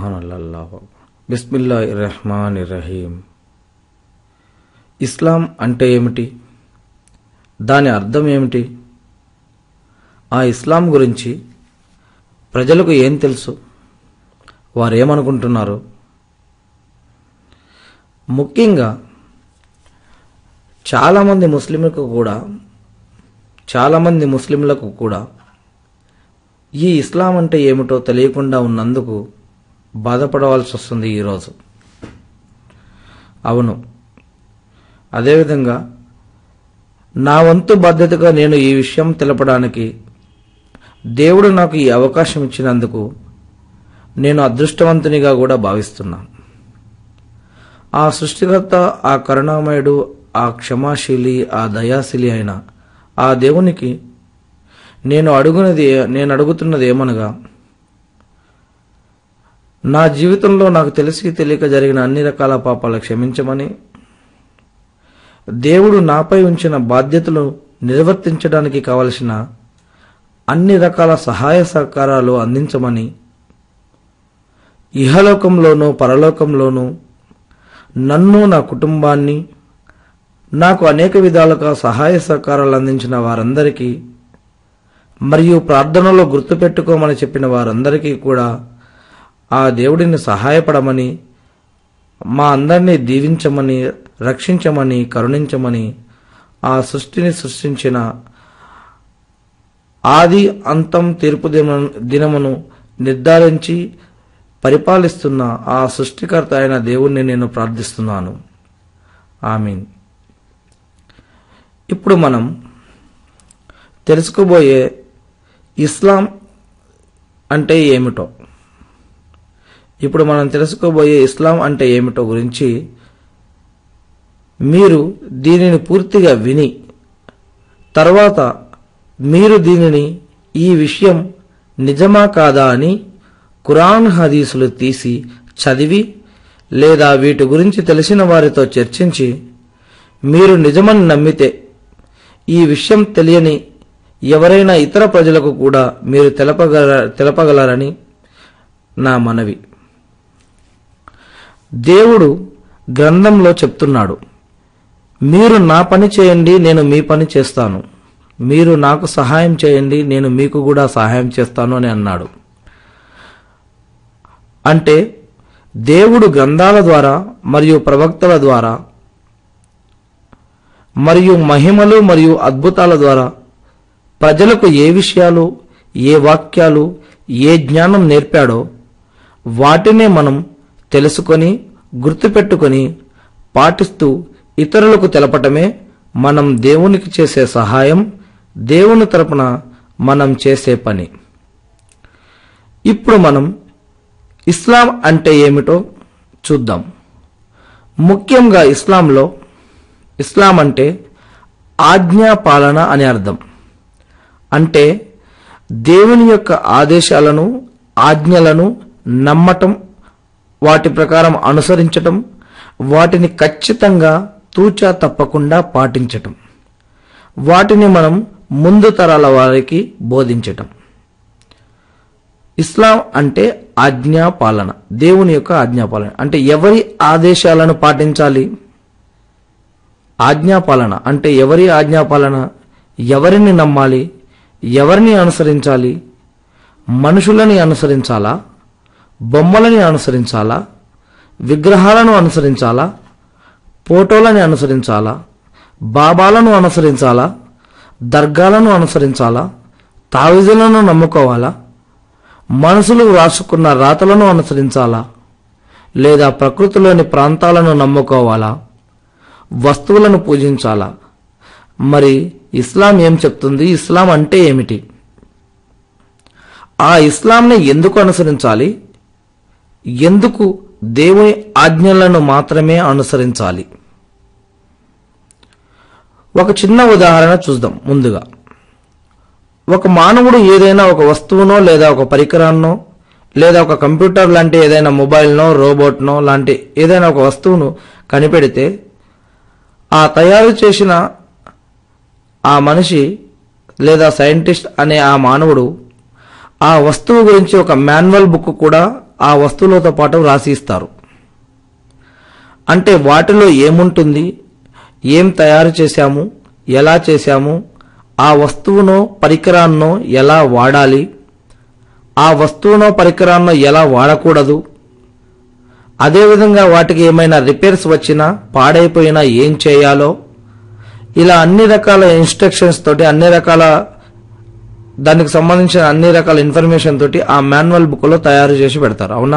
అల్లాహ్ బిస్మిల్లా రహమాన్ రహీం ఇస్లాం అంటే ఏమిటి దాని అర్థం ఏమిటి ఆ ఇస్లాం గురించి ప్రజలకు ఏం తెలుసు వారు ఏమనుకుంటున్నారు ముఖ్యంగా చాలామంది ముస్లింలకు కూడా చాలామంది ముస్లింలకు కూడా ఈ ఇస్లాం అంటే ఏమిటో తెలియకుండా ఉన్నందుకు బాధపడవలసి వస్తుంది ఈరోజు అవును అదేవిధంగా నా వంతు బాధ్యతగా నేను ఈ విషయం తెలపడానికి దేవుడు నాకు ఈ అవకాశం ఇచ్చినందుకు నేను అదృష్టవంతునిగా కూడా భావిస్తున్నాను ఆ సృష్టికర్త ఆ కరుణామయుడు ఆ క్షమాశీలి ఆ దయాశీలి అయిన ఆ దేవునికి నేను అడుగునది నేను అడుగుతున్నది ఏమనగా నా జీవితంలో నాకు తెలిసి తెలియక జరిగిన అన్ని రకాల పాపాలు క్షమించమని దేవుడు నాపై ఉంచిన బాధ్యతలు నిర్వర్తించడానికి కావలసిన అన్ని రకాల సహాయ సహకారాలు అందించమని ఇహలోకంలోనూ పరలోకంలోనూ నన్ను నా కుటుంబాన్ని నాకు అనేక విధాలుగా సహాయ సహకారాలు అందించిన వారందరికీ మరియు ప్రార్థనలో గుర్తుపెట్టుకోమని చెప్పిన వారందరికీ కూడా ఆ దేవుడిని సహాయపడమని మా అందరినీ దీవించమని రక్షించమని కరుణించమని ఆ సృష్టిని సృష్టించిన ఆది అంతం తీర్పు దిన- దినమును నిర్ధారించి పరిపాలిస్తున్న ఆ సృష్టికర్త అయిన దేవుణ్ణి నేను ప్రార్థిస్తున్నాను ఆమీన్ ఇప్పుడు మనం తెలుసుకోబోయే ఇస్లాం అంటే ఏమిటో ఇప్పుడు మనం తెలుసుకోబోయే ఇస్లాం అంటే ఏమిటో గురించి మీరు దీనిని పూర్తిగా విని తర్వాత మీరు దీనిని ఈ విషయం నిజమా కాదా అని ఖురాన్ హదీసులు తీసి చదివి లేదా వీటి గురించి తెలిసిన వారితో చర్చించి మీరు నిజమని నమ్మితే ఈ విషయం తెలియని ఎవరైనా ఇతర ప్రజలకు కూడా మీరు తెలపగల తెలపగలరని నా మనవి దేవుడు గ్రంథంలో చెప్తున్నాడు మీరు నా పని చేయండి నేను మీ పని చేస్తాను మీరు నాకు సహాయం చేయండి నేను మీకు కూడా సహాయం చేస్తాను అని అన్నాడు అంటే దేవుడు గ్రంథాల ద్వారా మరియు ప్రవక్తల ద్వారా మరియు మహిమలు మరియు అద్భుతాల ద్వారా ప్రజలకు ఏ విషయాలు ఏ వాక్యాలు ఏ జ్ఞానం నేర్పాడో వాటినే మనం తెలుసుకొని గుర్తుపెట్టుకొని పాటిస్తూ ఇతరులకు తెలపటమే మనం దేవునికి చేసే సహాయం దేవుని తరపున మనం చేసే పని ఇప్పుడు మనం ఇస్లాం అంటే ఏమిటో చూద్దాం ముఖ్యంగా ఇస్లాంలో ఇస్లాం అంటే ఆజ్ఞా పాలన అని అర్థం అంటే దేవుని యొక్క ఆదేశాలను ఆజ్ఞలను నమ్మటం వాటి ప్రకారం అనుసరించటం వాటిని ఖచ్చితంగా తూచా తప్పకుండా పాటించటం వాటిని మనం ముందు తరాల వారికి బోధించటం ఇస్లాం అంటే ఆజ్ఞా పాలన దేవుని యొక్క ఆజ్ఞాపాలన అంటే ఎవరి ఆదేశాలను పాటించాలి ఆజ్ఞాపాలన అంటే ఎవరి ఆజ్ఞాపాలన ఎవరిని నమ్మాలి ఎవరిని అనుసరించాలి మనుషులని అనుసరించాలా బొమ్మలని అనుసరించాలా విగ్రహాలను అనుసరించాలా ఫోటోలని అనుసరించాలా బాబాలను అనుసరించాలా దర్గాలను అనుసరించాలా తావిజులను నమ్ముకోవాలా మనసులు రాసుకున్న రాతలను అనుసరించాలా లేదా ప్రకృతిలోని ప్రాంతాలను నమ్ముకోవాలా వస్తువులను పూజించాలా మరి ఇస్లాం ఏం చెప్తుంది ఇస్లాం అంటే ఏమిటి ఆ ఇస్లాంని ఎందుకు అనుసరించాలి ఎందుకు దేవుని ఆజ్ఞలను మాత్రమే అనుసరించాలి ఒక చిన్న ఉదాహరణ చూద్దాం ముందుగా ఒక మానవుడు ఏదైనా ఒక వస్తువునో లేదా ఒక పరికరాన్నో లేదా ఒక కంప్యూటర్ లాంటి ఏదైనా మొబైల్నో రోబోట్నో లాంటి ఏదైనా ఒక వస్తువును కనిపెడితే ఆ తయారు చేసిన ఆ మనిషి లేదా సైంటిస్ట్ అనే ఆ మానవుడు ఆ వస్తువు గురించి ఒక మాన్యువల్ బుక్ కూడా ఆ వస్తువులతో పాటు రాసి ఇస్తారు అంటే వాటిలో ఏముంటుంది ఏం తయారు చేశాము ఎలా చేశాము ఆ వస్తువునో పరికరాన్నో ఎలా వాడాలి ఆ వస్తువునో పరికరాన్నో ఎలా వాడకూడదు అదేవిధంగా వాటికి ఏమైనా రిపేర్స్ వచ్చినా పాడైపోయినా ఏం చేయాలో ఇలా అన్ని రకాల ఇన్స్ట్రక్షన్స్ తోటి అన్ని రకాల దానికి సంబంధించిన అన్ని రకాల ఇన్ఫర్మేషన్ తోటి ఆ మాన్యువల్ బుక్ లో తయారు చేసి పెడతారు అవునా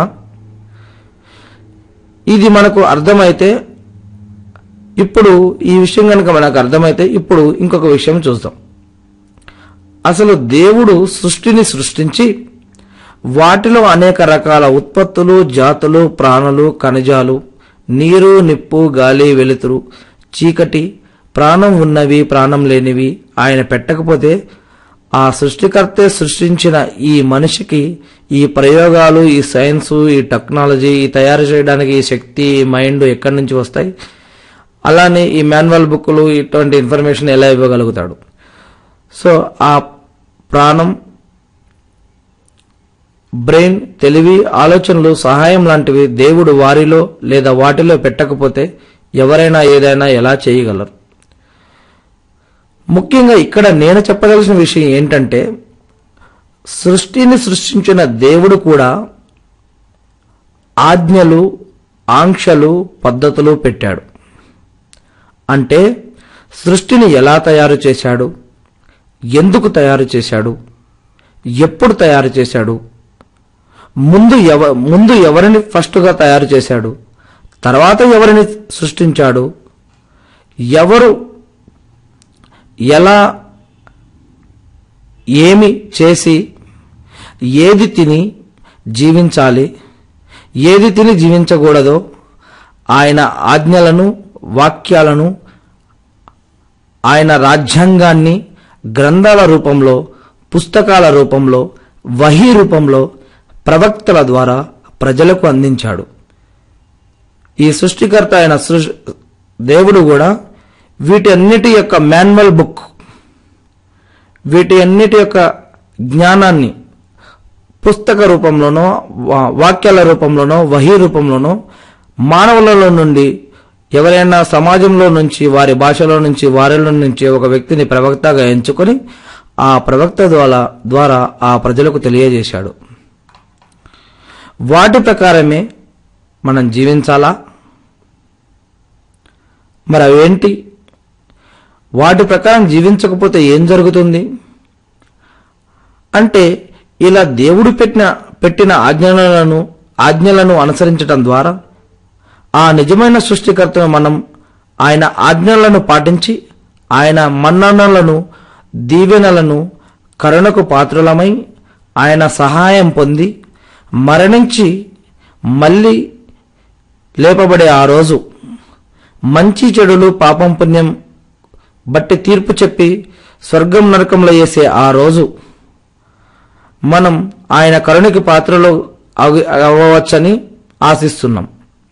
ఇది మనకు అర్థమైతే ఇప్పుడు ఈ విషయం కనుక మనకు అర్థమైతే ఇప్పుడు ఇంకొక విషయం చూద్దాం అసలు దేవుడు సృష్టిని సృష్టించి వాటిలో అనేక రకాల ఉత్పత్తులు జాతులు ప్రాణులు ఖనిజాలు నీరు నిప్పు గాలి వెలుతురు చీకటి ప్రాణం ఉన్నవి ప్రాణం లేనివి ఆయన పెట్టకపోతే ఆ సృష్టికర్తే సృష్టించిన ఈ మనిషికి ఈ ప్రయోగాలు ఈ సైన్స్ ఈ టెక్నాలజీ ఈ తయారు చేయడానికి ఈ శక్తి ఈ మైండ్ ఎక్కడి నుంచి వస్తాయి అలానే ఈ మాన్యువల్ బుక్లు ఇటువంటి ఇన్ఫర్మేషన్ ఎలా ఇవ్వగలుగుతాడు సో ఆ ప్రాణం బ్రెయిన్ తెలివి ఆలోచనలు సహాయం లాంటివి దేవుడు వారిలో లేదా వాటిలో పెట్టకపోతే ఎవరైనా ఏదైనా ఎలా చేయగలరు ముఖ్యంగా ఇక్కడ నేను చెప్పదలసిన విషయం ఏంటంటే సృష్టిని సృష్టించిన దేవుడు కూడా ఆజ్ఞలు ఆంక్షలు పద్ధతులు పెట్టాడు అంటే సృష్టిని ఎలా తయారు చేశాడు ఎందుకు తయారు చేశాడు ఎప్పుడు తయారు చేశాడు ముందు ఎవ ముందు ఎవరిని ఫస్ట్గా తయారు చేశాడు తర్వాత ఎవరిని సృష్టించాడు ఎవరు ఎలా ఏమి చేసి ఏది తిని జీవించాలి ఏది తిని జీవించకూడదో ఆయన ఆజ్ఞలను వాక్యాలను ఆయన రాజ్యాంగాన్ని గ్రంథాల రూపంలో పుస్తకాల రూపంలో వహీ రూపంలో ప్రవక్తల ద్వారా ప్రజలకు అందించాడు ఈ సృష్టికర్త అయిన సృష్ దేవుడు కూడా వీటి అన్నిటి యొక్క మాన్యువల్ బుక్ వీటి అన్నిటి యొక్క జ్ఞానాన్ని పుస్తక రూపంలోనో వా- వాక్యాల రూపంలోనో వహీ రూపంలోనో మానవులలో నుండి ఎవరైనా సమాజంలో నుంచి వారి భాషలో నుంచి వారిలో నుంచి ఒక వ్యక్తిని ప్రవక్తగా ఎంచుకొని ఆ ప్రవక్త ద్వారా ద్వారా ఆ ప్రజలకు తెలియజేశాడు వాటి ప్రకారమే మనం జీవించాలా మరి అవేంటి వాటి ప్రకారం జీవించకపోతే ఏం జరుగుతుంది అంటే ఇలా దేవుడు పెట్టిన పెట్టిన ఆజ్ఞలను ఆజ్ఞలను అనుసరించటం ద్వారా ఆ నిజమైన సృష్టికర్తను మనం ఆయన ఆజ్ఞలను పాటించి ఆయన మన్ననలను దీవెనలను కరుణకు పాత్రులమై ఆయన సహాయం పొంది మరణించి మళ్ళీ లేపబడే ఆ రోజు మంచి చెడులు పాపం పుణ్యం బట్టి తీర్పు చెప్పి స్వర్గం నరకంలో వేసే ఆ రోజు మనం ఆయన కరుణకి పాత్రలో అవ- అవ్వవచ్చని ఆశిస్తున్నాం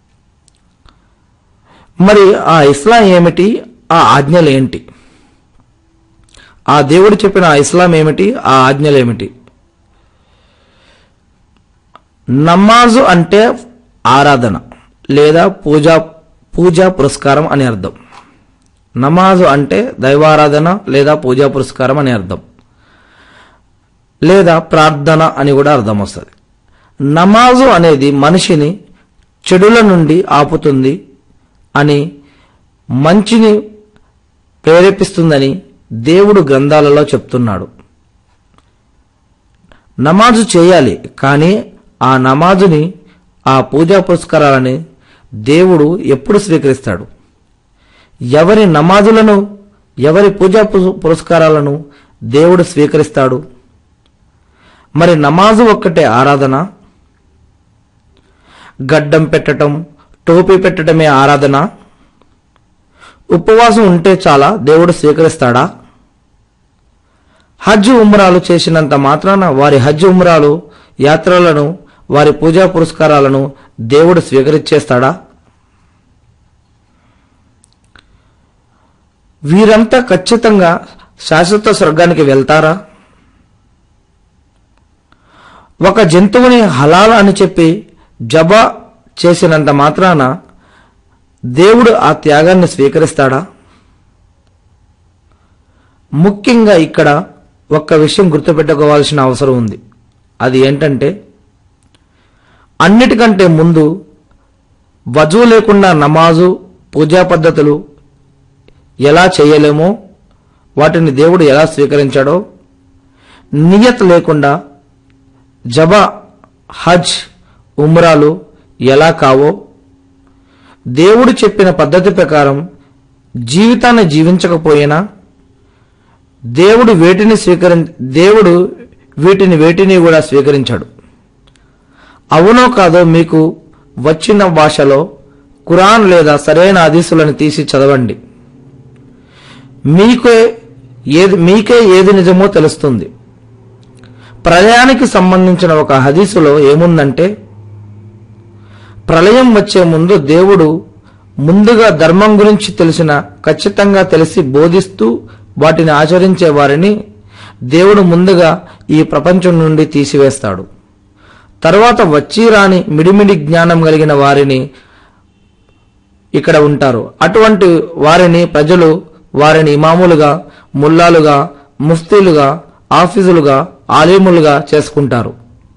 మరి ఆ ఇస్లాం ఏమిటి ఆ ఆజ్ఞలు ఏంటి ఆ దేవుడు చెప్పిన ఆ ఇస్లాం ఏమిటి ఆ ఆజ్ఞలు ఏమిటి నమాజు అంటే ఆరాధన లేదా పూజా పూజా పురస్కారం అని అర్థం నమాజు అంటే దైవారాధన లేదా పూజా పురస్కారం అని అర్థం లేదా ప్రార్థన అని కూడా అర్థం వస్తుంది నమాజు అనేది మనిషిని చెడుల నుండి ఆపుతుంది అని మంచిని ప్రేరేపిస్తుందని దేవుడు గ్రంథాలలో చెప్తున్నాడు నమాజు చేయాలి కానీ ఆ నమాజుని ఆ పూజా పురస్కారాలని దేవుడు ఎప్పుడు స్వీకరిస్తాడు ఎవరి నమాజులను ఎవరి పూజా పు- పురస్కారాలను దేవుడు స్వీకరిస్తాడు మరి నమాజు ఒక్కటే ఆరాధన గడ్డం పెట్టటం టోపీ పెట్టడమే ఆరాధన ఉపవాసం ఉంటే చాలా దేవుడు స్వీకరిస్తాడా హజ్ ఉమ్రాలు చేసినంత మాత్రాన వారి హజ్ ఉమ్రాలు యాత్రలను వారి పూజా పురస్కారాలను దేవుడు స్వీకరించేస్తాడా వీరంతా ఖచ్చితంగా శాశ్వత స్వర్గానికి వెళ్తారా ఒక జంతువుని హలాల్ అని చెప్పి జబా చేసినంత మాత్రాన దేవుడు ఆ త్యాగాన్ని స్వీకరిస్తాడా ముఖ్యంగా ఇక్కడ ఒక్క విషయం గుర్తుపెట్టుకోవాల్సిన అవసరం ఉంది అది ఏంటంటే అన్నిటికంటే ముందు వజువు లేకుండా నమాజు పూజా పద్ధతులు ఎలా చేయలేమో వాటిని దేవుడు ఎలా స్వీకరించాడో నియత్ లేకుండా జబా హజ్ ఉమ్రాలు ఎలా కావో దేవుడు చెప్పిన పద్ధతి ప్రకారం జీవితాన్ని జీవించకపోయినా దేవుడు వేటిని స్వీకరి దేవుడు వీటిని వేటిని కూడా స్వీకరించాడు అవునో కాదో మీకు వచ్చిన భాషలో ఖురాన్ లేదా సరైన హదీసులను తీసి చదవండి మీకే ఏది మీకే ఏది నిజమో తెలుస్తుంది ప్రళయానికి సంబంధించిన ఒక హదీసులో ఏముందంటే ప్రళయం వచ్చే ముందు దేవుడు ముందుగా ధర్మం గురించి తెలిసిన ఖచ్చితంగా తెలిసి బోధిస్తూ వాటిని ఆచరించే వారిని దేవుడు ముందుగా ఈ ప్రపంచం నుండి తీసివేస్తాడు తర్వాత వచ్చి రాని మిడిమిడి జ్ఞానం కలిగిన వారిని ఇక్కడ ఉంటారు అటువంటి వారిని ప్రజలు వారిని ఇమాములుగా ముల్లాలుగా ముఫ్తీలుగా ఆఫీసులుగా ఆలీములుగా చేసుకుంటారు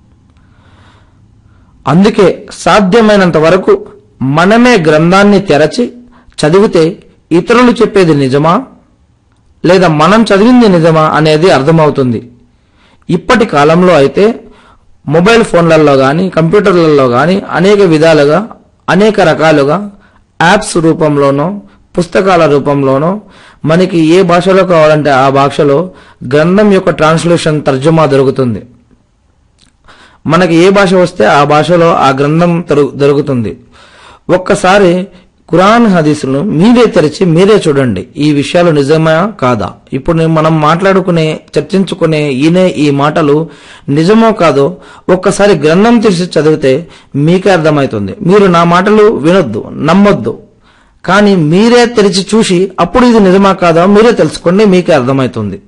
అందుకే సాధ్యమైనంత వరకు మనమే గ్రంథాన్ని తెరచి చదివితే ఇతరులు చెప్పేది నిజమా లేదా మనం చదివింది నిజమా అనేది అర్థమవుతుంది ఇప్పటి కాలంలో అయితే మొబైల్ ఫోన్లలో కానీ కంప్యూటర్లలో కానీ అనేక విధాలుగా అనేక రకాలుగా యాప్స్ రూపంలోనో పుస్తకాల రూపంలోనో మనకి ఏ భాషలో కావాలంటే ఆ భాషలో గ్రంథం యొక్క ట్రాన్స్లేషన్ తర్జుమా దొరుకుతుంది మనకి ఏ భాష వస్తే ఆ భాషలో ఆ గ్రంథం దొరు- దొరుకుతుంది ఒక్కసారి ఖురాన్ హదీసులను మీరే తెరిచి మీరే చూడండి ఈ విషయాలు నిజమా కాదా ఇప్పుడు నేను మనం మాట్లాడుకునే చర్చించుకునే ఈనే ఈ మాటలు నిజమో కాదో ఒక్కసారి గ్రంథం తెరిచి చదివితే మీకే అర్థమవుతుంది మీరు నా మాటలు వినొద్దు నమ్మొద్దు కానీ మీరే తెరిచి చూసి అప్పుడు ఇది నిజమా కాదా మీరే తెలుసుకోండి మీకే అర్థమవుతుంది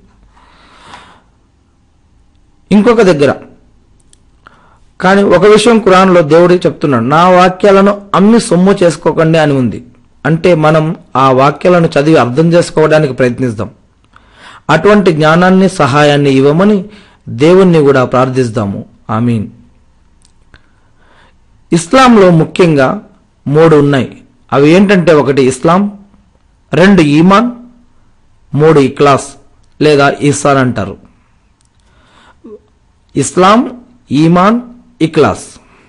ఇంకొక దగ్గర కానీ ఒక విషయం ఖురాన్లో దేవుడు చెప్తున్నాడు నా వాక్యాలను అమ్మి సొమ్ము చేసుకోకండి అని ఉంది అంటే మనం ఆ వాక్యాలను చదివి అర్థం చేసుకోవడానికి ప్రయత్నిస్తాం అటువంటి జ్ఞానాన్ని సహాయాన్ని ఇవ్వమని దేవుణ్ణి కూడా ప్రార్థిస్తాము ఆమీన్ ఇస్లాంలో ముఖ్యంగా మూడు ఉన్నాయి అవి ఏంటంటే ఒకటి ఇస్లాం రెండు ఈమాన్ మూడు ఇక్లాస్ లేదా ఇసాన్ అంటారు ఇస్లాం ఈమాన్ ఇక్లాస్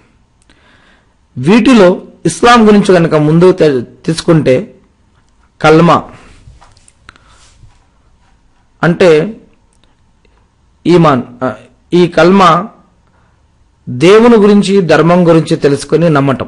వీటిలో ఇస్లాం గురించి కనుక ముందు తె- తీసుకుంటే కల్మా అంటే ఈమాన్ ఆ, ఈ కల్మా దేవుని గురించి ధర్మం గురించి తెలుసుకొని నమ్మటం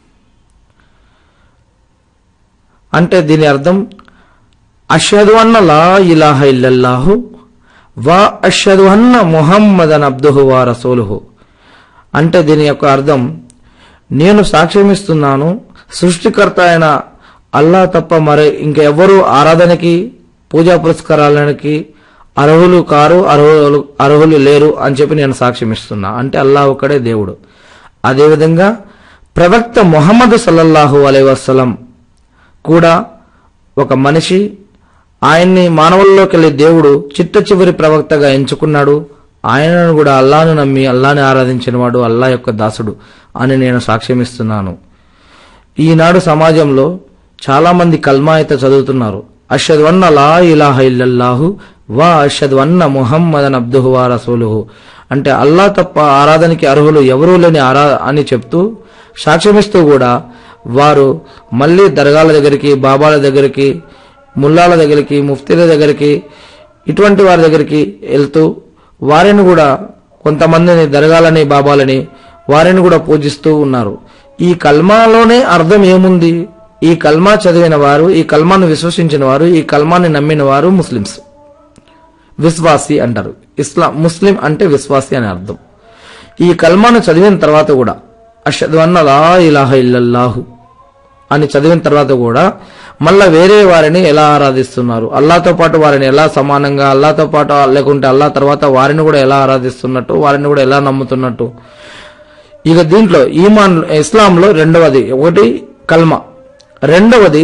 అంటే దీని అర్థం అషదు అన్న లా ఇలాహ ఇల్లల్లాహు వా అషదు అన్న ముహమ్మదన్ అబ్దుహు వా రసూలుహు అంటే దీని యొక్క అర్థం నేను సాక్ష్యమిస్తున్నాను సృష్టికర్త అయిన అల్లా తప్ప మరి ఇంకెవ్వరూ ఆరాధనకి పూజా పురస్కారాలకి అర్హులు కారు అర్హులు అర్హులు లేరు అని చెప్పి నేను సాక్ష్యమిస్తున్నా అంటే అల్లా ఒక్కడే దేవుడు అదేవిధంగా ప్రవక్త మొహమ్మద్ సల్లల్లాహు అలై వసలం కూడా ఒక మనిషి ఆయన్ని మానవుల్లోకి వెళ్ళి దేవుడు చిట్ట చివరి ప్రవక్తగా ఎంచుకున్నాడు ఆయనను కూడా అల్లాను నమ్మి అల్లాని ఆరాధించినవాడు అల్లా యొక్క దాసుడు అని నేను సాక్ష్యమిస్తున్నాను ఈనాడు సమాజంలో చాలా మంది కల్మా అయితే చదువుతున్నారు అషద్ వన్న లా ఇలాహ ఇల్లల్లాహు వా అషద్ వన్న ముహమ్మదన్ అబ్దుహు వా రసూలుహు అంటే అల్లా తప్ప ఆరాధనకి అర్హులు ఎవరూ లేని ఆరా అని చెప్తూ సాక్ష్యమిస్తూ కూడా వారు మళ్ళీ దర్గాల దగ్గరికి బాబాల దగ్గరికి ముల్లాల దగ్గరికి ముఫ్తీల దగ్గరికి ఇటువంటి వారి దగ్గరికి వెళ్తూ వారిని కూడా కొంతమందిని దర్గాలని బాబాలని వారిని కూడా పూజిస్తూ ఉన్నారు ఈ కల్మాలోనే అర్థం ఏముంది ఈ కల్మా చదివిన వారు ఈ కల్మాను విశ్వసించిన వారు ఈ కల్మాని నమ్మిన వారు ముస్లిమ్స్ విశ్వాసి అంటారు ఇస్లాం ముస్లిం అంటే విశ్వాసి అని అర్థం ఈ కల్మాను చదివిన తర్వాత కూడా అషదు అన్న లా ఇలాహ ఇల్లల్లాహు అని చదివిన తర్వాత కూడా మళ్ళా వేరే వారిని ఎలా ఆరాధిస్తున్నారు అల్లాతో పాటు వారిని ఎలా సమానంగా అల్లాతో పాటు లేకుంటే అల్లా తర్వాత వారిని కూడా ఎలా ఆరాధిస్తున్నట్టు వారిని కూడా ఎలా నమ్ముతున్నట్టు ఇక దీంట్లో ఈమాన్ ఇస్లాంలో రెండవది ఒకటి కల్మా రెండవది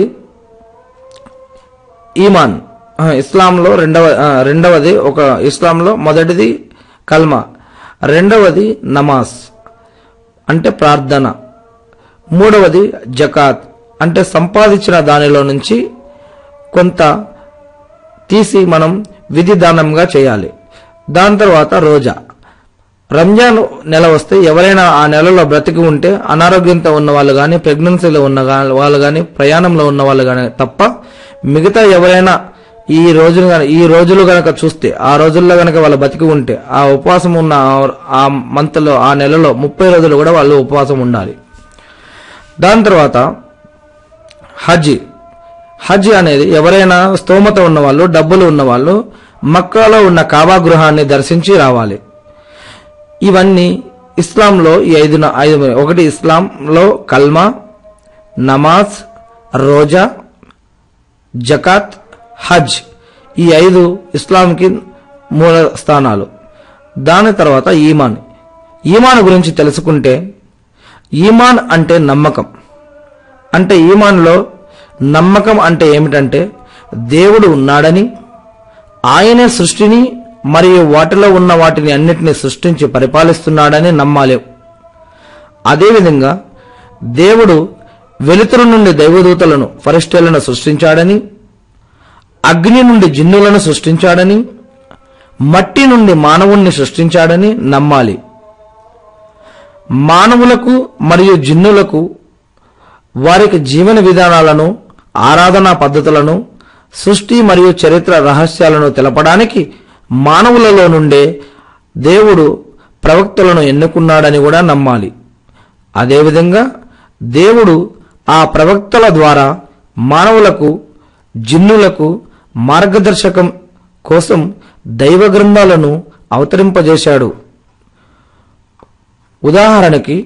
ఈమాన్ ఆ, ఇస్లాంలో రెండవ ఆ, రెండవది ఒక ఇస్లాంలో మొదటిది కల్మా రెండవది నమాజ్ అంటే ప్రార్థన మూడవది జకాత్ అంటే సంపాదించిన దానిలో నుంచి కొంత తీసి మనం విధి దానంగా చేయాలి దాని తర్వాత రోజా రంజాన్ నెల వస్తే ఎవరైనా ఆ నెలలో బ్రతికి ఉంటే అనారోగ్యంతో ఉన్న వాళ్ళు కానీ ప్రెగ్నెన్సీలో ఉన్న గా- వాళ్ళు కానీ ప్రయాణంలో ఉన్న వాళ్ళు కానీ తప్ప మిగతా ఎవరైనా ఈ రోజులు గన- ఈ రోజులు గనక చూస్తే ఆ రోజుల్లో గనక వాళ్ళు బతికి ఉంటే ఆ ఉపవాసం ఉన్న ఆ- ఆ మంత్లో ఆ నెలలో ముప్పై రోజులు కూడా వాళ్ళు ఉపవాసం ఉండాలి దాని తర్వాత హజ్ హజ్ అనేది ఎవరైనా స్తోమత ఉన్నవాళ్ళు డబ్బులు ఉన్నవాళ్ళు మక్కాలో ఉన్న కాబా గృహాన్ని దర్శించి రావాలి ఇవన్నీ ఇస్లాంలో ఈ ఐదు ఐదు ఒకటి ఇస్లాంలో కల్మా నమాజ్ రోజా జకాత్ హజ్ ఈ ఐదు ఇస్లాంకి మూల స్థానాలు దాని తర్వాత ఈమాన్ ఈమాన్ గురించి తెలుసుకుంటే ఈమాన్ అంటే నమ్మకం అంటే ఈమాన్లో నమ్మకం అంటే ఏమిటంటే దేవుడు ఉన్నాడని ఆయనే సృష్టిని మరియు వాటిలో ఉన్న వాటిని అన్నిటిని సృష్టించి పరిపాలిస్తున్నాడని నమ్మాలి అదేవిధంగా దేవుడు వెలుతురు నుండి దైవదూతలను ఫరిష్టలను సృష్టించాడని అగ్ని నుండి జిన్నులను సృష్టించాడని మట్టి నుండి మానవుణ్ణి సృష్టించాడని నమ్మాలి మానవులకు మరియు జిన్నులకు వారికి జీవన విధానాలను ఆరాధనా పద్ధతులను సృష్టి మరియు చరిత్ర రహస్యాలను తెలపడానికి మానవులలో నుండే దేవుడు ప్రవక్తలను ఎన్నుకున్నాడని కూడా నమ్మాలి అదేవిధంగా దేవుడు ఆ ప్రవక్తల ద్వారా మానవులకు జిన్నులకు మార్గదర్శకం కోసం దైవ గ్రంథాలను అవతరింపజేశాడు ఉదాహరణకి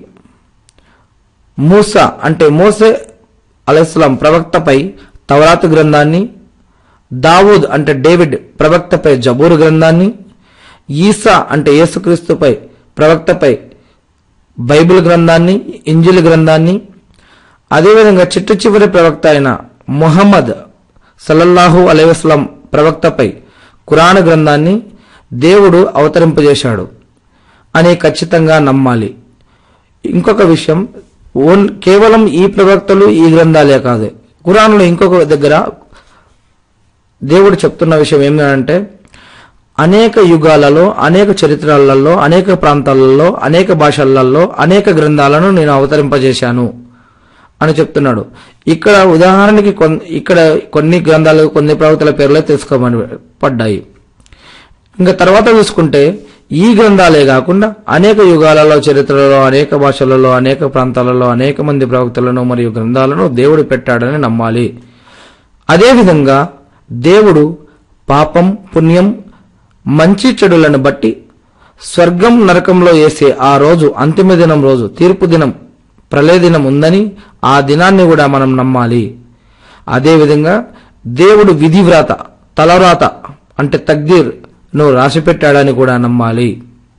మూసా అంటే మోసే అలైస్లాం ప్రవక్తపై తవరాతు గ్రంథాన్ని దావూద్ అంటే డేవిడ్ ప్రవక్తపై జబూరు గ్రంథాన్ని ఈసా అంటే యేసుక్రీస్తుపై ప్రవక్తపై బైబిల్ గ్రంథాన్ని ఇంజిల్ గ్రంథాన్ని అదేవిధంగా చిట్ట చివరి ప్రవక్త అయిన ముహమ్మద్ సల్లల్లాహు అలైవస్లాం ప్రవక్తపై కురాన్ గ్రంథాన్ని దేవుడు అవతరింపజేశాడు అని ఖచ్చితంగా నమ్మాలి ఇంకొక విషయం ఓన్ కేవలం ఈ ప్రవక్తలు ఈ గ్రంథాలే కాదు ఖురాన్లో ఇంకొక దగ్గర దేవుడు చెప్తున్న విషయం ఏమిటంటే అనేక యుగాలలో అనేక చరిత్రలలో అనేక ప్రాంతాలలో అనేక భాషలలో అనేక గ్రంథాలను నేను అవతరింపజేశాను అని చెప్తున్నాడు ఇక్కడ ఉదాహరణకి కొన్- ఇక్కడ కొన్ని గ్రంథాలు కొన్ని ప్రవక్తల పేర్లే తెలుసుకోమని పడ్డాయి ఇంకా తర్వాత చూసుకుంటే ఈ గ్రంథాలే కాకుండా అనేక యుగాలలో చరిత్రలలో అనేక భాషలలో అనేక ప్రాంతాలలో అనేక మంది ప్రవక్తలను మరియు గ్రంథాలను దేవుడు పెట్టాడని నమ్మాలి అదేవిధంగా దేవుడు పాపం పుణ్యం మంచి చెడులను బట్టి స్వర్గం నరకంలో వేసే ఆ రోజు అంతిమ దినం రోజు తీర్పు దినం ప్రళయ దినం ఉందని ఆ దినాన్ని కూడా మనం నమ్మాలి అదేవిధంగా దేవుడు విధివ్రాత తలవ్రాత అంటే తగ్దీర్ ను రాసిపెట్టాడని కూడా నమ్మాలి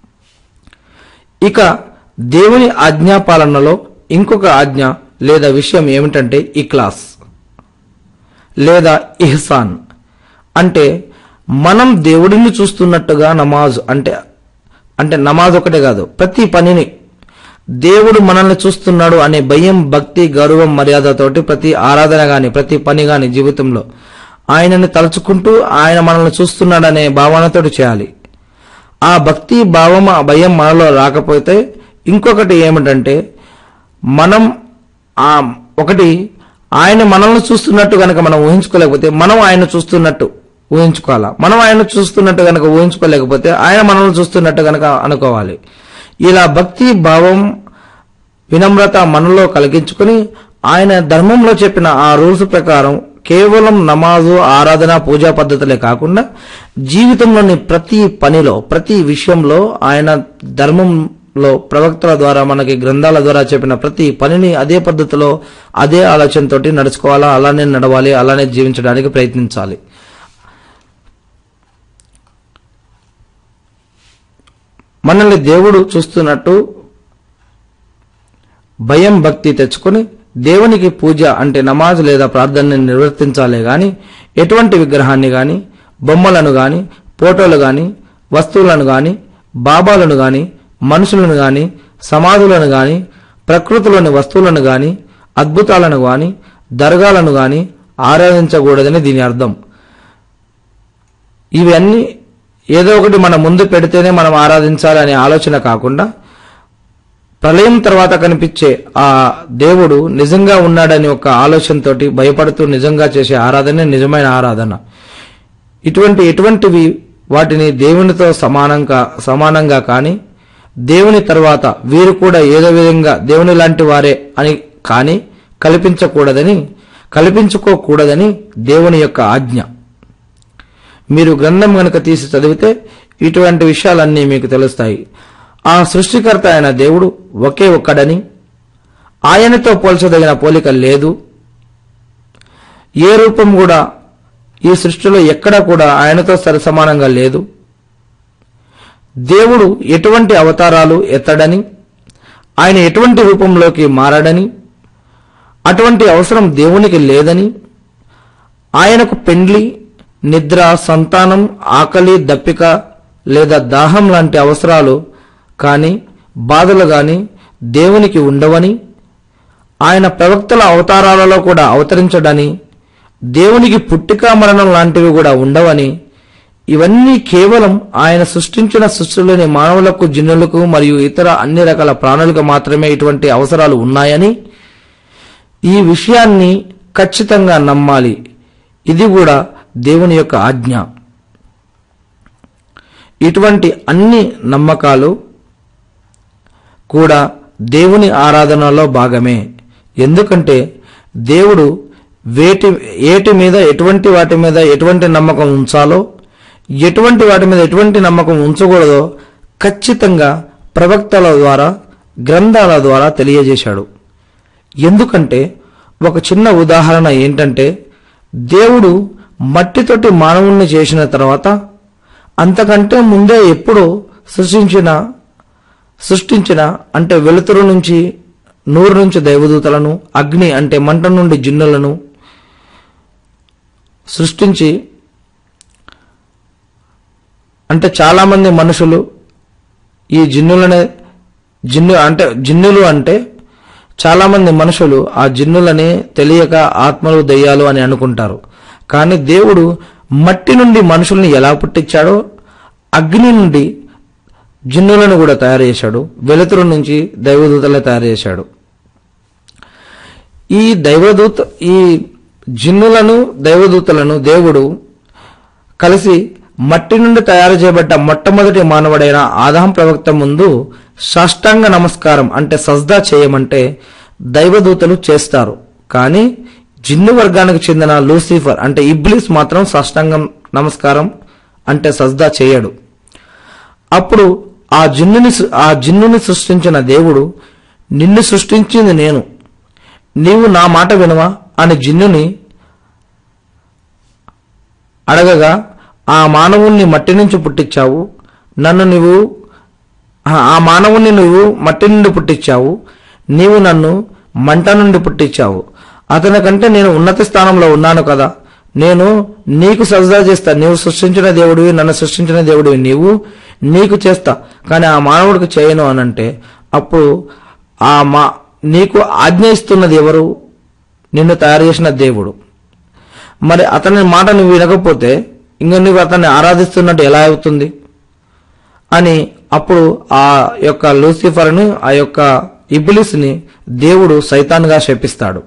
ఇక దేవుని ఆజ్ఞాపాలనలో ఇంకొక ఆజ్ఞ లేదా విషయం ఏమిటంటే ఇక్లాస్ లేదా ఇహ్సాన్ అంటే మనం దేవుడిని చూస్తున్నట్టుగా నమాజ్ అంటే అంటే నమాజ్ ఒకటే కాదు ప్రతి పనిని దేవుడు మనల్ని చూస్తున్నాడు అనే భయం భక్తి గౌరవం మర్యాదతోటి ప్రతి ఆరాధన గాని ప్రతి పని గాని జీవితంలో ఆయనని తలుచుకుంటూ ఆయన మనల్ని చూస్తున్నాడనే భావనతోటి చేయాలి ఆ భక్తి భావం ఆ భయం మనలో రాకపోతే ఇంకొకటి ఏమిటంటే మనం ఆ ఒకటి ఆయన మనల్ని చూస్తున్నట్టు గనక మనం ఊహించుకోలేకపోతే మనం ఆయన చూస్తున్నట్టు ఊహించుకోవాలా మనం ఆయన చూస్తున్నట్టు గనక ఊహించుకోలేకపోతే ఆయన మనల్ని చూస్తున్నట్టు గనక అనుకోవాలి ఇలా భక్తి భావం వినమ్రత మనలో కలిగించుకుని ఆయన ధర్మంలో చెప్పిన ఆ రూల్స్ ప్రకారం కేవలం నమాజు ఆరాధన పూజా పద్ధతులే కాకుండా జీవితంలోని ప్రతి పనిలో ప్రతి విషయంలో ఆయన ధర్మం లో ప్రవక్తల ద్వారా మనకి గ్రంథాల ద్వారా చెప్పిన ప్రతి పనిని అదే పద్ధతిలో అదే ఆలోచనతోటి నడుచుకోవాలా అలానే నడవాలి అలానే జీవించడానికి ప్రయత్నించాలి మనల్ని దేవుడు చూస్తున్నట్టు భయం భక్తి తెచ్చుకొని దేవునికి పూజ అంటే నమాజ్ లేదా ప్రార్థనని నిర్వర్తించాలే గాని ఎటువంటి విగ్రహాన్ని గాని బొమ్మలను గాని ఫోటోలు గాని వస్తువులను గాని బాబాలను గాని మనుషులను గాని సమాధులను గాని ప్రకృతిలోని వస్తువులను గాని అద్భుతాలను గాని దర్గాలను గాని ఆరాధించకూడదని దీని అర్థం ఇవన్నీ ఏదో ఒకటి మన ముందు పెడితేనే మనం ఆరాధించాలి అనే ఆలోచన కాకుండా ప్రళయం తర్వాత కనిపించే ఆ దేవుడు నిజంగా ఉన్నాడని ఒక ఆలోచనతోటి భయపడుతూ నిజంగా చేసే ఆరాధనే నిజమైన ఆరాధన ఇటువంటి ఎటువంటివి వాటిని దేవునితో సమానంగా సమానంగా కానీ దేవుని తర్వాత వీరు కూడా ఏదో విధంగా దేవుని లాంటి వారే అని కానీ కల్పించకూడదని కల్పించుకోకూడదని దేవుని యొక్క ఆజ్ఞ మీరు గ్రంథం గనుక తీసి చదివితే ఇటువంటి విషయాలన్నీ మీకు తెలుస్తాయి ఆ సృష్టికర్త అయిన దేవుడు ఒకే ఒక్కడని ఆయనతో పోల్చదగిన పోలిక లేదు ఏ రూపం కూడా ఈ సృష్టిలో ఎక్కడ కూడా ఆయనతో సరిసమానంగా లేదు దేవుడు ఎటువంటి అవతారాలు ఎత్తడని ఆయన ఎటువంటి రూపంలోకి మారడని అటువంటి అవసరం దేవునికి లేదని ఆయనకు పెండ్లి నిద్ర సంతానం ఆకలి దప్పిక లేదా దాహం లాంటి అవసరాలు కానీ బాధలు గాని దేవునికి ఉండవని ఆయన ప్రవక్తల అవతారాలలో కూడా అవతరించడని దేవునికి పుట్టిక మరణం లాంటివి కూడా ఉండవని ఇవన్నీ కేవలం ఆయన సృష్టించిన సృష్టిలోని మానవులకు జిన్నులకు మరియు ఇతర అన్ని రకాల ప్రాణులకు మాత్రమే ఇటువంటి అవసరాలు ఉన్నాయని ఈ విషయాన్ని ఖచ్చితంగా నమ్మాలి ఇది కూడా దేవుని యొక్క ఆజ్ఞ ఇటువంటి అన్ని నమ్మకాలు కూడా దేవుని ఆరాధనలో భాగమే ఎందుకంటే దేవుడు వేటి ఏటి మీద ఎటువంటి వాటి మీద ఎటువంటి నమ్మకం ఉంచాలో ఎటువంటి వాటి మీద ఎటువంటి నమ్మకం ఉంచకూడదో ఖచ్చితంగా ప్రవక్తల ద్వారా గ్రంథాల ద్వారా తెలియజేశాడు ఎందుకంటే ఒక చిన్న ఉదాహరణ ఏంటంటే దేవుడు మట్టితోటి మానవుణ్ణి చేసిన తర్వాత అంతకంటే ముందే ఎప్పుడో సృష్టించిన సృష్టించిన అంటే వెలుతురు నుంచి నూరు నుంచి దైవదూతలను అగ్ని అంటే మంట నుండి జిన్నులను సృష్టించి అంటే చాలా మంది మనుషులు ఈ జిన్నులనే జిన్ను అంటే జిన్నులు అంటే చాలా మంది మనుషులు ఆ జిన్నులని తెలియక ఆత్మలు దయ్యాలు అని అనుకుంటారు కానీ దేవుడు మట్టి నుండి మనుషుల్ని ఎలా పుట్టించాడో అగ్ని నుండి జిన్నులను కూడా తయారు చేశాడు వెలుతురు నుంచి దైవదూతలే తయారు చేశాడు ఈ దైవదూత ఈ జిన్నులను దైవదూతలను దేవుడు కలిసి మట్టి నుండి తయారు చేయబడ్డ మొట్టమొదటి మానవుడైన ఆదాం ప్రవక్త ముందు సాష్టాంగ నమస్కారం అంటే సజ్దా చేయమంటే దైవదూతలు చేస్తారు కానీ జిన్ను వర్గానికి చెందిన లూసిఫర్ అంటే ఇబ్లిస్ మాత్రం సాష్టాంగం నమస్కారం అంటే సజ్దా చేయడు అప్పుడు ఆ జిన్నుని సృ- ఆ జిన్నుని సృష్టించిన దేవుడు నిన్ను సృష్టించింది నేను నీవు నా మాట వినవా అని జిన్నుని అడగగా ఆ మానవుణ్ణి మట్టి నుంచి పుట్టించావు నన్ను నువ్వు ఆ- ఆ మానవుణ్ణి నువ్వు మట్టి నుండి పుట్టించావు నీవు నన్ను మంట నుండి పుట్టించావు అతని కంటే నేను ఉన్నత స్థానంలో ఉన్నాను కదా నేను నీకు సజదా చేస్తా నీవు సృష్టించిన దేవుడివి నన్ను సృష్టించిన దేవుడివి నీవు నీకు చేస్తా కానీ ఆ మానవుడికి చేయను అనంటే అప్పుడు ఆ మా నీకు ఆజ్ఞ ఇస్తున్నది ఎవరు నిన్ను తయారు చేసిన దేవుడు మరి అతని మాట నువ్వు వినకపోతే ఇంక నువ్వు అతన్ని ఆరాధిస్తున్నట్టు ఎలా అవుతుంది అని అప్పుడు ఆ యొక్క లూసిఫర్ని ఆ యొక్క ఇబిలిస్ని దేవుడు సైతాన్గా శపిస్తాడు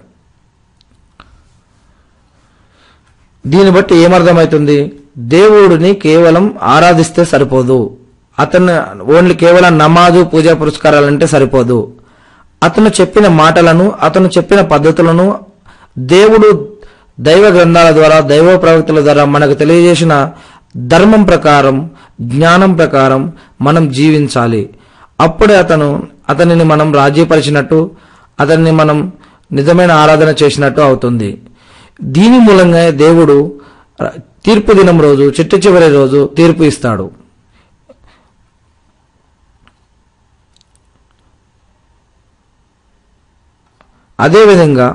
దీన్ని బట్టి ఏమర్థమవుతుంది దేవుడిని కేవలం ఆరాధిస్తే సరిపోదు అతను ఓన్లీ కేవలం నమాజు పూజా పురస్కారాలంటే సరిపోదు అతను చెప్పిన మాటలను అతను చెప్పిన పద్ధతులను దేవుడు దైవ గ్రంథాల ద్వారా దైవ ప్రవక్తల ద్వారా మనకు తెలియజేసిన ధర్మం ప్రకారం జ్ఞానం ప్రకారం మనం జీవించాలి అప్పుడే అతను అతనిని మనం రాజీపరిచినట్టు అతన్ని మనం నిజమైన ఆరాధన చేసినట్టు అవుతుంది దీని మూలంగా దేవుడు తీర్పు దినం రోజు చిట్ట చివరి రోజు తీర్పు ఇస్తాడు అదేవిధంగా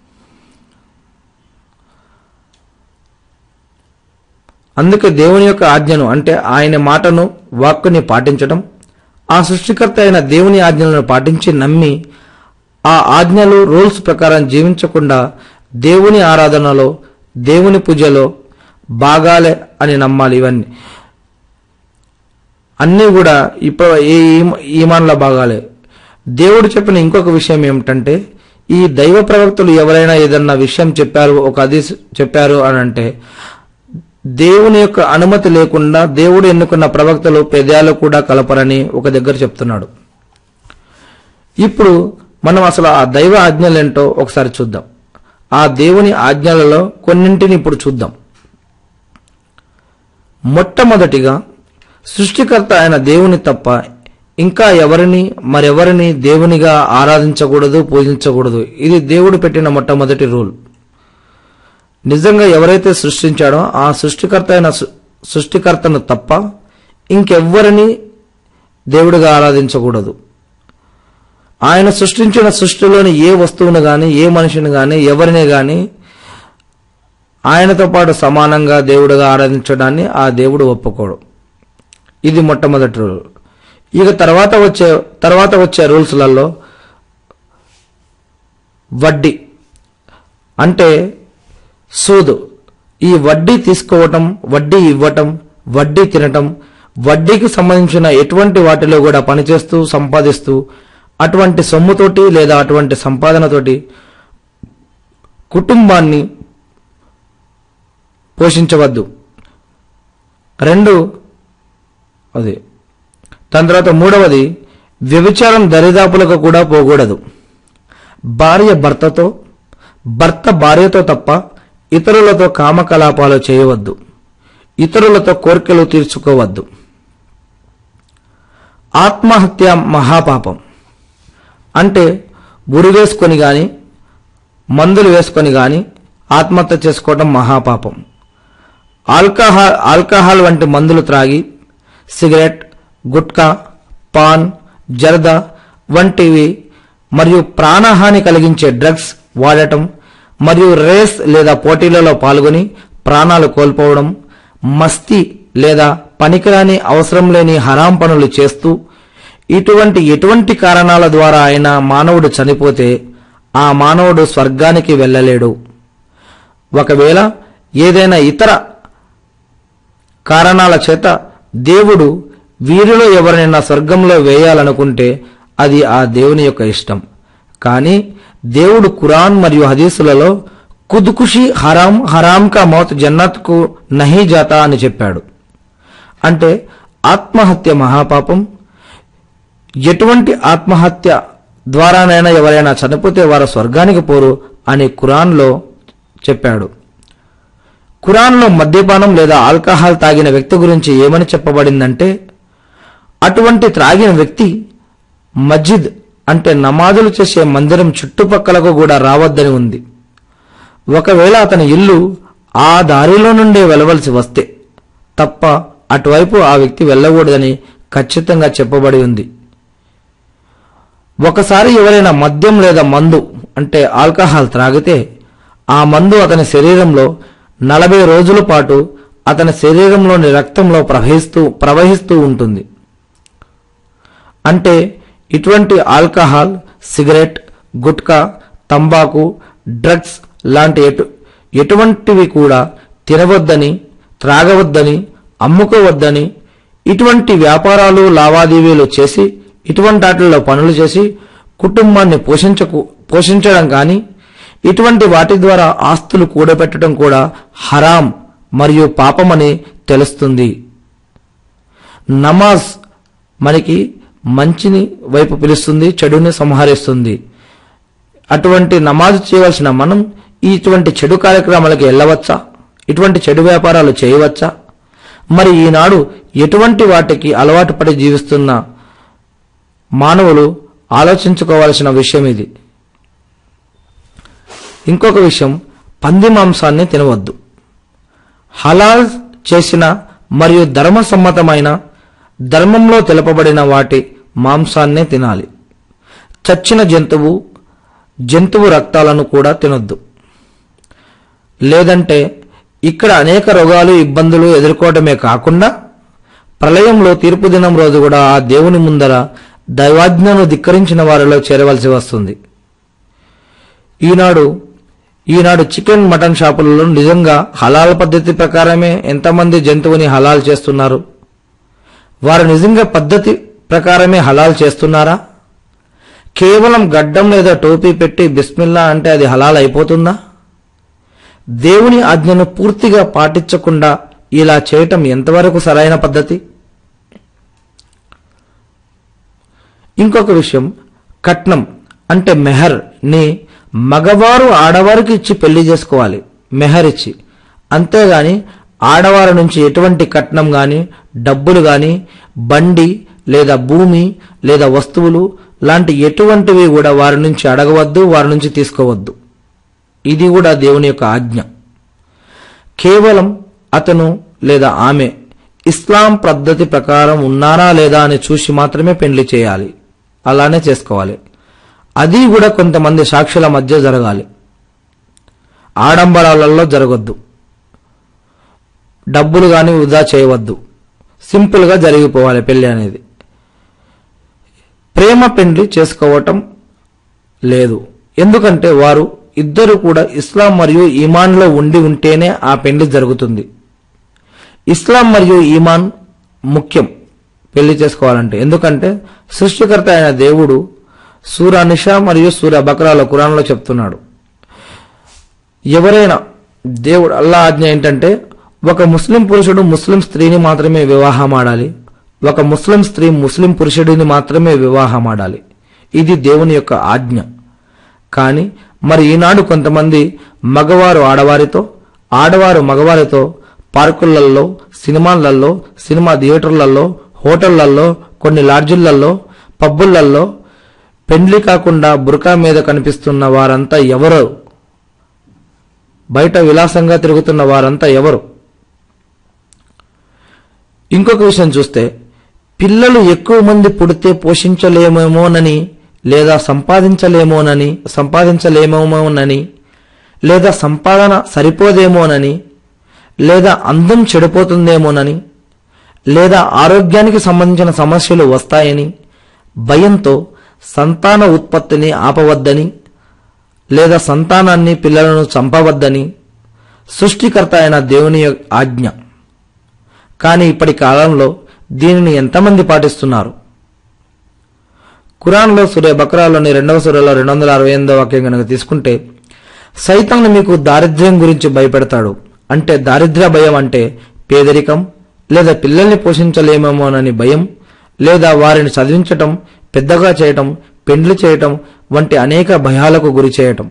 అందుకే దేవుని యొక్క ఆజ్ఞను అంటే ఆయన మాటను వాక్కుని పాటించడం ఆ సృష్టికర్త అయిన దేవుని ఆజ్ఞలను పాటించి నమ్మి ఆ ఆజ్ఞలు రూల్స్ ప్రకారం జీవించకుండా దేవుని ఆరాధనలో దేవుని పూజలో బాగాలే అని నమ్మాలి ఇవన్నీ అన్నీ కూడా ఇప్పుడు ఏ ఈమ- ఈమాన్ల భాగాలే దేవుడు చెప్పిన ఇంకొక విషయం ఏమిటంటే ఈ దైవ ప్రవక్తలు ఎవరైనా ఏదన్నా విషయం చెప్పారు ఒక అది చెప్పారు అని అంటే దేవుని యొక్క అనుమతి లేకుండా దేవుడు ఎన్నుకున్న ప్రవక్తలు పెదాలు కూడా కలపరని ఒక దగ్గర చెప్తున్నాడు ఇప్పుడు మనం అసలు ఆ దైవ ఆజ్ఞలేంటో ఒకసారి చూద్దాం ఆ దేవుని ఆజ్ఞలలో కొన్నింటిని ఇప్పుడు చూద్దాం మొట్టమొదటిగా సృష్టికర్త అయిన దేవుని తప్ప ఇంకా ఎవరిని మరెవరిని దేవునిగా ఆరాధించకూడదు పూజించకూడదు ఇది దేవుడు పెట్టిన మొట్టమొదటి రూల్ నిజంగా ఎవరైతే సృష్టించాడో ఆ సృష్టికర్త అయిన సృ- సృష్టికర్తను తప్ప ఇంకెవ్వరిని దేవుడిగా ఆరాధించకూడదు ఆయన సృష్టించిన సృష్టిలోని ఏ వస్తువును గాని ఏ మనిషిని గాని ఎవరిని గాని ఆయనతో పాటు సమానంగా దేవుడిగా ఆరాధించడాన్ని ఆ దేవుడు ఒప్పుకోడు ఇది మొట్టమొదటి రూల్ ఇక తర్వాత వచ్చే తర్వాత వచ్చే రూల్స్లలో వడ్డీ అంటే సూదు ఈ వడ్డీ తీసుకోవటం వడ్డీ ఇవ్వటం వడ్డీ తినటం వడ్డీకి సంబంధించిన ఎటువంటి వాటిలో కూడా పనిచేస్తూ సంపాదిస్తూ అటువంటి సొమ్ముతోటి లేదా అటువంటి సంపాదనతోటి కుటుంబాన్ని పోషించవద్దు రెండు అది దాని తర్వాత మూడవది వ్యభిచారం దరిదాపులకు కూడా పోకూడదు భార్య భర్తతో భర్త భార్యతో తప్ప ఇతరులతో కామకలాపాలు చేయవద్దు ఇతరులతో కోరికలు తీర్చుకోవద్దు ఆత్మహత్య మహాపాపం అంటే ఉరి వేసుకొని గాని మందులు వేసుకొని గాని ఆత్మహత్య చేసుకోవడం మహాపాపం ఆల్కహాల్ ఆల్కహాల్ వంటి మందులు త్రాగి సిగరెట్ గుట్కా పాన్ జర్ద వంటివి మరియు ప్రాణహాని కలిగించే డ్రగ్స్ వాడటం మరియు రేస్ లేదా పోటీలలో పాల్గొని ప్రాణాలు కోల్పోవడం మస్తీ లేదా పనికిరాని అవసరం లేని హరాం పనులు చేస్తూ ఇటువంటి ఎటువంటి కారణాల ద్వారా అయినా మానవుడు చనిపోతే ఆ మానవుడు స్వర్గానికి వెళ్ళలేడు ఒకవేళ ఏదైనా ఇతర కారణాల చేత దేవుడు వీరిలో ఎవరినైనా స్వర్గంలో వేయాలనుకుంటే అది ఆ దేవుని యొక్క ఇష్టం కానీ దేవుడు ఖురాన్ మరియు హదీసులలో కుదుకుషి హరాం హరాం కా మౌత్ జన్నత్కు నహీ జాతా అని చెప్పాడు అంటే ఆత్మహత్య మహాపాపం ఎటువంటి ఆత్మహత్య ద్వారానైనా ఎవరైనా చనిపోతే వారు స్వర్గానికి పోరు అని ఖురాన్లో చెప్పాడు ఖురాన్లో మద్యపానం లేదా ఆల్కహాల్ తాగిన వ్యక్తి గురించి ఏమని చెప్పబడిందంటే అటువంటి త్రాగిన వ్యక్తి మస్జిద్ అంటే నమాజులు చేసే మందిరం చుట్టుపక్కలకు కూడా రావద్దని ఉంది ఒకవేళ అతని ఇల్లు ఆ దారిలో నుండే వెళ్ళవలసి వస్తే తప్ప అటువైపు ఆ వ్యక్తి వెళ్ళకూడదని ఖచ్చితంగా చెప్పబడి ఉంది ఒకసారి ఎవరైనా మద్యం లేదా మందు అంటే ఆల్కహాల్ త్రాగితే ఆ మందు అతని శరీరంలో నలభై రోజుల పాటు అతని శరీరంలోని రక్తంలో ప్రవహిస్తూ ప్రవహిస్తూ ఉంటుంది అంటే ఇటువంటి ఆల్కహాల్ సిగరెట్ గుట్కా తంబాకు డ్రగ్స్ లాంటి ఎటు ఎటువంటివి కూడా తినవద్దని త్రాగవద్దని అమ్ముకోవద్దని ఇటువంటి వ్యాపారాలు లావాదేవీలు చేసి ఇటువంటి వాటిల్లో పనులు చేసి కుటుంబాన్ని పోషించకు పోషించడం కానీ ఇటువంటి వాటి ద్వారా ఆస్తులు కూడబెట్టడం కూడా హరాం మరియు పాపమని తెలుస్తుంది నమాజ్ మనకి మంచిని వైపు పిలుస్తుంది చెడుని సంహరిస్తుంది అటువంటి నమాజ్ చేయవలసిన మనం ఇటువంటి చెడు కార్యక్రమాలకు వెళ్ళవచ్చా ఇటువంటి చెడు వ్యాపారాలు చేయవచ్చా మరి ఈనాడు ఎటువంటి వాటికి అలవాటు పడి జీవిస్తున్న మానవులు ఆలోచించుకోవాల్సిన విషయం ఇది ఇంకొక విషయం పంది మాంసాన్ని తినవద్దు హలాల్ చేసిన మరియు ధర్మసమ్మతమైన ధర్మంలో తెలుపబడిన వాటి మాంసాన్నే తినాలి చచ్చిన జంతువు జంతువు రక్తాలను కూడా తినొద్దు లేదంటే ఇక్కడ అనేక రోగాలు ఇబ్బందులు ఎదుర్కోవడమే కాకుండా ప్రళయంలో తీర్పు దినం రోజు కూడా ఆ దేవుని ముందర దైవాజ్ఞను ధిక్కరించిన వారిలో చేరవలసి వస్తుంది ఈనాడు ఈనాడు చికెన్ మటన్ షాపులలో నిజంగా హలాల్ పద్ధతి ప్రకారమే ఎంతమంది జంతువుని హలాల్ చేస్తున్నారు వారు నిజంగా పద్ధతి ప్రకారమే హలాల్ చేస్తున్నారా కేవలం గడ్డం లేదా టోపీ పెట్టి బిస్మిల్లా అంటే అది హలాల్ అయిపోతుందా దేవుని ఆజ్ఞను పూర్తిగా పాటించకుండా ఇలా చేయటం ఎంతవరకు సరైన పద్ధతి ఇంకొక విషయం కట్నం అంటే మెహర్ ని మగవారు ఆడవారికి ఇచ్చి పెళ్లి చేసుకోవాలి మెహర్ ఇచ్చి అంతేగాని ఆడవారి నుంచి ఎటువంటి కట్నం గాని డబ్బులు గాని బండి లేదా భూమి లేదా వస్తువులు లాంటి ఎటువంటివి కూడా వారి నుంచి అడగవద్దు వారి నుంచి తీసుకోవద్దు ఇది కూడా దేవుని యొక్క ఆజ్ఞ కేవలం అతను లేదా ఆమె ఇస్లాం పద్ధతి ప్రకారం ఉన్నారా లేదా అని చూసి మాత్రమే పెళ్లి చేయాలి అలానే చేసుకోవాలి అది కూడా కొంతమంది సాక్షుల మధ్య జరగాలి ఆడంబరాలలో జరగొద్దు డబ్బులు కానీ వృధా చేయవద్దు సింపుల్గా జరిగిపోవాలి పెళ్లి అనేది ప్రేమ పెండ్లి చేసుకోవటం లేదు ఎందుకంటే వారు ఇద్దరు కూడా ఇస్లాం మరియు ఈమాన్లో ఉండి ఉంటేనే ఆ పెళ్లి జరుగుతుంది ఇస్లాం మరియు ఈమాన్ ముఖ్యం పెళ్లి చేసుకోవాలంటే ఎందుకంటే సృష్టికర్త అయిన దేవుడు సూర నిషా మరియు సూర బక్రాల కురాన్లో చెప్తున్నాడు ఎవరైనా దేవుడు అల్లా ఆజ్ఞ ఏంటంటే ఒక ముస్లిం పురుషుడు ముస్లిం స్త్రీని మాత్రమే వివాహం ఆడాలి ఒక ముస్లిం స్త్రీ ముస్లిం పురుషుడిని మాత్రమే వివాహం ఆడాలి ఇది దేవుని యొక్క ఆజ్ఞ కానీ మరి ఈనాడు కొంతమంది మగవారు ఆడవారితో ఆడవారు మగవారితో పార్కులలో సినిమాలలో సినిమా థియేటర్లలో హోటళ్లలో కొన్ని లాడ్జిళ్లలో పబ్బులలో పెండ్లి కాకుండా బురకా మీద కనిపిస్తున్న వారంతా ఎవరు బయట విలాసంగా తిరుగుతున్న వారంతా ఎవరు ఇంకొక విషయం చూస్తే పిల్లలు ఎక్కువ మంది పుడితే పోషించలేమేమోనని లేదా సంపాదించలేమోనని సంపాదించలేమోనని లేదా సంపాదన సరిపోదేమోనని లేదా అందం చెడిపోతుందేమోనని లేదా ఆరోగ్యానికి సంబంధించిన సమస్యలు వస్తాయని భయంతో సంతాన ఉత్పత్తిని ఆపవద్దని లేదా సంతానాన్ని పిల్లలను చంపవద్దని సృష్టికర్త అయిన దేవుని యొక్క ఆజ్ఞ కానీ ఇప్పటి కాలంలో దీనిని ఎంతమంది పాటిస్తున్నారు ఖురాన్లో సూర్య బక్రాలోని రెండవ సూర్యలో రెండు వందల అరవై ఎనిమిదో వాక్యం కనుక తీసుకుంటే సైతాన్ని మీకు దారిద్ర్యం గురించి భయపెడతాడు అంటే దారిద్ర్య భయం అంటే పేదరికం లేదా పిల్లల్ని పోషించలేమేమోనని భయం లేదా వారిని చదివించటం పెద్దగా చేయటం పెండ్లి చేయటం వంటి అనేక భయాలకు గురి చేయటం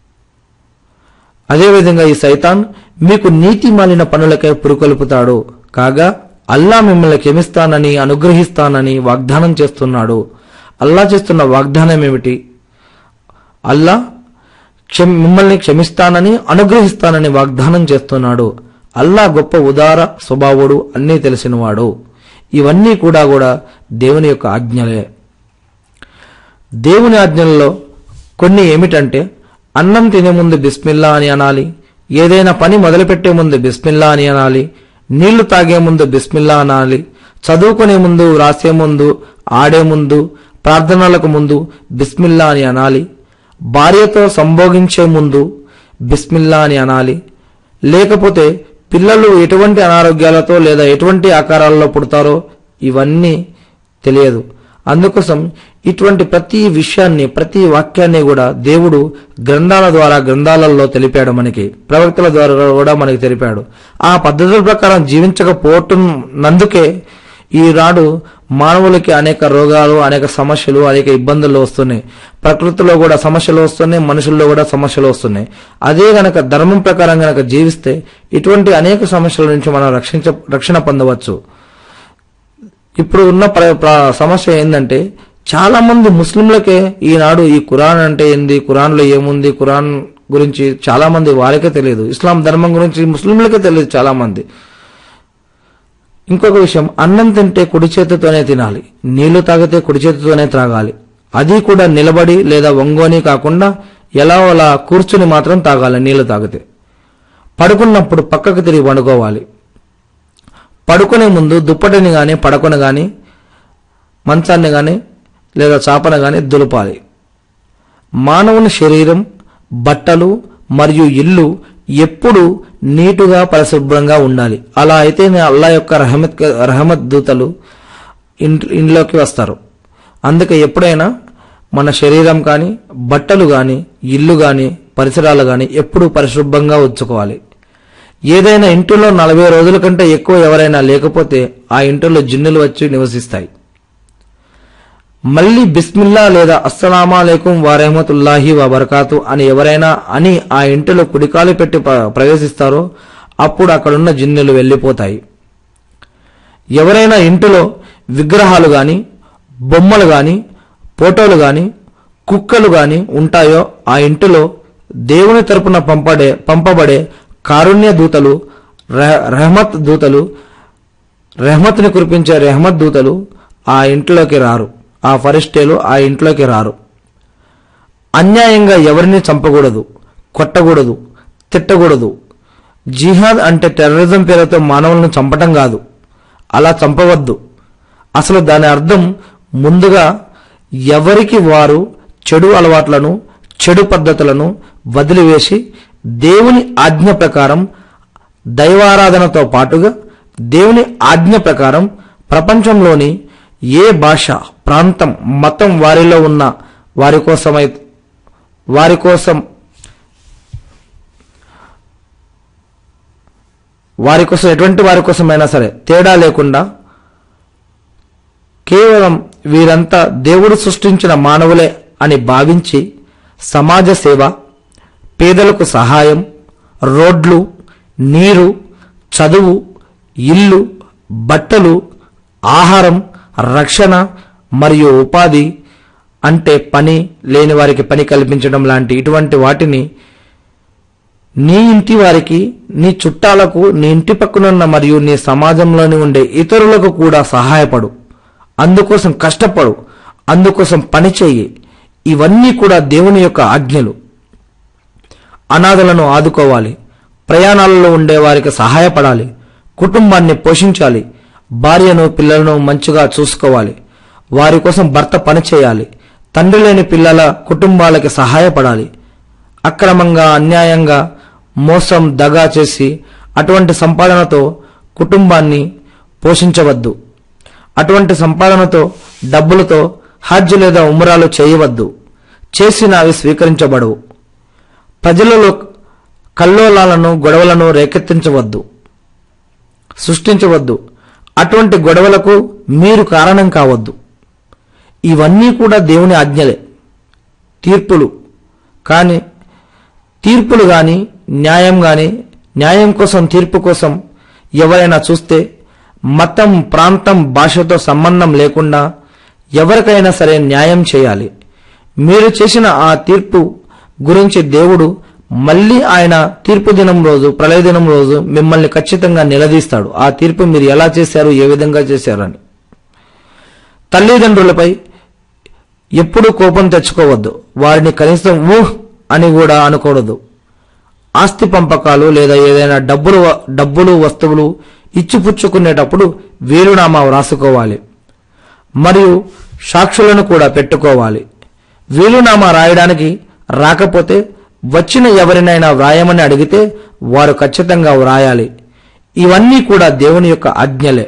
అదేవిధంగా ఈ సైతాన్ మీకు నీతి మాలిన పనులకై పురుకొల్పుతాడు కాగా అల్లా మిమ్మల్ని క్షమిస్తానని అనుగ్రహిస్తానని వాగ్దానం చేస్తున్నాడు అల్లా చేస్తున్న వాగ్దానం ఏమిటి అల్లా క్షమ మిమ్మల్ని క్షమిస్తానని అనుగ్రహిస్తానని వాగ్దానం చేస్తున్నాడు అల్లా గొప్ప ఉదార స్వభావుడు అన్నీ తెలిసినవాడు ఇవన్నీ కూడా కూడా దేవుని యొక్క ఆజ్ఞలే దేవుని ఆజ్ఞలలో కొన్ని ఏమిటంటే అన్నం తినే ముందు బిస్మిల్లా అని అనాలి ఏదైనా పని మొదలుపెట్టే ముందు బిస్మిల్లా అని అనాలి నీళ్లు తాగే ముందు బిస్మిల్లా అనాలి చదువుకునే ముందు రాసే ముందు ఆడే ముందు ప్రార్థనలకు ముందు బిస్మిల్లా అని అనాలి భార్యతో సంభోగించే ముందు బిస్మిల్లా అని అనాలి లేకపోతే పిల్లలు ఎటువంటి అనారోగ్యాలతో లేదా ఎటువంటి ఆకారాల్లో పుడతారో ఇవన్నీ తెలియదు అందుకోసం ఇటువంటి ప్రతి విషయాన్ని ప్రతి వాక్యాన్ని కూడా దేవుడు గ్రంథాల ద్వారా గ్రంథాలలో తెలిపాడు మనకి ప్రవక్తల ద్వారా కూడా మనకి తెలిపాడు ఆ పద్ధతుల ప్రకారం జీవించకపోవటం నందుకే ఈనాడు మానవులకి అనేక రోగాలు అనేక సమస్యలు అనేక ఇబ్బందులు వస్తున్నాయి ప్రకృతిలో కూడా సమస్యలు వస్తున్నాయి మనుషుల్లో కూడా సమస్యలు వస్తున్నాయి అదే గనక ధర్మం ప్రకారం గనక జీవిస్తే ఇటువంటి అనేక సమస్యల నుంచి మనం రక్షించ రక్షణ పొందవచ్చు ఇప్పుడు ఉన్న ప్ర- ప్ర- సమస్య ఏంటంటే చాలా మంది ముస్లింలకే ఈనాడు ఈ ఖురాన్ అంటే ఏంది ఖురాన్లో ఏముంది ఖురాన్ గురించి చాలా మంది వారికే తెలియదు ఇస్లాం ధర్మం గురించి ముస్లింలకే తెలియదు చాలా మంది ఇంకొక విషయం అన్నం తింటే కుడి చేతితోనే తినాలి నీళ్లు తాగితే కుడి చేతితోనే త్రాగాలి అది కూడా నిలబడి లేదా వంగోని కాకుండా ఎలా అలా కూర్చుని మాత్రం తాగాలి నీళ్లు తాగితే పడుకున్నప్పుడు పక్కకు తిరిగి పండుకోవాలి పడుకునే ముందు దుప్పటిని గాని పడకను గాని మంచాన్ని గాని లేదా చాపను గాని దులపాలి మానవుని శరీరం బట్టలు మరియు ఇల్లు ఎప్పుడు నీటుగా పరిశుభ్రంగా ఉండాలి అలా అయితేనే అల్లా యొక్క రహమత్ రహమత్ దూతలు ఇంట్ ఇంట్లోకి వస్తారు అందుకే ఎప్పుడైనా మన శరీరం కానీ బట్టలు కానీ ఇల్లు కానీ పరిసరాలు కానీ ఎప్పుడూ పరిశుభ్రంగా ఉంచుకోవాలి ఏదైనా ఇంటిలో నలభై రోజుల కంటే ఎక్కువ ఎవరైనా లేకపోతే ఆ ఇంటిలో జిన్నులు వచ్చి నివసిస్తాయి మళ్ళీ బిస్మిల్లా లేదా అస్సలామా అలైకుం వరహమతుల్లాహి వబర్కాతు అని ఎవరైనా అని ఆ ఇంటిలో కుడికాలు పెట్టి ప్ర- ప్రవేశిస్తారో అప్పుడు అక్కడున్న జిన్నులు వెళ్ళిపోతాయి ఎవరైనా ఇంటిలో విగ్రహాలు గాని బొమ్మలు గాని ఫోటోలు గాని కుక్కలు గాని ఉంటాయో ఆ ఇంటిలో దేవుని తరపున పంపడే పంపబడే కారుణ్య దూతలు రెహ- రెహమత్ దూతలు రెహమత్ని కురిపించే రెహమత్ దూతలు ఆ ఇంట్లోకి రారు ఆ ఫరిస్టేలు ఆ ఇంట్లోకి రారు అన్యాయంగా ఎవరిని చంపకూడదు కొట్టకూడదు తిట్టకూడదు జిహాద్ అంటే టెర్రరిజం పేరుతో మానవులను చంపటం కాదు అలా చంపవద్దు అసలు దాని అర్థం ముందుగా ఎవరికి వారు చెడు అలవాట్లను చెడు పద్ధతులను వదిలివేసి దేవుని ఆజ్ఞ ప్రకారం దైవారాధనతో పాటుగా దేవుని ఆజ్ఞ ప్రకారం ప్రపంచంలోని ఏ భాష ప్రాంతం మతం వారిలో ఉన్న వారి కోసమై వారి కోసం వారి కోసం ఎటువంటి వారి కోసమైనా సరే తేడా లేకుండా కేవలం వీరంతా దేవుడు సృష్టించిన మానవులే అని భావించి సమాజ సేవ పేదలకు సహాయం రోడ్లు నీరు చదువు ఇల్లు బట్టలు ఆహారం రక్షణ మరియు ఉపాధి అంటే పని లేని వారికి పని కల్పించడం లాంటి ఇటువంటి వాటిని నీ ఇంటి వారికి నీ చుట్టాలకు నీ ఇంటి పక్కనున్న మరియు నీ సమాజంలోని ఉండే ఇతరులకు కూడా సహాయపడు అందుకోసం కష్టపడు అందుకోసం పని చెయ్యి ఇవన్నీ కూడా దేవుని యొక్క ఆజ్ఞలు అనాథలను ఆదుకోవాలి ప్రయాణాలలో ఉండే వారికి సహాయపడాలి కుటుంబాన్ని పోషించాలి భార్యను పిల్లలను మంచిగా చూసుకోవాలి వారి కోసం భర్త పని చేయాలి తండ్రి లేని పిల్లల కుటుంబాలకి సహాయపడాలి అక్రమంగా అన్యాయంగా మోసం దగా చేసి అటువంటి సంపాదనతో కుటుంబాన్ని పోషించవద్దు అటువంటి సంపాదనతో డబ్బులతో హజ్ లేదా ఉమ్రాలు చేయవద్దు చేసిన అవి స్వీకరించబడవు ప్రజలలో కల్లోలాలను గొడవలను రేకెత్తించవద్దు సృష్టించవద్దు అటువంటి గొడవలకు మీరు కారణం కావద్దు ఇవన్నీ కూడా దేవుని ఆజ్ఞలే తీర్పులు కానీ తీర్పులు గాని న్యాయం గాని న్యాయం కోసం తీర్పు కోసం ఎవరైనా చూస్తే మతం ప్రాంతం భాషతో సంబంధం లేకుండా ఎవరికైనా సరే న్యాయం చేయాలి మీరు చేసిన ఆ తీర్పు గురించి దేవుడు మళ్ళీ ఆయన తీర్పు దినం రోజు ప్రళయ దినం రోజు మిమ్మల్ని ఖచ్చితంగా నిలదీస్తాడు ఆ తీర్పు మీరు ఎలా చేశారు ఏ విధంగా చేశారు అని తల్లిదండ్రులపై ఎప్పుడూ కోపం తెచ్చుకోవద్దు వారిని కనీసం ఊహ్ అని కూడా అనకూడదు ఆస్తి పంపకాలు లేదా ఏదైనా డబ్బులు డబ్బులు వస్తువులు ఇచ్చిపుచ్చుకునేటప్పుడు వీలునామా వ్రాసుకోవాలి మరియు సాక్షులను కూడా పెట్టుకోవాలి వీలునామా రాయడానికి రాకపోతే వచ్చిన ఎవరినైనా వ్రాయమని అడిగితే వారు ఖచ్చితంగా వ్రాయాలి ఇవన్నీ కూడా దేవుని యొక్క ఆజ్ఞలే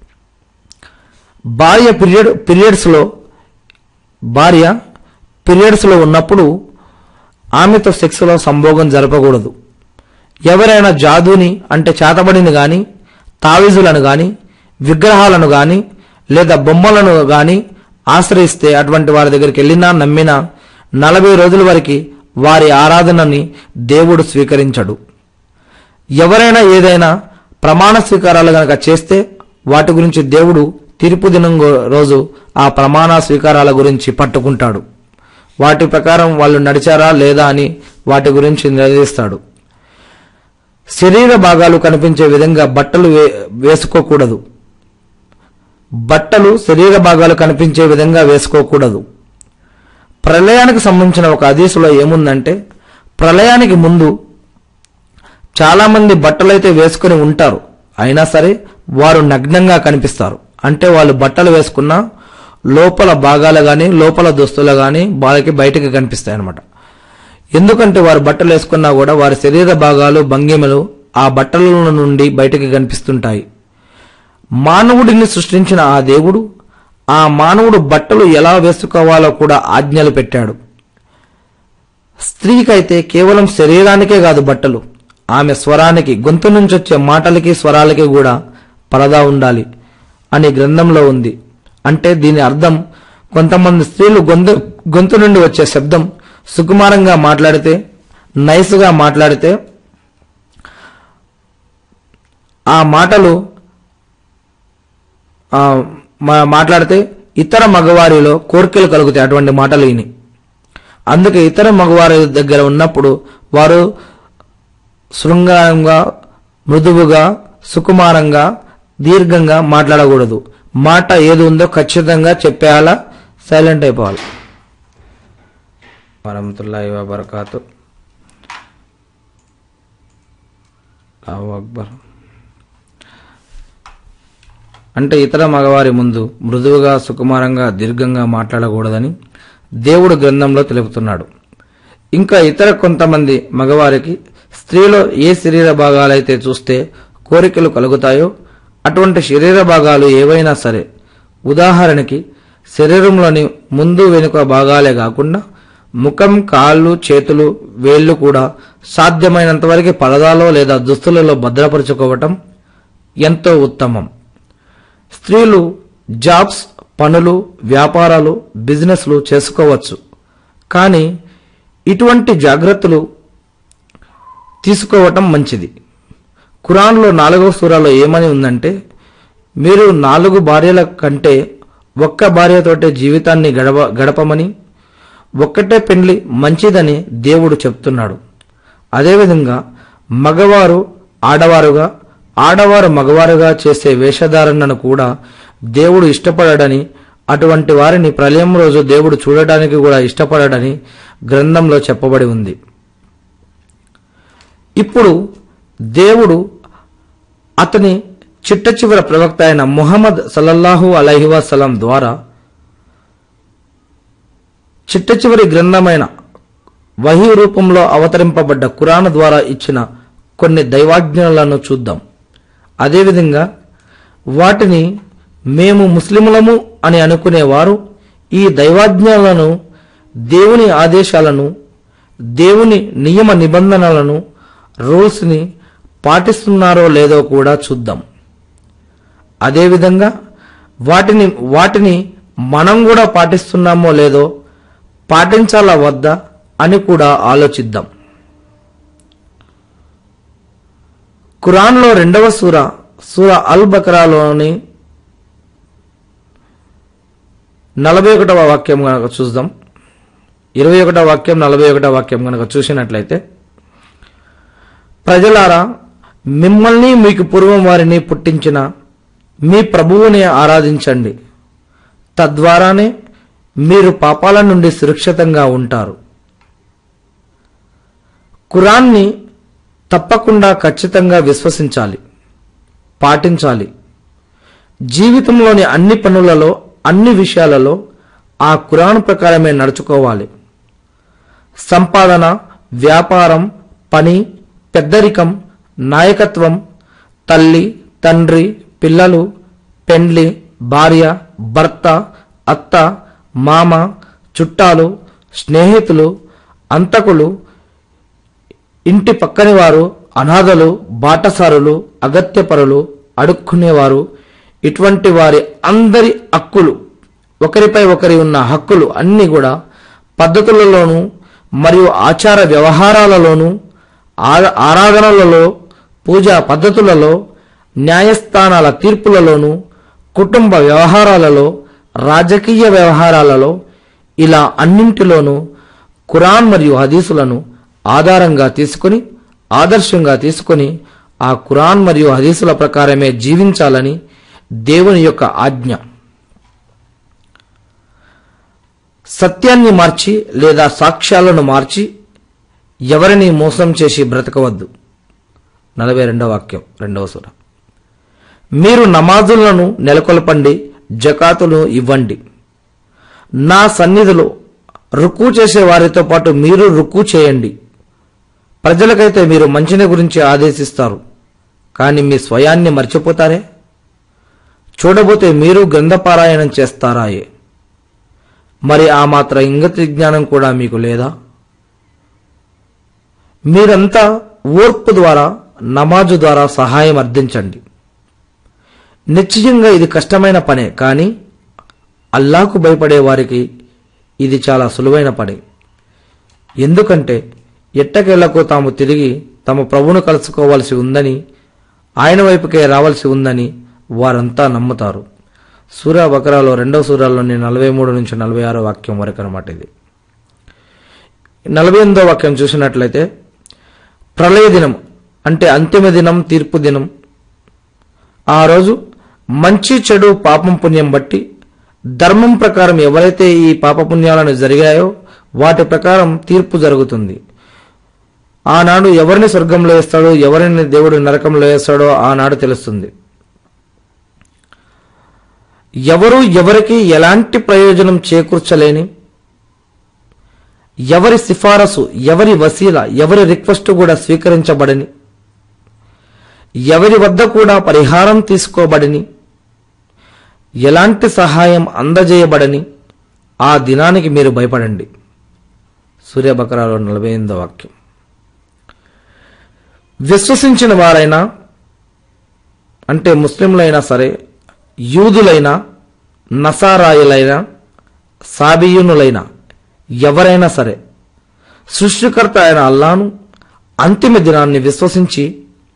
భార్య పీరియడ్ పీరియడ్స్లో భార్య పీరియడ్స్లో ఉన్నప్పుడు ఆమెతో సెక్స్లో సంభోగం జరపకూడదు ఎవరైనా జాదుని అంటే చేతబడిని గాని తావీజులను గాని విగ్రహాలను గాని లేదా బొమ్మలను గాని ఆశ్రయిస్తే అటువంటి వారి దగ్గరికి వెళ్ళినా నమ్మినా నలభై రోజుల వరకు వారి ఆరాధనని దేవుడు స్వీకరించడు ఎవరైనా ఏదైనా ప్రమాణ స్వీకారాలు గనక చేస్తే వాటి గురించి దేవుడు తీర్పు దినం గో- రోజు ఆ ప్రమాణ స్వీకారాల గురించి పట్టుకుంటాడు వాటి ప్రకారం వాళ్ళు నడిచారా లేదా అని వాటి గురించి నిలదీస్తాడు శరీర భాగాలు కనిపించే విధంగా బట్టలు వే- వేసుకోకూడదు బట్టలు శరీర భాగాలు కనిపించే విధంగా వేసుకోకూడదు ప్రళయానికి సంబంధించిన ఒక హదీసులో ఏముందంటే ప్రళయానికి ముందు చాలా మంది బట్టలైతే వేసుకుని ఉంటారు అయినా సరే వారు నగ్నంగా కనిపిస్తారు అంటే వాళ్ళు బట్టలు వేసుకున్నా లోపల భాగాలు గాని లోపల దుస్తులు గాని వాళ్ళకి బయటికి కనిపిస్తాయి అన్నమాట ఎందుకంటే వారు బట్టలు వేసుకున్నా కూడా వారి శరీర భాగాలు భంగిమలు ఆ బట్టల నుండి బయటికి కనిపిస్తుంటాయి మానవుడిని సృష్టించిన ఆ దేవుడు ఆ మానవుడు బట్టలు ఎలా వేసుకోవాలో కూడా ఆజ్ఞలు పెట్టాడు స్త్రీకైతే కేవలం శరీరానికే కాదు బట్టలు ఆమె స్వరానికి గొంతు నుంచి వచ్చే మాటలకి స్వరాలకి కూడా పరదా ఉండాలి అని గ్రంథంలో ఉంది అంటే దీని అర్థం కొంతమంది స్త్రీలు గొంతు గొంతు నుండి వచ్చే శబ్దం సుకుమారంగా మాట్లాడితే నైస్గా మాట్లాడితే ఆ మాటలు ఆ, మా- మాట్లాడితే ఇతర మగవారిలో కోరికలు కలుగుతాయి అటువంటి మాటలు విని అందుకే ఇతర మగవారి దగ్గర ఉన్నప్పుడు వారు శృంగారంగా మృదువుగా సుకుమారంగా దీర్ఘంగా మాట్లాడకూడదు మాట ఏది ఉందో ఖచ్చితంగా చెప్పేయాలా సైలెంట్ అయిపోవాలి వరహతుల్లాhi వబర్కాతు అల్లాహు అక్బర్ అంటే ఇతర మగవారి ముందు మృదువుగా సుకుమారంగా దీర్ఘంగా మాట్లాడకూడదని దేవుడు గ్రంథంలో తెలుపుతున్నాడు ఇంకా ఇతర కొంతమంది మగవారికి స్త్రీలో ఏ శరీర భాగాలైతే చూస్తే కోరికలు కలుగుతాయో అటువంటి శరీర భాగాలు ఏవైనా సరే ఉదాహరణకి శరీరంలోని ముందు వెనుక భాగాలే కాకుండా ముఖం కాళ్ళు చేతులు వేళ్లు కూడా సాధ్యమైనంత వరకు పరదాలో లేదా దుస్తులలో భద్రపరుచుకోవటం ఎంతో ఉత్తమం స్త్రీలు జాబ్స్ పనులు వ్యాపారాలు బిజినెస్లు చేసుకోవచ్చు కానీ ఇటువంటి జాగ్రత్తలు తీసుకోవటం మంచిది ఖురాన్లో నాలుగవ సూరాలో ఏమని ఉందంటే మీరు నాలుగు భార్యల కంటే ఒక్క భార్యతోటే జీవితాన్ని గడప గడపమని ఒక్కటే పెండ్లి మంచిదని దేవుడు చెప్తున్నాడు అదేవిధంగా మగవారు ఆడవారుగా ఆడవారు మగవారుగా చేసే వేషధారణను కూడా దేవుడు ఇష్టపడడని అటువంటి వారిని ప్రళయం రోజు దేవుడు చూడటానికి కూడా ఇష్టపడడని గ్రంథంలో చెప్పబడి ఉంది ఇప్పుడు దేవుడు అతని చిట్ట చివర ప్రవక్త అయిన ముహమ్మద్ సల్లల్లాహు అలైహి వసలం ద్వారా చిట్ట చివరి గ్రంథమైన వహీ రూపంలో అవతరింపబడ్డ కురాన్ ద్వారా ఇచ్చిన కొన్ని దైవాజ్ఞలను చూద్దాం అదేవిధంగా వాటిని మేము ముస్లిములము అని అనుకునేవారు ఈ దైవాజ్ఞలను దేవుని ఆదేశాలను దేవుని నియమ నిబంధనలను రూల్స్ని పాటిస్తున్నారో లేదో కూడా చూద్దాం అదేవిధంగా వాటిని వాటిని మనం కూడా పాటిస్తున్నామో లేదో పాటించాలా వద్దా అని కూడా ఆలోచిద్దాం ఖురాన్లో రెండవ సూర సూర అల్ బకరాలోని నలభై ఒకటవ వాక్యం కనుక చూద్దాం ఇరవై ఒకటవ వాక్యం నలభై ఒకటవ వాక్యం కనుక చూసినట్లయితే ప్రజలారా మిమ్మల్ని మీకు పూర్వం వారిని పుట్టించిన మీ ప్రభువుని ఆరాధించండి తద్వారానే మీరు పాపాల నుండి సురక్షితంగా ఉంటారు ఖురాన్ని తప్పకుండా ఖచ్చితంగా విశ్వసించాలి పాటించాలి జీవితంలోని అన్ని పనులలో అన్ని విషయాలలో ఆ ఖురాన్ ప్రకారమే నడుచుకోవాలి సంపాదన వ్యాపారం పని పెద్దరికం నాయకత్వం తల్లి తండ్రి పిల్లలు పెండ్లి భార్య భర్త అత్త మామ చుట్టాలు స్నేహితులు అంతకులు ఇంటి పక్కని వారు అనాథలు బాటసారులు అగత్యపరులు అడుక్కునేవారు ఇటువంటి వారి అందరి హక్కులు ఒకరిపై ఒకరి ఉన్న హక్కులు అన్నీ కూడా పద్ధతులలోనూ మరియు ఆచార వ్యవహారాలలోనూ ఆ- ఆరాధనలలో పూజా పద్ధతులలో న్యాయస్థానాల తీర్పులలోనూ కుటుంబ వ్యవహారాలలో రాజకీయ వ్యవహారాలలో ఇలా అన్నింటిలోనూ ఖురాన్ మరియు హదీసులను ఆధారంగా తీసుకొని ఆదర్శంగా తీసుకొని ఆ ఖురాన్ మరియు హదీసుల ప్రకారమే జీవించాలని దేవుని యొక్క ఆజ్ఞ సత్యాన్ని మార్చి లేదా సాక్ష్యాలను మార్చి ఎవరిని మోసం చేసి బ్రతకవద్దు నలభై రెండవ వాక్యం రెండవ సూర మీరు నమాజులను నెలకొల్పండి జకాతులు ఇవ్వండి నా సన్నిధిలో రుక్కు చేసే వారితో పాటు మీరు రుక్కు చేయండి ప్రజలకైతే మీరు మంచిని గురించి ఆదేశిస్తారు కానీ మీ స్వయాన్ని మర్చిపోతారే చూడబోతే మీరు గ్రంథపారాయణం చేస్తారాయే మరి ఆ మాత్రం ఇంగతి జ్ఞానం కూడా మీకు లేదా మీరంతా ఓర్పు ద్వారా నమాజు ద్వారా సహాయం అర్థించండి నిశ్చయంగా ఇది కష్టమైన పనే కానీ అల్లాకు భయపడే వారికి ఇది చాలా సులువైన పని ఎందుకంటే ఎట్టకేళ్లకు తాము తిరిగి తమ ప్రభును కలుసుకోవాల్సి ఉందని ఆయన వైపుకే రావాల్సి ఉందని వారంతా నమ్ముతారు సూర్య బకరాలో రెండవ సూరాల్లోని నలభై మూడు నుంచి నలభై ఆరో వాక్యం వరకు అనమాట ఇది నలభై ఎనిమిదో వాక్యం చూసినట్లయితే ప్రళయ దినం అంటే అంతిమ దినం తీర్పు దినం ఆ రోజు మంచి చెడు పాపం పుణ్యం బట్టి ధర్మం ప్రకారం ఎవరైతే ఈ పాపపుణ్యాలను జరిగాయో వాటి ప్రకారం తీర్పు జరుగుతుంది ఆనాడు ఎవరిని స్వర్గంలో వేస్తాడో ఎవరిని దేవుడు నరకంలో వేస్తాడో ఆనాడు తెలుస్తుంది ఎవరు ఎవరికి ఎలాంటి ప్రయోజనం చేకూర్చలేని ఎవరి సిఫారసు ఎవరి వసీల ఎవరి రిక్వెస్ట్ కూడా స్వీకరించబడని ఎవరి వద్ద కూడా పరిహారం తీసుకోబడని ఎలాంటి సహాయం అందజేయబడని ఆ దినానికి మీరు భయపడండి సూర్యబకరాలో నలభై ఎనిమిదో వాక్యం విశ్వసించిన వారైనా అంటే ముస్లింలైనా సరే యూదులైనా నసారాయులైనా సాబియునులైనా ఎవరైనా సరే సృష్టికర్త అయిన అల్లాను అంతిమ దినాన్ని విశ్వసించి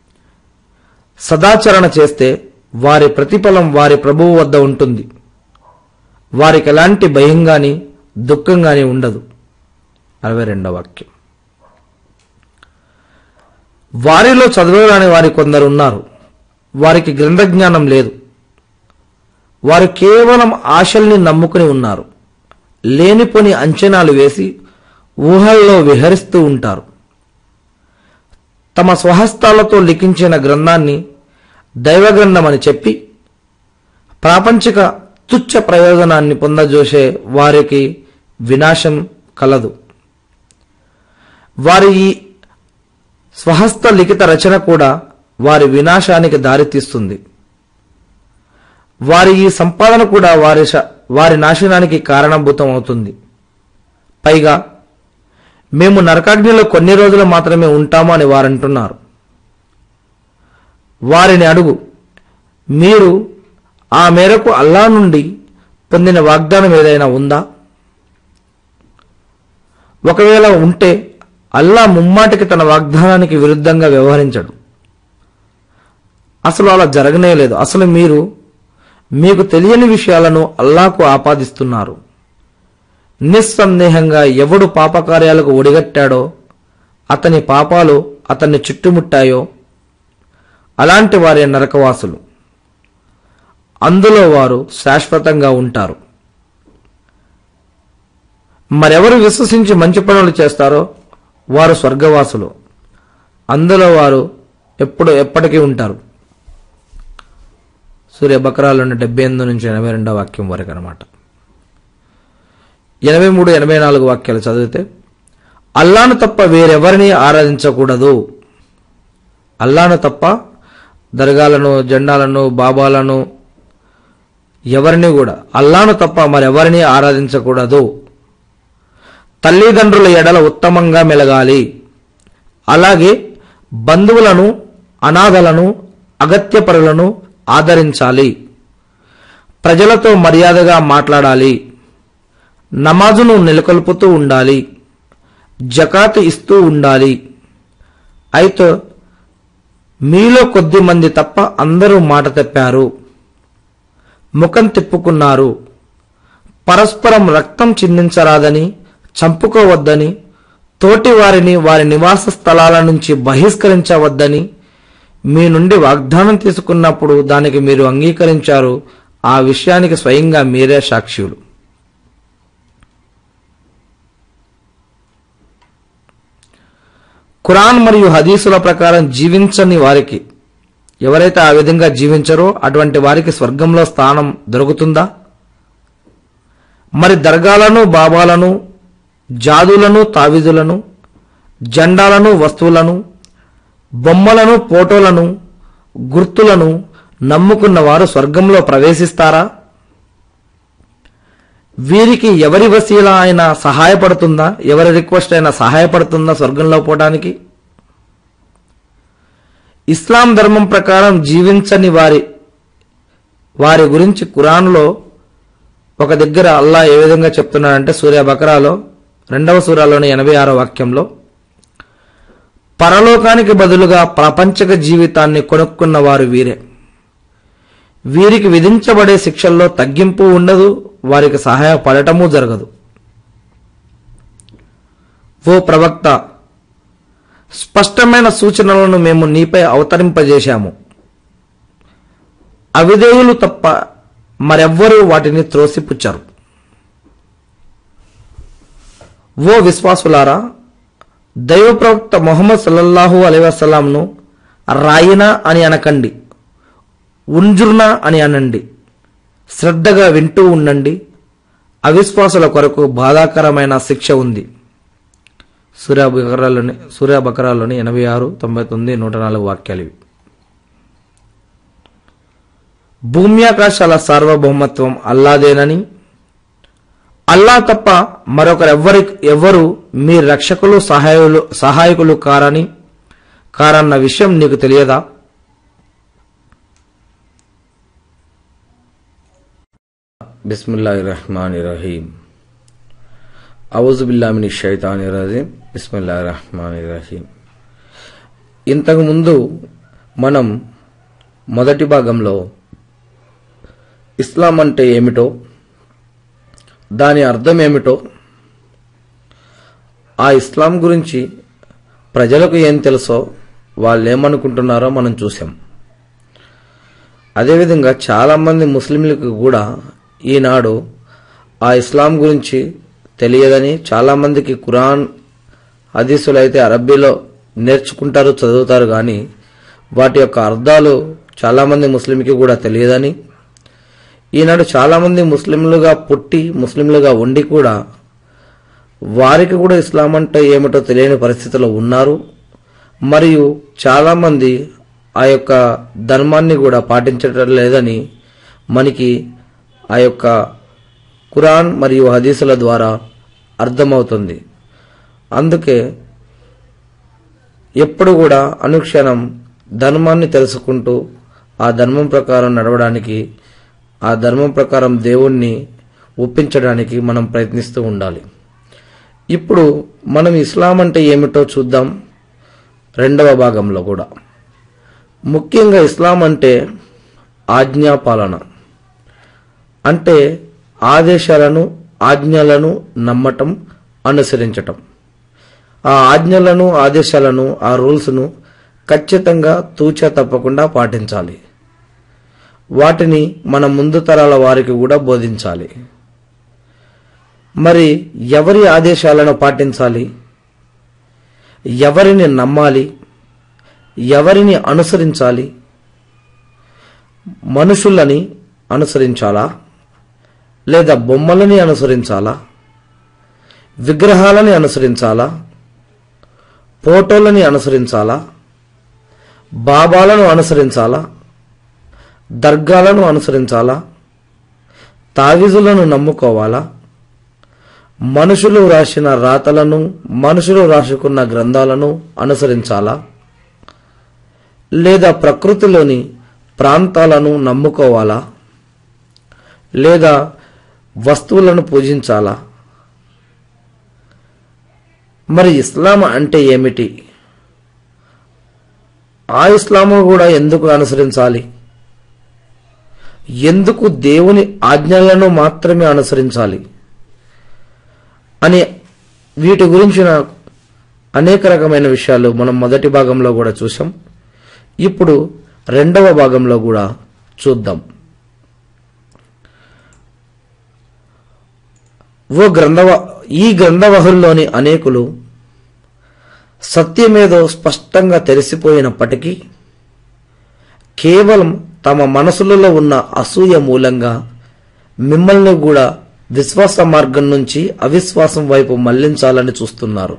సదాచరణ చేస్తే వారి ప్రతిఫలం వారి ప్రభువు వద్ద ఉంటుంది వారికి ఎలాంటి భయం గాని దుఃఖం గాని ఉండదు అరవై రెండవ వాక్యం వారిలో చదవరాని వారి కొందరు ఉన్నారు వారికి గ్రంథ జ్ఞానం లేదు వారు కేవలం ఆశల్ని నమ్ముకుని ఉన్నారు లేనిపోని అంచనాలు వేసి ఊహల్లో విహరిస్తూ ఉంటారు తమ స్వహస్తాలతో లిఖించిన గ్రంథాన్ని దైవగ్రంథమని చెప్పి ప్రాపంచిక తుచ్చ ప్రయోజనాన్ని పొందజోసే వారికి వినాశం కలదు వారి ఈ స్వహస్త లిఖిత రచన కూడా వారి వినాశానికి దారితీస్తుంది వారి ఈ సంపాదన కూడా వారి శ- వారి నాశనానికి కారణభూతం అవుతుంది పైగా మేము నరకాగ్నిలో కొన్ని రోజులు మాత్రమే ఉంటాము అని వారంటున్నారు వారిని అడుగు మీరు ఆ మేరకు అల్లా నుండి పొందిన వాగ్దానం ఏదైనా ఉందా ఒకవేళ ఉంటే అల్లా ముమ్మాటికి తన వాగ్దానానికి విరుద్ధంగా వ్యవహరించడు అసలు అలా జరగనే లేదు అసలు మీరు మీకు తెలియని విషయాలను అల్లాకు ఆపాదిస్తున్నారు నిస్సందేహంగా ఎవడు పాపకార్యాలకు ఒడిగట్టాడో అతని పాపాలు అతన్ని చుట్టుముట్టాయో అలాంటి వారే నరకవాసులు అందులో వారు శాశ్వతంగా ఉంటారు మరెవరు విశ్వసించి మంచి పనులు చేస్తారో వారు స్వర్గవాసులు అందులో వారు ఎప్పుడు ఎప్పటికీ ఉంటారు సూర్య బకరాలు డెబ్బై ఎనిమిది నుంచి ఎనభై రెండో వాక్యం వరకు అనమాట ఎనభై మూడు ఎనభై నాలుగు వాక్యాలు చదివితే అల్లాను తప్ప వేరెవరిని ఆరాధించకూడదు అల్లాను తప్ప దర్గాలను జెండాలను బాబాలను ఎవరిని కూడా అల్లాను తప్ప మరెవరిని ఆరాధించకూడదు తల్లిదండ్రుల ఎడల ఉత్తమంగా మెలగాలి అలాగే బంధువులను అనాథలను అగత్యపరులను ఆదరించాలి ప్రజలతో మర్యాదగా మాట్లాడాలి నమాజును నెలకొల్పుతూ ఉండాలి జకాత్ ఇస్తూ ఉండాలి అయితే మీలో కొద్ది మంది తప్ప అందరూ మాట తప్పారు ముఖం తిప్పుకున్నారు పరస్పరం రక్తం చిందించరాదని చంపుకోవద్దని తోటి వారిని వారి నివాస స్థలాల నుంచి బహిష్కరించవద్దని మీ నుండి వాగ్దానం తీసుకున్నప్పుడు దానికి మీరు అంగీకరించారు ఆ విషయానికి స్వయంగా మీరే సాక్షులు ఖురాన్ మరియు హదీసుల ప్రకారం జీవించని వారికి ఎవరైతే ఆ విధంగా జీవించరో అటువంటి వారికి స్వర్గంలో స్థానం దొరుకుతుందా మరి దర్గాలను బాబాలను జాదులను తావిదులను జెండాలను వస్తువులను బొమ్మలను ఫోటోలను గుర్తులను నమ్ముకున్న వారు స్వర్గంలో ప్రవేశిస్తారా వీరికి ఎవరి వసీల అయినా సహాయపడుతుందా ఎవరి రిక్వెస్ట్ అయినా సహాయపడుతుందా స్వర్గంలో పోవడానికి ఇస్లాం ధర్మం ప్రకారం జీవించని వారి వారి గురించి ఖురాన్లో ఒక దగ్గర అల్లా ఏ విధంగా చెప్తున్నాడంటే సూర్య బకరాలో రెండవ సూరాలోని ఎనభై ఆరో వాక్యంలో పరలోకానికి బదులుగా ప్రపంచక జీవితాన్ని కొనుక్కున్న వారు వీరే వీరికి విధించబడే శిక్షల్లో తగ్గింపు ఉండదు వారికి సహాయపడటము జరగదు ఓ ప్రవక్త స్పష్టమైన సూచనలను మేము నీపై అవతరింపజేశాము అవిధేయులు తప్ప మరెవ్వరూ వాటిని త్రోసిపుచ్చరు ఓ విశ్వాసులారా దైవ ప్రవక్త మొహమ్మద్ సల్లల్లాహు అలై వసలాంను రాయినా అని అనకండి ఉంజుర్నా అని అనండి శ్రద్ధగా వింటూ ఉండండి అవిశ్వాసుల కొరకు బాధాకరమైన శిక్ష ఉంది సూర్య బకరాలోని సూర్య బకరాలోని ఎనభై ఆరు తొంభై తొమ్మిది నూట నాలుగు వాక్యాలు ఇవి భూమ్యాకాశాల సార్వభౌమత్వం అల్లాదేనని అల్లా తప్ప మరొకరెవ్వరి ఎవ్వరు మీ రక్షకులు సహాయులు సహాయకులు కారని కారన్న విషయం నీకు తెలియదా బిస్మిల్లాహిర్ రహమానిర్ రహీం ఔజుబిల్లామిని షైతానిర్ రజీం బిస్మిల్లాహిర్ రహమానిర్ రహీం ఇంతకు ముందు మనం మొదటి భాగంలో ఇస్లాం అంటే ఏమిటో దాని అర్థం ఏమిటో ఆ ఇస్లాం గురించి ప్రజలకు ఏం తెలుసో వాళ్ళు ఏమనుకుంటున్నారో మనం చూసాం అదేవిధంగా చాలామంది ముస్లింలకు కూడా ఈనాడు ఆ ఇస్లాం గురించి తెలియదని చాలామందికి ఖురాన్ హదీసులు అయితే అరబ్బీలో నేర్చుకుంటారు చదువుతారు కానీ వాటి యొక్క అర్థాలు చాలామంది ముస్లింకి కూడా తెలియదని ఈనాడు చాలామంది ముస్లింలుగా పుట్టి ముస్లింలుగా ఉండి కూడా వారికి కూడా ఇస్లాం అంటే ఏమిటో తెలియని పరిస్థితిలో ఉన్నారు మరియు చాలామంది ఆ యొక్క ధర్మాన్ని కూడా పాటించటం లేదని మనకి ఆ యొక్క ఖురాన్ మరియు హదీసుల ద్వారా అర్థమవుతుంది అందుకే ఎప్పుడు కూడా అనుక్షణం ధర్మాన్ని తెలుసుకుంటూ ఆ ధర్మం ప్రకారం నడవడానికి ఆ ధర్మం ప్రకారం దేవుణ్ణి ఒప్పించడానికి మనం ప్రయత్నిస్తూ ఉండాలి ఇప్పుడు మనం ఇస్లాం అంటే ఏమిటో చూద్దాం రెండవ భాగంలో కూడా ముఖ్యంగా ఇస్లాం అంటే ఆజ్ఞాపాలన అంటే ఆదేశాలను ఆజ్ఞలను నమ్మటం అనుసరించటం ఆ ఆజ్ఞలను ఆదేశాలను ఆ రూల్స్ను ఖచ్చితంగా తూచా తప్పకుండా పాటించాలి వాటిని మన ముందు తరాల వారికి కూడా బోధించాలి మరి ఎవరి ఆదేశాలను పాటించాలి ఎవరిని నమ్మాలి ఎవరిని అనుసరించాలి మనుషులని అనుసరించాలా లేదా బొమ్మలని అనుసరించాలా విగ్రహాలని అనుసరించాలా ఫోటోలని అనుసరించాలా బాబాలను అనుసరించాలా దర్గాలను అనుసరించాలా తావిజులను నమ్ముకోవాలా మనుషులు రాసిన రాతలను మనుషులు రాసుకున్న గ్రంథాలను అనుసరించాలా లేదా ప్రకృతిలోని ప్రాంతాలను నమ్ముకోవాలా లేదా వస్తువులను పూజించాలా మరి ఇస్లాం అంటే ఏమిటి ఆ ఇస్లాము కూడా ఎందుకు అనుసరించాలి ఎందుకు దేవుని ఆజ్ఞలను మాత్రమే అనుసరించాలి అని వీటి గురించిన అనేక రకమైన విషయాలు మనం మొదటి భాగంలో కూడా చూసాం ఇప్పుడు రెండవ భాగంలో కూడా చూద్దాం ఓ గ్రంథవ ఈ గ్రంథవహుల్లోని అనేకులు సత్యమేదో స్పష్టంగా తెలిసిపోయినప్పటికీ కేవలం తమ మనసులలో ఉన్న అసూయ మూలంగా మిమ్మల్ని కూడా విశ్వాస మార్గం నుంచి అవిశ్వాసం వైపు మళ్లించాలని చూస్తున్నారు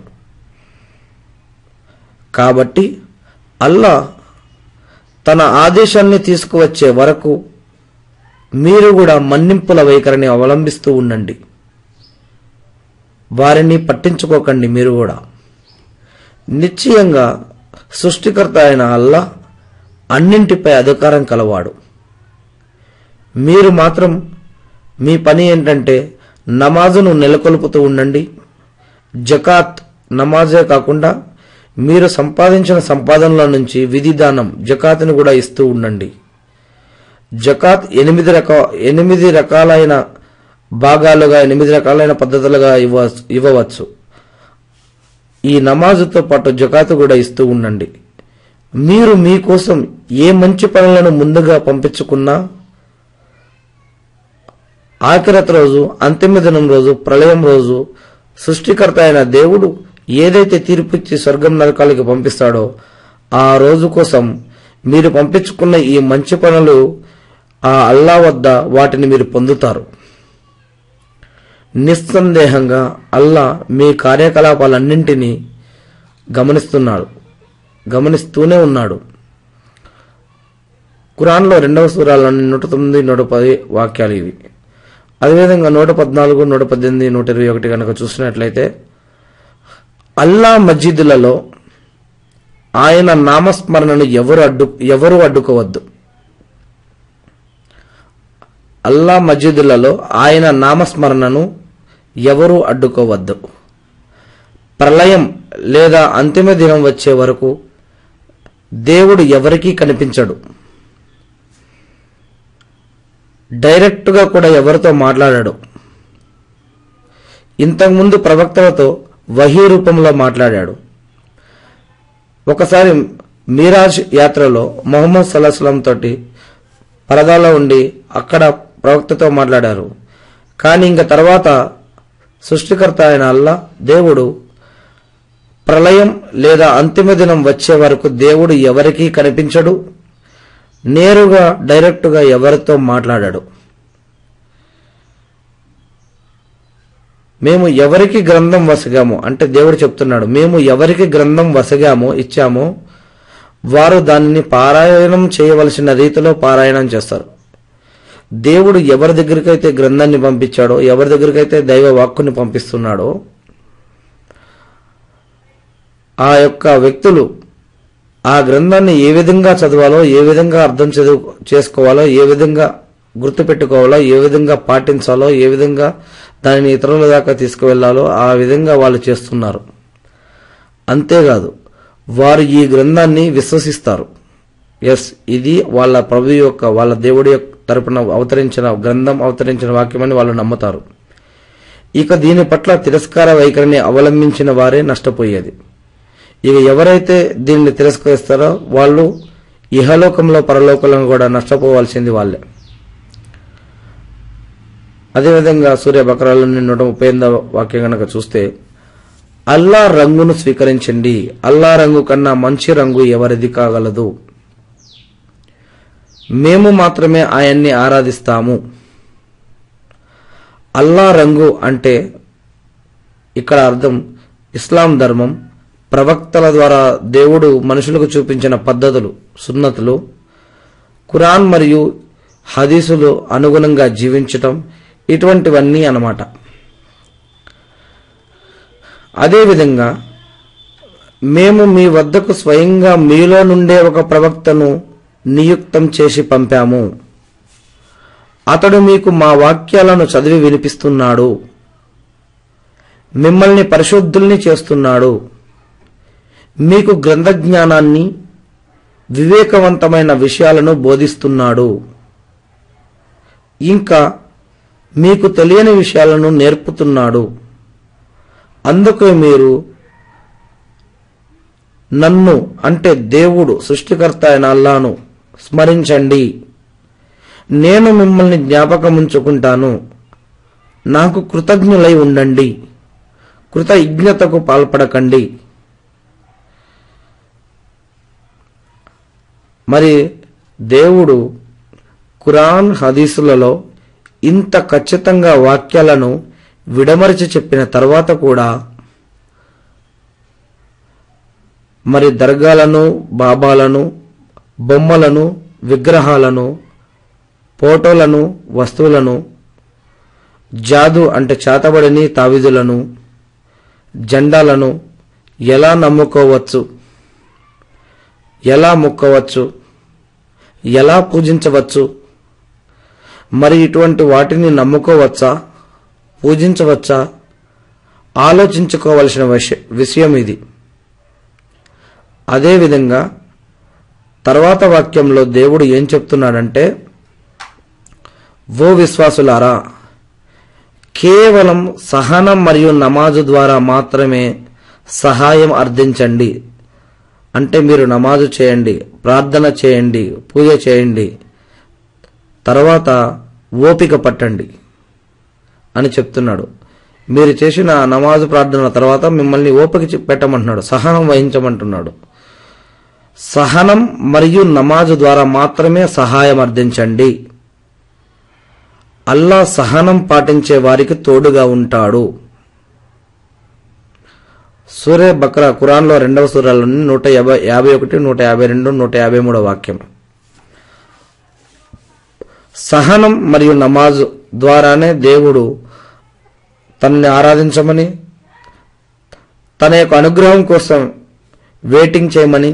కాబట్టి అల్లా తన ఆదేశాన్ని తీసుకువచ్చే వరకు మీరు కూడా మన్నింపుల వైఖరిని అవలంబిస్తూ ఉండండి వారిని పట్టించుకోకండి మీరు కూడా నిశ్చయంగా సృష్టికర్త అయిన అల్లా అన్నింటిపై అధికారం కలవాడు మీరు మాత్రం మీ పని ఏంటంటే నమాజును నెలకొల్పుతూ ఉండండి జకాత్ నమాజే కాకుండా మీరు సంపాదించిన సంపాదనల నుంచి విధిదానం జకాత్ని కూడా ఇస్తూ ఉండండి జకాత్ ఎనిమిది రక ఎనిమిది రకాలైన భాగాలుగా ఎనిమిది రకాలైన పద్ధతులుగా ఇవ్వ ఇవ్వవచ్చు ఈ నమాజుతో పాటు జకాతు కూడా ఇస్తూ ఉండండి మీరు మీకోసం ఏ మంచి పనులను ముందుగా పంపించుకున్నా ఆఖరత రోజు అంతిమ దినం రోజు ప్రళయం రోజు సృష్టికర్త అయిన దేవుడు ఏదైతే తీర్పిచ్చి స్వర్గం నరకాలకి పంపిస్తాడో ఆ రోజు కోసం మీరు పంపించుకున్న ఈ మంచి పనులు ఆ అల్లా వద్ద వాటిని మీరు పొందుతారు నిస్సందేహంగా అల్లా మీ కార్యకలాపాలన్నింటినీ గమనిస్తున్నాడు గమనిస్తూనే ఉన్నాడు ఖురాన్లో రెండవ సూరాలోని నూట తొమ్మిది నూట పది వాక్యాలు ఇవి అదేవిధంగా నూట పద్నాలుగు నూట పద్దెనిమిది నూట ఇరవై ఒకటి కనుక చూసినట్లయితే అల్లా మస్జిదులలో ఆయన నామస్మరణను ఎవరు అడ్డు ఎవరు అడ్డుకోవద్దు అల్లా మస్జిదులలో ఆయన నామస్మరణను ఎవరు అడ్డుకోవద్దు ప్రళయం లేదా అంతిమ దినం వచ్చే వరకు దేవుడు ఎవరికీ కనిపించడు డైరెక్ట్గా కూడా ఎవరితో మాట్లాడాడు ఇంతకుముందు ప్రవక్తలతో వహీ రూపంలో మాట్లాడాడు ఒకసారి మీరాజ్ యాత్రలో మొహమ్మద్ సల్లాహం తోటి పరదాలో ఉండి అక్కడ ప్రవక్తతో మాట్లాడారు కానీ ఇంక తర్వాత సృష్టికర్త అయిన అల్లా దేవుడు ప్రళయం లేదా అంతిమ దినం వచ్చే వరకు దేవుడు ఎవరికీ కనిపించడు నేరుగా డైరెక్టుగా ఎవరితో మాట్లాడాడు మేము ఎవరికి గ్రంథం వసగామో అంటే దేవుడు చెప్తున్నాడు మేము ఎవరికి గ్రంథం వసగామో ఇచ్చామో వారు దానిని పారాయణం చేయవలసిన రీతిలో పారాయణం చేస్తారు దేవుడు ఎవరి దగ్గరికైతే గ్రంథాన్ని పంపించాడో ఎవరి దగ్గరికైతే దైవ వాక్కుని పంపిస్తున్నాడో ఆ యొక్క వ్యక్తులు ఆ గ్రంథాన్ని ఏ విధంగా చదవాలో ఏ విధంగా అర్థం చదువు చేసుకోవాలో ఏ విధంగా గుర్తుపెట్టుకోవాలో ఏ విధంగా పాటించాలో ఏ విధంగా దానిని ఇతరుల దాకా తీసుకువెళ్లాలో ఆ విధంగా వాళ్ళు చేస్తున్నారు అంతేకాదు వారు ఈ గ్రంథాన్ని విశ్వసిస్తారు ఎస్ ఇది వాళ్ళ ప్రభు యొక్క వాళ్ళ దేవుడి యొక్క తరపున అవతరించిన గ్రంథం అవతరించిన వాక్యమని వాళ్ళు నమ్ముతారు ఇక దీని పట్ల తిరస్కార వైఖరిని అవలంబించిన వారే నష్టపోయేది ఇక ఎవరైతే దీన్ని తిరస్కరిస్తారో వాళ్ళు ఇహలోకంలో పరలోకంలో కూడా నష్టపోవాల్సింది వాళ్ళే అదేవిధంగా సూర్య బకరాలోని నూట ముప్పై ఎనిమిదవ వాక్యం కనుక చూస్తే అల్లా రంగును స్వీకరించండి అల్లా రంగు కన్నా మంచి రంగు ఎవరిది కాగలదు మేము మాత్రమే ఆయన్ని ఆరాధిస్తాము అల్లా రంగు అంటే ఇక్కడ అర్థం ఇస్లాం ధర్మం ప్రవక్తల ద్వారా దేవుడు మనుషులకు చూపించిన పద్ధతులు సున్నతులు ఖురాన్ మరియు హదీసులు అనుగుణంగా జీవించటం ఇటువంటివన్నీ అన్నమాట అదేవిధంగా మేము మీ వద్దకు స్వయంగా మీలో నుండే ఒక ప్రవక్తను నియుక్తం చేసి పంపాము అతడు మీకు మా వాక్యాలను చదివి వినిపిస్తున్నాడు మిమ్మల్ని పరిశుద్ధుల్ని చేస్తున్నాడు మీకు గ్రంథ జ్ఞానాన్ని వివేకవంతమైన విషయాలను బోధిస్తున్నాడు ఇంకా మీకు తెలియని విషయాలను నేర్పుతున్నాడు అందుకే మీరు నన్ను అంటే దేవుడు సృష్టికర్త అయిన అల్లాను స్మరించండి నేను మిమ్మల్ని జ్ఞాపకముంచుకుంటాను నాకు కృతజ్ఞులై ఉండండి కృతజ్ఞతకు పాల్పడకండి మరి దేవుడు ఖురాన్ హదీసులలో ఇంత ఖచ్చితంగా వాక్యాలను విడమరిచి చెప్పిన తర్వాత కూడా మరి దర్గాలను బాబాలను బొమ్మలను విగ్రహాలను ఫోటోలను వస్తువులను జాదు అంటే చేతబడిని తావిదులను జెండాలను ఎలా నమ్ముకోవచ్చు ఎలా మొక్కవచ్చు ఎలా పూజించవచ్చు మరి ఇటువంటి వాటిని నమ్ముకోవచ్చా పూజించవచ్చా ఆలోచించుకోవలసిన విష- విషయం ఇది అదేవిధంగా తర్వాత వాక్యంలో దేవుడు ఏం చెప్తున్నాడంటే ఓ విశ్వాసులారా కేవలం సహనం మరియు నమాజు ద్వారా మాత్రమే సహాయం అర్థించండి అంటే మీరు నమాజు చేయండి ప్రార్థన చేయండి పూజ చేయండి తర్వాత ఓపిక పట్టండి అని చెప్తున్నాడు మీరు చేసిన ఆ నమాజు ప్రార్థన తర్వాత మిమ్మల్ని ఓపిక చె- పెట్టమంటున్నాడు సహనం వహించమంటున్నాడు సహనం మరియు నమాజు ద్వారా మాత్రమే సహాయం అర్థించండి అల్లా సహనం పాటించే వారికి తోడుగా ఉంటాడు సూర్య బక్రా ఖురాన్లో రెండవ సూరాలోని నూట యాభై యాభై ఒకటి నూట యాభై రెండు నూట యాభై మూడో వాక్యం సహనం మరియు నమాజు ద్వారానే దేవుడు తనని ఆరాధించమని తన యొక్క అనుగ్రహం కోసం వెయిటింగ్ చేయమని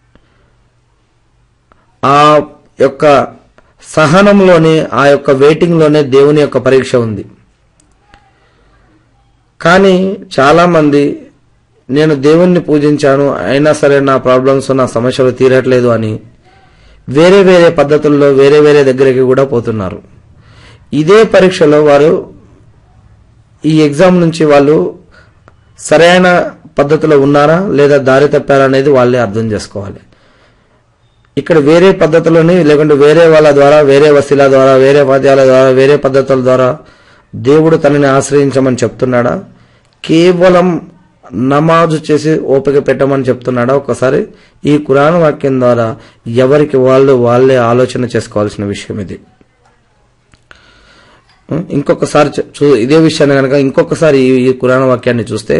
ఆ యొక్క సహనంలోనే ఆ యొక్క వెయిటింగ్లోనే దేవుని యొక్క పరీక్ష ఉంది కానీ చాలామంది నేను దేవుణ్ణి పూజించాను అయినా సరే నా ప్రాబ్లమ్స్ నా సమస్యలు తీరట్లేదు అని వేరే వేరే పద్ధతుల్లో వేరే వేరే దగ్గరికి కూడా పోతున్నారు ఇదే పరీక్షలో వారు ఈ ఎగ్జామ్ నుంచి వాళ్ళు సరైన పద్ధతిలో ఉన్నారా లేదా దారి తప్పారా అనేది వాళ్ళే అర్థం చేసుకోవాలి ఇక్కడ వేరే పద్ధతులని లేకుంటే వేరే వాళ్ళ ద్వారా వేరే వసీల ద్వారా వేరే పద్యాల ద్వారా వేరే పద్ధతుల ద్వారా దేవుడు తనని ఆశ్రయించమని చెప్తున్నాడా కేవలం నమాజు చేసి ఓపిక పెట్టమని చెప్తున్నాడా ఒకసారి ఈ కురాన్ వాక్యం ద్వారా ఎవరికి వాళ్ళు వాళ్ళే ఆలోచన చేసుకోవాల్సిన విషయం ఇది ఉం? ఇంకొకసారి చూ- చూ ఇదే విషయాన్ని కనుక ఇంకొకసారి ఈ- ఈ కురాన్ వాక్యాన్ని చూస్తే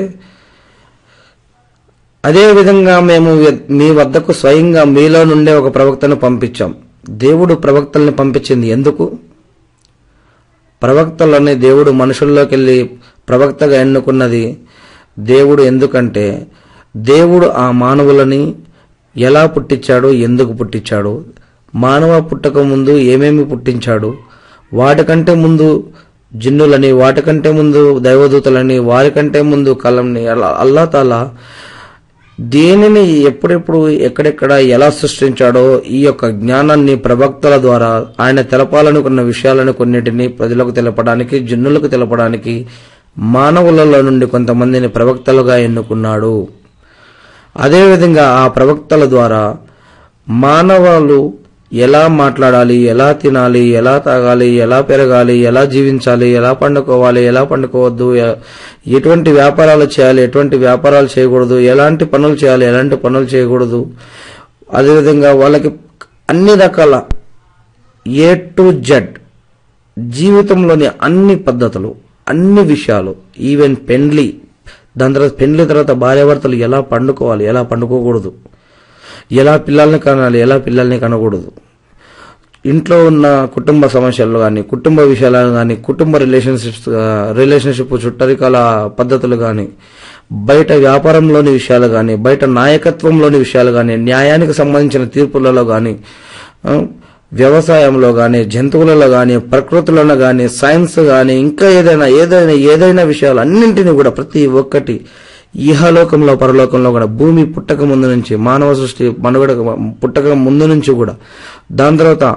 అదే విధంగా మేము వి- మీ వద్దకు స్వయంగా మీలో నుండే ఒక ప్రవక్తను పంపించాం దేవుడు ప్రవక్తల్ని పంపించింది ఎందుకు ప్రవక్తలని దేవుడు మనుషుల్లోకి వెళ్ళి ప్రవక్తగా ఎన్నుకున్నది దేవుడు ఎందుకంటే దేవుడు ఆ మానవులని ఎలా పుట్టించాడు ఎందుకు పుట్టించాడు మానవ పుట్టక ముందు ఏమేమి పుట్టించాడు వాటికంటే ముందు జిన్నులని వాటికంటే ముందు దైవదూతలని వారికంటే ముందు కలంని అలా అల్లా తాలా దేనిని ఎప్పుడెప్పుడు ఎక్కడెక్కడ ఎలా సృష్టించాడో ఈ యొక్క జ్ఞానాన్ని ప్రవక్తల ద్వారా ఆయన తెలపాలనుకున్న విషయాలను కొన్నిటిని ప్రజలకు తెలపడానికి జనులకు తెలపడానికి మానవులలో నుండి కొంతమందిని ప్రవక్తలుగా ఎన్నుకున్నాడు అదేవిధంగా ఆ ప్రవక్తల ద్వారా మానవాళు ఎలా మాట్లాడాలి ఎలా తినాలి ఎలా తాగాలి ఎలా పెరగాలి ఎలా జీవించాలి ఎలా పండుకోవాలి ఎలా పండుకోవద్దు ఎ- ఎటువంటి వ్యాపారాలు చేయాలి ఎటువంటి వ్యాపారాలు చేయకూడదు ఎలాంటి పనులు చేయాలి ఎలాంటి పనులు చేయకూడదు అదేవిధంగా వాళ్ళకి అన్ని రకాల ఏ టు జెడ్ జీవితంలోని అన్ని పద్ధతులు అన్ని విషయాలు ఈవెన్ పెండ్లి దాని తర్వాత పెండ్లి తర్వాత భార్యాభర్తలు ఎలా పండుకోవాలి ఎలా పండుకోకూడదు ఎలా పిల్లల్ని కనాలి ఎలా పిల్లల్ని కనకూడదు ఇంట్లో ఉన్న కుటుంబ సమస్యలు కానీ కుటుంబ విషయాలు కానీ కుటుంబ రిలేషన్షిప్స్ రిలేషన్షిప్ చుట్టరికాల పద్ధతులు కానీ బయట వ్యాపారంలోని విషయాలు కానీ బయట నాయకత్వంలోని విషయాలు కానీ న్యాయానికి సంబంధించిన తీర్పులలో కానీ ఆ, వ్యవసాయంలో కానీ జంతువులలో కానీ ప్రకృతిలో కానీ సైన్స్ కానీ ఇంకా ఏదైనా ఏదైనా ఏదైనా విషయాలు అన్నింటినీ కూడా ప్రతి ఒక్కటి ఇహలోకంలో పరలోకంలో కూడా భూమి పుట్టక ముందు నుంచి మానవ సృష్టి మనుగడ పుట్టక ముందు నుంచి కూడా దాని తర్వాత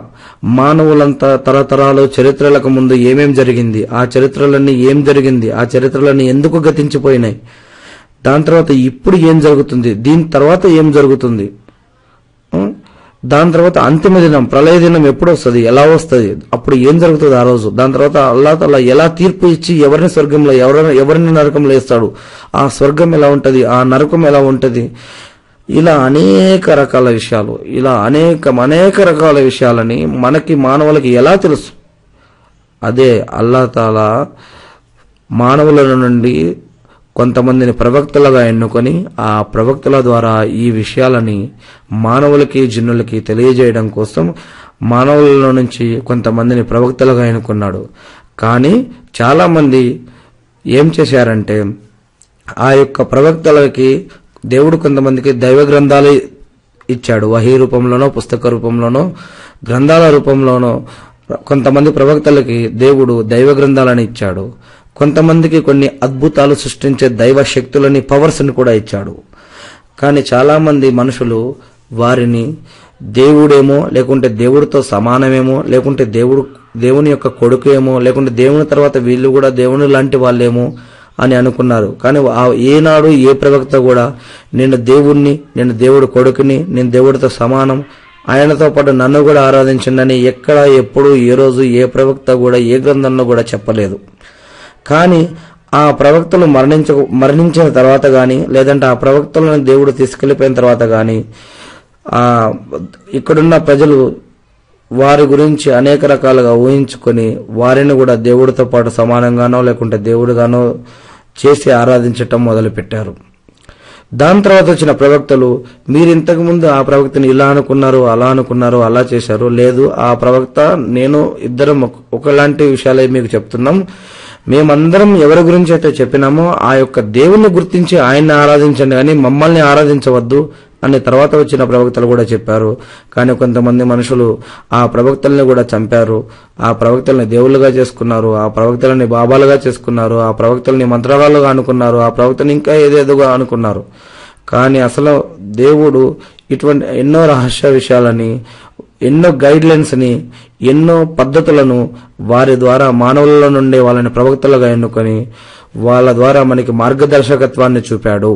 మానవులంతా తరతరాలు చరిత్రలకు ముందు ఏమేం జరిగింది ఆ చరిత్రలన్నీ ఏం జరిగింది ఆ చరిత్రలన్నీ ఎందుకు గతించిపోయినాయి దాని తర్వాత ఇప్పుడు ఏం జరుగుతుంది దీని తర్వాత ఏం జరుగుతుంది ఉం? దాని తర్వాత అంతిమ దినం ప్రళయ దినం ఎప్పుడు వస్తుంది ఎలా వస్తుంది అప్పుడు ఏం జరుగుతుంది ఆ రోజు దాని తర్వాత అల్లా తల ఎలా తీర్పు ఇచ్చి ఎవరిని స్వర్గంలో ఎవరిని ఎవరిని నరకంలో వేస్తాడు ఆ స్వర్గం ఎలా ఉంటది ఆ నరకం ఎలా ఉంటది ఇలా అనేక రకాల విషయాలు ఇలా అనేక అనేక రకాల విషయాలని మనకి మానవులకి ఎలా తెలుసు అదే అల్లా తాలా మానవుల నుండి కొంతమందిని ప్రవక్తలుగా ఎన్నుకొని ఆ ప్రవక్తల ద్వారా ఈ విషయాలని మానవులకి జిన్నులకి తెలియజేయడం కోసం మానవుల నుంచి కొంతమందిని ప్రవక్తలుగా ఎన్నుకున్నాడు కానీ చాలామంది ఏం చేశారంటే ఆ యొక్క ప్రవక్తలకి దేవుడు కొంతమందికి దైవ గ్రంథాలు ఇచ్చాడు వహీ రూపంలోనో పుస్తక రూపంలోనో గ్రంథాల రూపంలోనో కొంతమంది ప్రవక్తలకి దేవుడు దైవ గ్రంథాలని ఇచ్చాడు కొంతమందికి కొన్ని అద్భుతాలు సృష్టించే దైవ శక్తులని పవర్స్ని కూడా ఇచ్చాడు కానీ చాలా మంది మనుషులు వారిని దేవుడేమో లేకుంటే దేవుడితో సమానమేమో లేకుంటే దేవుడు దేవుని యొక్క కొడుకు ఏమో లేకుంటే దేవుని తర్వాత వీళ్ళు కూడా దేవుని లాంటి వాళ్ళేమో అని అనుకున్నారు కానీ ఆ ఏనాడు ఏ ప్రవక్త కూడా నేను దేవుణ్ణి నేను దేవుడు కొడుకుని నేను దేవుడితో సమానం ఆయనతో పాటు నన్ను కూడా ఆరాధించండి ఎక్కడ ఎప్పుడు ఏ రోజు ఏ ప్రవక్త కూడా ఏ గ్రంథంలో కూడా చెప్పలేదు కానీ ఆ ప్రవక్తలు మరణించ మరణించిన తర్వాత గాని లేదంటే ఆ ప్రవక్తలను దేవుడు తీసుకెళ్లిపోయిన తర్వాత గాని ఆ ఇక్కడున్న ప్రజలు వారి గురించి అనేక రకాలుగా ఊహించుకొని వారిని కూడా దేవుడితో పాటు సమానంగానో లేకుంటే దేవుడిగానో చేసి ఆరాధించటం మొదలుపెట్టారు దాని తర్వాత వచ్చిన ప్రవక్తలు మీరు ఇంతకు ముందు ఆ ప్రవక్తని ఇలా అనుకున్నారు అలా అనుకున్నారు అలా చేశారు లేదు ఆ ప్రవక్త నేను ఇద్దరం ఒక- ఒకలాంటి విషయాలే మీకు చెప్తున్నాం మేమందరం ఎవరి గురించి అయితే చెప్పినామో ఆ యొక్క దేవుణ్ణి గుర్తించి ఆయన్ని ఆరాధించండి కానీ మమ్మల్ని ఆరాధించవద్దు అని తర్వాత వచ్చిన ప్రవక్తలు కూడా చెప్పారు కానీ కొంతమంది మనుషులు ఆ ప్రవక్తల్ని కూడా చంపారు ఆ ప్రవక్తల్ని దేవుళ్ళుగా చేసుకున్నారు ఆ ప్రవక్తలని బాబాలుగా చేసుకున్నారు ఆ ప్రవక్తల్ని మంత్రగాళ్ళుగా అనుకున్నారు ఆ ప్రవక్తని ఇంకా ఏదేదోగా అనుకున్నారు కానీ అసలు దేవుడు ఇటువంటి ఎన్నో రహస్య విషయాలని ఎన్నో గైడ్ లైన్స్ ని ఎన్నో పద్ధతులను వారి ద్వారా మానవుల నుండి వాళ్ళని ప్రవక్తలుగా ఎన్నుకొని వాళ్ళ ద్వారా మనకి మార్గదర్శకత్వాన్ని చూపాడు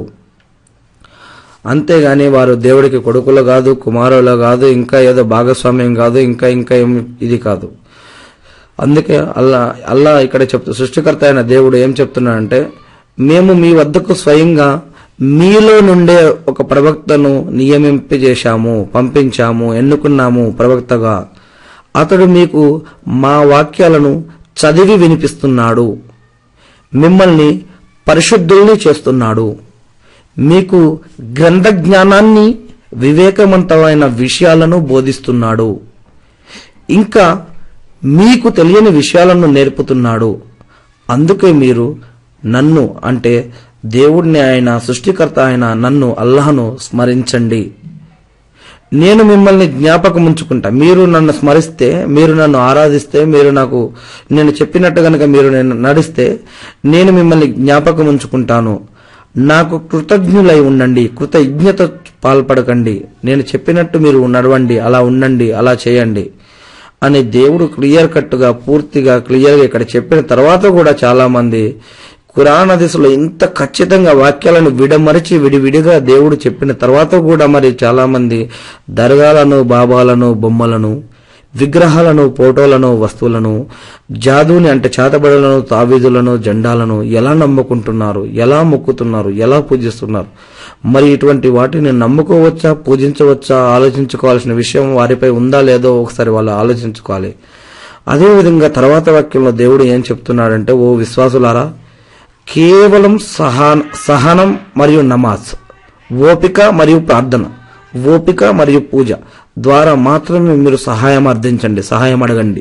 అంతేగాని వారు దేవుడికి కొడుకులు కాదు కుమారులు కాదు ఇంకా ఏదో భాగస్వామ్యం కాదు ఇంకా ఇంకా ఏం ఇది కాదు అందుకే అల్లా అల్లా ఇక్కడ చెప్తూ సృష్టికర్త అయిన దేవుడు ఏం చెప్తున్నాడంటే మేము మీ వద్దకు స్వయంగా మీలో నుండే ఒక ప్రవక్తను నియమింప చేశాము పంపించాము ఎన్నుకున్నాము ప్రవక్తగా అతడు మీకు మా వాక్యాలను చదివి వినిపిస్తున్నాడు మిమ్మల్ని పరిశుద్ధుల్ని చేస్తున్నాడు మీకు గ్రంథ జ్ఞానాన్ని వివేకవంతమైన విషయాలను బోధిస్తున్నాడు ఇంకా మీకు తెలియని విషయాలను నేర్పుతున్నాడు అందుకే మీరు నన్ను అంటే దేవుడిని ఆయన సృష్టికర్త అయిన నన్ను అల్లాహను స్మరించండి నేను మిమ్మల్ని జ్ఞాపకం ఉంచుకుంటా మీరు నన్ను స్మరిస్తే మీరు నన్ను ఆరాధిస్తే మీరు నాకు నేను చెప్పినట్టు గనక మీరు నేను నడిస్తే నేను మిమ్మల్ని జ్ఞాపకం ఉంచుకుంటాను నాకు కృతజ్ఞులై ఉండండి కృతజ్ఞత పాల్పడకండి నేను చెప్పినట్టు మీరు నడవండి అలా ఉండండి అలా చేయండి అని దేవుడు క్లియర్ కట్టుగా పూర్తిగా క్లియర్గా ఇక్కడ చెప్పిన తర్వాత కూడా చాలా మంది ఖురాన్ హదీసులో ఇంత ఖచ్చితంగా వాక్యాలను విడమరిచి విడివిడిగా దేవుడు చెప్పిన తర్వాత కూడా మరి చాలా మంది దర్గాలను బాబాలను బొమ్మలను విగ్రహాలను ఫోటోలను వస్తువులను జాదుని అంటే చేతబడులను తావీదులను జెండాలను ఎలా నమ్ముకుంటున్నారు ఎలా మొక్కుతున్నారు ఎలా పూజిస్తున్నారు మరి ఇటువంటి వాటిని నమ్ముకోవచ్చా పూజించవచ్చా ఆలోచించుకోవాల్సిన విషయం వారిపై ఉందా లేదో ఒకసారి వాళ్ళు ఆలోచించుకోవాలి అదేవిధంగా తర్వాత వాక్యంలో దేవుడు ఏం చెప్తున్నాడంటే ఓ విశ్వాసులారా కేవలం సహన సహనం మరియు నమాజ్ ఓపిక మరియు ప్రార్థన ఓపిక మరియు పూజ ద్వారా మాత్రమే మీరు సహాయం అర్థించండి సహాయం అడగండి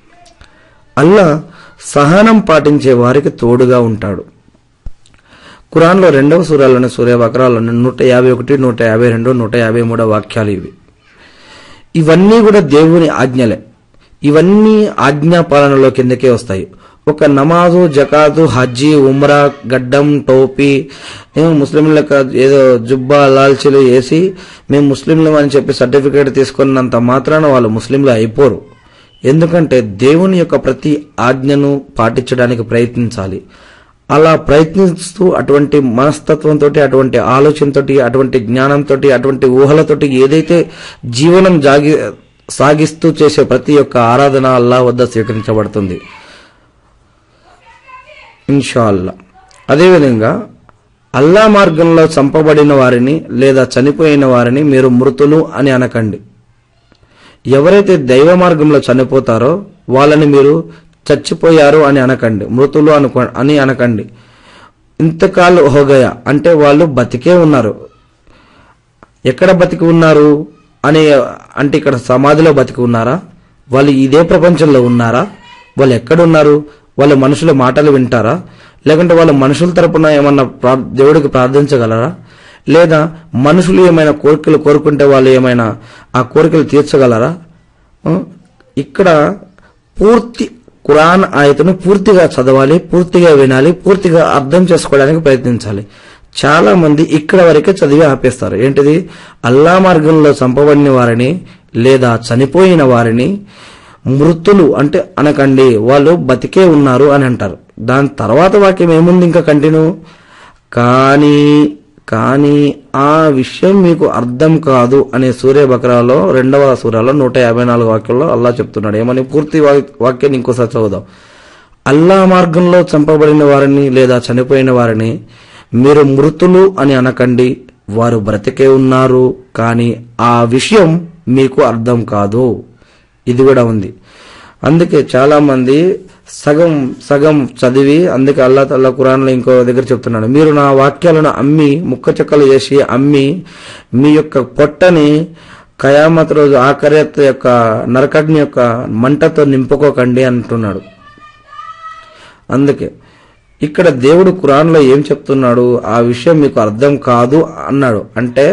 అల్లా సహనం పాటించే వారికి తోడుగా ఉంటాడు ఖురాన్లో రెండవ సూరాలోని సూర్య బకరాలోని నూట యాభై ఒకటి నూట యాభై రెండు నూట యాభై మూడో వాక్యాలు ఇవి ఇవన్నీ కూడా దేవుని ఆజ్ఞలే ఇవన్నీ ఆజ్ఞా పాలనలో కిందకే వస్తాయి ఒక నమాజు జకాతు హజ్జీ ఉమ్రా గడ్డం టోపీ ఏమో ముస్లింలకు ఏదో జుబ్బా లాల్చీలు వేసి మేము ముస్లింలు అని చెప్పి సర్టిఫికేట్ తీసుకున్నంత మాత్రాన వాళ్ళు ముస్లింలు అయిపోరు ఎందుకంటే దేవుని యొక్క ప్రతి ఆజ్ఞను పాటించడానికి ప్రయత్నించాలి అలా ప్రయత్నిస్తూ అటువంటి మనస్తత్వంతో అటువంటి ఆలోచనతోటి అటువంటి జ్ఞానంతో అటువంటి ఊహలతోటి ఏదైతే జీవనం జాగి సాగిస్తూ చేసే ప్రతి ఒక్క ఆరాధన అల్లా వద్ద స్వీకరించబడుతుంది ఇన్షాల్లా అదేవిధంగా అల్లా మార్గంలో చంపబడిన వారిని లేదా చనిపోయిన వారిని మీరు మృతులు అని అనకండి ఎవరైతే దైవ మార్గంలో చనిపోతారో వాళ్ళని మీరు చచ్చిపోయారు అని అనకండి మృతులు అనుకో అని అనకండి ఇంతకాలు హోగయ అంటే వాళ్ళు బతికే ఉన్నారు ఎక్కడ బతికి ఉన్నారు అని అంటే ఇక్కడ సమాధిలో బతికి ఉన్నారా వాళ్ళు ఇదే ప్రపంచంలో ఉన్నారా వాళ్ళు ఎక్కడున్నారు వాళ్ళు మనుషుల మాటలు వింటారా లేకుంటే వాళ్ళు మనుషుల తరపున ఏమన్నా ప్రా- దేవుడికి ప్రార్థించగలరా లేదా మనుషులు ఏమైనా కోరికలు కోరుకుంటే వాళ్ళు ఏమైనా ఆ కోరికలు తీర్చగలరా ఆ? ఇక్కడ పూర్తి ఖురాన్ ఆయతను పూర్తిగా చదవాలి పూర్తిగా వినాలి పూర్తిగా అర్థం చేసుకోవడానికి ప్రయత్నించాలి చాలా మంది ఇక్కడ వరకే చదివి ఆపేస్తారు ఏంటిది అల్లా మార్గంలో చంపబడిన వారిని లేదా చనిపోయిన వారిని మృతులు అంటే అనకండి వాళ్ళు బతికే ఉన్నారు అని అంటారు దాని తర్వాత వాక్యం ఏముంది ఇంకా కంటిన్యూ కానీ కానీ ఆ విషయం మీకు అర్థం కాదు అనే సూర్య బకరాలో రెండవ సూరాలో నూట యాభై నాలుగు వాక్యంలో అల్లా చెప్తున్నాడు ఏమని పూర్తి వా- వాక్యాన్ని ఇంకోసారి చదువుదాం అల్లా మార్గంలో చంపబడిన వారిని లేదా చనిపోయిన వారిని మీరు మృతులు అని అనకండి వారు బ్రతికే ఉన్నారు కానీ ఆ విషయం మీకు అర్థం కాదు ఇది కూడా ఉంది అందుకే చాలా మంది సగం సగం చదివి అందుకే అల్లా తల్లా ఖురాన్లో ఇంకో దగ్గర చెప్తున్నాడు మీరు నా వాక్యాలను అమ్మి ముక్క చెక్కలు చేసి అమ్మి మీ యొక్క పొట్టని కయామత్ రోజు ఆఖరియత్ యొక్క నరకగ్ని యొక్క మంటతో నింపుకోకండి అంటున్నాడు అందుకే ఇక్కడ దేవుడు ఖురాన్లో ఏం చెప్తున్నాడు ఆ విషయం మీకు అర్థం కాదు అన్నాడు అంటే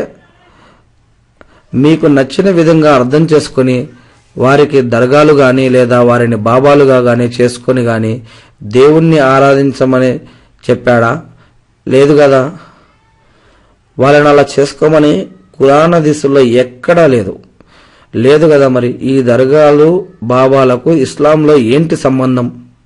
మీకు నచ్చిన విధంగా అర్థం చేసుకొని వారికి దర్గాలు గాని లేదా వారిని బాబాలుగా గాని చేసుకొని గాని దేవుణ్ణి ఆరాధించమని చెప్పాడా లేదు కదా వాళ్ళని అలా చేసుకోమని కురాన దిశలో ఎక్కడా లేదు లేదు కదా మరి ఈ దర్గాలు బాబాలకు ఇస్లాంలో ఏంటి సంబంధం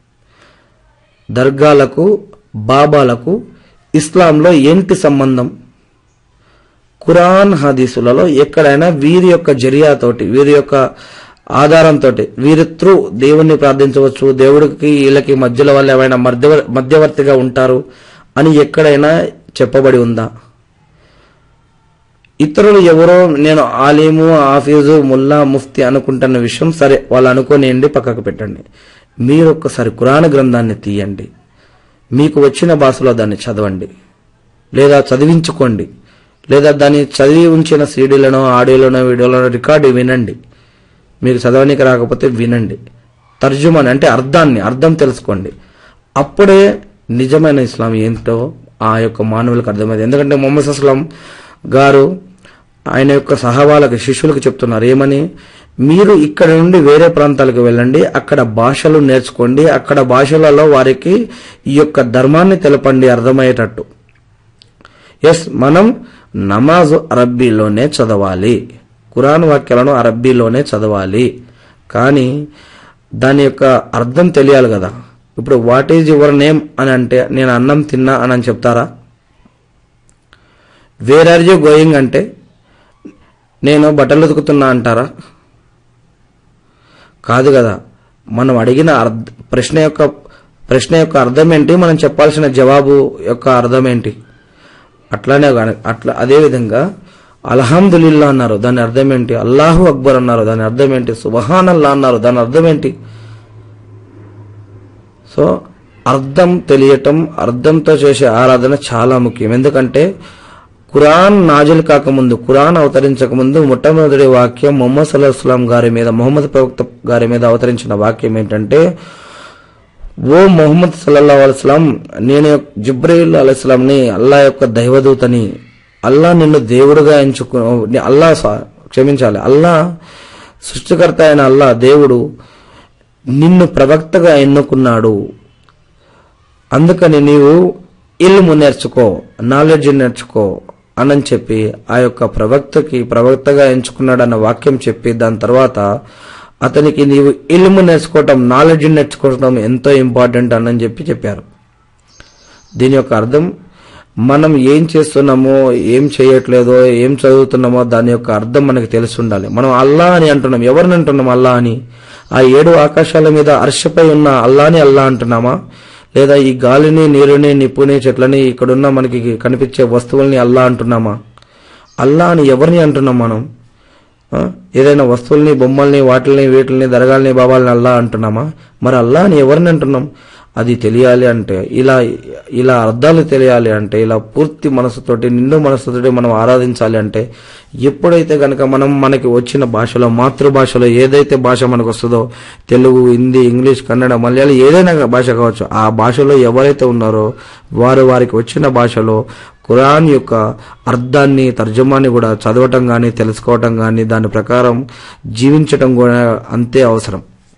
దర్గాలకు బాబాలకు ఇస్లాంలో ఏంటి సంబంధం ఖురాన్ హదీసులలో ఎక్కడైనా వీరి యొక్క జరియాతోటి వీరి యొక్క ఆధారంతో వీరి త్రూ దేవుణ్ణి ప్రార్థించవచ్చు దేవుడికి వీళ్ళకి మధ్యలో వాళ్ళు ఏమైనా మధ్యవ- మధ్యవర్తిగా ఉంటారు అని ఎక్కడైనా చెప్పబడి ఉందా ఇతరులు ఎవరో నేను ఆలీము ఆఫీజు ముల్లా ముఫ్తి అనుకుంటున్న విషయం సరే వాళ్ళు అనుకోనియండి పక్కకు పెట్టండి మీరు ఒక్కసారి కురాన్ గ్రంథాన్ని తీయండి మీకు వచ్చిన భాషలో దాన్ని చదవండి లేదా చదివించుకోండి లేదా దాన్ని చదివి ఉంచిన సీడీలను ఆడియోలను వీడియోలను రికార్డు వినండి మీకు చదవనికి రాకపోతే వినండి తర్జుమాని అంటే అర్థాన్ని అర్థం తెలుసుకోండి అప్పుడే నిజమైన ఇస్లాం ఏంటో ఆ యొక్క మానవులకు అర్థమైంది ఎందుకంటే మొహమ్మద్ అస్లాం గారు ఆయన యొక్క సహవాళ్ళకి శిష్యులకు చెప్తున్నారు ఏమని మీరు ఇక్కడ నుండి వేరే ప్రాంతాలకు వెళ్ళండి అక్కడ భాషలు నేర్చుకోండి అక్కడ భాషలలో వారికి ఈ యొక్క ధర్మాన్ని తెలపండి అర్థమయ్యేటట్టు ఎస్ మనం నమాజ్ అరబ్బీలోనే చదవాలి ఖురాన్ వాక్యాలను అరబ్బీలోనే చదవాలి కానీ దాని యొక్క అర్థం తెలియాలి కదా ఇప్పుడు వాట్ ఈజ్ యువర్ నేమ్ అని అంటే నేను అన్నం తిన్నా అని అని చెప్తారా వేర్ ఆర్ యూ గోయింగ్ అంటే నేను బట్టలు ఉతుకుతున్నా అంటారా కాదు కదా మనం అడిగిన అర్థ ప్రశ్న యొక్క ప్రశ్న యొక్క అర్థం ఏంటి మనం చెప్పాల్సిన జవాబు యొక్క అర్థం ఏంటి అట్లానే గాని- అట్లా అదే విధంగా అల్హమ్దులిల్లా అన్నారు దాని అర్థం ఏంటి అల్లాహు అక్బర్ అన్నారు దాని అర్థం ఏంటి సుబహాన్ అల్లా అన్నారు దాని అర్థం ఏంటి సో అర్థం తెలియటం అర్థంతో చేసే ఆరాధన చాలా ముఖ్యం ఎందుకంటే ఖురాన్ నాజుల్ కాకముందు ఖురాన్ అవతరించక ముందు మొట్టమొదటి వాక్యం మొహమ్మద్ సల్లాహం గారి మీద మొహమ్మద్ ప్రవక్త గారి మీద అవతరించిన వాక్యం ఏంటంటే ఓ మొహమ్మద్ సల్లల్లా అలైస్లాం నేను జిబ్రాయిల్ అలైస్లాంని అల్లా యొక్క దైవదూతని అల్లా నిన్ను దేవుడుగా ఎంచుకు అల్లా సా- క్షమించాలి అల్లా సృష్టికర్త అయిన అల్లా దేవుడు నిన్ను ప్రవక్తగా ఎన్నుకున్నాడు అందుకని నీవు ఇల్ము నేర్చుకో నాలెడ్జ్ నేర్చుకో అని చెప్పి ఆ యొక్క ప్రవక్తకి ప్రవక్తగా ఎంచుకున్నాడు అన్న వాక్యం చెప్పి దాని తర్వాత అతనికి నీవు ఇల్ము నేర్చుకోవటం నాలెడ్జ్ నేర్చుకోవటం ఎంతో ఇంపార్టెంట్ అని చెప్పి చెప్పారు దీని యొక్క అర్థం మనం ఏం చేస్తున్నామో ఏం చేయట్లేదో ఏం చదువుతున్నామో దాని యొక్క అర్థం మనకి తెలిసి ఉండాలి మనం అల్లా అని అంటున్నాం ఎవరిని అంటున్నాం అల్లా అని ఆ ఏడు ఆకాశాల మీద అర్షపై ఉన్న అల్లాని అల్లా అంటున్నామా లేదా ఈ గాలిని నీరుని నిప్పుని చెట్లని ఇక్కడున్న మనకి కనిపించే వస్తువుల్ని అల్లా అంటున్నామా అల్లా అని ఎవరిని అంటున్నాం మనం ఆ? ఏదైనా వస్తువుల్ని బొమ్మల్ని వాటిల్ని వీటిల్ని దరగాల్ని బాబాల్ని అల్లా అంటున్నామా మరి అల్లా అని ఎవరిని అంటున్నాం అది తెలియాలి అంటే ఇలా ఇలా అర్థాలు తెలియాలి అంటే ఇలా పూర్తి మనసుతోటి నిండు మనసుతోటి మనం ఆరాధించాలి అంటే ఎప్పుడైతే గనక మనం మనకి వచ్చిన భాషలో మాతృభాషలో ఏదైతే భాష మనకు వస్తుందో తెలుగు హిందీ ఇంగ్లీష్ కన్నడ మలయాళం ఏదైనా భాష కావచ్చు ఆ భాషలో ఎవరైతే ఉన్నారో వారు వారికి వచ్చిన భాషలో ఖురాన్ యొక్క అర్థాన్ని తర్జమాన్ని కూడా చదవటం కానీ తెలుసుకోవటం కానీ దాని ప్రకారం జీవించటం కూడా అంతే అవసరం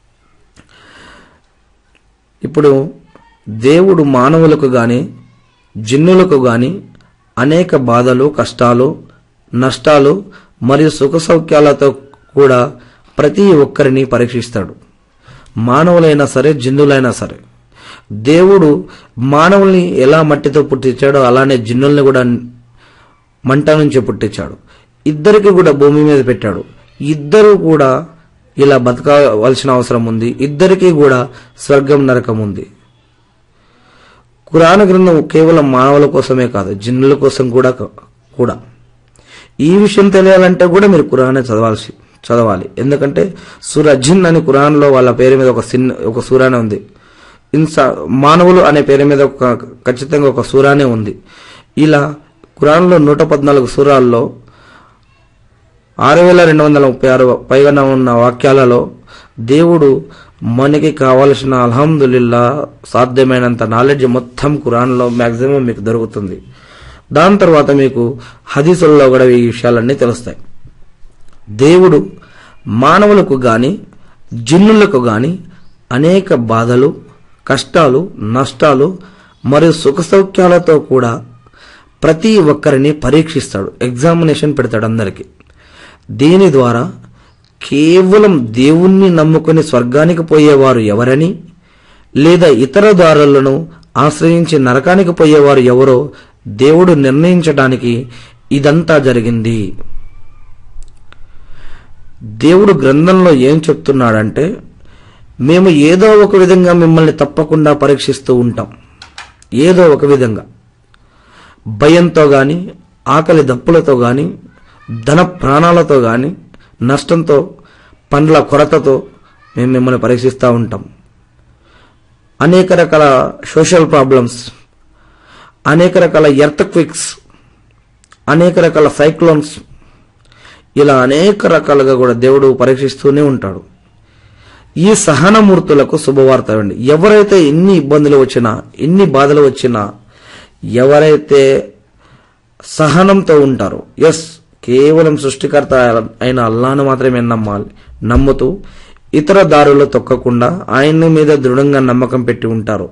ఇప్పుడు దేవుడు మానవులకు గాని జిన్నులకు గాని అనేక బాధలు కష్టాలు నష్టాలు మరియు సుఖ సౌఖ్యాలతో కూడా ప్రతి ఒక్కరిని పరీక్షిస్తాడు మానవులైనా సరే జిన్నులైనా సరే దేవుడు మానవుల్ని ఎలా మట్టితో పుట్టించాడో అలానే జిన్నుల్ని కూడా మంట నుంచి పుట్టించాడు ఇద్దరికి కూడా భూమి మీద పెట్టాడు ఇద్దరు కూడా ఇలా బతకవలసిన అవసరం ఉంది ఇద్దరికీ కూడా స్వర్గం నరకం ఉంది కురాన గ్రంథం కేవలం మానవుల కోసమే కాదు జిన్నుల కోసం కూడా కూడా ఈ విషయం తెలియాలంటే కూడా మీరు కురానే చదవాల్సి చదవాలి ఎందుకంటే సూర జిన్ అని కురాన్లో వాళ్ళ పేరు మీద ఒక సిన్ ఒక సూరానే ఉంది ఇన్సా మానవులు అనే పేరు మీద ఒక ఖచ్చితంగా ఒక సూరానే ఉంది ఇలా కురాన్లో నూట పద్నాలుగు సూరాల్లో ఆరు వేల రెండు వందల ముప్పై ఆరు పైగా ఉన్న వాక్యాలలో దేవుడు మనకి కావలసిన అల్హమ్దుల్లా సాధ్యమైనంత నాలెడ్జ్ మొత్తం కురాన్లో మ్యాక్సిమం మీకు దొరుకుతుంది దాని తర్వాత మీకు హదీసుల్లో కూడా ఈ విషయాలన్నీ తెలుస్తాయి దేవుడు మానవులకు గాని జిన్నులకు గాని అనేక బాధలు కష్టాలు నష్టాలు మరియు సుఖ సౌఖ్యాలతో కూడా ప్రతి ఒక్కరిని పరీక్షిస్తాడు ఎగ్జామినేషన్ పెడతాడు అందరికీ దీని ద్వారా కేవలం దేవుణ్ణి నమ్ముకుని స్వర్గానికి పోయేవారు ఎవరని లేదా ఇతర దారులను ఆశ్రయించి నరకానికి పోయేవారు ఎవరో దేవుడు నిర్ణయించడానికి ఇదంతా జరిగింది దేవుడు గ్రంథంలో ఏం చెప్తున్నాడంటే మేము ఏదో ఒక విధంగా మిమ్మల్ని తప్పకుండా పరీక్షిస్తూ ఉంటాం ఏదో ఒక విధంగా భయంతో గాని ఆకలి దప్పులతో గాని ధన ప్రాణాలతో గాని నష్టంతో పండ్ల కొరతతో మేము మిమ్మల్ని పరీక్షిస్తూ ఉంటాం అనేక రకాల సోషల్ ప్రాబ్లమ్స్ అనేక రకాల ఎర్త్ క్విక్స్ అనేక రకాల సైక్లోన్స్ ఇలా అనేక రకాలుగా కూడా దేవుడు పరీక్షిస్తూనే ఉంటాడు ఈ సహనమూర్తులకు శుభవార్త ఇవ్వండి ఎవరైతే ఎన్ని ఇబ్బందులు వచ్చినా ఎన్ని బాధలు వచ్చినా ఎవరైతే సహనంతో ఉంటారో ఎస్ కేవలం సృష్టికర్త అయిన అల్లాను మాత్రమే నమ్మాలి నమ్ముతూ ఇతర దారుల్లో తొక్కకుండా ఆయన మీద దృఢంగా నమ్మకం పెట్టి ఉంటారు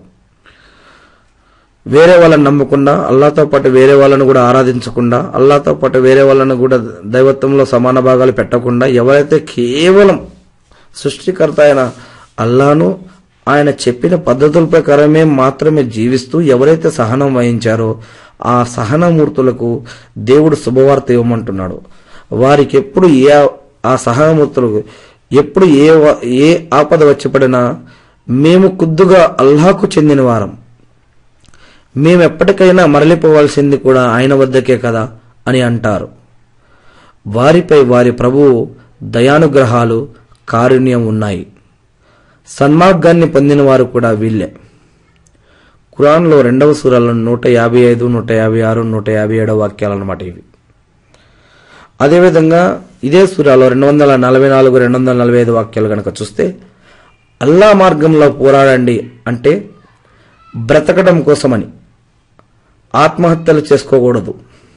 వేరే వాళ్ళని నమ్మకుండా అల్లాతో పాటు వేరే వాళ్ళను కూడా ఆరాధించకుండా అల్లాతో పాటు వేరే వాళ్ళను కూడా దైవత్వంలో సమాన భాగాలు పెట్టకుండా ఎవరైతే కేవలం సృష్టికర్త అయిన అల్లాను ఆయన చెప్పిన పద్ధతుల ప్రకారమే మాత్రమే జీవిస్తూ ఎవరైతే సహనం వహించారో ఆ సహనమూర్తులకు దేవుడు శుభవార్త ఇవ్వమంటున్నాడు వారికి ఎప్పుడు ఏ ఆ సహనమూర్తులకు ఎప్పుడు ఏ వ- ఏ ఆపద వచ్చి పడినా మేము కుద్దుగా అల్లాకు చెందిన వారం మేము ఎప్పటికైనా మరలిపోవాల్సింది కూడా ఆయన వద్దకే కదా అని అంటారు వారిపై వారి ప్రభువు దయానుగ్రహాలు కారుణ్యం ఉన్నాయి సన్మార్గాన్ని పొందిన వారు కూడా వీళ్ళే ఖురాన్లో రెండవ సూరాలో నూట యాభై ఐదు నూట యాభై ఆరు నూట యాభై ఏడవ వాక్యాలు అన్నమాట ఇవి అదేవిధంగా ఇదే సూరాలో రెండు వందల నలభై నాలుగు రెండు వందల నలభై ఐదు వాక్యాలు కనుక చూస్తే అల్లా మార్గంలో పోరాడండి అంటే బ్రతకడం కోసమని ఆత్మహత్యలు చేసుకోకూడదు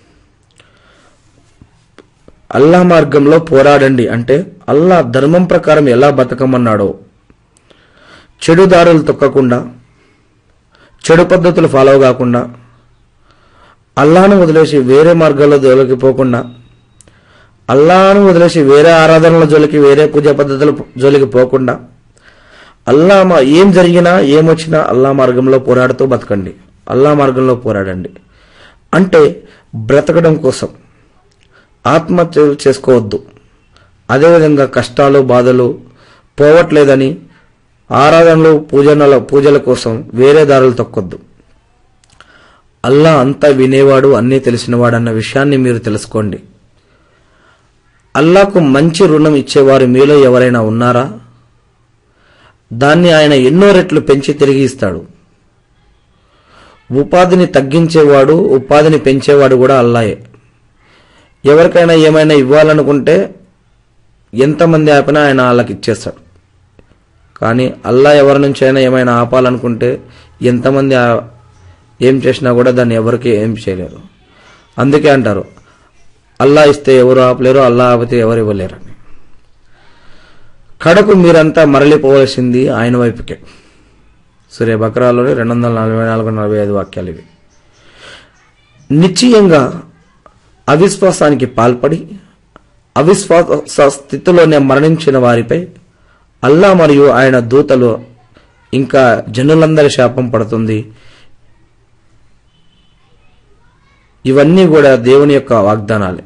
అల్లా మార్గంలో పోరాడండి అంటే అల్లా ధర్మం ప్రకారం ఎలా బతకమన్నాడో చెడు దారులు తొక్కకుండా చెడు పద్ధతులు ఫాలో కాకుండా అల్లాను వదిలేసి వేరే మార్గాల్లో దొరికిపోకుండా అల్లాను వదిలేసి వేరే ఆరాధనల జోలికి వేరే పూజా పద్ధతుల జోలికి పోకుండా అల్లా మా ఏం జరిగినా ఏమొచ్చినా అల్లా మార్గంలో పోరాడుతూ బతకండి అల్లా మార్గంలో పోరాడండి అంటే బ్రతకడం కోసం ఆత్మహత్యలు చేసుకోవద్దు అదేవిధంగా కష్టాలు బాధలు పోవట్లేదని ఆరాధనలు పూజనల పూజల కోసం వేరే దారులు తొక్కొద్దు అల్లా అంతా వినేవాడు అన్నీ తెలిసినవాడు అన్న విషయాన్ని మీరు తెలుసుకోండి అల్లాకు మంచి రుణం ఇచ్చేవారు మీలో ఎవరైనా ఉన్నారా దాన్ని ఆయన ఎన్నో రెట్లు పెంచి తిరిగి ఇస్తాడు ఉపాధిని తగ్గించేవాడు ఉపాధిని పెంచేవాడు కూడా అల్లాయే ఎవరికైనా ఏమైనా ఇవ్వాలనుకుంటే ఎంతమంది ఆపినా ఆయన వాళ్ళకి ఇచ్చేస్తాడు కానీ అల్లా ఎవరి నుంచి అయినా ఏమైనా ఆపాలనుకుంటే ఎంతమంది ఆ- ఏం చేసినా కూడా దాన్ని ఎవరికి ఏం చేయలేరు అందుకే అంటారు అల్లా ఇస్తే ఎవరు ఆపలేరు అల్లా ఆపితే ఎవరు ఇవ్వలేరని కడకు మీరంతా మరలిపోవలసింది ఆయన వైపుకే సూర్య బక్రాలోని రెండు వందల నలభై నాలుగు నలభై ఐదు వాక్యాలు ఇవి నిశ్చయంగా అవిశ్వాసానికి పాల్పడి అవిశ్వాస స్థితిలోనే మరణించిన వారిపై అల్లా మరియు ఆయన దూతలు ఇంకా జనులందరి శాపం పడుతుంది ఇవన్నీ కూడా దేవుని యొక్క వాగ్దానాలే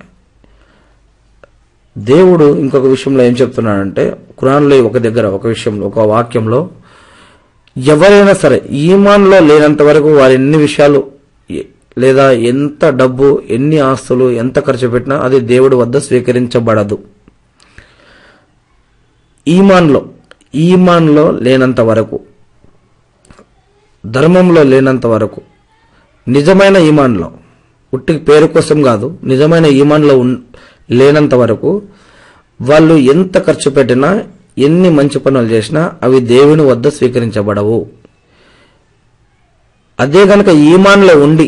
దేవుడు ఇంకొక విషయంలో ఏం చెప్తున్నాడంటే ఖురాన్లో ఒక దగ్గర ఒక విషయంలో ఒక వాక్యంలో ఎవరైనా సరే ఈమాన్లో లేనంత వరకు వారి ఎన్ని విషయాలు ఎ- లేదా ఎంత డబ్బు ఎన్ని ఆస్తులు ఎంత ఖర్చు పెట్టినా అది దేవుడి వద్ద స్వీకరించబడదు ఈమాన్లో ఈమాన్లో లేనంత వరకు ధర్మంలో లేనంత వరకు నిజమైన ఈమాన్లో ఉట్టి పేరు కోసం కాదు నిజమైన ఈమాన్లో ఉన్ లేనంత వరకు వాళ్ళు ఎంత ఖర్చు పెట్టినా ఎన్ని మంచి పనులు చేసినా అవి దేవుని వద్ద స్వీకరించబడవు అదే గనక ఈమాన్లో ఉండి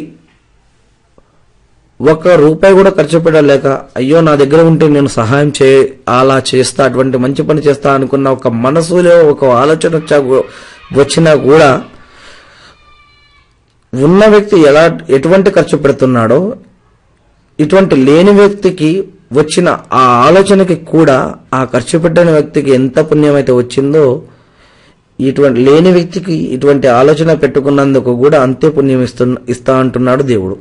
ఒక్క రూపాయి కూడా ఖర్చు పెట్టలేక అయ్యో నా దగ్గర ఉంటే నేను సహాయం చే అలా చేస్తా అటువంటి మంచి పని చేస్తా అనుకున్న ఒక మనసులో ఒక ఆలోచన వచ్చా వచ్చినా కూడా ఉన్న వ్యక్తి ఎలా ఎటువంటి ఖర్చు పెడుతున్నాడో ఇటువంటి లేని వ్యక్తికి వచ్చిన ఆ ఆలోచనకి కూడా ఆ ఖర్చు పెట్టిన వ్యక్తికి ఎంత పుణ్యం అయితే వచ్చిందో ఇటువంటి లేని వ్యక్తికి ఇటువంటి ఆలోచన పెట్టుకున్నందుకు కూడా అంతే పుణ్యం ఇస్తు ఇస్తా అంటున్నాడు దేవుడు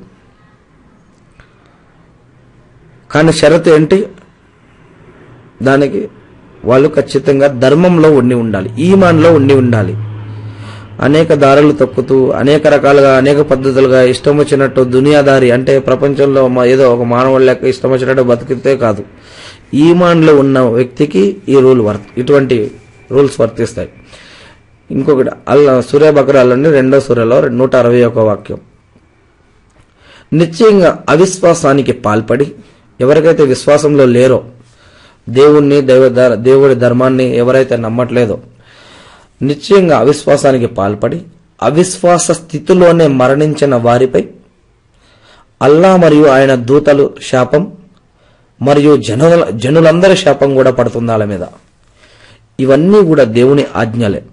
కానీ షరతు ఏంటి దానికి వాళ్ళు ఖచ్చితంగా ధర్మంలో ఉండి ఉండాలి ఈమాన్లో ఉండి ఉండాలి అనేక దారులు తొక్కుతూ అనేక రకాలుగా అనేక పద్ధతులుగా ఇష్టం వచ్చినట్టు దునియాదారి అంటే ప్రపంచంలో మా- ఏదో ఒక మానవుడి లెక్క ఇష్టం వచ్చినట్టు బతికితే కాదు ఈమాన్లో ఉన్న వ్యక్తికి ఈ రూల్ వర్త్ ఇటువంటి రూల్స్ వర్తిస్తాయి ఇంకొకటి అల్లా సూర్య బకరాలని రెండో సూర్యలో నూట అరవై ఒక వాక్యం నిశ్చయంగా అవిశ్వాసానికి పాల్పడి ఎవరికైతే విశ్వాసంలో లేరో దేవుణ్ణి దైవ ధ- దేవుడి ధర్మాన్ని ఎవరైతే నమ్మట్లేదో నిశ్చయంగా అవిశ్వాసానికి పాల్పడి అవిశ్వాస స్థితిలోనే మరణించిన వారిపై అల్లా మరియు ఆయన దూతలు శాపం మరియు జనుల జనులందరి శాపం కూడా పడుతుంది వాళ్ళ మీద ఇవన్నీ కూడా దేవుని ఆజ్ఞలే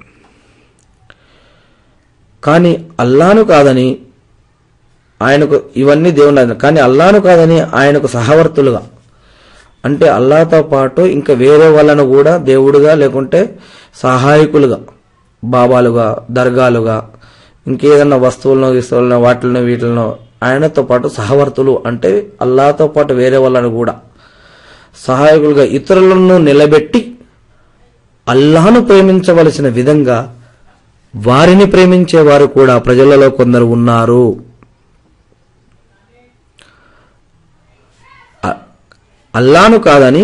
కానీ అల్లాను కాదని ఆయనకు ఇవన్నీ దేవుని ఆజ్ఞ కానీ అల్లాను కాదని ఆయనకు సహవర్తులుగా అంటే అల్లాతో పాటు ఇంకా వేరే వాళ్ళను కూడా దేవుడుగా లేకుంటే సహాయకులుగా బాబాలుగా దర్గాలుగా ఇంకేదన్నా వస్తువులను వస్తువులను వాటిలను వీటిలను ఆయనతో పాటు సహవర్తులు అంటే అల్లాతో పాటు వేరే వాళ్ళను కూడా సహాయకులుగా ఇతరులను నిలబెట్టి అల్లాను ప్రేమించవలసిన విధంగా వారిని ప్రేమించే వారు కూడా ప్రజలలో కొందరు ఉన్నారు అ- అల్లాను కాదని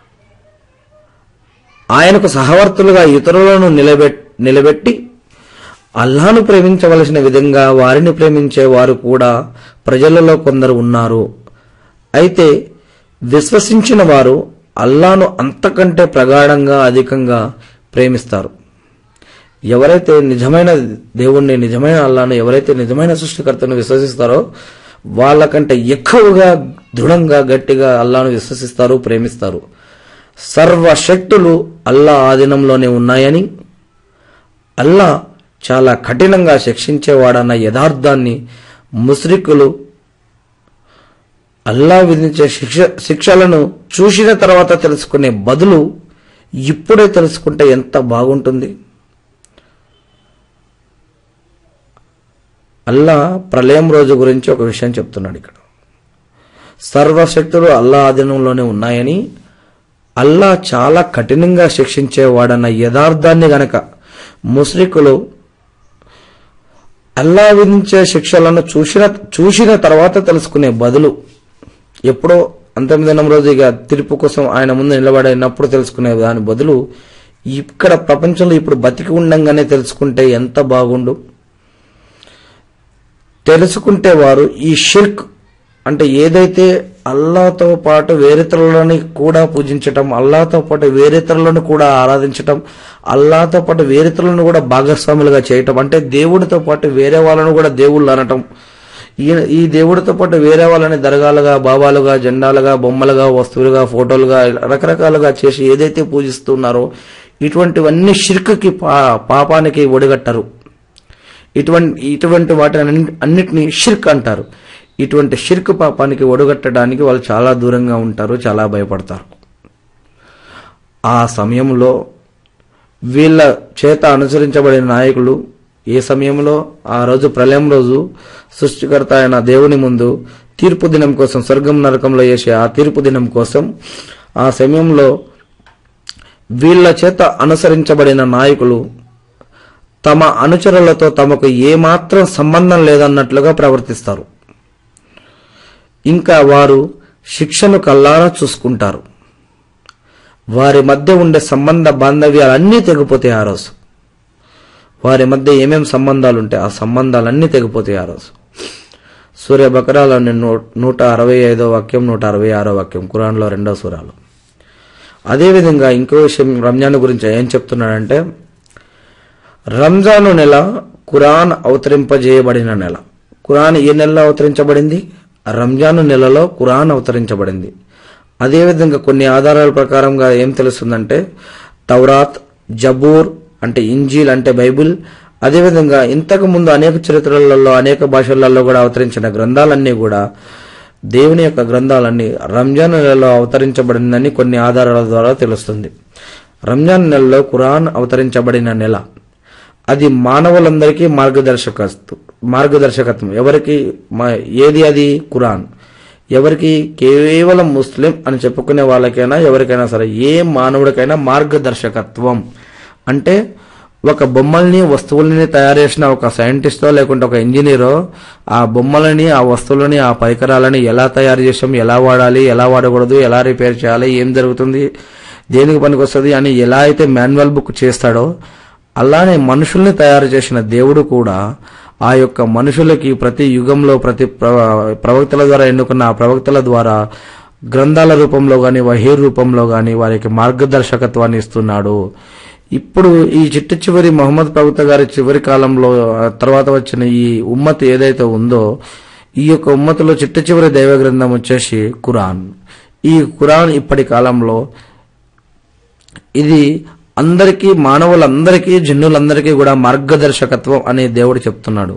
ఆయనకు సహవర్తులుగా ఇతరులను నిలబెట్ నిలబెట్టి అల్లాను ప్రేమించవలసిన విధంగా వారిని ప్రేమించే వారు కూడా ప్రజలలో కొందరు ఉన్నారు అయితే విశ్వసించిన వారు అల్లాను అంతకంటే ప్రగాఢంగా అధికంగా ప్రేమిస్తారు ఎవరైతే నిజమైన దేవుణ్ణి నిజమైన అల్లాను ఎవరైతే నిజమైన సృష్టికర్తను విశ్వసిస్తారో వాళ్ళకంటే ఎక్కువగా దృఢంగా గట్టిగా అల్లాను విశ్వసిస్తారు ప్రేమిస్తారు సర్వశక్తులు అల్లా ఆధీనంలోనే ఉన్నాయని అల్లా చాలా కఠినంగా శిక్షించేవాడన్న యథార్థాన్ని ముస్రికులు అల్లా విధించే శిక్ష శిక్షలను చూసిన తర్వాత తెలుసుకునే బదులు ఇప్పుడే తెలుసుకుంటే ఎంత బాగుంటుంది అల్లా ప్రళయం రోజు గురించి ఒక విషయం చెప్తున్నాడు ఇక్కడ సర్వశక్తులు అల్లా ఆధీనంలోనే ఉన్నాయని అల్లా చాలా కఠినంగా శిక్షించేవాడన్న యథార్థాన్ని గనక ముస్లికులు అల్లా విధించే శిక్షలను చూసిన చూసిన తర్వాత తెలుసుకునే బదులు ఎప్పుడో అంతిమ దినం రోజు ఇక తీర్పు కోసం ఆయన ముందు నిలబడినప్పుడు తెలుసుకునే దాని బదులు ఇక్కడ ప్రపంచంలో ఇప్పుడు బతికి ఉండంగానే తెలుసుకుంటే ఎంత బాగుండు తెలుసుకుంటే వారు ఈ షిర్క్ అంటే ఏదైతే అల్లాతో పాటు వేరేతరులని కూడా పూజించటం అల్లాతో పాటు వేరేతరులను కూడా ఆరాధించటం అల్లాతో పాటు వేరేతరులను కూడా భాగస్వాములుగా చేయటం అంటే దేవుడితో పాటు వేరే వాళ్ళను కూడా దేవుళ్ళు అనటం ఈ ఈ దేవుడితో పాటు వేరే వాళ్ళని దర్గాలుగా బాబాలుగా జెండాలుగా బొమ్మలుగా వస్తువులుగా ఫోటోలుగా రకరకాలుగా చేసి ఏదైతే పూజిస్తున్నారో ఇటువంటివన్నీ షిర్క్కి పా పాపానికి ఒడిగట్టరు ఇటువంటి ఇటువంటి వాటిని అన్ని- అన్నిటినీ షిర్క్ అంటారు ఇటువంటి షిర్క్ పాపానికి ఒడగట్టడానికి వాళ్ళు చాలా దూరంగా ఉంటారు చాలా భయపడతారు ఆ సమయంలో వీళ్ళ చేత అనుసరించబడిన నాయకులు ఏ సమయంలో ఆ రోజు ప్రళయం రోజు సృష్టికర్త అయిన దేవుని ముందు తీర్పు దినం కోసం స్వర్గం నరకంలో చేసే ఆ తీర్పు దినం కోసం ఆ సమయంలో వీళ్ళ చేత అనుసరించబడిన నాయకులు తమ అనుచరులతో తమకు ఏమాత్రం సంబంధం లేదన్నట్లుగా ప్రవర్తిస్తారు ఇంకా వారు శిక్షను కల్లారా చూసుకుంటారు వారి మధ్య ఉండే సంబంధ బాంధవ్యాలన్నీ తెగిపోతాయి ఆ రోజు వారి మధ్య ఏమేం సంబంధాలు ఉంటాయి ఆ సంబంధాలన్నీ తెగిపోతాయి ఆ రోజు సూర్య బకరాలోని నూ- నూట అరవై ఐదో వాక్యం నూట అరవై ఆరో వాక్యం ఖురాన్లో రెండో సూరాలు అదేవిధంగా ఇంకో విషయం రంజాన్ గురించి ఏం చెప్తున్నాడంటే రంజాను నెల ఖురాన్ అవతరింపజేయబడిన నెల ఖురాన్ ఏ నెలలో అవతరించబడింది రంజాను నెలలో ఖురాన్ అవతరించబడింది అదేవిధంగా కొన్ని ఆధారాల ప్రకారంగా ఏం తెలుస్తుందంటే తౌరాత్ జబూర్ అంటే ఇంజీల్ అంటే బైబిల్ అదేవిధంగా ఇంతకు ముందు అనేక చరిత్రలలో అనేక భాషలలో కూడా అవతరించిన గ్రంథాలన్నీ కూడా దేవుని యొక్క గ్రంథాలన్నీ రంజాన్ నెలలో అవతరించబడిందని కొన్ని ఆధారాల ద్వారా తెలుస్తుంది రంజాన్ నెలలో ఖురాన్ అవతరించబడిన నెల అది మానవులందరికీ మార్గదర్శకత్వం మార్గదర్శకత్వం ఎవరికి మా- ఏది అది ఖురాన్ ఎవరికి కేవలం ముస్లిం అని చెప్పుకునే వాళ్ళకైనా ఎవరికైనా సరే ఏ మానవుడికైనా మార్గదర్శకత్వం అంటే ఒక బొమ్మల్ని వస్తువుల్ని తయారు చేసిన ఒక సైంటిస్టో లేకుంటే ఒక ఇంజనీరో ఆ బొమ్మలని ఆ వస్తువులని ఆ పరికరాలని ఎలా తయారు చేసాం ఎలా వాడాలి ఎలా వాడకూడదు ఎలా రిపేర్ చేయాలి ఏం జరుగుతుంది దేనికి పనికొస్తుంది అని ఎలా అయితే మాన్యువల్ బుక్ చేస్తాడో అలానే మనుషుల్ని తయారు చేసిన దేవుడు కూడా ఆ యొక్క మనుషులకి ప్రతి యుగంలో ప్రతి ప్ర- ప్రవక్తల ద్వారా ఎన్నుకున్న ఆ ప్రవక్తల ద్వారా గ్రంథాల రూపంలో గాని వహీ రూపంలో గాని వారికి మార్గదర్శకత్వాన్ని ఇస్తున్నాడు ఇప్పుడు ఈ చిట్ట చివరి మహమ్మద్ ప్రవక్త గారి చివరి కాలంలో ఆ తర్వాత వచ్చిన ఈ ఉమ్మత్ ఏదైతే ఉందో ఈ యొక్క ఉమ్మతులో చిట్ట చివరి దైవ గ్రంథం వచ్చేసి ఖురాన్ ఈ ఖురాన్ ఇప్పటి కాలంలో ఇది అందరికీ మానవులందరికీ జన్నులందరికీ కూడా మార్గదర్శకత్వం అనే దేవుడు చెప్తున్నాడు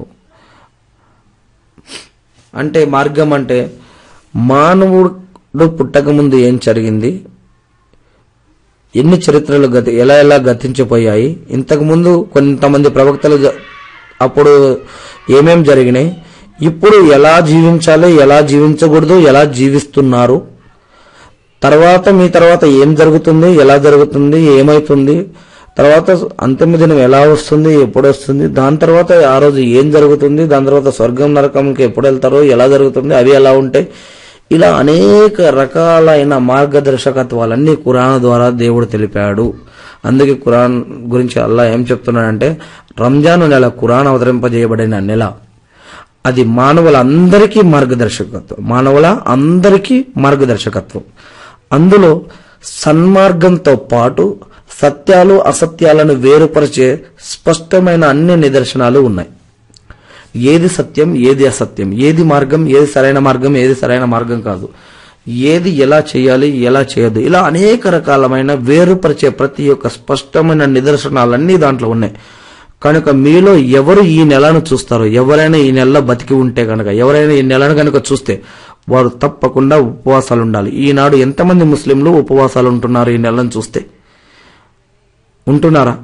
అంటే మార్గం అంటే మానవుడు పుట్టక ముందు ఏం జరిగింది ఎన్ని చరిత్రలు గతి ఎలా ఎలా గతించిపోయాయి ఇంతకు ముందు కొంతమంది ప్రవక్తలు జ- అప్పుడు ఏమేం జరిగినాయి ఇప్పుడు ఎలా జీవించాలి ఎలా జీవించకూడదు ఎలా జీవిస్తున్నారు తర్వాత మీ తర్వాత ఏం జరుగుతుంది ఎలా జరుగుతుంది ఏమైతుంది తర్వాత అంతిమ దినం ఎలా వస్తుంది ఎప్పుడు వస్తుంది దాని తర్వాత ఆ రోజు ఏం జరుగుతుంది దాని తర్వాత స్వర్గం నరకంకి ఎప్పుడు వెళ్తారో ఎలా జరుగుతుంది అవి ఎలా ఉంటాయి ఇలా అనేక రకాలైన మార్గదర్శకత్వాలన్నీ ఖురాన్ ద్వారా దేవుడు తెలిపాడు అందుకే ఖురాన్ గురించి అల్లా ఏం చెప్తున్నాడంటే రంజాన్ నెల ఖురాన్ అవతరింపజేయబడిన నెల అది మానవులందరికీ మార్గదర్శకత్వం మానవుల అందరికీ మార్గదర్శకత్వం అందులో సన్మార్గంతో పాటు సత్యాలు అసత్యాలను వేరుపరిచే స్పష్టమైన అన్ని నిదర్శనాలు ఉన్నాయి ఏది సత్యం ఏది అసత్యం ఏది మార్గం ఏది సరైన మార్గం ఏది సరైన మార్గం కాదు ఏది ఎలా చేయాలి ఎలా చేయదు ఇలా అనేక రకాలమైన వేరుపరిచే ప్రతి ఒక్క స్పష్టమైన నిదర్శనాలన్నీ దాంట్లో ఉన్నాయి కనుక మీలో ఎవరు ఈ నెలను చూస్తారో ఎవరైనా ఈ నెలలో బతికి ఉంటే కనుక ఎవరైనా ఈ నెలను కనుక చూస్తే వారు తప్పకుండా ఉపవాసాలు ఉండాలి ఈనాడు ఎంతమంది ముస్లింలు ఉపవాసాలు ఉంటున్నారు ఈ నెలను చూస్తే ఉంటున్నారా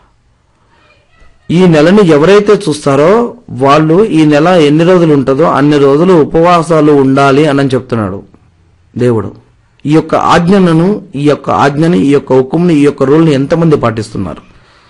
ఈ నెలని ఎవరైతే చూస్తారో వాళ్ళు ఈ నెల ఎన్ని రోజులు ఉంటుందో అన్ని రోజులు ఉపవాసాలు ఉండాలి అని చెప్తున్నాడు దేవుడు ఈ యొక్క ఆజ్ఞలను ఈ యొక్క ఆజ్ఞని ఈ యొక్క హుకుంని ఈ యొక్క రూల్ని ఎంతమంది పాటిస్తున్నారు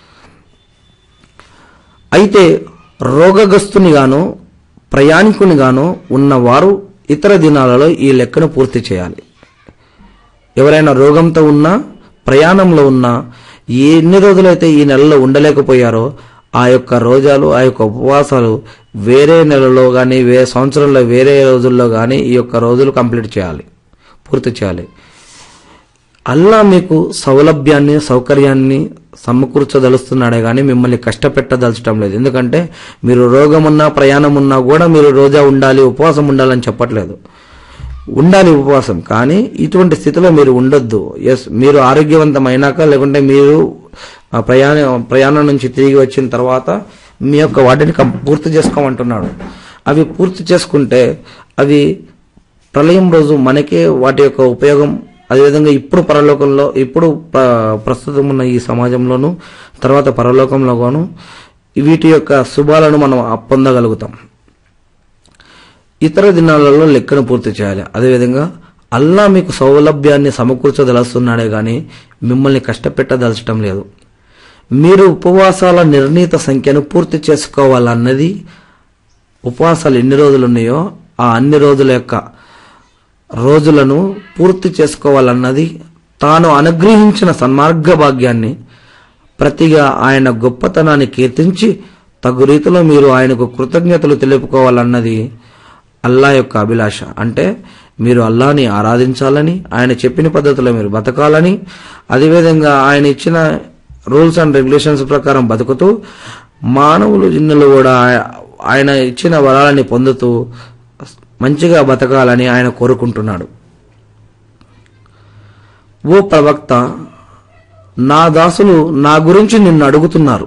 అయితే రోగగ్రస్తుని గాను ప్రయాణికుని గాను ఉన్నవారు ఇతర దినాలలో ఈ లెక్కను పూర్తి చేయాలి ఎవరైనా రోగంతో ఉన్నా ప్రయాణంలో ఉన్నా ఎన్ని రోజులైతే ఈ నెలలో ఉండలేకపోయారో ఆ యొక్క రోజాలు ఆ యొక్క ఉపవాసాలు వేరే నెలలో కానీ వేరే సంవత్సరంలో వేరే రోజుల్లో కానీ ఈ యొక్క రోజులు కంప్లీట్ చేయాలి పూర్తి చేయాలి అల్లా మీకు సౌలభ్యాన్ని సౌకర్యాన్ని సమకూర్చదలుస్తున్నాడే కానీ మిమ్మల్ని కష్టపెట్టదలచడం లేదు ఎందుకంటే మీరు రోగం ఉన్నా ప్రయాణం ఉన్నా కూడా మీరు రోజా ఉండాలి ఉపవాసం ఉండాలని చెప్పట్లేదు ఉండాలి ఉపవాసం కానీ ఇటువంటి స్థితిలో మీరు ఉండొద్దు ఎస్ మీరు ఆరోగ్యవంతమైనాక లేకుంటే మీరు ఆ ప్రయాణ ప్రయాణం నుంచి తిరిగి వచ్చిన తర్వాత మీ యొక్క వాటిని కం- పూర్తి చేసుకోమంటున్నాడు అవి పూర్తి చేసుకుంటే అవి ప్రళయం రోజు మనకే వాటి యొక్క ఉపయోగం అదేవిధంగా ఇప్పుడు పరలోకంలో ఇప్పుడు ప్ర- ప్రస్తుతం ఉన్న ఈ సమాజంలోను తర్వాత పరలోకంలోగాను వీటి యొక్క శుభాలను మనం పొందగలుగుతాం ఇతర దినాలలో లెక్కను పూర్తి చేయాలి అదేవిధంగా అల్లా మీకు సౌలభ్యాన్ని సమకూర్చదలుస్తున్నాడే గాని మిమ్మల్ని కష్టపెట్టదలచడం లేదు మీరు ఉపవాసాల నిర్ణీత సంఖ్యను పూర్తి చేసుకోవాలన్నది ఉపవాసాలు ఎన్ని రోజులు ఉన్నాయో ఆ అన్ని రోజుల యొక్క రోజులను పూర్తి చేసుకోవాలన్నది తాను అనుగ్రహించిన సన్మార్గ భాగ్యాన్ని ప్రతిగా ఆయన గొప్పతనాన్ని కీర్తించి తగు రీతిలో మీరు ఆయనకు కృతజ్ఞతలు తెలుపుకోవాలన్నది అల్లా యొక్క అభిలాష అంటే మీరు అల్లాని ఆరాధించాలని ఆయన చెప్పిన పద్ధతిలో మీరు బతకాలని అదేవిధంగా ఆయన ఇచ్చిన రూల్స్ అండ్ రెగ్యులేషన్స్ ప్రకారం బతుకుతూ మానవులు జిన్నులు కూడా ఆయ- ఆయన ఇచ్చిన వరాలని పొందుతూ మంచిగా బతకాలని ఆయన కోరుకుంటున్నాడు ఓ ప్రవక్త నా దాసులు నా గురించి నిన్ను అడుగుతున్నారు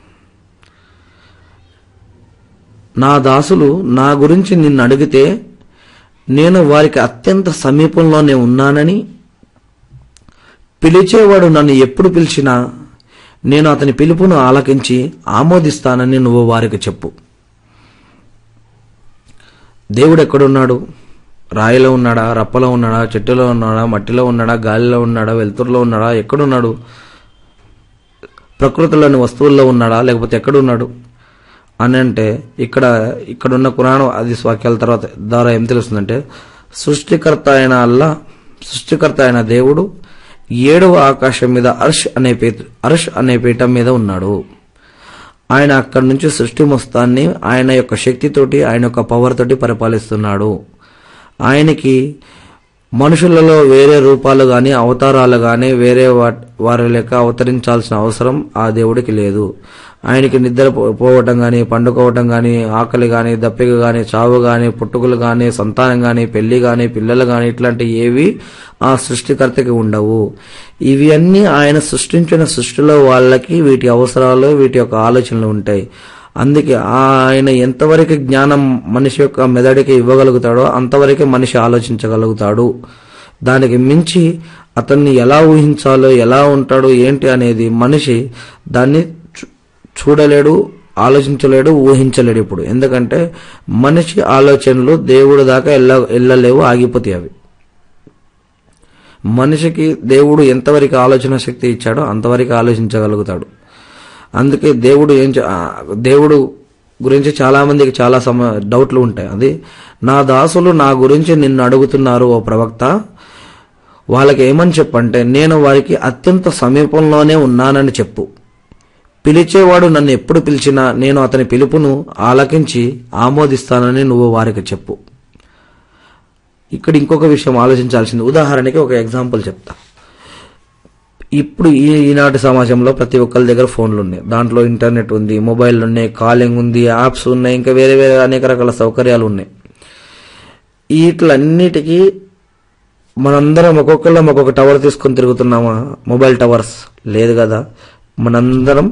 నా దాసులు నా గురించి నిన్ను అడిగితే నేను వారికి అత్యంత సమీపంలోనే ఉన్నానని పిలిచేవాడు నన్ను ఎప్పుడు పిలిచినా నేను అతని పిలుపును ఆలకించి ఆమోదిస్తానని నువ్వు వారికి చెప్పు దేవుడు ఎక్కడున్నాడు రాయిలో ఉన్నాడా రప్పలో ఉన్నాడా చెట్టులో ఉన్నాడా మట్టిలో ఉన్నాడా గాలిలో ఉన్నాడా వెలుతురులో ఉన్నాడా ఎక్కడున్నాడు ప్రకృతిలోని వస్తువుల్లో ఉన్నాడా లేకపోతే ఎక్కడున్నాడు అని అంటే ఇక్కడ ఇక్కడున్న కురాణం అది వాక్యాల తర్వాత ద్వారా ఏం తెలుస్తుందంటే సృష్టికర్త అయిన అల్లా సృష్టికర్త అయిన దేవుడు ఏడవ ఆకాశం మీద అర్ష్ అనే పీ అర్ష్ అనే పీఠం మీద ఉన్నాడు ఆయన అక్కడి నుంచి సృష్టి మొత్తాన్ని ఆయన యొక్క శక్తితోటి ఆయన యొక్క పవర్ తోటి పరిపాలిస్తున్నాడు ఆయనకి మనుషులలో వేరే రూపాలు గాని అవతారాలు గాని వేరే వా- వారి లెక్క అవతరించాల్సిన అవసరం ఆ దేవుడికి లేదు ఆయనకి నిద్ర పో- పోవటం గాని పండుకోవటం గాని ఆకలి గాని దప్పిక గాని చావు గాని పుట్టుకలు గాని సంతానం గాని పెళ్లి గాని పిల్లలు గాని ఇట్లాంటి ఏవి ఆ సృష్టికర్తకి ఉండవు ఇవి అన్ని ఆయన సృష్టించిన సృష్టిలో వాళ్ళకి వీటి అవసరాలు వీటి యొక్క ఆలోచనలు ఉంటాయి అందుకే ఆయన ఎంతవరకు జ్ఞానం మనిషి యొక్క మెదడుకి ఇవ్వగలుగుతాడో అంతవరకే మనిషి ఆలోచించగలుగుతాడు దానికి మించి అతన్ని ఎలా ఊహించాలో ఎలా ఉంటాడో ఏంటి అనేది మనిషి దాన్ని చూ- చూడలేడు ఆలోచించలేడు ఊహించలేడు ఇప్పుడు ఎందుకంటే మనిషి ఆలోచనలు దేవుడు దాకా ఎల్ల వెళ్ళలేవు ఆగిపోతాయి అవి మనిషికి దేవుడు ఎంతవరకు ఆలోచన శక్తి ఇచ్చాడో అంతవరకు ఆలోచించగలుగుతాడు అందుకే దేవుడు ఏం చే- ఆ, దేవుడు గురించి చాలా మందికి చాలా సమ డౌట్లు ఉంటాయి అది నా దాసులు నా గురించి నిన్ను అడుగుతున్నారు ఓ ప్రవక్త వాళ్ళకి ఏమని చెప్పంటే నేను వారికి అత్యంత సమీపంలోనే ఉన్నానని చెప్పు పిలిచేవాడు నన్ను ఎప్పుడు పిలిచినా నేను అతని పిలుపును ఆలకించి ఆమోదిస్తానని నువ్వు వారికి చెప్పు ఇక్కడ ఇంకొక విషయం ఆలోచించాల్సింది ఉదాహరణకి ఒక ఎగ్జాంపుల్ చెప్తా ఇప్పుడు ఈ ఈనాటి సమాజంలో ప్రతి ఒక్కరి దగ్గర ఫోన్లు ఉన్నాయి దాంట్లో ఇంటర్నెట్ ఉంది మొబైల్ ఉన్నాయి కాలింగ్ ఉంది యాప్స్ ఉన్నాయి ఇంకా వేరే వేరే అనేక రకాల సౌకర్యాలు ఉన్నాయి వీటిలన్నిటికీ మనందరం ఒక్కొక్కళ్ళం ఒక్కొక్క టవర్ తీసుకొని తిరుగుతున్నామా మొబైల్ టవర్స్ లేదు కదా మనందరం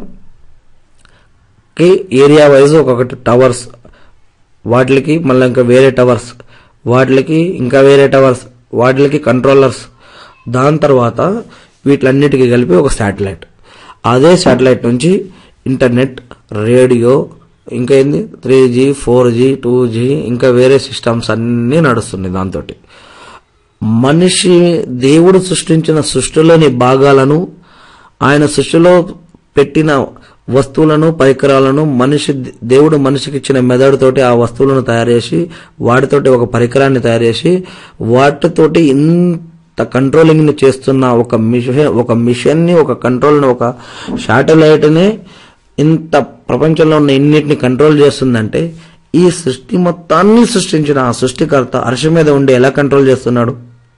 కి ఏరియా వైజ్ ఒక్కొక్కటి టవర్స్ వాటికి మళ్ళీ ఇంకా వేరే టవర్స్ వాటికి ఇంకా వేరే టవర్స్ వాటికి కంట్రోలర్స్ దాని తర్వాత వీటిలన్నిటికీ కలిపి ఒక శాటిలైట్ అదే శాటిలైట్ నుంచి ఇంటర్నెట్ రేడియో ఇంకా ఏంది three G four G two G ఇంకా వేరే సిస్టమ్స్ అన్నీ నడుస్తున్నాయి దాంతో మనిషి దేవుడు సృష్టించిన సృష్టిలోని భాగాలను ఆయన సృష్టిలో పెట్టిన వస్తువులను పరికరాలను మనిషి దేవుడు మనిషికి ఇచ్చిన మెదడుతోటి ఆ వస్తువులను తయారు చేసి వాటితోటి ఒక పరికరాన్ని తయారు చేసి వాటితోటి ఇంత కంట్రోలింగ్ ని చేస్తున్న ఒక మిషన్ ఒక మిషన్ ని ఒక కంట్రోల్ ఒక శాటిలైట్ ని ఇంత ప్రపంచంలో ఉన్న ఇన్నిటిని కంట్రోల్ చేస్తుందంటే ఈ సృష్టి మొత్తాన్ని సృష్టించిన ఆ సృష్టికర్త అర్ష మీద ఉండి ఎలా కంట్రోల్ చేస్తున్నాడు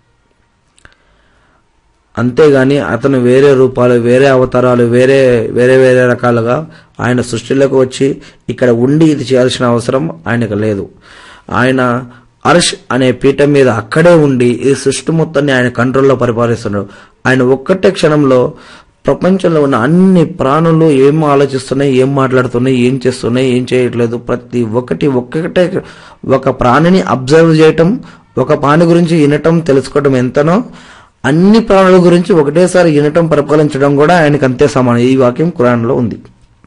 అంతేగాని అతను వేరే రూపాలు వేరే అవతారాలు వేరే వేరే వేరే రకాలుగా ఆయన సృష్టిలోకి వచ్చి ఇక్కడ ఉండి ఇది చేయాల్సిన అవసరం ఆయనకు లేదు ఆయన అర్ష్ అనే పీఠం మీద అక్కడే ఉండి ఈ సృష్టి మొత్తాన్ని ఆయన కంట్రోల్లో పరిపాలిస్తున్నాడు ఆయన ఒక్కటే క్షణంలో ప్రపంచంలో ఉన్న అన్ని ప్రాణులు ఏం ఆలోచిస్తున్నాయి ఏం మాట్లాడుతున్నాయి ఏం చేస్తున్నాయి ఏం చేయట్లేదు ప్రతి ఒక్కటి ఒక్కటే ఒక ప్రాణిని అబ్జర్వ్ చేయటం ఒక ప్రాణి గురించి వినటం తెలుసుకోవటం ఎంతనో అన్ని ప్రాణుల గురించి ఒకటేసారి వినటం పరిపాలించడం కూడా ఆయనకు అంతే సమానం ఈ వాక్యం ఖురాన్లో ఉంది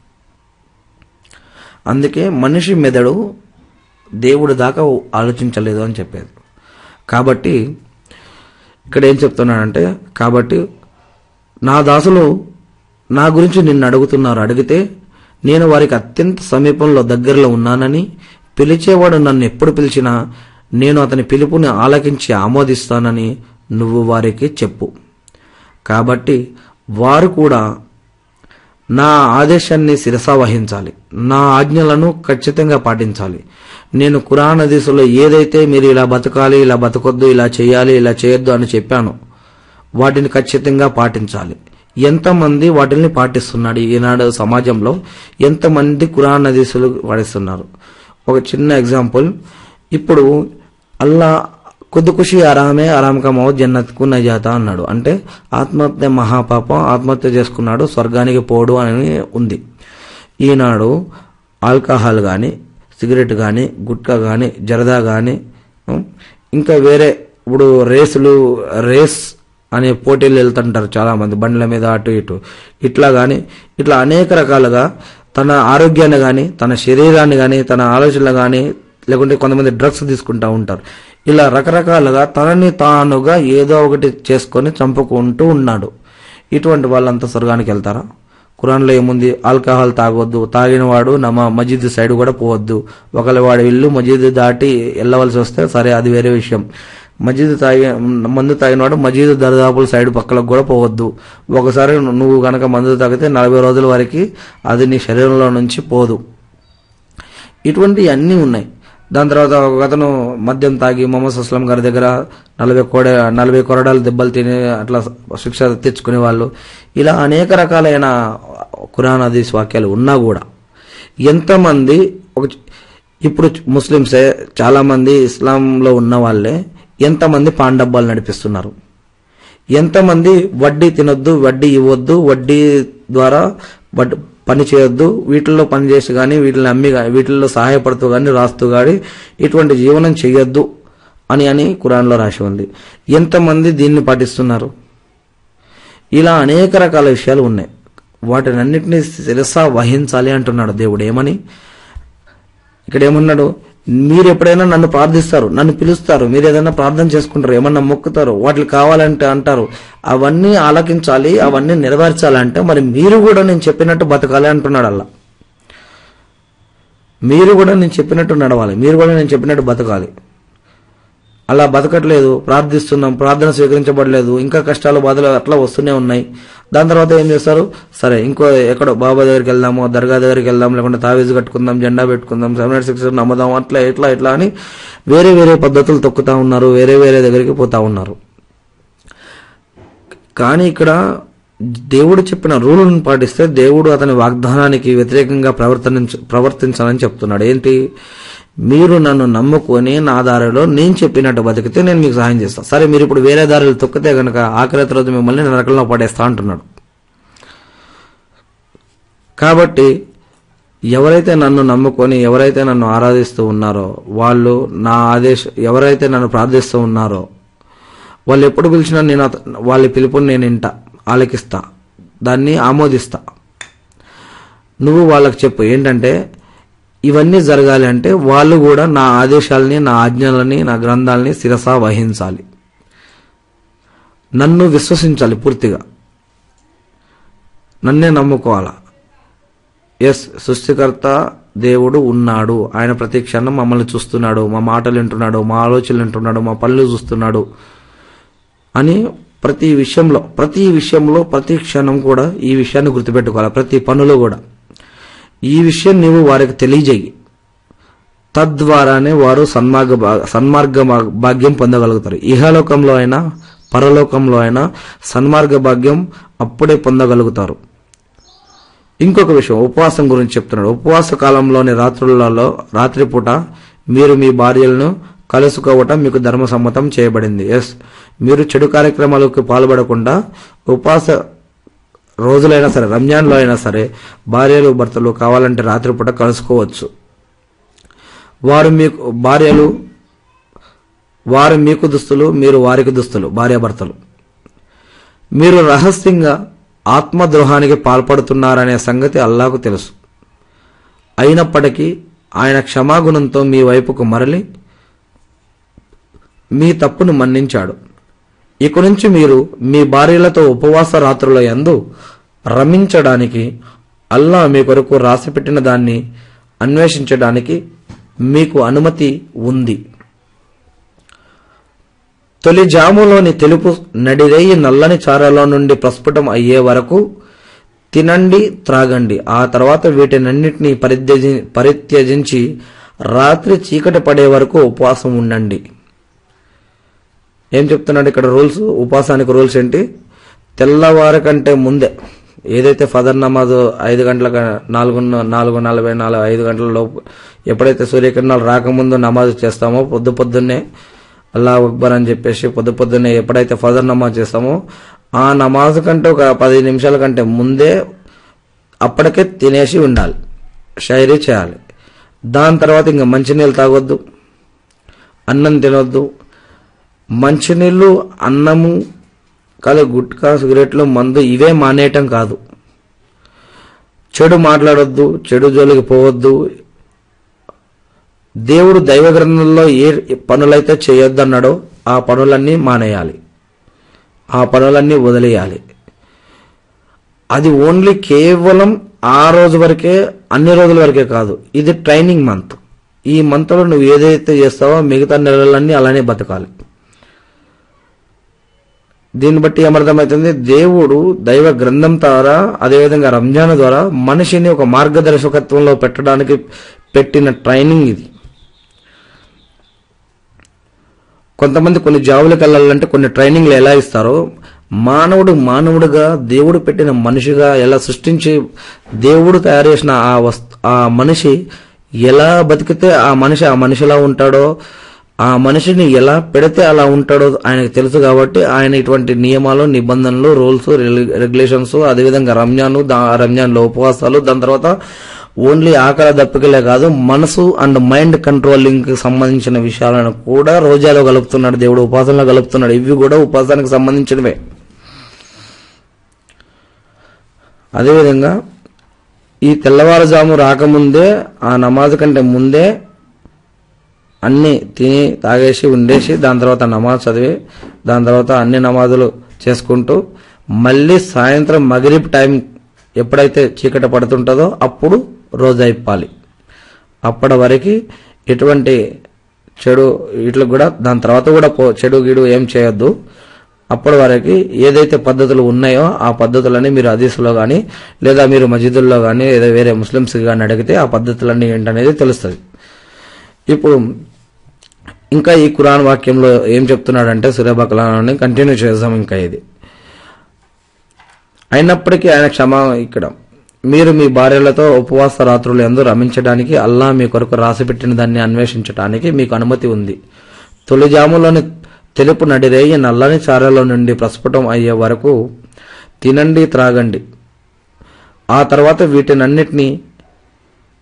అందుకే మనిషి మెదడు దేవుడి దాకా ఆలోచించలేదు అని చెప్పేది కాబట్టి ఇక్కడ ఏం చెప్తున్నానంటే కాబట్టి నా దాసులు నా గురించి నిన్ను అడుగుతున్నారు అడిగితే నేను వారికి అత్యంత సమీపంలో దగ్గరలో ఉన్నానని పిలిచేవాడు నన్ను ఎప్పుడు పిలిచినా నేను అతని పిలుపుని ఆలకించి ఆమోదిస్తానని నువ్వు వారికి చెప్పు కాబట్టి వారు కూడా నా ఆదేశాన్ని శిరసా వహించాలి నా ఆజ్ఞలను ఖచ్చితంగా పాటించాలి నేను కురాన్ హదీసులో ఏదైతే మీరు ఇలా బతకాలి ఇలా బతకొద్దు ఇలా చేయాలి ఇలా చేయొద్దు అని చెప్పాను వాటిని ఖచ్చితంగా పాటించాలి ఎంతమంది వాటిని పాటిస్తున్నాడు ఈనాడు సమాజంలో ఎంతమంది కురాన్ హదీసులు పాటిస్తున్నారు ఒక చిన్న ఎగ్జాంపుల్ ఇప్పుడు అల్లా ఖుద్ ఖుషి ఆరామే ఆరామ్ కమావు జన్నత్కు నజాత అన్నాడు అంటే ఆత్మహత్య మహాపాపం ఆత్మహత్య చేసుకున్నాడు స్వర్గానికి పోడు అని ఉంది ఈనాడు ఆల్కహాల్ కానీ సిగరెట్ కానీ గుట్కా కానీ జరదా కానీ ఇంకా వేరే ఇప్పుడు రేసులు రేస్ అనే పోటీలు వెళ్తుంటారు చాలా మంది బండ్ల మీద అటు ఇటు ఇట్లా కానీ ఇట్లా అనేక రకాలుగా తన ఆరోగ్యాన్ని కానీ తన శరీరాన్ని కానీ తన ఆలోచనలు కానీ లేకుంటే కొంతమంది డ్రగ్స్ తీసుకుంటా ఉంటారు ఇలా రకరకాలుగా తనని తానుగా ఏదో ఒకటి చేసుకొని చంపుకుంటూ ఉన్నాడు ఇటువంటి వాళ్ళంతా స్వర్గానికి వెళ్తారా ఖురాన్లో ఏముంది ఆల్కహాల్ తాగొద్దు తాగిన వాడు నమ మజీద్ సైడ్ కూడా పోవద్దు ఒకవేళ వాడి ఇల్లు మజీద్ దాటి వెళ్ళవలసి వస్తే సరే అది వేరే విషయం మజీద్ తాగి మందు తాగినవాడు మజీద్ దరిదాపుల సైడ్ పక్కలకు కూడా పోవద్దు ఒకసారి నువ్వు గనక మందు తాగితే నలభై రోజుల వరకు అది నీ శరీరంలో నుంచి పోదు ఇటువంటి అన్నీ ఉన్నాయి దాని తర్వాత ఒక అతను మద్యం తాగి మొహమ్మద్ అస్లం గారి దగ్గర నలభై కోడ నలభై కొరడాలు దెబ్బలు తిని అట్లా శిక్ష తెచ్చుకునే వాళ్ళు ఇలా అనేక రకాలైన ఖురాన్ హదీస్ వాక్యాలు ఉన్నా కూడా ఎంతమంది ఒక ఇప్పుడు ముస్లింసే చాలా మంది ఇస్లాంలో ఉన్న వాళ్ళే ఎంతమంది పాండబ్బాలు నడిపిస్తున్నారు ఎంతమంది వడ్డీ తినొద్దు వడ్డీ ఇవ్వద్దు వడ్డీ ద్వారా వడ్ పని చేయొద్దు వీటిల్లో పని చేసి కానీ వీటిని అమ్మి కానీ వీటిల్లో సహాయపడుతూ కానీ రాస్తూ కానీ ఇటువంటి జీవనం చేయొద్దు అని అని కురాన్లో రాసి ఉంది ఎంతమంది దీన్ని పాటిస్తున్నారు ఇలా అనేక రకాల విషయాలు ఉన్నాయి వాటిని అన్నింటినీ శిరసా వహించాలి అంటున్నాడు దేవుడు ఏమని ఇక్కడ ఏమన్నాడు మీరు ఎప్పుడైనా నన్ను ప్రార్థిస్తారు నన్ను పిలుస్తారు మీరు ఏదైనా ప్రార్థన చేసుకుంటారు ఏమన్నా మొక్కుతారు వాటికి కావాలంటే అంటారు అవన్నీ ఆలకించాలి అవన్నీ నెరవేర్చాలంటే మరి మీరు కూడా నేను చెప్పినట్టు బతకాలి అంటున్నాడు అల్లా మీరు కూడా నేను చెప్పినట్టు నడవాలి మీరు కూడా నేను చెప్పినట్టు బతకాలి అలా బతకట్లేదు ప్రార్థిస్తున్నాం ప్రార్థన స్వీకరించబడలేదు ఇంకా కష్టాలు బాధలు అట్లా వస్తూనే ఉన్నాయి దాని తర్వాత ఏం చేస్తారు సరే ఇంకో ఎక్కడో బాబా దగ్గరికి వెళ్దాము దర్గా దగ్గరికి వెళ్దాం లేకుంటే తావీజు కట్టుకుందాం జెండా పెట్టుకుందాం సెవెన్ ఎయిట్ సిక్స్ నమ్ముదాం అట్లా ఇట్లా ఇట్లా అని వేరే వేరే పద్ధతులు తొక్కుతా ఉన్నారు వేరే వేరే దగ్గరికి పోతా ఉన్నారు కానీ ఇక్కడ దేవుడు చెప్పిన రూలును పాటిస్తే దేవుడు అతని వాగ్దానానికి వ్యతిరేకంగా ప్రవర్తన ప్రవర్తించాలని చెప్తున్నాడు ఏంటి మీరు నన్ను నమ్ముకొని నా దారిలో నేను చెప్పినట్టు బతికితే నేను మీకు సహాయం చేస్తాను సరే మీరు ఇప్పుడు వేరే దారిలో తొక్కితే గనక ఆఖరి రోజు మిమ్మల్ని నరకంలో పడేస్తా అంటున్నాడు కాబట్టి ఎవరైతే నన్ను నమ్ముకొని ఎవరైతే నన్ను ఆరాధిస్తూ ఉన్నారో వాళ్ళు నా ఆదేశ ఎవరైతే నన్ను ప్రార్థిస్తూ ఉన్నారో వాళ్ళు ఎప్పుడు పిలిచినా నేను అత- వాళ్ళ పిలుపుని నేను ఇంట ఆలకిస్తా దాన్ని ఆమోదిస్తా నువ్వు వాళ్ళకి చెప్పు ఏంటంటే ఇవన్నీ జరగాలి అంటే వాళ్ళు కూడా నా ఆదేశాలని నా ఆజ్ఞలని నా గ్రంథాలని శిరసా వహించాలి నన్ను విశ్వసించాలి పూర్తిగా నన్నే నమ్ముకోవాలా ఎస్ సృష్టికర్త దేవుడు ఉన్నాడు ఆయన ప్రతి క్షణం మమ్మల్ని చూస్తున్నాడు మా మాటలు వింటున్నాడు మా ఆలోచనలు వింటున్నాడు మా పనులు చూస్తున్నాడు అని ప్రతి విషయంలో ప్రతి విషయంలో ప్రతి క్షణం కూడా ఈ విషయాన్ని గుర్తుపెట్టుకోవాలి ప్రతి పనులు కూడా ఈ విషయం నీవు వారికి తెలియజేయి తద్వారానే వారు సన్మార్గ భా- సన్మార్గ భా- భాగ్యం పొందగలుగుతారు ఇహలోకంలో అయినా పరలోకంలో అయినా సన్మార్గ భాగ్యం అప్పుడే పొందగలుగుతారు ఇంకొక విషయం ఉపవాసం గురించి చెప్తున్నాడు ఉపవాస కాలంలోని రాత్రులలో రాత్రిపూట మీరు మీ భార్యలను కలుసుకోవటం మీకు ధర్మసమ్మతం చేయబడింది ఎస్ మీరు చెడు కార్యక్రమాలకు పాల్పడకుండా ఉపవాస రోజులైనా సరే రంజాన్లో అయినా సరే భార్యలు భర్తలు కావాలంటే రాత్రిపూట కలుసుకోవచ్చు వారు మీకు భార్యలు వారు మీకు దుస్తులు మీరు వారికి దుస్తులు భార్యాభర్తలు మీరు రహస్యంగా ఆత్మద్రోహానికి పాల్పడుతున్నారనే సంగతి అల్లాకు తెలుసు అయినప్పటికీ ఆయన క్షమాగుణంతో మీ వైపుకు మరలి మీ తప్పును మన్నించాడు ఇక నుంచి మీరు మీ భార్యలతో ఉపవాస రాత్రుల యందు రమించడానికి అల్లా మీ కొరకు రాసిపెట్టిన దాన్ని అన్వేషించడానికి మీకు అనుమతి ఉంది తొలి జాములోని తెలుపు నడిరేయి నల్లని చారలో నుండి ప్రస్ఫుటం అయ్యే వరకు తినండి త్రాగండి ఆ తర్వాత వీటినన్నిటినీ పరిత్యజి పరిత్యజించి రాత్రి చీకటి పడే వరకు ఉపవాసం ఉండండి ఏం చెప్తున్నాడు ఇక్కడ రూల్స్ ఉపవాసానికి రూల్స్ ఏంటి తెల్లవారి కంటే ముందే ఏదైతే ఫదర్ నమాజ్ ఐదు గంటల నాలుగు నాలుగు నలభై నాలుగు ఐదు గంటల లోపు ఎప్పుడైతే సూర్యకిరణాలు రాకముందు నమాజ్ చేస్తామో పొద్దు పొద్దున్నే అల్లా అక్బర్ అని చెప్పేసి పొద్దు పొద్దున్నే ఎప్పుడైతే ఫదర్ నమాజ్ చేస్తామో ఆ నమాజ్ కంటే ఒక పది నిమిషాల కంటే ముందే అప్పటికే తినేసి ఉండాలి షైరీ చేయాలి దాని తర్వాత ఇంకా మంచినీళ్ళు తాగొద్దు అన్నం తినొద్దు మంచినీళ్ళు అన్నము కాదు గుట్కా సిగరెట్లు మందు ఇవే మానేయటం కాదు చెడు మాట్లాడొద్దు చెడు జోలికి పోవద్దు దేవుడు దైవ గ్రంథంలో ఏ పనులైతే చేయొద్దన్నాడో ఆ పనులన్నీ మానేయాలి ఆ పనులన్నీ వదిలేయాలి అది ఓన్లీ కేవలం ఆ రోజు వరకే అన్ని రోజుల వరకే కాదు ఇది ట్రైనింగ్ మంత్ ఈ మంత్లో నువ్వు ఏదైతే చేస్తావో మిగతా నెలలన్నీ అలానే బతకాలి దీన్ని బట్టి ఏమర్థమవుతుంది దేవుడు దైవ గ్రంథం ద్వారా అదేవిధంగా రంజాన్ ద్వారా మనిషిని ఒక మార్గదర్శకత్వంలో పెట్టడానికి పెట్టిన ట్రైనింగ్ ఇది కొంతమంది కొన్ని జాబులకు వెళ్ళాలంటే కొన్ని ట్రైనింగ్లు ఎలా ఇస్తారో మానవుడు మానవుడిగా దేవుడు పెట్టిన మనిషిగా ఎలా సృష్టించి దేవుడు తయారు చేసిన ఆ వస్తు ఆ మనిషి ఎలా బతికితే ఆ మనిషి ఆ మనిషిలా ఉంటాడో ఆ మనిషిని ఎలా పెడితే అలా ఉంటాడో ఆయనకు తెలుసు కాబట్టి ఆయన ఇటువంటి నియమాలు నిబంధనలు రూల్స్ రెగ్యులేషన్స్ అదేవిధంగా రంజాన్ రంజాన్లో ఉపవాసాలు దాని తర్వాత ఓన్లీ ఆకలి దప్పికలే కాదు మనసు అండ్ మైండ్ కంట్రోలింగ్ కి సంబంధించిన విషయాలను కూడా రోజాలో కలుపుతున్నాడు దేవుడు ఉపాసనలో కలుపుతున్నాడు ఇవి కూడా ఉపాసనకు సంబంధించినవే అదేవిధంగా ఈ తెల్లవారుజాము రాకముందే ఆ నమాజ్ కంటే ముందే అన్ని తిని తాగేసి ఉండేసి దాని తర్వాత నమాజ్ చదివి దాని తర్వాత అన్ని నమాజులు చేసుకుంటూ మళ్ళీ సాయంత్రం మగరిబ్ టైం ఎప్పుడైతే చీకట పడుతుంటుందో అప్పుడు రోజా ఇప్పాలి అప్పటి వరకు ఎటువంటి చెడు ఇట్లా కూడా దాని తర్వాత కూడా పో చెడు గిడు ఏం చేయొద్దు అప్పటి వరకు ఏదైతే పద్ధతులు ఉన్నాయో ఆ పద్ధతులని మీరు హదీసులో కానీ లేదా మీరు మసీదుల్లో కానీ ఏదో వేరే ముస్లిమ్స్ కానీ అడిగితే ఆ పద్ధతులన్నీ ఏంటనేది తెలుస్తుంది ఇప్పుడు ఇంకా ఈ కురాన్ వాక్యంలో ఏం చెప్తున్నాడంటే సురేబకలాన్ని కంటిన్యూ చేద్దాం ఇంకా ఇది అయినప్పటికీ ఆయన క్షమా ఇక్కడ మీరు మీ భార్యలతో ఉపవాస రాత్రులు ఎందు రమించడానికి అల్లా మీ కొరకు రాసిపెట్టిన దాన్ని అన్వేషించడానికి మీకు అనుమతి ఉంది తొలి జాములోని తెలుపు నడిరేయి నల్లని చారలో నుండి ప్రస్ఫుటం అయ్యే వరకు తినండి త్రాగండి ఆ తర్వాత వీటినన్నిటినీ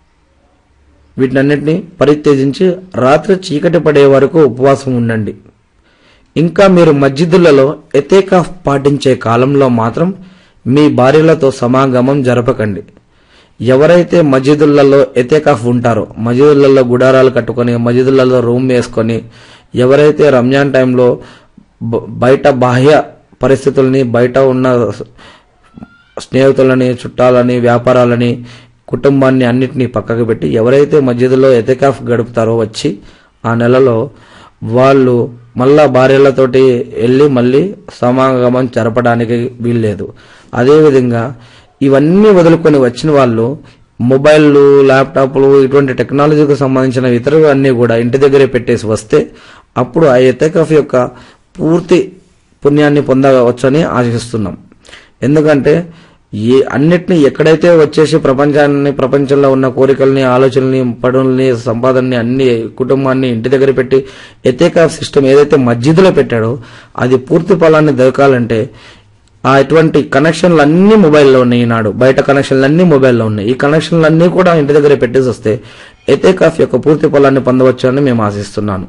వీటినన్నిటిని పరిత్యజించి రాత్రి చీకటి పడే వరకు ఉపవాసం ఉండండి ఇంకా మీరు మస్జిదులలో ఎతేకాఫ్ పాటించే కాలంలో మాత్రం మీ భార్యలతో సమాగమం జరపకండి ఎవరైతే మస్జిదులలో ఎతేకాఫ్ ఉంటారో మస్జిదులలో గుడారాలు కట్టుకొని మస్జిదులలో రూమ్ వేసుకొని ఎవరైతే రంజాన్ టైంలో బ- బయట బాహ్య పరిస్థితుల్ని బయట ఉన్న స్నేహితులని చుట్టాలని వ్యాపారాలని కుటుంబాన్ని అన్నిటినీ పక్కకు పెట్టి ఎవరైతే మస్జిద్లో ఎతకాఫ్ గడుపుతారో వచ్చి ఆ నెలలో వాళ్ళు మళ్ళా భార్యలతోటి వెళ్ళి మళ్ళీ సమాగమం జరపడానికి వీల్లేదు అదేవిధంగా ఇవన్నీ వదులుకొని వచ్చిన వాళ్ళు మొబైల్లు ల్యాప్టాప్లు ఇటువంటి టెక్నాలజీకి సంబంధించిన ఇతర అన్నీ కూడా ఇంటి దగ్గరే పెట్టేసి వస్తే అప్పుడు ఆ ఎతకాఫ్ యొక్క పూర్తి పుణ్యాన్ని పొందవచ్చని ఆశిస్తున్నాం ఎందుకంటే ఏ అన్నిటిని ఎక్కడైతే వచ్చేసి ప్రపంచాన్ని ప్రపంచంలో ఉన్న కోరికల్ని ఆలోచనల్ని పనుల్ని సంపాదనని అన్ని కుటుంబాన్ని ఇంటి దగ్గర పెట్టి ఎతేకాఫ్ సిస్టమ్ ఏదైతే మస్జిద్లో పెట్టాడో అది పూర్తి ఫలాన్ని దొరకాలంటే ఆ ఇటువంటి కనెక్షన్లు అన్ని మొబైల్లో ఉన్నాయి ఈనాడు బయట కనెక్షన్లు అన్ని మొబైల్లో ఉన్నాయి ఈ కనెక్షన్లు అన్ని కూడా ఇంటి దగ్గర పెట్టేసి వస్తే ఎతేకాఫ్ యొక్క పూర్తి ఫలాన్ని పొందవచ్చు అని మేము ఆశిస్తున్నాను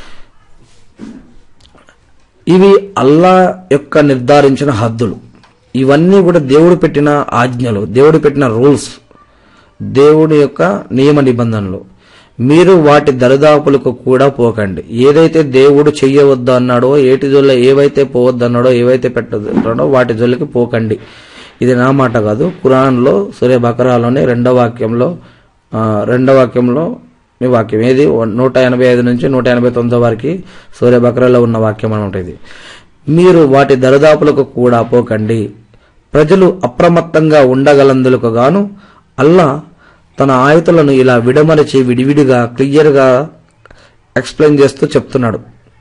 ఇవి అల్లా యొక్క నిర్ధారించిన హద్దులు ఇవన్నీ కూడా దేవుడు పెట్టిన ఆజ్ఞలు దేవుడు పెట్టిన రూల్స్ దేవుడి యొక్క నియమ నిబంధనలు మీరు వాటి దరిదాపులకు కూడా పోకండి ఏదైతే దేవుడు చెయ్యవద్దు అన్నాడో ఏటి జొల్ల ఏవైతే పోవద్దు అన్నాడో ఏవైతే పెట్టదన్నాడో వాటి జొల్లకి పోకండి ఇది నా మాట కాదు ఖురాన్లో సూర్య బకరాలోని రెండో వాక్యంలో ఆ, రెండో వాక్యంలో మీ వాక్యం ఏది నూట ఎనభై ఐదు నుంచి నూట ఎనభై తొమ్మిదో వారికి సూర్య బకరాలో ఉన్న వాక్యం అనమాట ఇది మీరు వాటి దరిదాపులకు కూడా పోకండి ప్రజలు అప్రమత్తంగా ఉండగలందులకు గాను అల్లా తన ఆయుతులను ఇలా విడమరచి విడివిడిగా క్లియర్గా ఎక్స్ప్లెయిన్ చేస్తూ చెప్తున్నాడు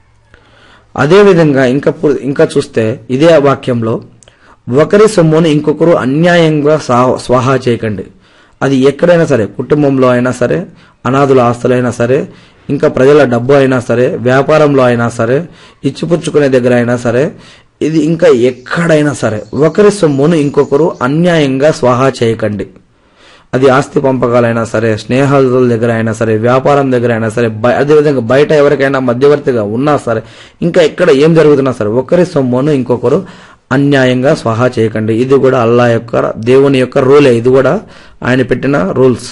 అదేవిధంగా ఇంకా పు- ఇంకా చూస్తే ఇదే వాక్యంలో ఒకరి సొమ్మును ఇంకొకరు అన్యాయంగా సా- స్వాహా చేయకండి అది ఎక్కడైనా సరే కుటుంబంలో అయినా సరే అనాథుల ఆస్తులైనా సరే ఇంకా ప్రజల డబ్బు అయినా సరే వ్యాపారంలో అయినా సరే ఇచ్చిపుచ్చుకునే దగ్గర అయినా సరే ఇది ఇంకా ఎక్కడైనా సరే ఒకరి సొమ్మును ఇంకొకరు అన్యాయంగా స్వాహా చేయకండి అది ఆస్తి పంపకాలైనా సరే స్నేహితుల దగ్గర అయినా సరే వ్యాపారం దగ్గర అయినా సరే బయ- అదేవిధంగా బయట ఎవరికైనా మధ్యవర్తిగా ఉన్నా సరే ఇంకా ఎక్కడ ఏం జరుగుతున్నా సరే ఒకరి సొమ్మును ఇంకొకరు అన్యాయంగా స్వాహా చేయకండి ఇది కూడా అల్లా యొక్క దేవుని యొక్క రూలే ఇది కూడా ఆయన పెట్టిన రూల్స్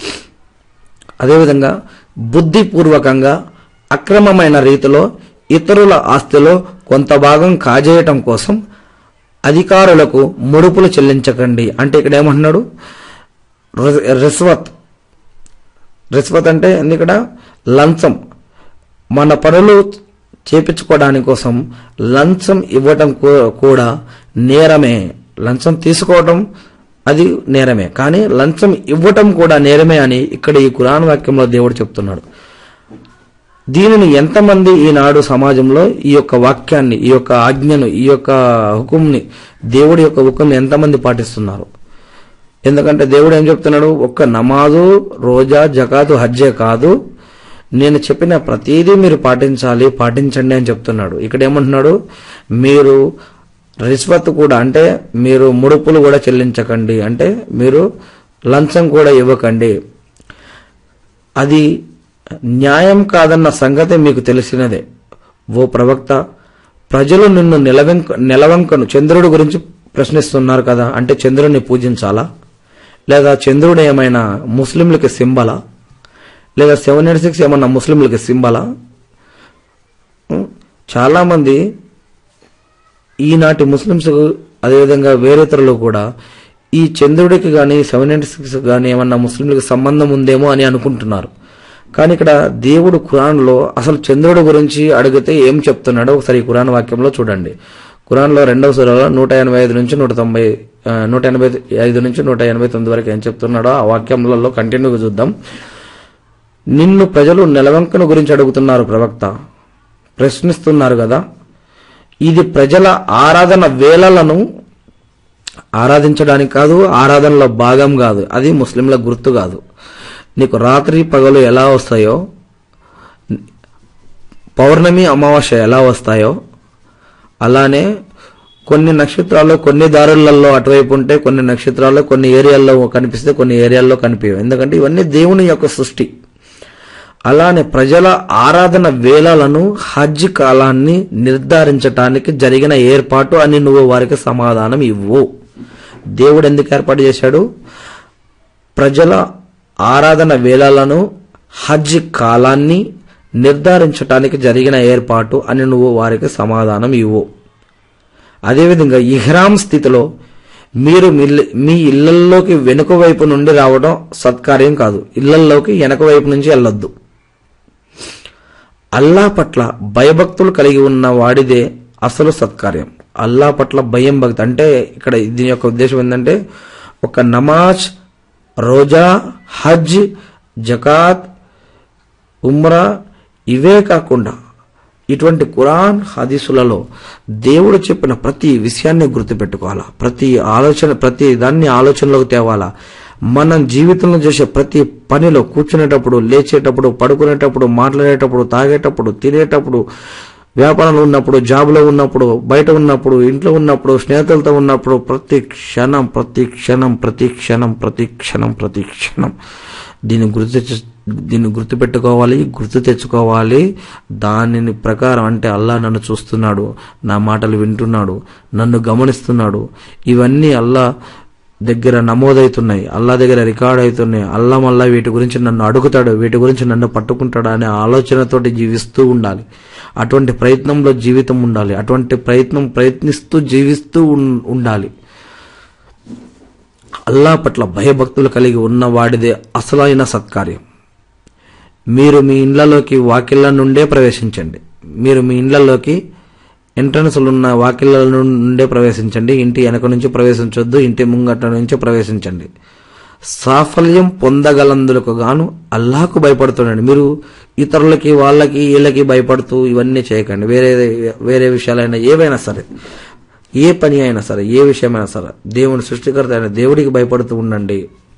అదేవిధంగా బుద్ధిపూర్వకంగా అక్రమమైన రీతిలో ఇతరుల ఆస్తిలో కొంత భాగం కాజేయటం కోసం అధికారులకు ముడుపులు చెల్లించకండి అంటే ఇక్కడ ఏమంటున్నాడు రిస్- రిస్వత్ రిస్వత్ అంటే ఏంది ఇక్కడ లంచం మన పనులు చేపించుకోవడానికి కోసం లంచం ఇవ్వటం కూ- కూడా నేరమే లంచం తీసుకోవటం అది నేరమే కానీ లంచం ఇవ్వటం కూడా నేరమే అని ఇక్కడ ఈ కురాన్ వాక్యంలో దేవుడు చెప్తున్నాడు దీనిని ఎంతమంది ఈనాడు సమాజంలో ఈ యొక్క వాక్యాన్ని ఈ యొక్క ఆజ్ఞను ఈ యొక్క హుకుంని దేవుడి యొక్క హుకుంని ఎంతమంది పాటిస్తున్నారు ఎందుకంటే దేవుడు ఏం చెప్తున్నాడు ఒక్క నమాజు రోజా జకాతు హజ్జే కాదు నేను చెప్పిన ప్రతిదీ మీరు పాటించాలి పాటించండి అని చెప్తున్నాడు ఇక్కడ ఏమంటున్నాడు మీరు రిష్వత్ కూడా అంటే మీరు ముడుపులు కూడా చెల్లించకండి అంటే మీరు లంచం కూడా ఇవ్వకండి అది న్యాయం కాదన్న సంగతి మీకు తెలిసినదే ఓ ప్రవక్త ప్రజలు నిన్ను నిలవెంక నిలవంకను చంద్రుడి గురించి ప్రశ్నిస్తున్నారు కదా అంటే చంద్రుడిని పూజించాలా లేదా చంద్రుడు ఏమైనా ముస్లింలకి సింబలా లేదా సెవెన్ ఎయిట్ సిక్స్ ఏమన్నా ముస్లింలకి సింబలా ఉం? చాలామంది ఈనాటి ముస్లింస్ అదేవిధంగా వేరేతరులు కూడా ఈ చంద్రుడికి కానీ సెవెన్ ఎయిట్ సిక్స్ కానీ ఏమన్నా ముస్లింలకు సంబంధం ఉందేమో అని అనుకుంటున్నారు కానీ ఇక్కడ దేవుడు ఖురాన్లో అసలు చంద్రుడి గురించి అడిగితే ఏం చెప్తున్నాడో ఒకసారి ఈ ఖురాన్ వాక్యంలో చూడండి ఖురాన్లో రెండవ సూరలో నూట ఎనభై ఐదు నుంచి నూట తొంభై ఆ, నూట ఎనభై ఐదు నుంచి నూట ఎనభై తొమ్మిది వరకు ఏం చెప్తున్నాడో ఆ వాక్యంలలో కంటిన్యూగా చూద్దాం నిన్ను ప్రజలు నెలవంకను గురించి అడుగుతున్నారు ప్రవక్త ప్రశ్నిస్తున్నారు కదా ఇది ప్రజల ఆరాధన వేళలను ఆరాధించడానికి కాదు ఆరాధనలో భాగం కాదు అది ముస్లింల గుర్తు కాదు నీకు రాత్రి పగలు ఎలా వస్తాయో పౌర్ణమి అమావాస్య ఎలా వస్తాయో అలానే కొన్ని నక్షత్రాలు కొన్ని దారులలో అటువైపు ఉంటే కొన్ని నక్షత్రాలు కొన్ని ఏరియాల్లో కనిపిస్తే కొన్ని ఏరియాల్లో కనిపించవు ఎందుకంటే ఇవన్నీ దేవుని యొక్క సృష్టి అలానే ప్రజల ఆరాధన వేళలను హజ్ కాలాన్ని నిర్ధారించటానికి జరిగిన ఏర్పాటు అని నువ్వు వారికి సమాధానం ఇవ్వు దేవుడు ఎందుకు ఏర్పాటు చేశాడు ప్రజల ఆరాధన వేళలను హజ్ కాలాన్ని నిర్ధారించటానికి జరిగిన ఏర్పాటు అని నువ్వు వారికి సమాధానం ఇవ్వు అదేవిధంగా ఇహ్రాం స్థితిలో మీరు మిల్- మీ ఇళ్లల్లోకి వెనుక వైపు నుండి రావడం సత్కార్యం కాదు ఇళ్లల్లోకి వెనక వైపు నుంచి వెళ్ళొద్దు అల్లా పట్ల భయభక్తులు కలిగి ఉన్న వాడిదే అసలు సత్కార్యం అల్లా పట్ల భయం భక్తి అంటే ఇక్కడ దీని యొక్క ఉద్దేశం ఏంటంటే ఒక నమాజ్ రోజా హజ్ జకాత్ ఉమ్రా ఇవే కాకుండా ఇటువంటి ఖురాన్ హదీసులలో దేవుడు చెప్పిన ప్రతి విషయాన్ని గుర్తుపెట్టుకోవాలా ప్రతి ఆలోచన ప్రతి దాన్ని ఆలోచనలోకి తేవాలా మనం జీవితంలో చేసే ప్రతి పనిలో కూర్చునేటప్పుడు లేచేటప్పుడు పడుకునేటప్పుడు మాట్లాడేటప్పుడు తాగేటప్పుడు తినేటప్పుడు వ్యాపారంలో ఉన్నప్పుడు జాబ్లో ఉన్నప్పుడు బయట ఉన్నప్పుడు ఇంట్లో ఉన్నప్పుడు స్నేహితులతో ఉన్నప్పుడు ప్రతి క్షణం ప్రతి క్షణం ప్రతి క్షణం ప్రతి క్షణం ప్రతి క్షణం దీన్ని గుర్తు తెచ్చు దీన్ని గుర్తుపెట్టుకోవాలి గుర్తు తెచ్చుకోవాలి దానిని ప్రకారం అంటే అల్లా నన్ను చూస్తున్నాడు నా మాటలు వింటున్నాడు నన్ను గమనిస్తున్నాడు ఇవన్నీ అల్లా దగ్గర నమోదవుతున్నాయి అల్లా దగ్గర రికార్డ్ అవుతున్నాయి అల్లా మళ్ళా వీటి గురించి నన్ను అడుగుతాడు వీటి గురించి నన్ను పట్టుకుంటాడు అనే ఆలోచనతోటి జీవిస్తూ ఉండాలి అటువంటి ప్రయత్నంలో జీవితం ఉండాలి అటువంటి ప్రయత్నం ప్రయత్నిస్తూ జీవిస్తూ ఉన్- ఉండాలి అల్లా పట్ల భయభక్తులు కలిగి ఉన్నవాడిదే అసలైన సత్కార్యం మీరు మీ ఇండ్లలోకి వాకిళ్ళ నుండే ప్రవేశించండి మీరు మీ ఇండ్లలోకి ఎంట్రన్స్లు ఉన్న వాకిళ్ళ నుండే ప్రవేశించండి ఇంటి వెనక నుంచి ప్రవేశించొద్దు ఇంటి ముంగట నుంచి ప్రవేశించండి సాఫల్యం పొందగలందులకు గాను అల్లాహకు భయపడుతుండండి మీరు ఇతరులకి వాళ్ళకి వీళ్ళకి భయపడుతూ ఇవన్నీ చేయకండి వేరే వేరే విషయాలైనా ఏవైనా సరే ఏ పని అయినా సరే ఏ విషయమైనా సరే దేవుని సృష్టికర్త అయిన దేవుడికి భయపడుతూ ఉండండి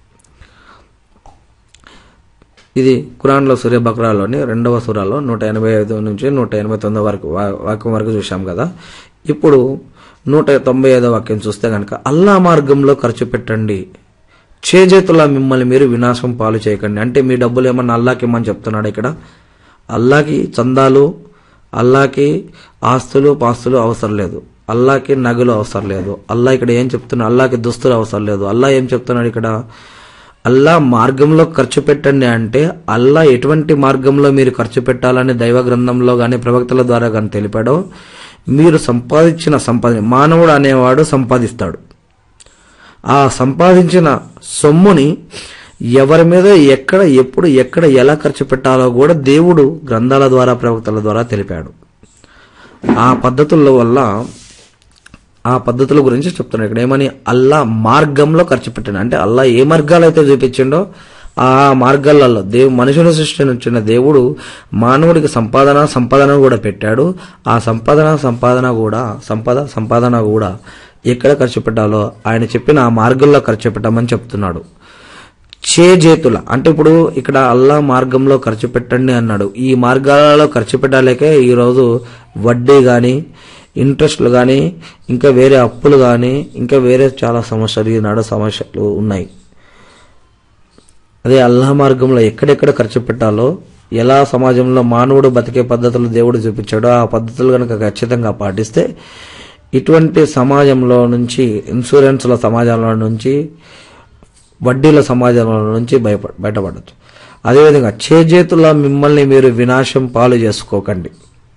ఇది ఖురాన్లో సూర్య బక్రాలోని రెండవ సూరాలో నూట ఎనభై ఐదు నుంచి నూట ఎనభై తొమ్మిది వరకు వా- వాక్యం వరకు చూశాం కదా ఇప్పుడు నూట తొంభై ఐదో వాక్యం చూస్తే కనుక అల్లా మార్గంలో ఖర్చు పెట్టండి చేజేతులా మిమ్మల్ని మీరు వినాశం పాలు చేయకండి అంటే మీ డబ్బులు ఏమన్నా అల్లాకి ఇమ్మని చెప్తున్నాడు ఇక్కడ అల్లాకి చందాలు అల్లాకి ఆస్తులు పాస్తులు అవసరం లేదు అల్లాకి నగలు అవసరం లేదు అల్లా ఇక్కడ ఏం చెప్తున్నా అల్లాకి దుస్తులు అవసరం లేదు అల్లా ఏం చెప్తున్నాడు ఇక్కడ అల్లా మార్గంలో ఖర్చు పెట్టండి అంటే అల్లా ఎటువంటి మార్గంలో మీరు ఖర్చు పెట్టాలని దైవ గ్రంథంలో గాని ప్రవక్తల ద్వారా గాని తెలిపాడో మీరు సంపాదించిన సంపాదన మానవుడు అనేవాడు సంపాదిస్తాడు ఆ సంపాదించిన సొమ్ముని ఎవరి మీద ఎక్కడ ఎప్పుడు ఎక్కడ ఎలా ఖర్చు పెట్టాలో కూడా దేవుడు గ్రంథాల ద్వారా ప్రవక్తల ద్వారా తెలిపాడు ఆ పద్ధతుల వల్ల ఆ పద్ధతుల గురించి చెప్తున్నాడు ఇక్కడ ఏమని అల్లా మార్గంలో ఖర్చు పెట్టండి అంటే అల్లా ఏ మార్గాలు అయితే చూపించిండో ఆ మార్గాలలో దేవు మనుషుల సృష్టించిన దేవుడు మానవుడికి సంపాదన సంపాదన కూడా పెట్టాడు ఆ సంపాదన సంపాదన కూడా సంపద సంపాదన కూడా ఎక్కడ ఖర్చు పెట్టాలో ఆయన చెప్పిన ఆ మార్గంలో ఖర్చు పెట్టమని చెప్తున్నాడు చేజేతుల అంటే ఇప్పుడు ఇక్కడ అల్లా మార్గంలో ఖర్చు పెట్టండి అన్నాడు ఈ మార్గాలలో ఖర్చు పెట్టాలేకే ఈరోజు వడ్డీ కానీ ఇంట్రెస్ట్లు కానీ ఇంకా వేరే అప్పులు కానీ ఇంకా వేరే చాలా సమస్యలు ఈనాడు సమస్యలు ఉన్నాయి అదే అల్లా మార్గంలో ఎక్కడెక్కడ ఖర్చు పెట్టాలో ఎలా సమాజంలో మానవుడు బతికే పద్ధతులు దేవుడు చూపించాడో ఆ పద్ధతులు కనుక ఖచ్చితంగా పాటిస్తే ఇటువంటి సమాజంలో నుంచి ఇన్సూరెన్స్ల సమాజంలో నుంచి వడ్డీల సమాజంలో నుంచి భయప బయటపడచ్చు అదేవిధంగా చేజేతుల మిమ్మల్ని మీరు వినాశం పాలు చేసుకోకండి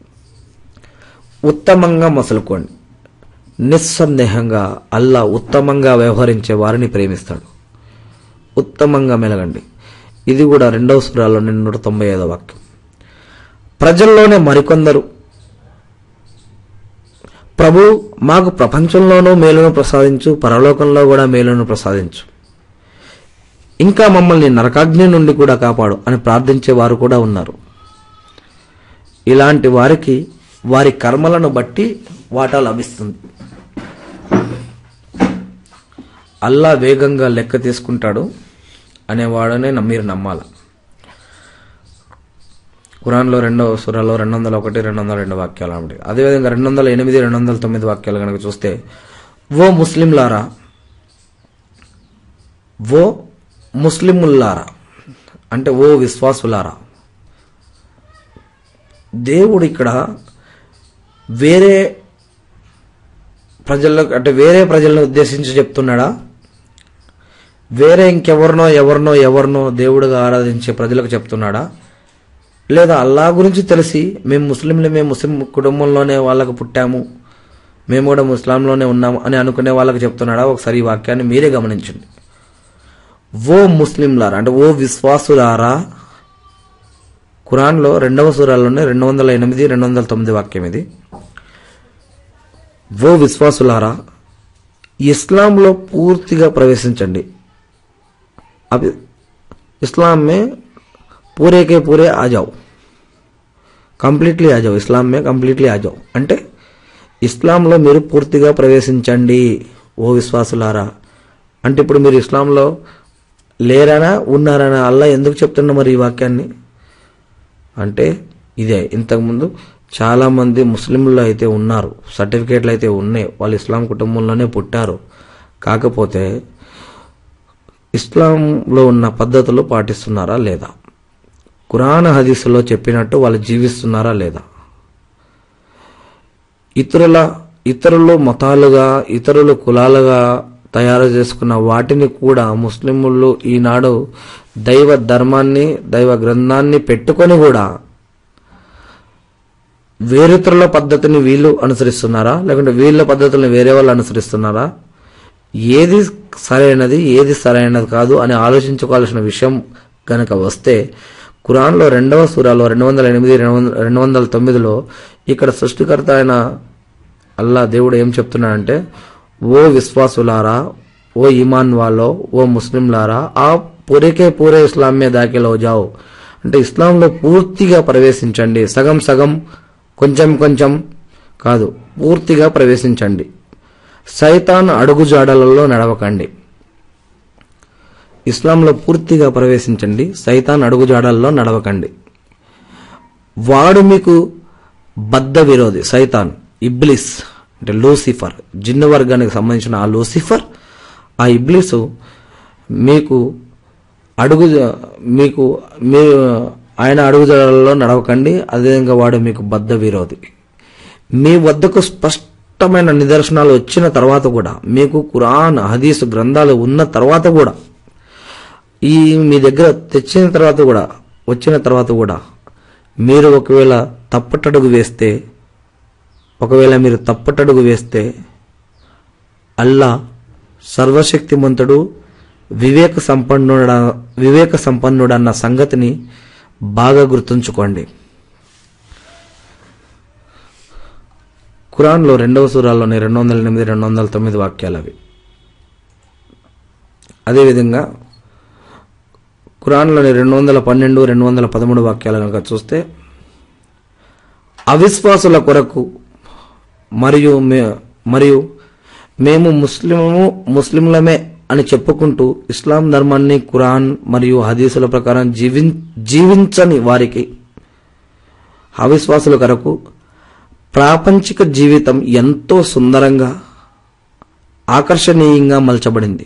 ఉత్తమంగా మసులుకోండి నిస్సందేహంగా అల్లా ఉత్తమంగా వ్యవహరించే వారిని ప్రేమిస్తాడు ఉత్తమంగా మెలగండి ఇది కూడా రెండవ సూరాలో నూట తొంభై ఐదో వాక్యం ప్రజల్లోనే మరికొందరు ప్రభు మాకు ప్రపంచంలోనూ మేలును ప్రసాదించు పరలోకంలో కూడా మేలును ప్రసాదించు ఇంకా మమ్మల్ని నరకాగ్ని నుండి కూడా కాపాడు అని ప్రార్థించే వారు కూడా ఉన్నారు ఇలాంటి వారికి వారి కర్మలను బట్టి వాటా లభిస్తుంది అల్లా వేగంగా లెక్క తీసుకుంటాడు అనేవాడనే నమ్మ- మీరు నమ్మాలి ఖురాన్లో రెండవ సురాలో రెండు వందల ఒకటి రెండు వందల రెండు వాక్యాలు అన్నమాట అదేవిధంగా రెండు వందల ఎనిమిది రెండు వందల తొమ్మిది వాక్యాలు కనుక చూస్తే ఓ ముస్లింలారా ఓ ముస్లిముల్లారా అంటే ఓ విశ్వాసులారా దేవుడు ఇక్కడ వేరే ప్రజలకు అంటే వేరే ప్రజలను ఉద్దేశించి చెప్తున్నాడా వేరే ఇంకెవరినో ఎవరినో ఎవరినో దేవుడిగా ఆరాధించే ప్రజలకు చెప్తున్నాడా లేదా అల్లా గురించి తెలిసి మేము ముస్లింలు మేము ముస్లిం కుటుంబంలోనే వాళ్ళకు పుట్టాము మేము కూడా ముస్లాంలోనే ఉన్నాము అని అనుకునే వాళ్ళకి చెప్తున్నాడా ఒకసారి ఈ వాక్యాన్ని మీరే గమనించండి ఓ ముస్లింలారా అంటే ఓ విశ్వాసులారా ఖురాన్లో రెండవ సూరాల్లోనే రెండు వందల ఎనిమిది రెండు వందల తొమ్మిది వాక్యం ఇది ఓ విశ్వాసులారా ఇస్లాంలో పూర్తిగా ప్రవేశించండి అవి इस्लाम में पूरे के पूरे आ जाओ కంప్లీట్లీ ఆ జాओ ఇస్లాం మే కంప్లీట్లీ ఆ జాओ అంటే ఇస్లాంలో మీరు పూర్తిగా ప్రవేశించండి ఓ విశ్వాసులారా అంటే ఇప్పుడు మీరు ఇస్లాంలో లేరనా ఉన్నారనా అల్లా ఎందుకు చెప్తున్నా మరి ఈ వాక్యాన్ని అంటే ఇదే ఇంతకుముందు చాలా మంది ముస్లింలు అయితే ఉన్నారు సర్టిఫికేట్లు అయితే ఉన్నాయి వాళ్ళు ఇస్లాం కుటుంబంలోనే పుట్టారు కాకపోతే ఇస్లాంలో ఉన్న పద్ధతులు పాటిస్తున్నారా లేదా కురాన్ హదీసులో చెప్పినట్టు వాళ్ళు జీవిస్తున్నారా లేదా ఇతరుల ఇతరులు మతాలుగా ఇతరులు కులాలుగా తయారు చేసుకున్న వాటిని కూడా ముస్లింలు ఈనాడు దైవ ధర్మాన్ని దైవ గ్రంథాన్ని పెట్టుకొని కూడా వేరితరుల పద్ధతిని వీళ్ళు అనుసరిస్తున్నారా లేకుంటే వీళ్ళ పద్ధతులను వేరే వాళ్ళు అనుసరిస్తున్నారా ఏది సరైనది ఏది సరైనది కాదు అని ఆలోచించుకోవాల్సిన విషయం గనక వస్తే ఖురాన్లో రెండవ సూరాలో రెండు వందల ఎనిమిది రెండు వందల రెండు వందల తొమ్మిదిలో ఇక్కడ సృష్టికర్త అయిన అల్లా దేవుడు ఏం చెప్తున్నాడంటే ఓ విశ్వాసులారా ఓ ఈమాన్ వాలో ఓ ముస్లింలారా ఆ పూరేకే పూరే ఇస్లాం మే దాఖిలో జాओ అంటే ఇస్లాంలో పూర్తిగా ప్రవేశించండి సగం సగం కొంచెం కొంచెం కాదు పూర్తిగా ప్రవేశించండి సైతాన్ అడుగుజాడలలో నడవకండి ఇస్లాంలో పూర్తిగా ప్రవేశించండి సైతాన్ అడుగుజాడల్లో నడవకండి వాడు మీకు బద్ద విరోధి సైతాన్ ఇబ్లిస్ అంటే లూసిఫర్ జిన్ను వర్గానికి సంబంధించిన ఆ లూసిఫర్ ఆ ఇబ్లిసు మీకు అడుగు మీకు మీరు ఆయన అడుగుజాడల్లో నడవకండి అదేవిధంగా వాడు మీకు బద్ద విరోధి మీ వద్దకు స్పష్టమైన నిదర్శనాలు వచ్చిన తర్వాత కూడా మీకు ఖురాన్ హదీసు గ్రంథాలు ఉన్న తర్వాత కూడా ఈ మీ దగ్గర తెచ్చిన తర్వాత కూడా వచ్చిన తర్వాత కూడా మీరు ఒకవేళ తప్పటడుగు వేస్తే ఒకవేళ మీరు తప్పటడుగు వేస్తే అల్లా సర్వశక్తిమంతుడు వివేక సంపన్నుడ వివేక సంపన్నుడన్న సంగతిని బాగా గుర్తుంచుకోండి ఖురాన్లో రెండవ సూరాల్లోని రెండు వందల ఎనిమిది రెండు వందల తొమ్మిది వాక్యాలు అవి అదేవిధంగా ఖురాన్లోని రెండు వందల పన్నెండు రెండు వందల పదమూడు వాక్యాలు కనుక చూస్తే అవిశ్వాసుల కొరకు మరియు మే మరియు మేము ముస్లిము ముస్లింలమే అని చెప్పుకుంటూ ఇస్లాం ధర్మాన్ని ఖురాన్ మరియు హదీసుల ప్రకారం జీవిం జీవించని వారికి అవిశ్వాసుల కొరకు ప్రాపంచిక జీవితం ఎంతో సుందరంగా ఆకర్షణీయంగా మలచబడింది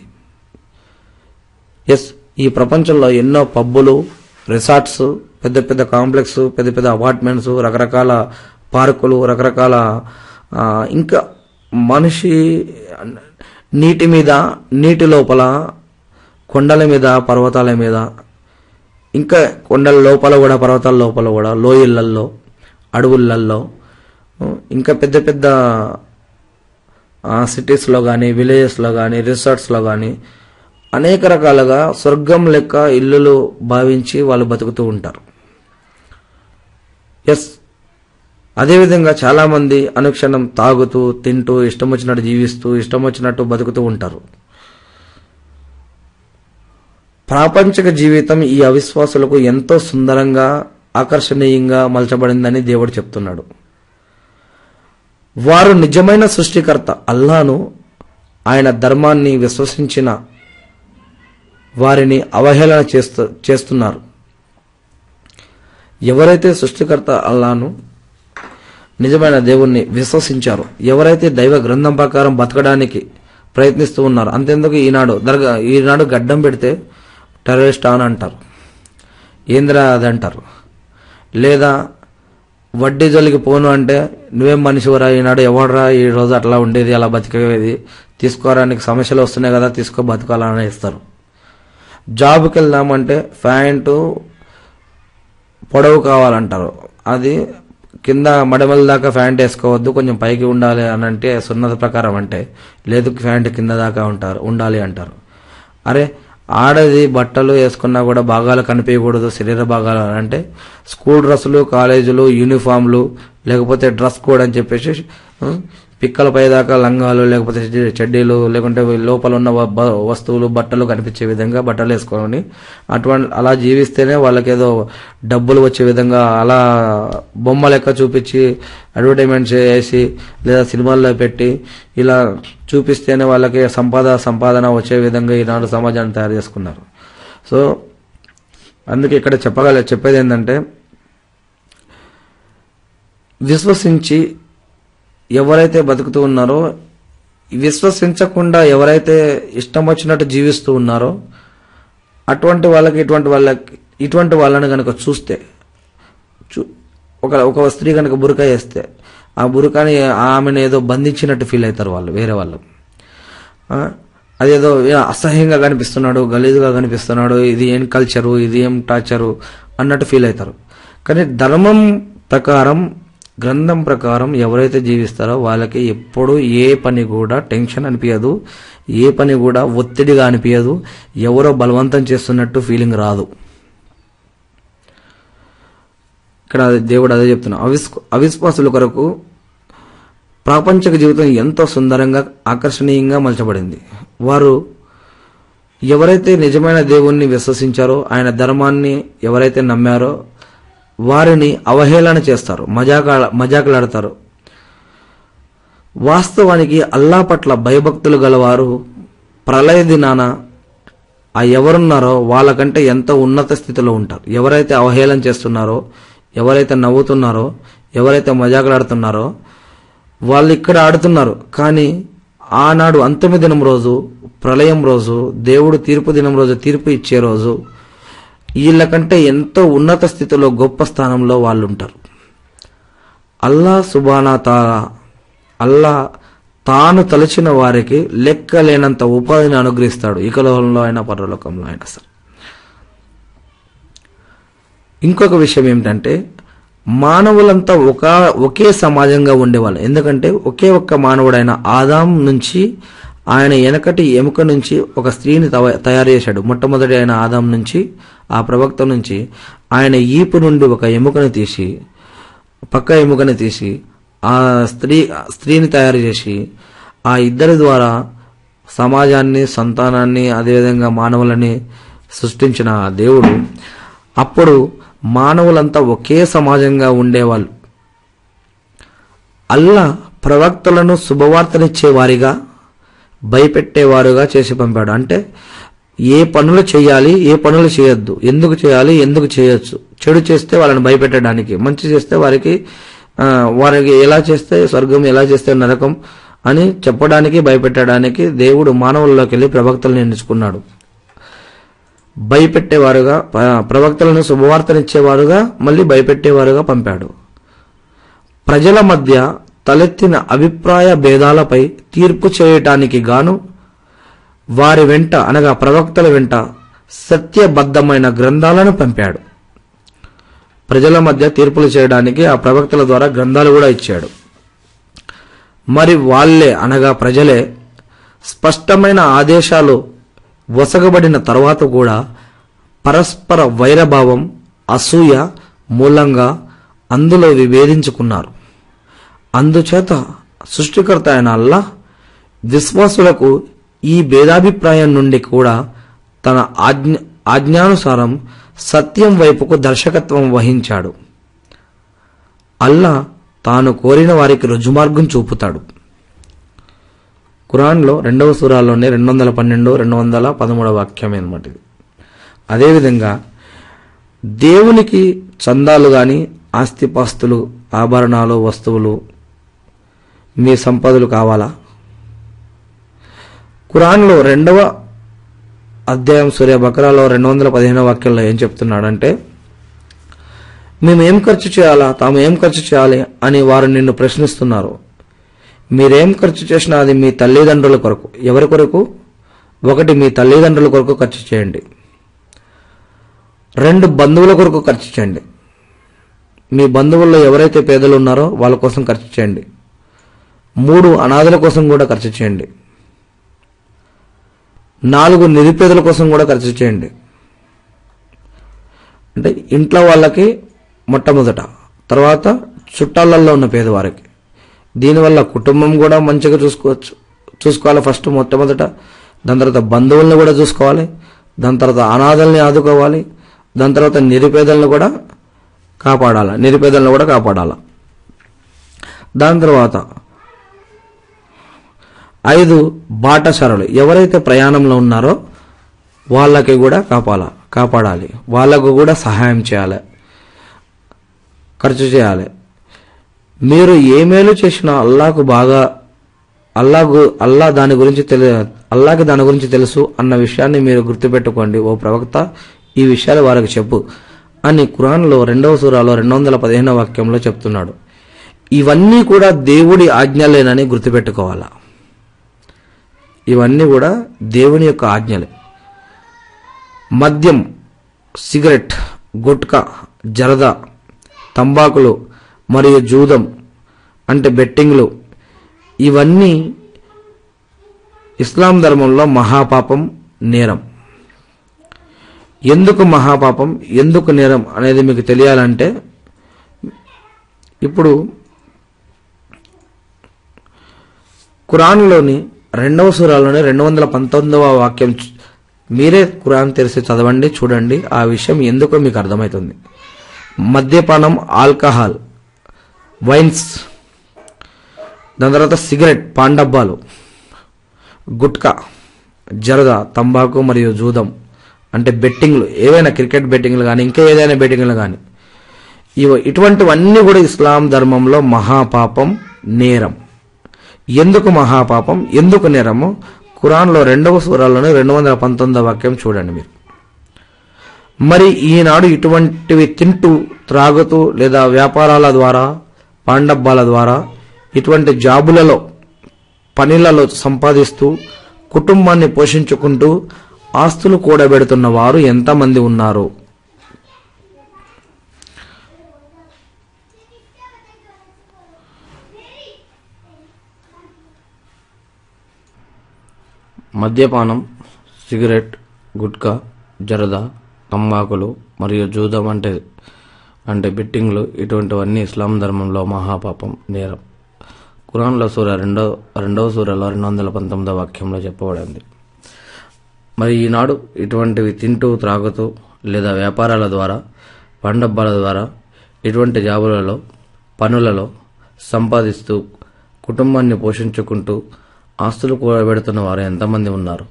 ఎస్ ఈ ప్రపంచంలో ఎన్నో పబ్బులు రిసార్ట్స్ పెద్ద పెద్ద కాంప్లెక్స్ పెద్ద పెద్ద అపార్ట్మెంట్స్ రకరకాల పార్కులు రకరకాల ఆ, ఇంకా మనిషి నీటి మీద నీటి లోపల కొండల మీద పర్వతాల మీద ఇంకా కొండల లోపల కూడా పర్వతాల లోపల కూడా లోయలల్లో అడవులల్లో ఇంకా పెద్ద పెద్ద సిటీస్లో కానీ విలేజెస్లో కానీ రిసార్ట్స్లో కానీ అనేక రకాలుగా స్వర్గం లెక్క ఇల్లులు భావించి వాళ్ళు బతుకుతూ ఉంటారు ఎస్ అదేవిధంగా చాలామంది అనుక్షణం తాగుతూ తింటూ ఇష్టం వచ్చినట్టు జీవిస్తూ ఇష్టం వచ్చినట్టు బతుకుతూ ఉంటారు ప్రాపంచిక జీవితం ఈ అవిశ్వాసులకు ఎంతో సుందరంగా ఆకర్షణీయంగా మలచబడిందని దేవుడు చెప్తున్నాడు వారు నిజమైన సృష్టికర్త అల్లాను ఆయన ధర్మాన్ని విశ్వసించిన వారిని అవహేళన చేస్తూ చేస్తున్నారు ఎవరైతే సృష్టికర్త అల్లాను నిజమైన దేవుణ్ణి విశ్వసించారో ఎవరైతే దైవ గ్రంథం ప్రకారం బతకడానికి ప్రయత్నిస్తూ ఉన్నారు అంతెందుకు ఈనాడు దర్గా ఈనాడు గడ్డం పెడితే టెర్రరిస్ట్ అని అంటారు ఏంద్రా అది అంటారు లేదా వడ్డీ జోలికి పోను అంటే నువ్వేం మనిషివరా ఈనాడు ఎవడరా ఈ రోజు అట్లా ఉండేది అలా బతికేది తీసుకోరా నీకు సమస్యలు వస్తున్నాయి కదా తీసుకో బతకాలని ఇస్తారు జాబ్కి వెళ్దామంటే ప్యాంటు పొడవు కావాలంటారు అది కింద మడమల దాకా ప్యాంట్ వేసుకోవద్దు కొంచెం పైకి ఉండాలి అని అంటే సున్నత ప్రకారం అంటే లేదు ప్యాంట్ కింద దాకా ఉంటారు ఉండాలి అంటారు అరే ఆడది బట్టలు వేసుకున్నా కూడా భాగాలు కనిపించకూడదు శరీర భాగాలు అని అంటే స్కూల్ డ్రెస్సులు కాలేజీలు యూనిఫామ్లు లేకపోతే డ్రెస్ కోడ్ అని చెప్పేసి ఆ, పిక్కల పై దాకా లంగాలు లేకపోతే చెడ్డీ- చెడ్డీలు లేకుంటే లోపల ఉన్న వ- బ- వస్తువులు బట్టలు కనిపించే విధంగా బట్టలు వేసుకొని అటువంటి అలా జీవిస్తేనే వాళ్ళకి ఏదో డబ్బులు వచ్చే విధంగా అలా బొమ్మ లెక్క చూపించి అడ్వర్టైజ్మెంట్స్ వేసి లేదా సినిమాల్లో పెట్టి ఇలా చూపిస్తేనే వాళ్ళకి సంపాద సంపాదన వచ్చే విధంగా ఈనాడు సమాజాన్ని తయారు చేసుకున్నారు సో అందుకే ఇక్కడ చెప్పగల చెప్పేది ఏంటంటే విశ్వసించి ఎవరైతే బతుకుతూ ఉన్నారో విశ్వసించకుండా ఎవరైతే ఇష్టం వచ్చినట్టు జీవిస్తూ ఉన్నారో అటువంటి వాళ్ళకి ఇటువంటి వాళ్ళకి ఇటువంటి వాళ్ళని కనుక చూస్తే చూ- ఒక ఒక స్త్రీ కనుక బురక వేస్తే ఆ బురకాని ఆమెను ఏదో బంధించినట్టు ఫీల్ అవుతారు వాళ్ళు వేరే వాళ్ళు ఆ, అదేదో ఏ అసహ్యంగా కనిపిస్తున్నాడు గలీజుగా కనిపిస్తున్నాడు ఇది ఏం కల్చరు ఇది ఏం టార్చరు అన్నట్టు ఫీల్ అవుతారు కానీ ధర్మం ప్రకారం గ్రంథం ప్రకారం ఎవరైతే జీవిస్తారో వాళ్ళకి ఎప్పుడు ఏ పని కూడా టెన్షన్ అనిపించదు ఏ పని కూడా ఒత్తిడిగా అనిపించదు ఎవరో బలవంతం చేస్తున్నట్టు ఫీలింగ్ రాదు ఇక్కడ అదే దేవుడు అదే చెప్తున్నా అవిస్ అవిశ్వాసుల కొరకు ప్రాపంచిక జీవితం ఎంతో సుందరంగా ఆకర్షణీయంగా మలచబడింది వారు ఎవరైతే నిజమైన దేవుణ్ణి విశ్వసించారో ఆయన ధర్మాన్ని ఎవరైతే నమ్మారో వారిని అవహేళన చేస్తారు మజాక మజాకులాడతారు వాస్తవానికి అల్లా పట్ల భయభక్తులు గలవారు ప్రళయ దినాన ఆ ఎవరున్నారో వాళ్ళకంటే ఎంతో ఉన్నత స్థితిలో ఉంటారు ఎవరైతే అవహేళన చేస్తున్నారో ఎవరైతే నవ్వుతున్నారో ఎవరైతే మజాకులాడుతున్నారో వాళ్ళు ఇక్కడ ఆడుతున్నారు కానీ ఆనాడు అంతిమ దినం రోజు ప్రళయం రోజు దేవుడు తీర్పు దినం రోజు తీర్పు ఇచ్చే రోజు వీళ్ళకంటే ఎంతో ఉన్నత స్థితిలో గొప్ప స్థానంలో వాళ్ళు ఉంటారు అల్లా సుబానా తాలా అల్లా తాను తలచిన వారికి లెక్కలేనంత ఉపాధిని అనుగ్రహిస్తాడు ఇకలోకంలో అయినా పరలోకంలో అయినా సరే ఇంకొక విషయం ఏమిటంటే మానవులంతా ఒక ఒకే సమాజంగా ఉండేవాళ్ళు ఎందుకంటే ఒకే ఒక్క మానవుడైన ఆదాం నుంచి ఆయన వెనకటి ఎముక నుంచి ఒక స్త్రీని తవ- తయారు చేశాడు మొట్టమొదటి అయిన ఆదాం నుంచి ఆ ప్రవక్త నుంచి ఆయన ఈపు నుండి ఒక ఎముకను తీసి పక్క ఎముకని తీసి ఆ స్త్రీ స్త్రీని తయారు చేసి ఆ ఇద్దరి ద్వారా సమాజాన్ని సంతానాన్ని అదేవిధంగా మానవులని సృష్టించిన ఆ దేవుడు అప్పుడు మానవులంతా ఒకే సమాజంగా ఉండేవాళ్ళు అల్లా ప్రవక్తలను శుభవార్తనిచ్చే వారిగా భయపెట్టేవారుగా చేసి పంపాడు అంటే ఏ పనులు చేయాలి ఏ పనులు చేయొద్దు ఎందుకు చేయాలి ఎందుకు చేయొచ్చు చెడు చేస్తే వాళ్ళని భయపెట్టడానికి మంచి చేస్తే వారికి ఆ, వారికి ఎలా చేస్తే స్వర్గం ఎలా చేస్తే నరకం అని చెప్పడానికి భయపెట్టడానికి దేవుడు మానవుల్లోకి వెళ్ళి ప్రవక్తలను ఎన్నుకున్నాడు భయపెట్టేవారుగా ప- ప్రవక్తలను శుభవార్తనిచ్చేవారుగా మళ్ళీ భయపెట్టేవారుగా పంపాడు ప్రజల మధ్య తలెత్తిన అభిప్రాయ భేదాలపై తీర్పు చేయటానికి గాను వారి వెంట అనగా ప్రవక్తల వెంట సత్యబద్ధమైన గ్రంథాలను పంపాడు ప్రజల మధ్య తీర్పులు చేయడానికి ఆ ప్రవక్తల ద్వారా గ్రంథాలు కూడా ఇచ్చాడు మరి వాళ్ళే అనగా ప్రజలే స్పష్టమైన ఆదేశాలు వసగబడిన తర్వాత కూడా పరస్పర వైరభావం అసూయ మూలంగా అందులో విభేదించుకున్నారు అందుచేత సృష్టికర్త అయిన అల్లా విశ్వాసులకు ఈ భేదాభిప్రాయం నుండి కూడా తన ఆజ్ఞ ఆజ్ఞానుసారం సత్యం వైపుకు దర్శకత్వం వహించాడు అల్లా తాను కోరిన వారికి రుజుమార్గం చూపుతాడు ఖురాన్లో రెండవ సూరాల్లోనే రెండు వందల పన్నెండు రెండు వందల పదమూడవ వాక్యమే అనమాట ఇది అదేవిధంగా దేవునికి చందాలు కానీ ఆస్తిపాస్తులు ఆభరణాలు వస్తువులు మీ సంపదలు కావాలా ఖురాన్లో రెండవ అధ్యాయం సూర్య బకరాలో రెండు వందల పదిహేనవ వాక్యంలో ఏం చెప్తున్నాడంటే మేము ఏం ఖర్చు చేయాలా తాము ఏం ఖర్చు చేయాలి అని వారు నిన్ను ప్రశ్నిస్తున్నారు మీరేం ఖర్చు చేసినా అది మీ తల్లిదండ్రుల కొరకు ఎవరి కొరకు ఒకటి మీ తల్లిదండ్రుల కొరకు ఖర్చు చేయండి రెండు బంధువుల కొరకు ఖర్చు చేయండి మీ బంధువుల్లో ఎవరైతే పేదలు ఉన్నారో వాళ్ళ కోసం ఖర్చు చేయండి మూడు అనాథల కోసం కూడా ఖర్చు చేయండి నాలుగు నిరుపేదల కోసం కూడా ఖర్చు చేయండి అంటే ఇంట్లో వాళ్ళకి మొట్టమొదట తర్వాత చుట్టాలలో ఉన్న పేదవారికి దీనివల్ల కుటుంబం కూడా మంచిగా చూసుకోవచ్చు చూసుకోవాలి ఫస్ట్ మొట్టమొదట దాని తర్వాత బంధువుల్ని కూడా చూసుకోవాలి దాని తర్వాత అనాథల్ని ఆదుకోవాలి దాని తర్వాత నిరుపేదలను కూడా కాపాడాలి నిరుపేదలను కూడా కాపాడాలి దాని తర్వాత ఐదు బాటసారులు ఎవరైతే ప్రయాణంలో ఉన్నారో వాళ్ళకి కూడా కాపాల కాపాడాలి వాళ్ళకు కూడా సహాయం చేయాలి ఖర్చు చేయాలి మీరు ఏ మేలు చేసినా అల్లాకు బాగా అల్లాకు అల్లా దాని గురించి తెలి అల్లాకి దాని గురించి తెలుసు అన్న విషయాన్ని మీరు గుర్తుపెట్టుకోండి ఓ ప్రవక్త ఈ విషయాలు వారికి చెప్పు అని ఖురాన్లో రెండవ సూరాలో రెండు వందల పదిహేనవ వాక్యంలో చెప్తున్నాడు ఇవన్నీ కూడా దేవుడి ఆజ్ఞలేనని గుర్తుపెట్టుకోవాలా ఇవన్నీ కూడా దేవుని యొక్క ఆజ్ఞలే మద్యం సిగరెట్ గుట్కా జరద తంబాకులు మరియు జూదం అంటే బెట్టింగ్లు ఇవన్నీ ఇస్లాం ధర్మంలో మహాపాపం నేరం ఎందుకు మహాపాపం ఎందుకు నేరం అనేది మీకు తెలియాలంటే ఇప్పుడు ఖురాన్లోని రెండవ సూరాలోని రెండు వందల పంతొమ్మిదవ వాక్యం చు- మీరే ఖురాన్ తెరిచి చదవండి చూడండి ఆ విషయం ఎందుకో మీకు అర్థమవుతుంది మద్యపానం ఆల్కహాల్ వైన్స్ దాని తర్వాత సిగరెట్ పాండబ్బాలు గుట్కా జరద తంబాకు మరియు జూదం అంటే బెట్టింగ్లు ఏవైనా క్రికెట్ బెట్టింగ్లు కానీ ఇంకా ఏదైనా బెట్టింగ్లు కానీ ఇవ ఇటువంటివన్నీ కూడా ఇస్లాం ధర్మంలో మహాపాపం నేరం ఎందుకు మహాపాపం ఎందుకు నేరము ఖురాన్లో రెండవ సూరాల్లోనే రెండు వందల పంతొమ్మిదవ వాక్యం చూడండి మీరు మరి ఈనాడు ఇటువంటివి తింటూ త్రాగుతూ లేదా వ్యాపారాల ద్వారా పాండబ్బాల ద్వారా ఇటువంటి జాబులలో పనిలలో సంపాదిస్తూ కుటుంబాన్ని పోషించుకుంటూ ఆస్తులు కూడబెడుతున్న వారు ఎంతమంది ఉన్నారు మద్యపానం సిగరెట్ గుట్కా జరద తంబాకులు మరియు జూదం అంటే అంటే బెట్టింగ్లు ఇటువంటివన్నీ ఇస్లాం ధర్మంలో మహాపాపం నేరం ఖురాన్లో సూర రెండో రెండవ సూరలో రెండు వందల పంతొమ్మిదవ వాక్యంలో చెప్పబడింది మరి ఈనాడు ఇటువంటివి తింటూ త్రాగుతూ లేదా వ్యాపారాల ద్వారా పండబ్బాల ద్వారా ఇటువంటి జాబులలో పనులలో సంపాదిస్తూ కుటుంబాన్ని పోషించుకుంటూ ఆస్తులు కూడబెడుతున్న వారు ఎంతమంది ఉన్నారు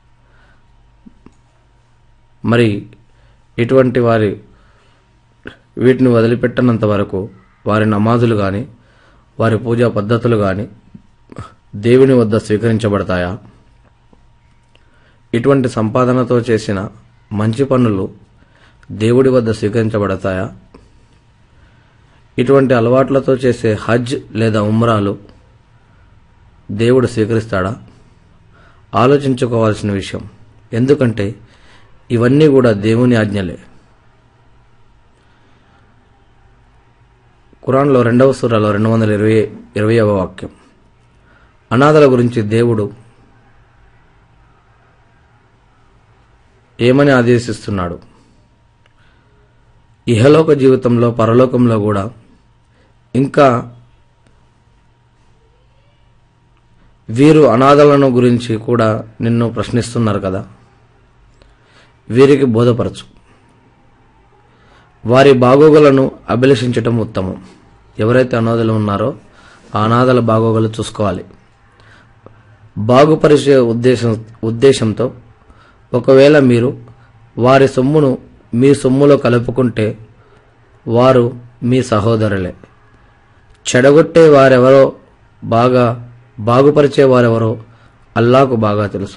మరి ఇటువంటి వారి వీటిని వదిలిపెట్టనంత వరకు వారి నమాజులు కానీ వారి పూజా పద్ధతులు కానీ దేవుని వద్ద స్వీకరించబడతాయా ఇటువంటి సంపాదనతో చేసిన మంచి పనులు దేవుడి వద్ద స్వీకరించబడతాయా ఇటువంటి అలవాట్లతో చేసే హజ్ లేదా ఉమ్రాలు దేవుడు స్వీకరిస్తాడా ఆలోచించుకోవాల్సిన విషయం ఎందుకంటే ఇవన్నీ కూడా దేవుని ఆజ్ఞలే ఖురాన్లో రెండవ సూరాలో రెండు వందల ఇరవై ఇరవైవ వాక్యం అనాథల గురించి దేవుడు ఏమని ఆదేశిస్తున్నాడు ఇహలోక జీవితంలో పరలోకంలో కూడా ఇంకా వీరు అనాథలను గురించి కూడా నిన్ను ప్రశ్నిస్తున్నారు కదా వీరికి బోధపరచు వారి బాగోగులను అభిలషించటం ఉత్తమం ఎవరైతే అనాథలు ఉన్నారో ఆ అనాథల బాగోగులు చూసుకోవాలి బాగుపరిచే ఉద్దేశం ఉద్దేశంతో ఒకవేళ మీరు వారి సొమ్మును మీ సొమ్ములో కలుపుకుంటే వారు మీ సహోదరులే చెడగొట్టే వారెవరో బాగా బాగుపరిచే వారెవరో అల్లాకు బాగా తెలుసు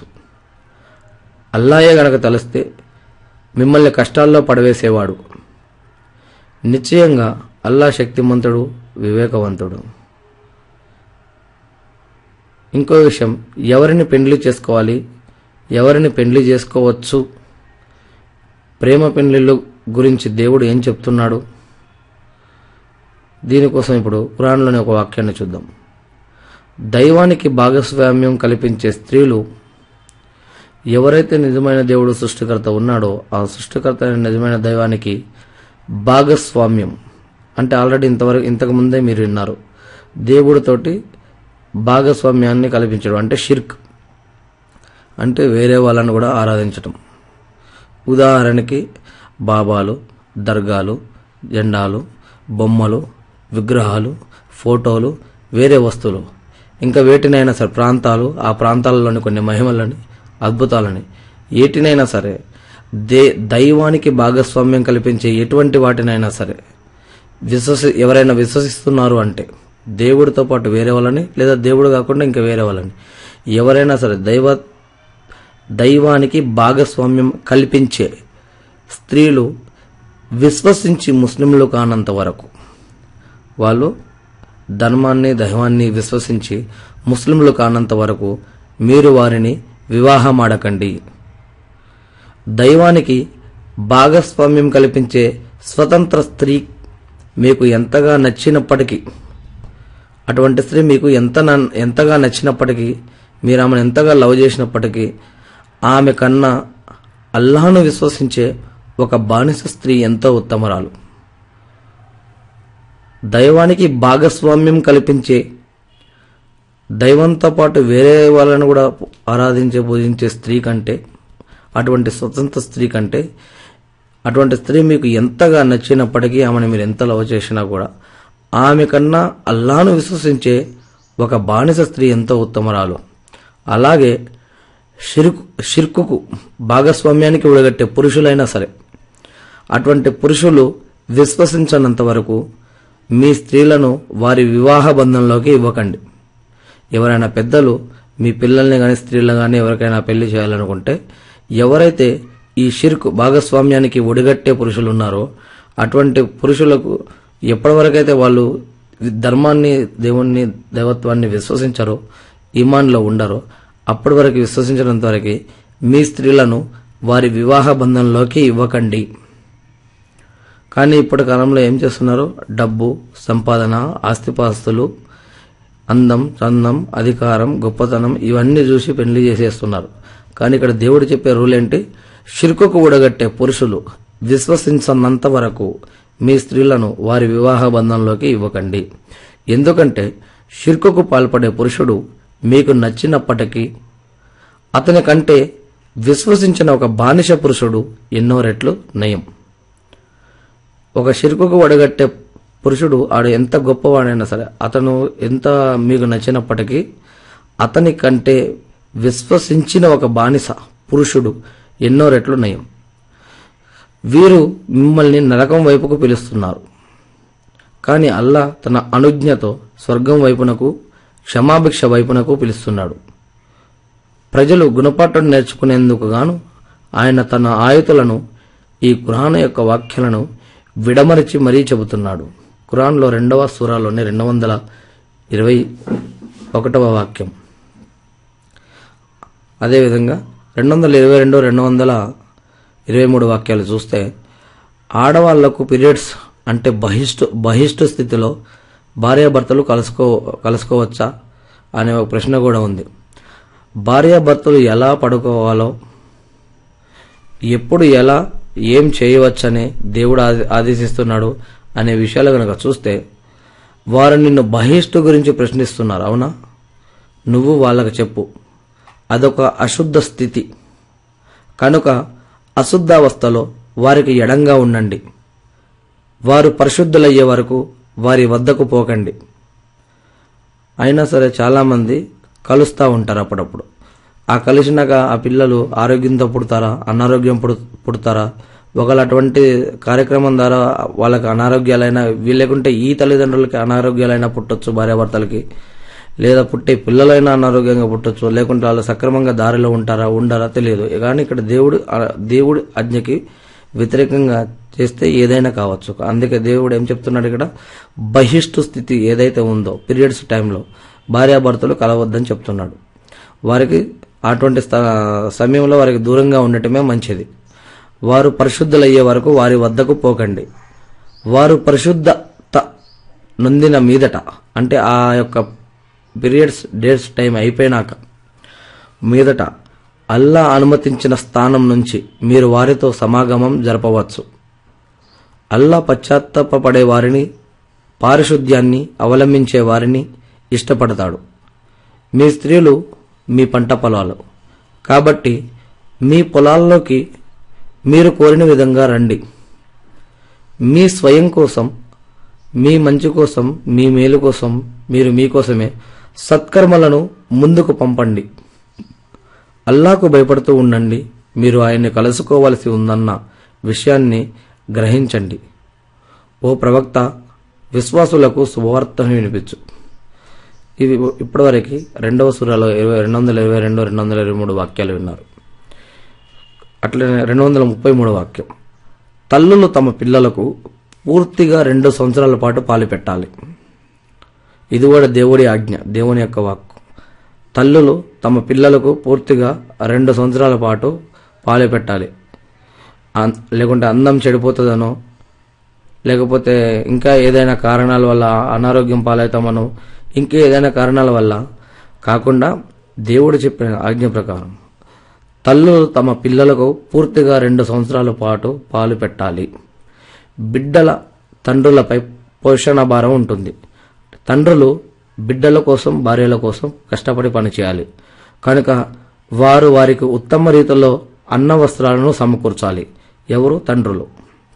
అల్లాయే గనక తలిస్తే మిమ్మల్ని కష్టాల్లో పడవేసేవాడు నిశ్చయంగా అల్లా శక్తిమంతుడు వివేకవంతుడు ఇంకో విషయం ఎవరిని పెండ్లి చేసుకోవాలి ఎవరిని పెండ్లి చేసుకోవచ్చు ప్రేమ పెండ్లిళ్ళు గురించి దేవుడు ఏం చెప్తున్నాడు దీనికోసం ఇప్పుడు పురాణంలోని ఒక వాక్యాన్ని చూద్దాం దైవానికి భాగస్వామ్యం కల్పించే స్త్రీలు ఎవరైతే నిజమైన దేవుడు సృష్టికర్త ఉన్నాడో ఆ సృష్టికర్త అయిన నిజమైన దైవానికి భాగస్వామ్యం అంటే ఆల్రెడీ ఇంతవరకు ఇంతకు ముందే మీరు విన్నారు దేవుడితోటి భాగస్వామ్యాన్ని కల్పించడం అంటే షిర్క్ అంటే వేరే వాళ్ళని కూడా ఆరాధించటం ఉదాహరణకి బాబాలు దర్గాలు జెండాలు బొమ్మలు విగ్రహాలు ఫోటోలు వేరే వస్తువులు ఇంకా వేటినైనా సరే ప్రాంతాలు ఆ ప్రాంతాలలోని కొన్ని మహిమలని అద్భుతాలని ఏటినైనా సరే దే దైవానికి భాగస్వామ్యం కల్పించే ఎటువంటి వాటినైనా సరే విశ్వసి ఎవరైనా విశ్వసిస్తున్నారు అంటే దేవుడితో పాటు వేరే వాళ్ళని లేదా దేవుడు కాకుండా ఇంకా వేరే వాళ్ళని ఎవరైనా సరే దైవ దైవానికి భాగస్వామ్యం కల్పించే స్త్రీలు విశ్వసించి ముస్లింలు కానంత వరకు వాళ్ళు ధర్మాన్ని దైవాన్ని విశ్వసించి ముస్లింలు కానంత వరకు మీరు వారిని వివాహమాడకండి దైవానికి భాగస్వామ్యం కల్పించే స్వతంత్ర స్త్రీ మీకు ఎంతగా నచ్చినప్పటికీ అటువంటి స్త్రీ మీకు ఎంత న- ఎంతగా నచ్చినప్పటికీ మీరు ఆమెను ఎంతగా లవ్ చేసినప్పటికీ ఆమె కన్నా అల్లాహను విశ్వసించే ఒక బానిస స్త్రీ ఎంతో ఉత్తమరాలు దైవానికి భాగస్వామ్యం కల్పించే దైవంతో పాటు వేరే వాళ్ళని కూడా ఆరాధించే పూజించే స్త్రీ కంటే అటువంటి స్వతంత్ర స్త్రీ కంటే అటువంటి స్త్రీ మీకు ఎంతగా నచ్చినప్పటికీ ఆమెను మీరు ఎంత లవ్ చేసినా కూడా ఆమె కన్నా అల్లాను విశ్వసించే ఒక బానిస స్త్రీ ఎంతో ఉత్తమరాలు అలాగే షిర్కు షిర్కుకు భాగస్వామ్యానికి ఉడగట్టే పురుషులైనా సరే అటువంటి పురుషులు విశ్వసించనంత వరకు మీ స్త్రీలను వారి వివాహ బంధంలోకి ఇవ్వకండి ఎవరైనా పెద్దలు మీ పిల్లల్ని కానీ స్త్రీలను కానీ ఎవరికైనా పెళ్లి చేయాలనుకుంటే ఎవరైతే ఈ షిర్కు భాగస్వామ్యానికి ఒడిగట్టే పురుషులు ఉన్నారో అటువంటి పురుషులకు ఎప్పటివరకైతే వాళ్ళు ధర్మాన్ని దేవుణ్ణి దైవత్వాన్ని విశ్వసించారో ఈమాన్లో ఉండరో అప్పటి వరకు విశ్వసించినంత వరకు మీ స్త్రీలను వారి వివాహ బంధంలోకి ఇవ్వకండి కానీ ఇప్పటి కాలంలో ఏం చేస్తున్నారు డబ్బు సంపాదన ఆస్తిపాస్తులు అందం చందం అధికారం గొప్పతనం ఇవన్నీ చూసి పెళ్లి చేసేస్తున్నారు కానీ ఇక్కడ దేవుడు చెప్పే రూల్ ఏంటి షిర్కుకు ఉడగట్టే పురుషులు విశ్వసించనంత వరకు మీ స్త్రీలను వారి వివాహ బంధంలోకి ఇవ్వకండి ఎందుకంటే షిర్కుకు పాల్పడే పురుషుడు మీకు నచ్చినప్పటికీ అతని కంటే విశ్వసించిన ఒక బానిస పురుషుడు ఎన్నో రెట్లు నయం ఒక షిర్కుకు వడగట్టే పురుషుడు ఆడు ఎంత గొప్పవాడైనా సరే అతను ఎంత మీకు నచ్చినప్పటికీ అతని కంటే విశ్వసించిన ఒక బానిస పురుషుడు ఎన్నో రెట్లు నయం వీరు మిమ్మల్ని నరకం వైపుకు పిలుస్తున్నారు కానీ అల్లా తన అనుజ్ఞతో స్వర్గం వైపునకు క్షమాభిక్ష వైపునకు పిలుస్తున్నాడు ప్రజలు గుణపాఠం నేర్చుకునేందుకు గాను ఆయన తన ఆయుతులను ఈ ఖురాన్ యొక్క వాక్యాలను విడమరిచి మరీ చెబుతున్నాడు ఖురాన్లో రెండవ సూరాలోని రెండు వందల ఇరవై ఒకటవ వాక్యం అదేవిధంగా రెండు వందల ఇరవై రెండు రెండు వందల ఇరవై మూడు వాక్యాలు చూస్తే ఆడవాళ్లకు పీరియడ్స్ అంటే బహిష్టు బహిష్టు స్థితిలో భార్యాభర్తలు కలుసుకో కలుసుకోవచ్చా అనే ఒక ప్రశ్న కూడా ఉంది భార్యాభర్తలు ఎలా పడుకోవాలో ఎప్పుడు ఎలా ఏం చేయవచ్చని దేవుడు ఆదే- ఆదేశిస్తున్నాడు అనే విషయాలు కనుక చూస్తే వారు నిన్ను బహిష్టు గురించి ప్రశ్నిస్తున్నారు అవునా నువ్వు వాళ్ళకి చెప్పు అదొక అశుద్ధ స్థితి కనుక అశుద్ధావస్థలో వారికి ఎడంగా ఉండండి వారు పరిశుద్ధులయ్యే వరకు వారి వద్దకు పోకండి అయినా సరే చాలామంది కలుస్తూ ఉంటారు అప్పుడప్పుడు ఆ కలిసినాక ఆ పిల్లలు ఆరోగ్యంతో పుడతారా అనారోగ్యం పుడు పుడతారా ఒకవేళ అటువంటి కార్యక్రమం ద్వారా వాళ్ళకి అనారోగ్యాలైనా వీళ్ళకుంటే ఈ తల్లిదండ్రులకి అనారోగ్యాలైనా పుట్టొచ్చు భార్యాభర్తలకి లేదా పుట్టే పిల్లలైనా అనారోగ్యంగా పుట్టొచ్చు లేకుంటే వాళ్ళు సక్రమంగా దారిలో ఉంటారా ఉండరా తెలియదు కానీ ఇక్కడ దేవుడు ఆ దేవుడి ఆజ్ఞకి వ్యతిరేకంగా చేస్తే ఏదైనా కావచ్చు అందుకే దేవుడు ఏం చెప్తున్నాడు ఇక్కడ బహిష్టు స్థితి ఏదైతే ఉందో పీరియడ్స్ టైంలో భార్యాభర్తలు కలవద్దని చెప్తున్నాడు వారికి అటువంటి స్థ- సమయంలో వారికి దూరంగా ఉండటమే మంచిది వారు పరిశుద్ధులయ్యే వరకు వారి వద్దకు పోకండి వారు పరిశుద్ధత నొందిన మీదట అంటే ఆ యొక్క పీరియడ్స్ డేట్స్ టైం అయిపోయినాక మీదట అల్లా అనుమతించిన స్థానం నుంచి మీరు వారితో సమాగమం జరపవచ్చు అల్లా పశ్చాత్తాపపడే వారిని పారిశుద్ధ్యాన్ని అవలంబించే వారిని ఇష్టపడతాడు మీ స్త్రీలు మీ పంట పొలాలు కాబట్టి మీ పొలాల్లోకి మీరు కోరిన విధంగా రండి మీ స్వయం కోసం మీ మంచి కోసం మీ మేలు కోసం మీరు మీకోసమే సత్కర్మలను ముందుకు పంపండి అల్లాకు భయపడుతూ ఉండండి మీరు ఆయన్ని కలుసుకోవలసి ఉందన్న విషయాన్ని గ్రహించండి ఓ ప్రవక్త విశ్వాసులకు శుభవార్తను వినిపించు ఇది ఇప్పటివరకు రెండవ సూరాలో ఇరవై రెండు వందల ఇరవై రెండు రెండు వందల ఇరవై మూడు వాక్యాలు విన్నారు అట్లనే రెండు వందల ముప్పై మూడు వాక్యం తల్లులు తమ పిల్లలకు పూర్తిగా రెండు సంవత్సరాల పాటు పాలు పెట్టాలి ఇది కూడా దేవుడి ఆజ్ఞ దేవుని యొక్క వాక్కు తల్లులు తమ పిల్లలకు పూర్తిగా రెండు సంవత్సరాల పాటు పాలు పెట్టాలి అన్- లేకుంటే అందం చెడిపోతుందనో లేకపోతే ఇంకా ఏదైనా కారణాల వల్ల అనారోగ్యం పాలవుతామనో ఇంకా ఏదైనా కారణాల వల్ల కాకుండా దేవుడు చెప్పిన ఆజ్ఞ ప్రకారం తల్లులు తమ పిల్లలకు పూర్తిగా రెండు సంవత్సరాల పాటు పాలు పెట్టాలి బిడ్డల తండ్రులపై పోషణ భారం ఉంటుంది తండ్రులు బిడ్డల కోసం భార్యల కోసం కష్టపడి పనిచేయాలి కనుక వారు వారికి ఉత్తమ రీతిలో అన్న వస్త్రాలను సమకూర్చాలి ఎవరు తండ్రులు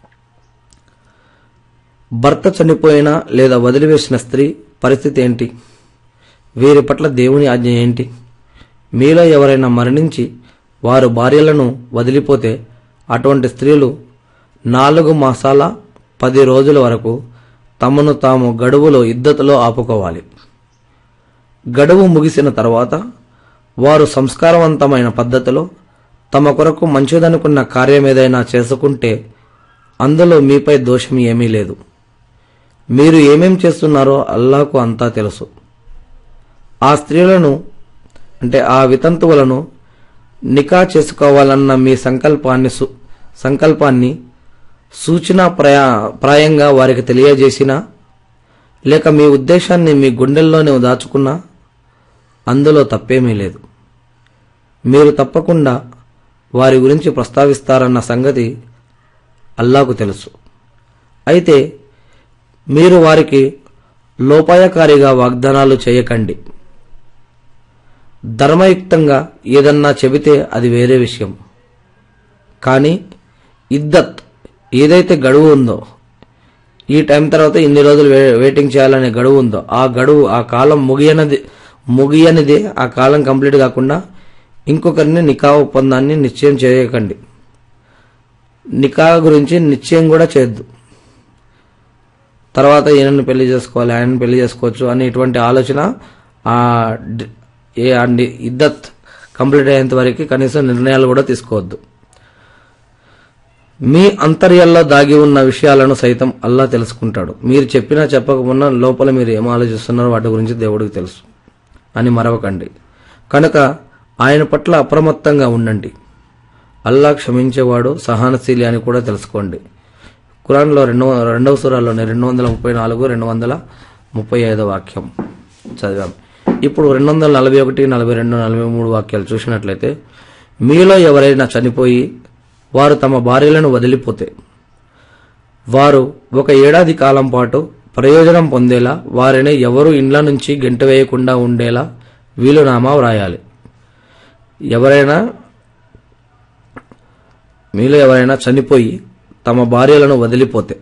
భర్త చనిపోయిన లేదా వదిలివేసిన స్త్రీ పరిస్థితి ఏంటి వీరి పట్ల దేవుని ఆజ్ఞ ఏంటి మీలో ఎవరైనా మరణించి వారు భార్యలను వదిలిపోతే అటువంటి స్త్రీలు నాలుగు మాసాల పది రోజుల వరకు తమను తాము గడువులో ఇద్దతులో ఆపుకోవాలి గడువు ముగిసిన తర్వాత వారు సంస్కారవంతమైన పద్ధతిలో తమ కొరకు మంచిదనుకున్న కార్యం ఏదైనా చేసుకుంటే అందులో మీపై దోషం ఏమీ లేదు మీరు ఏమేం చేస్తున్నారో అల్లాకు అంతా తెలుసు ఆ స్త్రీలను అంటే ఆ వితంతువులను నికా చేసుకోవాలన్న మీ సంకల్పాన్ని సు- సంకల్పాన్ని సూచన ప్రయా ప్రాయంగా వారికి తెలియజేసినా లేక మీ ఉద్దేశాన్ని మీ గుండెల్లోనే దాచుకున్నా అందులో తప్పేమీ లేదు మీరు తప్పకుండా వారి గురించి ప్రస్తావిస్తారన్న సంగతి అల్లాకు తెలుసు అయితే మీరు వారికి లోపాయకారిగా వాగ్దానాలు చేయకండి ధర్మయుక్తంగా ఏదన్నా చెబితే అది వేరే విషయం కానీ ఇద్దత్ ఏదైతే గడువు ఉందో ఈ టైం తర్వాత ఇన్ని రోజులు వే- వెయిటింగ్ చేయాలనే గడువు ఉందో ఆ గడువు ఆ కాలం ముగియనది ముగియనిదే ఆ కాలం కంప్లీట్ కాకుండా ఇంకొకరిని నికా ఒప్పందాన్ని నిశ్చయం చేయకండి నికా గురించి నిశ్చయం కూడా చేయొద్దు తర్వాత ఈయనని పెళ్లి చేసుకోవాలి ఆయనని పెళ్లి చేసుకోవచ్చు అనే ఇటువంటి ఆలోచన ఆ డి- ఏ ఆ ని- ఇద్దత్ కంప్లీట్ అయ్యేంత వరకు కనీసం నిర్ణయాలు కూడా తీసుకోవద్దు మీ అంతర్యాల్లో దాగి ఉన్న విషయాలను సైతం అల్లా తెలుసుకుంటాడు మీరు చెప్పినా చెప్పకపోయినా లోపల మీరు ఏం ఆలోచిస్తున్నారో వాటి గురించి దేవుడికి తెలుసు అని మరవకండి కనుక ఆయన పట్ల అప్రమత్తంగా ఉండండి అల్లా క్షమించేవాడు సహనశీలి అని కూడా తెలుసుకోండి ఖురాన్లో రెండవ రెండవ సూరాలోని రెండు వందల ముప్పై నాలుగు రెండు వందల ముప్పై ఐదో వాక్యం చదివాం ఇప్పుడు రెండు వందల నలభై ఒకటి నలభై రెండు నలభై మూడు వాక్యాలు చూసినట్లయితే మీలో ఎవరైనా చనిపోయి వారు తమ భార్యలను వదిలిపోతే వారు ఒక ఏడాది కాలం పాటు ప్రయోజనం పొందేలా వారిని ఎవరు ఇండ్ల నుంచి గెంట వేయకుండా ఉండేలా వీలునామా వ్రాయాలి ఎవరైనా మీలో ఎవరైనా చనిపోయి తమ భార్యలను వదిలిపోతే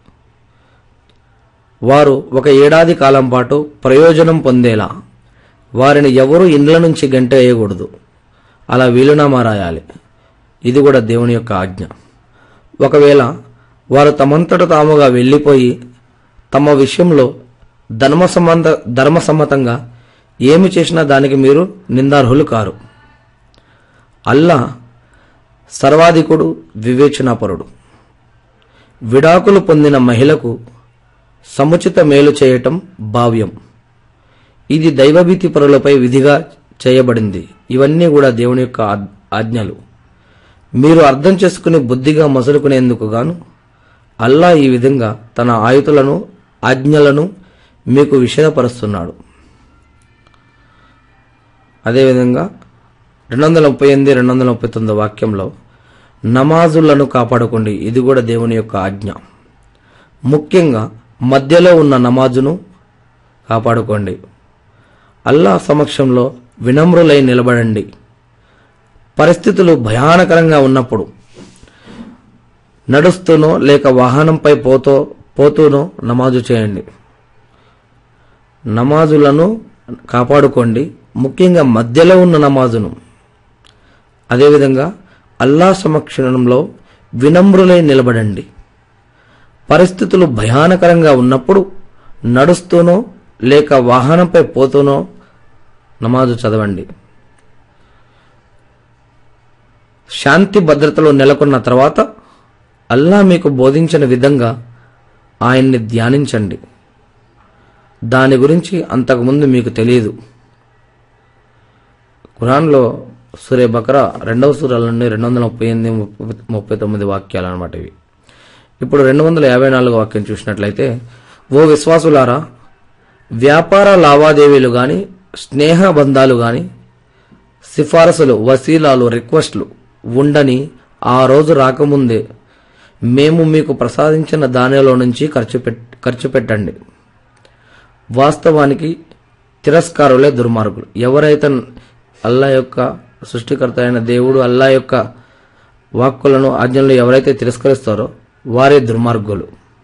వారు ఒక ఏడాది కాలం పాటు ప్రయోజనం పొందేలా వారిని ఎవరు ఇండ్ల నుంచి గంట వేయకూడదు అలా వీలునామా రాయాలి ఇది కూడా దేవుని యొక్క ఆజ్ఞ ఒకవేళ వారు తమంతట తాముగా వెళ్ళిపోయి తమ విషయంలో ధర్మ సంబంధ ధర్మసమ్మతంగా ఏమి చేసినా దానికి మీరు నిందార్హులు కారు అల్లా సర్వాధికుడు వివేచనాపరుడు విడాకులు పొందిన మహిళకు సముచిత మేలు చేయటం భావ్యం ఇది దైవభీతి పరులపై విధిగా చేయబడింది ఇవన్నీ కూడా దేవుని యొక్క ఆజ్- ఆజ్ఞలు మీరు అర్థం చేసుకుని బుద్ధిగా మసులుకునేందుకు గాను అల్లా ఈ విధంగా తన ఆయుతులను ఆజ్ఞలను మీకు విషదపరుస్తున్నాడు అదేవిధంగా రెండు వందల ముప్పై ఎనిమిది రెండు వందల ముప్పై తొమ్మిది వాక్యంలో నమాజులను కాపాడుకోండి ఇది కూడా దేవుని యొక్క ఆజ్ఞ ముఖ్యంగా మధ్యలో ఉన్న నమాజును కాపాడుకోండి అల్లా సమక్షంలో వినమ్రులై నిలబడండి పరిస్థితులు భయానకరంగా ఉన్నప్పుడు నడుస్తూనో లేక వాహనంపై పోతో పోతూనో నమాజు చేయండి నమాజులను కాపాడుకోండి ముఖ్యంగా మధ్యలో ఉన్న నమాజును అదేవిధంగా అల్లా సమక్షంలో వినమ్రులై నిలబడండి పరిస్థితులు భయానకరంగా ఉన్నప్పుడు నడుస్తూనో లేక వాహనంపై పోతూనో నమాజు చదవండి శాంతి భద్రతలో నెలకొన్న తర్వాత అల్లా మీకు బోధించిన విధంగా ఆయన్ని ధ్యానించండి దాని గురించి అంతకుముందు మీకు తెలియదు ఖురాన్లో సూర్య బకరా రెండవ సూరాల నుండి రెండు వందల ముప్పై ఎనిమిది ముప్పై- ముప్పై తొమ్మిది వాక్యాలు అనమాట ఇవి ఇప్పుడు రెండు వందల యాభై నాలుగు వాక్యం చూసినట్లయితే ఓ విశ్వాసులారా వ్యాపార లావాదేవీలు గాని స్నేహ బంధాలు గాని సిఫారసులు వసీలాలు రిక్వెస్ట్లు ఉండని ఆ రోజు రాకముందే మేము మీకు ప్రసాదించిన దానిలో నుంచి ఖర్చు పెట్ ఖర్చు పెట్టండి వాస్తవానికి తిరస్కారులే దుర్మార్గులు ఎవరైతే అల్లా యొక్క సృష్టికర్త అయిన దేవుడు అల్లా యొక్క వాక్కులను ఆజ్ఞలను ఎవరైతే తిరస్కరిస్తారో వారే దుర్మార్గులు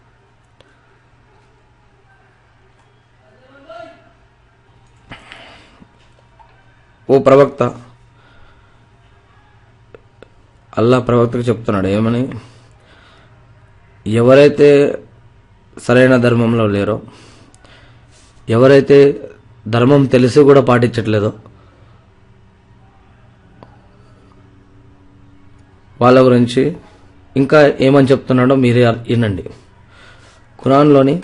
ఓ ప్రవక్త అల్లా ప్రవక్తకు చెప్తున్నాడు ఏమని ఎవరైతే సరైన ధర్మంలో లేరో ఎవరైతే ధర్మం తెలిసి కూడా పాటించట్లేదో వాళ్ళ గురించి ఇంకా ఏమని చెప్తున్నాడో మీరే అర్- వినండి ఖురాన్లోని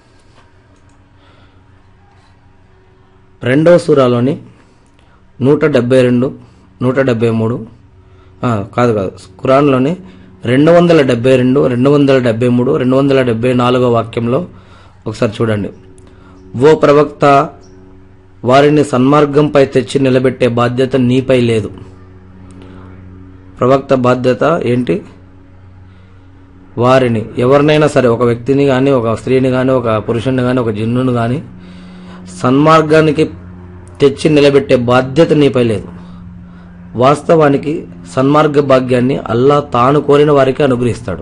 రెండవ సూరాలోని నూట డెబ్బై రెండు నూట డెబ్బై మూడు ఆ, కాదు కాదు ఖురాన్లోని రెండు వందల డెబ్బై రెండు రెండు వందల డెబ్బై మూడు రెండు వందల డెబ్బై నాలుగో వాక్యంలో ఒకసారి చూడండి ఓ ప్రవక్త వారిని సన్మార్గంపై తెచ్చి నిలబెట్టే బాధ్యత నీపై లేదు ప్రవక్త బాధ్యత ఏంటి వారిని ఎవరినైనా సరే ఒక వ్యక్తిని కానీ ఒక స్త్రీని కానీ ఒక పురుషుని కానీ ఒక జిన్నును కానీ సన్మార్గానికి తెచ్చి నిలబెట్టే బాధ్యత నీపై లేదు వాస్తవానికి సన్మార్గ భాగ్యాన్ని అల్లా తాను కోరిన వారికి అనుగ్రహిస్తాడు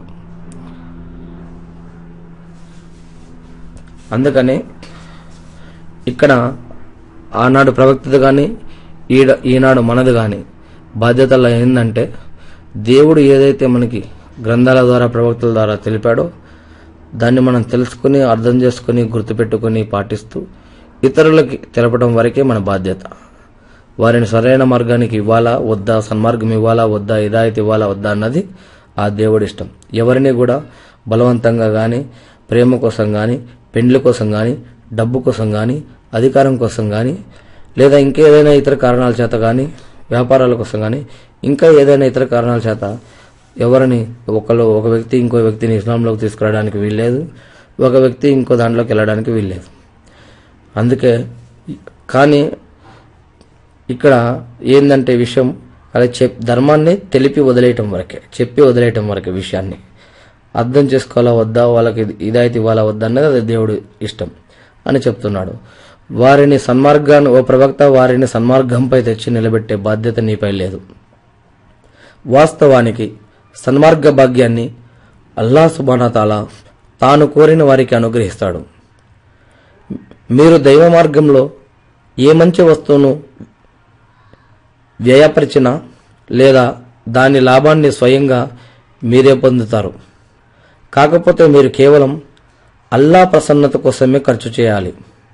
అందుకని ఇక్కడ ఆనాడు ప్రవక్తది కానీ ఈడ ఈనాడు మనది కానీ బాధ్యతలు ఏంటంటే దేవుడు ఏదైతే మనకి గ్రంథాల ద్వారా ప్రవక్తల ద్వారా తెలిపాడో దాన్ని మనం తెలుసుకుని అర్థం చేసుకుని గుర్తుపెట్టుకుని పాటిస్తూ ఇతరులకి తెలపడం వరకే మన బాధ్యత వారిని సరైన మార్గానికి ఇవ్వాలా వద్దా సన్మార్గం ఇవ్వాలా వద్దా హిదాయత్ ఇవ్వాలా వద్దా అన్నది ఆ దేవుడి ఇష్టం ఎవరిని కూడా బలవంతంగా కానీ ప్రేమ కోసం కానీ పెండ్లి కోసం కానీ డబ్బు కోసం కానీ అధికారం కోసం కానీ లేదా ఇంకేదైనా ఇతర కారణాల చేత కానీ వ్యాపారాల కోసం కానీ ఇంకా ఏదైనా ఇతర కారణాల చేత ఎవరిని ఒకళ్ళు ఒక వ్యక్తి ఇంకో వ్యక్తిని ఇస్లాంలోకి తీసుకురావడానికి వీల్లేదు ఒక వ్యక్తి ఇంకో దాంట్లోకి వెళ్ళడానికి వీల్లేదు అందుకే కానీ ఇక్కడ ఏందంటే విషయం అలా చెప్ ధర్మాన్ని తెలిపి వదిలేయటం వరకే చెప్పి వదిలేయటం వరకే విషయాన్ని అర్థం చేసుకోవాలా వద్దా వాళ్ళకి ఇదైతే ఇవ్వాలా వద్దా అన్నది అది దేవుడు ఇష్టం అని చెప్తున్నాడు వారిని సన్మార్గాన్ని ఓ ప్రవక్త వారిని సన్మార్గంపై తెచ్చి నిలబెట్టే బాధ్యత నీపై లేదు వాస్తవానికి సన్మార్గ భాగ్యాన్ని అల్లా సుబానతాల తాను కోరిన వారికి అనుగ్రహిస్తాడు మీరు దైవ మార్గంలో ఏ మంచి వస్తువును వ్యయపరిచినా లేదా దాని లాభాన్ని స్వయంగా మీరే పొందుతారు కాకపోతే మీరు కేవలం అల్లా ప్రసన్నత కోసమే ఖర్చు చేయాలి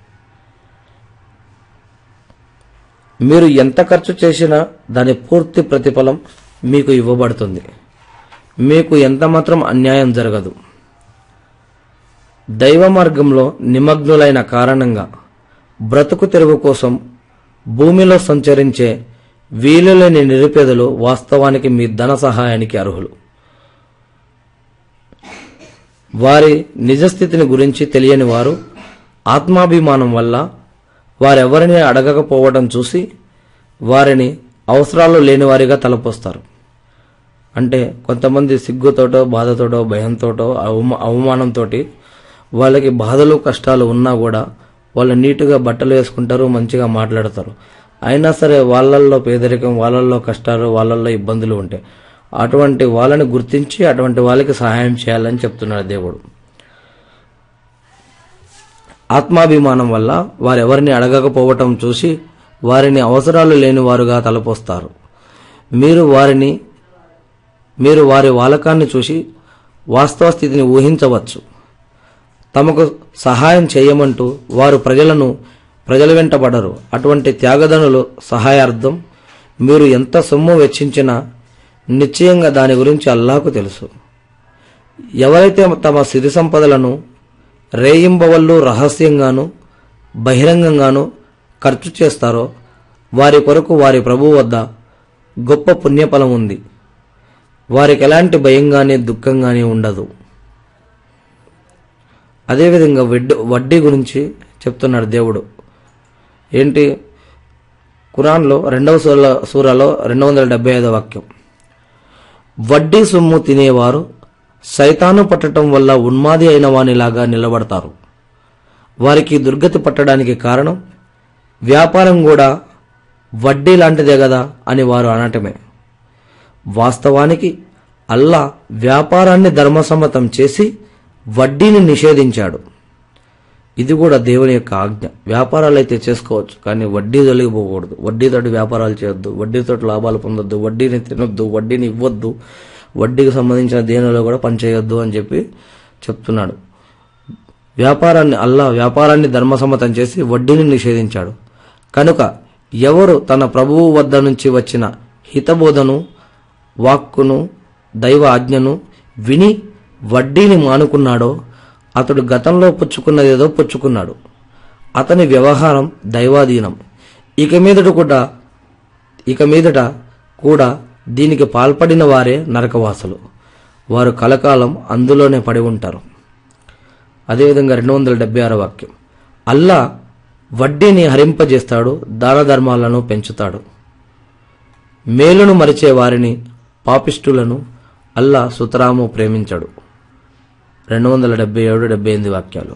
మీరు ఎంత ఖర్చు చేసినా దాని పూర్తి ప్రతిఫలం మీకు ఇవ్వబడుతుంది మీకు ఎంత మాత్రం అన్యాయం జరగదు దైవ మార్గంలో నిమగ్నులైన కారణంగా బ్రతుకు తెరువు కోసం భూమిలో సంచరించే వీలులేని నిరుపేదలు వాస్తవానికి మీ ధన సహాయానికి అర్హులు వారి నిజస్థితిని గురించి తెలియని వారు ఆత్మాభిమానం వల్ల వారెవరిని అడగకపోవడం చూసి వారిని అవసరాలు లేనివారిగా తలపోస్తారు అంటే కొంతమంది సిగ్గుతోటో బాధతోటో భయంతోటో అవమా అవమానంతో వాళ్ళకి బాధలు కష్టాలు ఉన్నా కూడా వాళ్ళు నీట్గా బట్టలు వేసుకుంటారు మంచిగా మాట్లాడతారు అయినా సరే వాళ్ళల్లో పేదరికం వాళ్ళల్లో కష్టాలు వాళ్ళల్లో ఇబ్బందులు ఉంటాయి అటువంటి వాళ్ళని గుర్తించి అటువంటి వాళ్ళకి సహాయం చేయాలని చెప్తున్నాడు దేవుడు ఆత్మాభిమానం వల్ల వారెవరిని అడగకపోవటం చూసి వారిని అవసరాలు లేని వారుగా తలపోస్తారు మీరు వారిని మీరు వారి వాలకాన్ని చూసి వాస్తవ స్థితిని ఊహించవచ్చు తమకు సహాయం చేయమంటూ వారు ప్రజలను ప్రజల వెంటబడరు అటువంటి త్యాగదనులు సహాయార్థం మీరు ఎంత సొమ్ము వెచ్చించినా నిశ్చయంగా దాని గురించి అల్లాకు తెలుసు ఎవరైతే తమ సిరి సంపదలను రేయింబవళ్ళు రహస్యంగాను బహిరంగంగాను ఖర్చు చేస్తారో వారి కొరకు వారి ప్రభు వద్ద గొప్ప పుణ్యఫలం ఉంది వారికి ఎలాంటి భయం కానీ దుఃఖం కానీ ఉండదు అదేవిధంగా వడ్డీ వడ్డీ గురించి చెప్తున్నాడు దేవుడు ఏంటి ఖురాన్లో రెండవ సూర సూరాలో రెండు వందల డెబ్బై ఐదో వాక్యం వడ్డీ సొమ్ము తినేవారు సైతాను పట్టడం వల్ల ఉన్మాది అయిన వానిలాగా నిలబడతారు వారికి దుర్గతి పట్టడానికి కారణం వ్యాపారం కూడా వడ్డీ లాంటిదే కదా అని వారు అనటమే వాస్తవానికి అల్లా వ్యాపారాన్ని ధర్మసమ్మతం చేసి వడ్డీని నిషేధించాడు ఇది కూడా దేవుని యొక్క ఆజ్ఞ వ్యాపారాలు అయితే చేసుకోవచ్చు కానీ వడ్డీ తొలగిపోకూడదు వడ్డీతోటి వ్యాపారాలు చేయొద్దు వడ్డీతోటి లాభాలు పొందొద్దు వడ్డీని తినొద్దు వడ్డీని ఇవ్వద్దు వడ్డీకి సంబంధించిన దేనిలో కూడా పనిచేయొద్దు అని చెప్పి చెప్తున్నాడు వ్యాపారాన్ని అల్లా వ్యాపారాన్ని ధర్మసమ్మతం చేసి వడ్డీని నిషేధించాడు కనుక ఎవరు తన ప్రభువు వద్ద నుంచి వచ్చిన హితబోధను వాక్కును దైవ ఆజ్ఞను విని వడ్డీని మానుకున్నాడో అతడు గతంలో పుచ్చుకున్నదేదో పుచ్చుకున్నాడు అతని వ్యవహారం దైవాధీనం ఇక మీదట కూడా ఇక మీదట కూడా దీనికి పాల్పడిన వారే నరకవాసులు వారు కలకాలం అందులోనే పడి ఉంటారు అదేవిధంగా రెండు వందల డెబ్బై ఆరో వాక్యం అల్లా వడ్డీని హరింపజేస్తాడు దాన ధర్మాలను పెంచుతాడు మేలును మరిచే వారిని పాపిష్టులను అల్లా సుతరాము ప్రేమించడు రెండు వందల డెబ్బై ఏడు డెబ్బై ఎనిమిది వాక్యాలు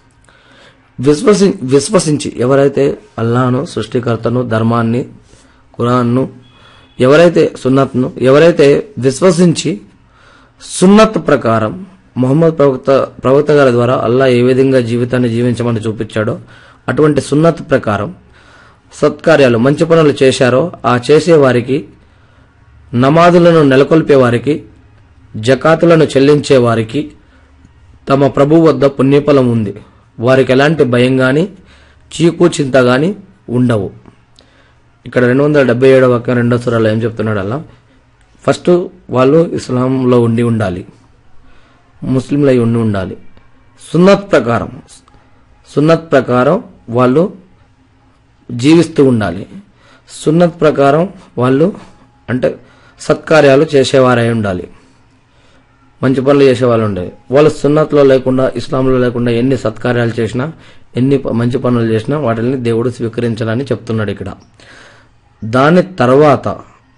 విశ్వసి విశ్వసించి ఎవరైతే అల్లాను సృష్టికర్తను ధర్మాన్ని ఖురాన్ను ఎవరైతే సున్నత్ను ఎవరైతే విశ్వసించి సున్నత్ ప్రకారం మొహమ్మద్ ప్రవక్త ప్రవక్త గారి ద్వారా అల్లా ఏ విధంగా జీవితాన్ని జీవించమని చూపించాడో అటువంటి సున్నత్ ప్రకారం సత్కార్యాలు మంచి పనులు చేశారో ఆ చేసే వారికి నమాజులను నెలకొల్పే వారికి జకాతులను చెల్లించే వారికి తమ ప్రభు వద్ద పుణ్యఫలం ఉంది వారికి ఎలాంటి భయం గాని చీకు చింత గాని ఉండవు ఇక్కడ రెండు వందల డెబ్బై ఏడవ వాక్యం రెండో సురాలు ఏం చెప్తున్నాడు అలా ఫస్ట్ వాళ్ళు ఇస్లాంలో ఉండి ఉండాలి ముస్లింలు అయి ఉండి ఉండాలి సున్నత్ ప్రకారం సున్నత్ ప్రకారం వాళ్ళు జీవిస్తూ ఉండాలి సున్నత్ ప్రకారం వాళ్ళు అంటే సత్కార్యాలు చేసేవారై ఉండాలి మంచి పనులు చేసేవాళ్ళు ఉండే వాళ్ళు సున్నత్లో లేకుండా ఇస్లాంలో లేకుండా ఎన్ని సత్కార్యాలు చేసినా ఎన్ని ప- మంచి పనులు చేసినా వాటిని దేవుడు స్వీకరించాలని చెప్తున్నాడు ఇక్కడ దాని తర్వాత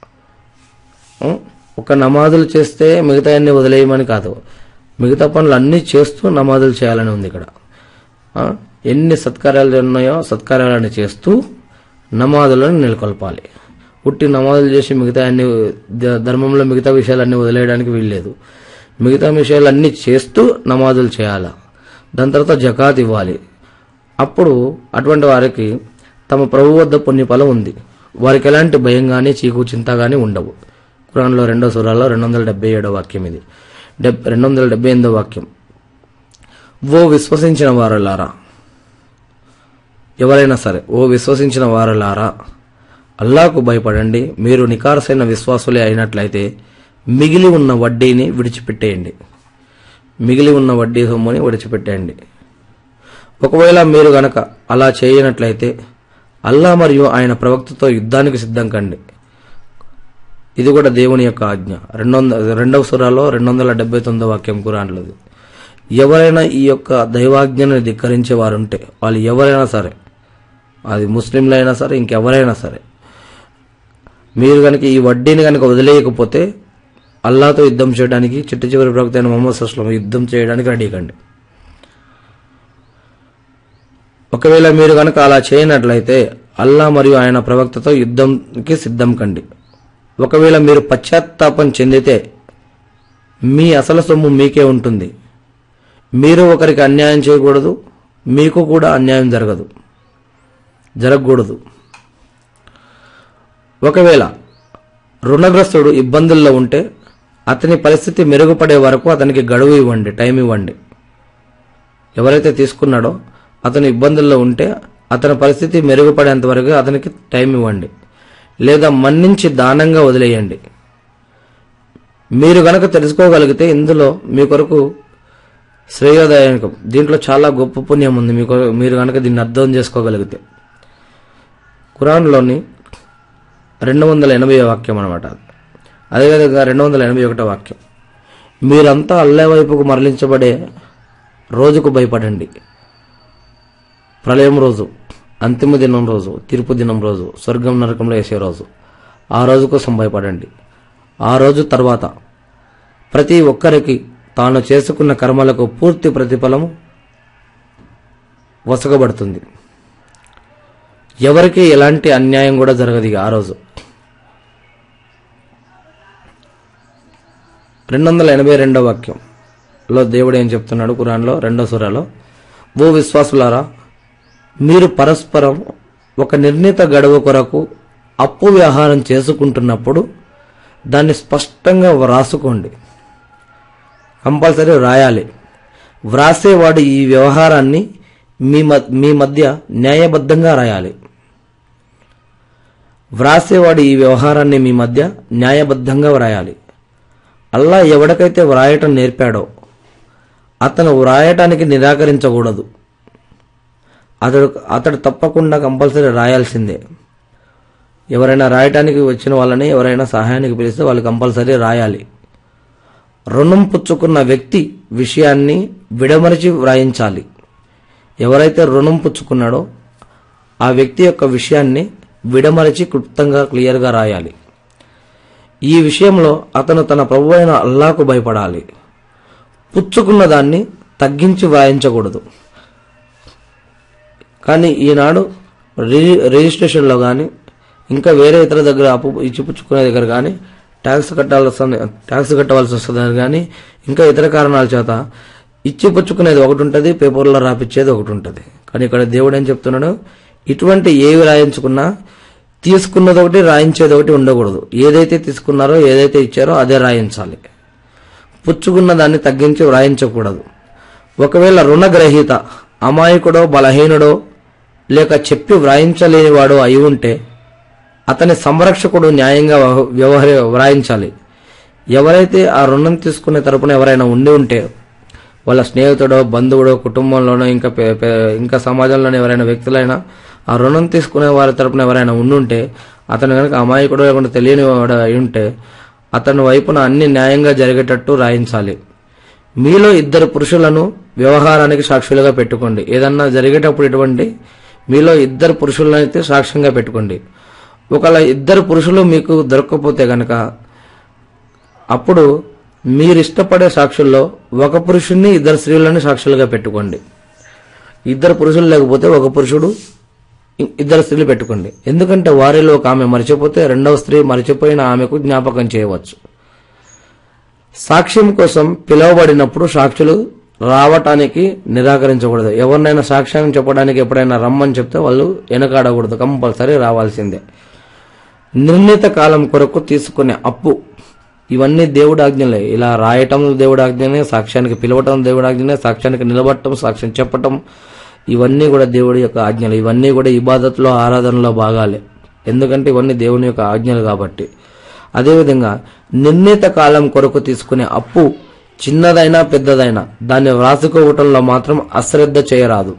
ఉం, ఒక నమాజులు చేస్తే మిగతా అన్ని వదిలేయమని కాదు మిగతా పనులు అన్నీ చేస్తూ నమాజులు చేయాలని ఉంది ఇక్కడ ఆ, ఎన్ని సత్కార్యాలు ఉన్నాయో సత్కార్యాలను చేస్తూ నమాజులను నెలకొల్పాలి పుట్టి నమాజులు చేసి మిగతా అన్ని ద- ధర్మంలో మిగతా విషయాలన్నీ వదిలేయడానికి వీల్లేదు మిగతా విషయాలన్నీ చేస్తూ నమాజులు చేయాలి దాని తర్వాత జకాత్ ఇవ్వాలి అప్పుడు అటువంటి వారికి తమ ప్రభు వద్ద పుణ్యఫలం ఉంది వారికి ఎలాంటి భయం కానీ చీకు చింత కానీ ఉండవు ఖురాన్లో రెండో సూరాలో రెండు వందల డెబ్బై ఏడో వాక్యం ఇది డెబ్ రెండు వందల డెబ్బై ఎనిమిదో వాక్యం ఓ విశ్వసించిన వారులారా ఎవరైనా సరే ఓ విశ్వసించిన వారులారా అల్లాకు భయపడండి మీరు నికారసైన విశ్వాసులే అయినట్లయితే మిగిలి ఉన్న వడ్డీని విడిచిపెట్టేయండి మిగిలి ఉన్న వడ్డీ సొమ్ముని విడిచిపెట్టండి ఒకవేళ మీరు గనక అలా చేయనట్లయితే అల్లా మరియు ఆయన ప్రవక్తతో యుద్ధానికి సిద్ధం కండి ఇది కూడా దేవుని యొక్క ఆజ్ఞ రెండు వందల రెండవ సురాలో రెండు వందల డెబ్బై తొమ్మిదో వాక్యం కురాన్లది ఎవరైనా ఈ యొక్క దైవాజ్ఞని ధిక్కరించే వారుంటే వాళ్ళు ఎవరైనా సరే అది ముస్లింలైనా సరే ఇంకెవరైనా సరే మీరు కనుక ఈ వడ్డీని కనుక వదిలేయకపోతే అల్లాతో యుద్ధం చేయడానికి చిట్ట చివరి ప్రవక్త అయిన మొహమ్మద్ అస్లం యుద్ధం చేయడానికి రెడీ కండి ఒకవేళ మీరు కనుక అలా చేయనట్లయితే అల్లా మరియు ఆయన ప్రవక్తతో యుద్ధంకి సిద్ధం కండి ఒకవేళ మీరు పశ్చాత్తాపం చెందితే మీ అసలు సొమ్ము మీకే ఉంటుంది మీరు ఒకరికి అన్యాయం చేయకూడదు మీకు కూడా అన్యాయం జరగదు జరగకూడదు ఒకవేళ రుణగ్రస్తుడు ఇబ్బందుల్లో ఉంటే అతని పరిస్థితి మెరుగుపడే వరకు అతనికి గడువు ఇవ్వండి టైం ఇవ్వండి ఎవరైతే తీసుకున్నాడో అతను ఇబ్బందుల్లో ఉంటే అతని పరిస్థితి మెరుగుపడేంత వరకు అతనికి టైం ఇవ్వండి లేదా మన్నించి దానంగా వదిలేయండి మీరు గనక తెలుసుకోగలిగితే ఇందులో మీ కొరకు శ్రేయోదాయకం దీంట్లో చాలా గొప్ప పుణ్యం ఉంది మీకు మీరు గనక దీన్ని అర్థం చేసుకోగలిగితే ఖురాన్లోని రెండు వందల ఎనభై వాక్యం అనమాట అదేవిధంగా రెండు వందల ఎనభై ఒకటో వాక్యం మీరంతా అల్లే వైపుకు మరలించబడే రోజుకు భయపడండి ప్రళయం రోజు అంతిమ దినం రోజు తీర్పు దినం రోజు స్వర్గం నరకంలో వేసే రోజు ఆ రోజు కోసం భయపడండి ఆ రోజు తర్వాత ప్రతి ఒక్కరికి తాను చేసుకున్న కర్మలకు పూర్తి ప్రతిఫలము వసగబడుతుంది ఎవరికి ఎలాంటి అన్యాయం కూడా జరగదు ఇక ఆ రోజు రెండు వందల ఎనభై రెండో వాక్యంలో దేవుడు ఏం చెప్తున్నాడు కురాన్లో రెండో సురాలో ఓ విశ్వాసులారా మీరు పరస్పరం ఒక నిర్ణీత గడువు కొరకు అప్పు వ్యవహారం చేసుకుంటున్నప్పుడు దాన్ని స్పష్టంగా వ్రాసుకోండి కంపల్సరీ వ్రాయాలి వ్రాసేవాడు ఈ వ్యవహారాన్ని మీ మ- మీ మధ్య న్యాయబద్ధంగా రాయాలి వ్రాసేవాడు ఈ వ్యవహారాన్ని మీ మధ్య న్యాయబద్ధంగా వ్రాయాలి అల్లా ఎవడికైతే వ్రాయటం నేర్పాడో అతను వ్రాయటానికి నిరాకరించకూడదు అతడు అతడు తప్పకుండా కంపల్సరీ రాయాల్సిందే ఎవరైనా రాయటానికి వచ్చిన వాళ్ళని ఎవరైనా సహాయానికి పిలిస్తే వాళ్ళు కంపల్సరీ రాయాలి రుణం పుచ్చుకున్న వ్యక్తి విషయాన్ని విడమరిచి వ్రాయించాలి ఎవరైతే రుణం పుచ్చుకున్నాడో ఆ వ్యక్తి యొక్క విషయాన్ని విడమరిచి క్లుప్తంగా క్లియర్గా రాయాలి ఈ విషయంలో అతను తన ప్రభు అయిన అల్లాకు భయపడాలి పుచ్చుకున్న దాన్ని తగ్గించి వ్రాయించకూడదు కానీ ఈనాడు రి- రిజిస్ట్రేషన్లో కానీ ఇంకా వేరే ఇతర దగ్గర అప్పు ఇచ్చిపుచ్చుకునే దగ్గర కానీ ట్యాక్స్ కట్టాల్సి వస్తుంది ట్యాక్స్ కట్టవలసి వస్తుందని కానీ ఇంకా ఇతర కారణాల చేత ఇచ్చిపుచ్చుకునేది ఒకటి ఉంటుంది పేపర్లో రాపిచ్చేది ఒకటి ఉంటుంది కానీ ఇక్కడ దేవుడు ఏం చెప్తున్నాడు ఇటువంటి ఏవి రాయించుకున్నా తీసుకున్నది ఒకటి రాయించేది ఒకటి ఉండకూడదు ఏదైతే తీసుకున్నారో ఏదైతే ఇచ్చారో అదే రాయించాలి పుచ్చుకున్న దాన్ని తగ్గించి వ్రాయించకూడదు ఒకవేళ రుణగ్రహీత అమాయకుడో బలహీనుడో లేక చెప్పి వ్రాయించలేనివాడో అయి ఉంటే అతని సంరక్షకుడు న్యాయంగా వ్యవ- వ్యవహరి వ్రాయించాలి ఎవరైతే ఆ రుణం తీసుకునే తరపున ఎవరైనా ఉండి ఉంటే వాళ్ళ స్నేహితుడో బంధువుడో కుటుంబంలోనో ఇంకా పే- పే- ఇంకా సమాజంలోని ఎవరైనా వ్యక్తులైనా ఆ రుణం తీసుకునే వారి తరపున ఎవరైనా ఉండుంటే అతను కనుక అమాయకుడు లేకుండా తెలియని వాడు అయి ఉంటే అతని వైపున అన్ని న్యాయంగా జరిగేటట్టు రాయించాలి మీలో ఇద్దరు పురుషులను వ్యవహారానికి సాక్షులుగా పెట్టుకోండి ఏదన్నా జరిగేటప్పుడు ఇటువంటి మీలో ఇద్దరు పురుషులను అయితే సాక్ష్యంగా పెట్టుకోండి ఒకవేళ ఇద్దరు పురుషులు మీకు దొరకకపోతే గనక అప్పుడు మీరు ఇష్టపడే సాక్షుల్లో ఒక పురుషుణ్ణి ఇద్దరు స్త్రీలను సాక్షులుగా పెట్టుకోండి ఇద్దరు పురుషులు లేకపోతే ఒక పురుషుడు ఇ- ఇద్దరు స్త్రీలు పెట్టుకోండి ఎందుకంటే వారిలో ఒక ఆమె మర్చిపోతే రెండవ స్త్రీ మర్చిపోయిన ఆమెకు జ్ఞాపకం చేయవచ్చు సాక్ష్యం కోసం పిలువబడినప్పుడు సాక్షులు రావటానికి నిరాకరించకూడదు ఎవరినైనా సాక్ష్యం చెప్పడానికి ఎప్పుడైనా రమ్మని చెప్తే వాళ్ళు వెనకాడకూడదు కంపల్సరీ రావాల్సిందే నిర్ణీత కాలం కొరకు తీసుకునే అప్పు ఇవన్నీ దేవుడి ఆజ్ఞలే ఇలా రాయటం దేవుడి ఆజ్ఞనే సాక్ష్యానికి పిలవటం దేవుడి ఆజ్ఞనే సాక్ష్యానికి నిలబడటం సాక్ష్యం చెప్పటం ఇవన్నీ కూడా దేవుడి యొక్క ఆజ్ఞలు ఇవన్నీ కూడా ఇబాదత్లో ఆరాధనలో భాగాలే ఎందుకంటే ఇవన్నీ దేవుని యొక్క ఆజ్ఞలు కాబట్టి అదేవిధంగా నిర్ణీత కాలం కొరకు తీసుకునే అప్పు చిన్నదైనా పెద్దదైనా దాన్ని వ్రాసుకోవటంలో మాత్రం అశ్రద్ధ చేయరాదు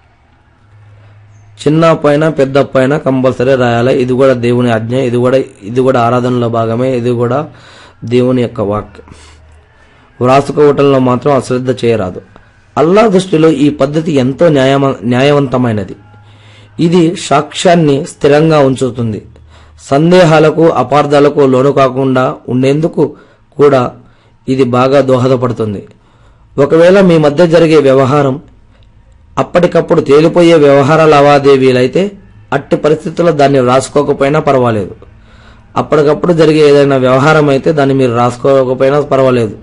చిన్న పైన పెద్ద పైన కంపల్సరీ రాయాలి ఇది కూడా దేవుని ఆజ్ఞ ఇది కూడా ఇది కూడా ఆరాధనలో భాగమే ఇది కూడా దేవుని యొక్క వాక్యం వ్రాసుకోవటంలో మాత్రం అశ్రద్ధ చేయరాదు అల్లా దృష్టిలో ఈ పద్ధతి ఎంతో న్యాయమ న్యాయవంతమైనది ఇది సాక్ష్యాన్ని స్థిరంగా ఉంచుతుంది సందేహాలకు అపార్థాలకు లోను కాకుండా ఉండేందుకు కూడా ఇది బాగా దోహదపడుతుంది ఒకవేళ మీ మధ్య జరిగే వ్యవహారం అప్పటికప్పుడు తేలిపోయే వ్యవహార లావాదేవీలైతే అట్టి పరిస్థితుల్లో దాన్ని రాసుకోకపోయినా పర్వాలేదు అప్పటికప్పుడు జరిగే ఏదైనా వ్యవహారం అయితే దాన్ని మీరు రాసుకోకపోయినా పర్వాలేదు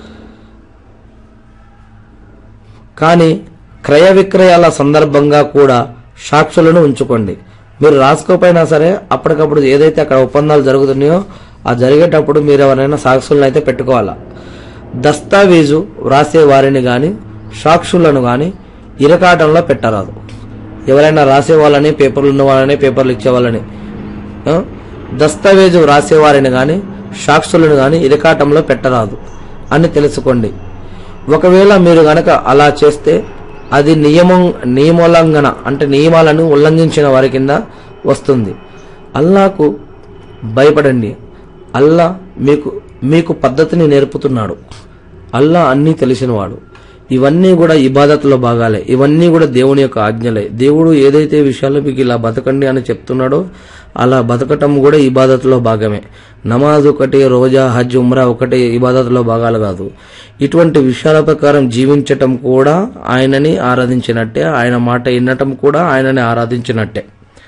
కానీ క్రయ విక్రయాల సందర్భంగా కూడా సాక్షులను ఉంచుకోండి మీరు రాసుకోపోయినా సరే అప్పటికప్పుడు ఏదైతే అక్కడ ఒప్పందాలు జరుగుతున్నాయో ఆ జరిగేటప్పుడు మీరు ఎవరైనా సాక్షులను అయితే పెట్టుకోవాలా దస్తావేజు వ్రాసే వారిని గాని సాక్షులను గాని ఇరకాటంలో పెట్టరాదు ఎవరైనా రాసే వాళ్ళని పేపర్లు ఉన్న వాళ్ళని పేపర్లు ఇచ్చే వాళ్ళని ఆ? దస్తావేజు వ్రాసేవారిని గాని సాక్షులను గాని ఇరకాటంలో పెట్టరాదు అని తెలుసుకోండి ఒకవేళ మీరు గనక అలా చేస్తే అది నియమం నియమోల్లంఘన అంటే నియమాలను ఉల్లంఘించిన వారి కింద వస్తుంది అల్లాకు భయపడండి అల్లా మీకు మీకు పద్ధతిని నేర్పుతున్నాడు అల్లా అన్నీ తెలిసినవాడు ఇవన్నీ కూడా ఇబాదత్లో భాగాలే ఇవన్నీ కూడా దేవుని యొక్క ఆజ్ఞలే దేవుడు ఏదైతే విషయాల్లో మీకు ఇలా బతకండి అని చెప్తున్నాడో అలా బతకటం కూడా ఇబాదత్లో భాగమే నమాజ్ ఒకటి రోజా హజ్ ఉమ్రా ఒకటి ఇబాదత్లో భాగాలు కాదు ఇటువంటి విషయాల ప్రకారం జీవించటం కూడా ఆయనని ఆరాధించినట్టే ఆయన మాట వినటం కూడా ఆయనని ఆరాధించినట్టే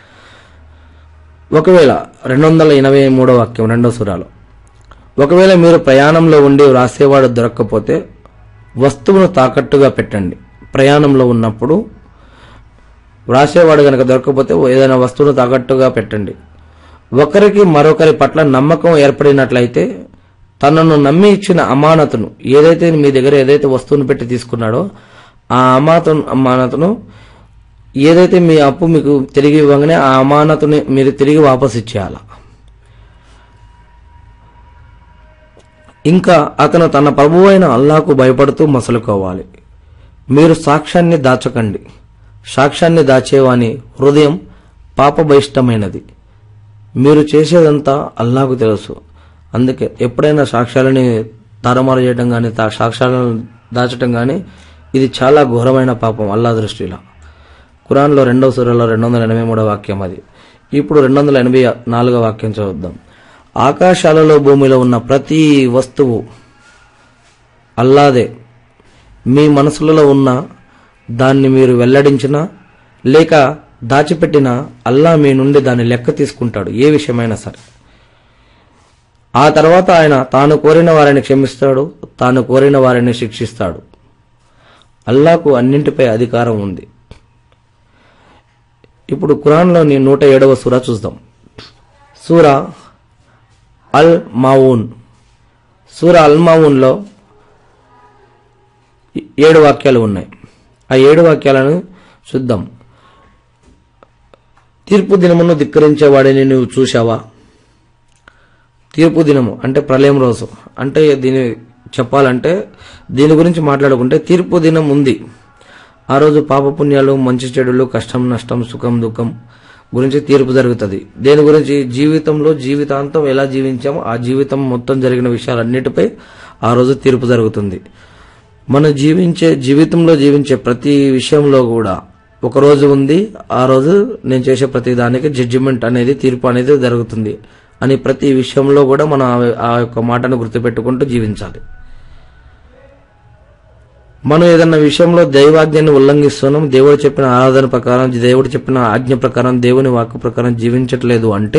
ఒకవేళ రెండు వందల ఎనభై మూడో వాక్యం రెండో సురాలో ఒకవేళ మీరు ప్రయాణంలో ఉండి వ్రాసేవాడు దొరక్కపోతే వస్తువును తాకట్టుగా పెట్టండి ప్రయాణంలో ఉన్నప్పుడు వ్రాసేవాడు కనుక దొరకకపోతే ఏదైనా వస్తువును తాకట్టుగా పెట్టండి ఒకరికి మరొకరి పట్ల నమ్మకం ఏర్పడినట్లయితే తనను నమ్మి ఇచ్చిన అమానతును ఏదైతే మీ దగ్గర ఏదైతే వస్తువును పెట్టి తీసుకున్నాడో ఆ అమానతను అమానతును ఏదైతే మీ అప్పు మీకు తిరిగి ఇవ్వగానే ఆ అమానతుని మీరు తిరిగి వాపస్ ఇచ్చేయాల ఇంకా అతను తన ప్రభువు అయిన అల్లాకు భయపడుతూ మసలుకోవాలి మీరు సాక్ష్యాన్ని దాచకండి సాక్ష్యాన్ని దాచేవాని హృదయం పాపభయిష్టమైనది మీరు చేసేదంతా అల్లాకు తెలుసు అందుకే ఎప్పుడైనా సాక్ష్యాలని తారుమారు చేయడం కానీ సాక్ష్యాలను దాచటం కానీ ఇది చాలా ఘోరమైన పాపం అల్లా దృష్టిలో ఖురాన్లో రెండవ సూర్యలో రెండు వందల ఎనభై మూడో వాక్యం అది ఇప్పుడు రెండు వందల ఎనభై నాలుగో వాక్యం చదువుద్దాం ఆకాశాలలో భూమిలో ఉన్న ప్రతి వస్తువు అల్లాదే మీ మనసులలో ఉన్న దాన్ని మీరు వెల్లడించినా లేక దాచిపెట్టిన అల్లా మీ నుండి దాన్ని లెక్క తీసుకుంటాడు ఏ విషయమైనా సరే ఆ తర్వాత ఆయన తాను కోరిన వారిని క్షమిస్తాడు తాను కోరిన వారిని శిక్షిస్తాడు అల్లాకు అన్నింటిపై అధికారం ఉంది ఇప్పుడు ఖురాన్లోని నూట ఏడవ సూర చూద్దాం సూర అల్ మావూన్ సూర అల్ మావూన్లో ఏడు వాక్యాలు ఉన్నాయి ఆ ఏడు వాక్యాలను చూద్దాం తీర్పు దినమును ధిక్కరించేవాడిని నువ్వు చూశావా తీర్పు దినము అంటే ప్రళయం రోజు అంటే దీని చెప్పాలంటే దీని గురించి మాట్లాడుకుంటే తీర్పు దినం ఉంది ఆ రోజు పాపపుణ్యాలు మంచి చెడులు కష్టం నష్టం సుఖం దుఃఖం గురించి తీర్పు జరుగుతుంది దేని గురించి జీవితంలో జీవితాంతం ఎలా జీవించామో ఆ జీవితం మొత్తం జరిగిన విషయాలన్నిటిపై ఆ రోజు తీర్పు జరుగుతుంది మనం జీవించే జీవితంలో జీవించే ప్రతి విషయంలో కూడా ఒక రోజు ఉంది ఆ రోజు నేను చేసే ప్రతి దానికి జడ్జిమెంట్ అనేది తీర్పు అనేది జరుగుతుంది అని ప్రతి విషయంలో కూడా మనం ఆ- ఆ యొక్క మాటను గుర్తుపెట్టుకుంటూ జీవించాలి మనం ఏదన్నా విషయంలో దైవాజ్ఞాన్ని ఉల్లంఘిస్తున్నాం దేవుడు చెప్పిన ఆరాధన ప్రకారం దేవుడు చెప్పిన ఆజ్ఞ ప్రకారం దేవుని వాక్కు ప్రకారం జీవించట్లేదు అంటే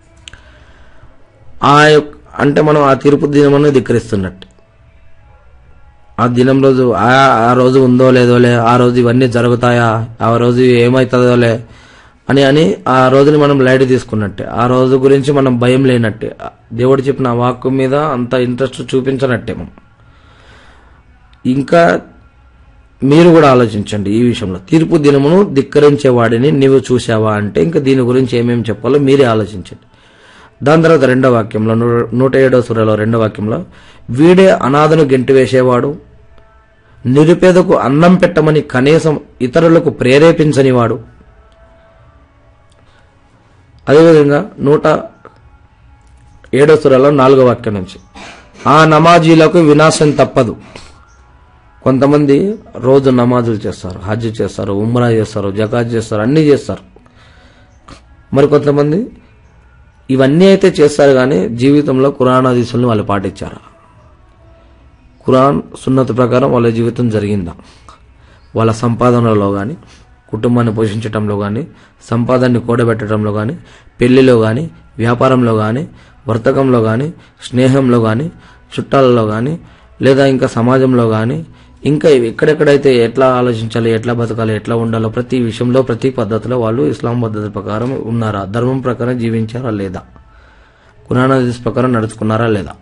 ఆ యొక్క అంటే మనం ఆ తీర్పు దినమని ధిక్కరిస్తున్నట్టు ఆ దినం రోజు ఆ ఆ రోజు ఉందో లేదోలే ఆ రోజు ఇవన్నీ జరుగుతాయా ఆ రోజు ఏమవుతుందోలే అని అని ఆ రోజుని మనం లైట్ తీసుకున్నట్టే ఆ రోజు గురించి మనం భయం లేనట్టే దేవుడు చెప్పిన ఆ వాక్కు మీద అంత ఇంట్రెస్ట్ చూపించనట్టే మనం ఇంకా మీరు కూడా ఆలోచించండి ఈ విషయంలో తీర్పు దినమును ధిక్కరించే వాడిని నీవు చూసావా అంటే ఇంకా దీని గురించి ఏమేమి చెప్పాలో మీరే ఆలోచించండి దాని తర్వాత రెండో వాక్యంలో నూ- నూట ఏడో సురలో రెండో వాక్యంలో వీడే అనాథను గెంటివేసేవాడు నిరుపేదకు అన్నం పెట్టమని కనీసం ఇతరులకు ప్రేరేపించనివాడు అదేవిధంగా నూట ఏడో సురలో నాలుగో వాక్యం నుంచి ఆ నమాజీలకు వినాశం తప్పదు కొంతమంది రోజు నమాజులు చేస్తారు హజ్ చేస్తారు ఉమ్రా చేస్తారు జకాత్ చేస్తారు అన్నీ చేస్తారు మరి కొంతమంది ఇవన్నీ అయితే చేస్తారు కానీ జీవితంలో ఖురాన్ హదీసుల్ని వాళ్ళు పాటించారు ఖురాన్ సున్నత ప్రకారం వాళ్ళ జీవితం జరిగిందా వాళ్ళ సంపాదనలో కానీ కుటుంబాన్ని పోషించడంలో కానీ సంపాదనని కూడబెట్టడంలో కానీ పెళ్లిలో కానీ వ్యాపారంలో కానీ వర్తకంలో కానీ స్నేహంలో కానీ చుట్టాలలో కానీ లేదా ఇంకా సమాజంలో కానీ ఇంకా ఎక్కడెక్కడైతే ఎట్లా ఆలోచించాలి ఎట్లా బతకాలి ఎట్లా ఉండాలో ప్రతి విషయంలో ప్రతి పద్ధతిలో వాళ్ళు ఇస్లాం పద్ధతి ప్రకారం ఉన్నారా ధర్మం ప్రకారం జీవించారా లేదా కురాన్ హదీస్ ప్రకారం నడుచుకున్నారా లేదా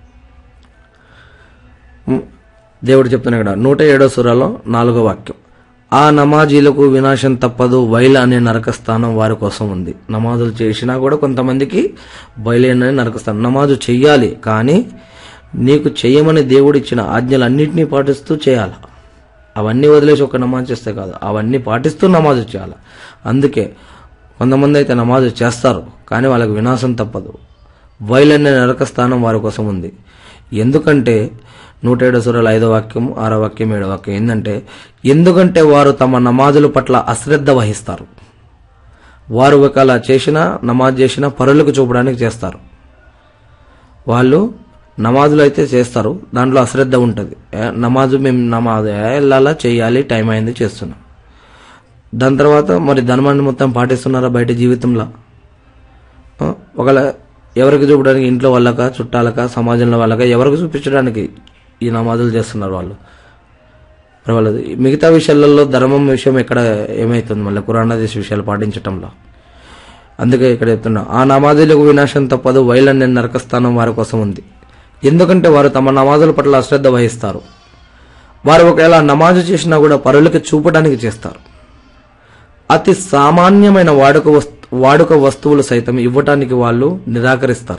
ఉమ్, దేవుడు చెప్తున్నా ఇక్కడ నూట ఏడో సురాలో నాలుగో వాక్యం ఆ నమాజీలకు వినాశం తప్పదు వైల అనే నరకస్థానం వారి కోసం ఉంది నమాజులు చేసినా కూడా కొంతమందికి బయలు అనే నరకస్థానం నమాజు చెయ్యాలి కానీ నీకు చెయ్యమని దేవుడు ఇచ్చిన ఆజ్ఞలన్నింటినీ పాటిస్తూ చేయాలి అవన్నీ వదిలేసి ఒక నమాజ్ చేస్తే కాదు అవన్నీ పాటిస్తూ నమాజు చేయాలి అందుకే కొంతమంది అయితే నమాజు చేస్తారు కానీ వాళ్ళకి వినాశం తప్పదు వైలన్య నరక స్థానం వారి కోసం ఉంది ఎందుకంటే నూట ఏడు సురల ఐదో వాక్యం ఆరో వాక్యం ఏడో వాక్యం ఏంటంటే ఎందుకంటే వారు తమ నమాజుల పట్ల అశ్రద్ధ వహిస్తారు వారు ఒకవేళ చేసినా నమాజ్ చేసినా పరులకు చూపడానికి చేస్తారు వాళ్ళు నమాజులు అయితే చేస్తారు దాంట్లో అశ్రద్ధ ఉంటుంది ఏ, నమాజు మేము నమాజ్ ఏ, వెళ్ళాలా చేయాలి టైం అయింది చేస్తున్నాం దాని తర్వాత మరి ధర్మాన్ని మొత్తం పాటిస్తున్నారా బయట జీవితంలో ఆ, ఒకవేళ ఎవరికి చూపడానికి ఇంట్లో వాళ్ళక చుట్టాలక సమాజంలో వాళ్ళక ఎవరికి చూపించడానికి ఈ నమాజులు చేస్తున్నారు వాళ్ళు మరి వాళ్ళది మిగతా విషయాలలో ధర్మం విషయం ఎక్కడ ఏమవుతుంది మళ్ళీ కురాణాదేశ విషయాలు పాటించటంలో అందుకే ఇక్కడ చెప్తున్నా ఆ నమాజులకు వినాశం తప్పదు వైలన్య నరకస్థానం వారి కోసం ఉంది ఎందుకంటే వారు తమ నమాజుల పట్ల అశ్రద్ధ వహిస్తారు వారు ఒకవేళ నమాజు చేసినా కూడా పరులకి చూపడానికి చేస్తారు అతి సామాన్యమైన వాడుక వస్తు వాడుక వస్తువులు సైతం ఇవ్వటానికి వాళ్ళు నిరాకరిస్తారు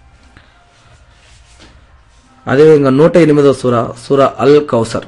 అదేవిధంగా నూట ఎనిమిదో సుర సుర అల్ కౌసర్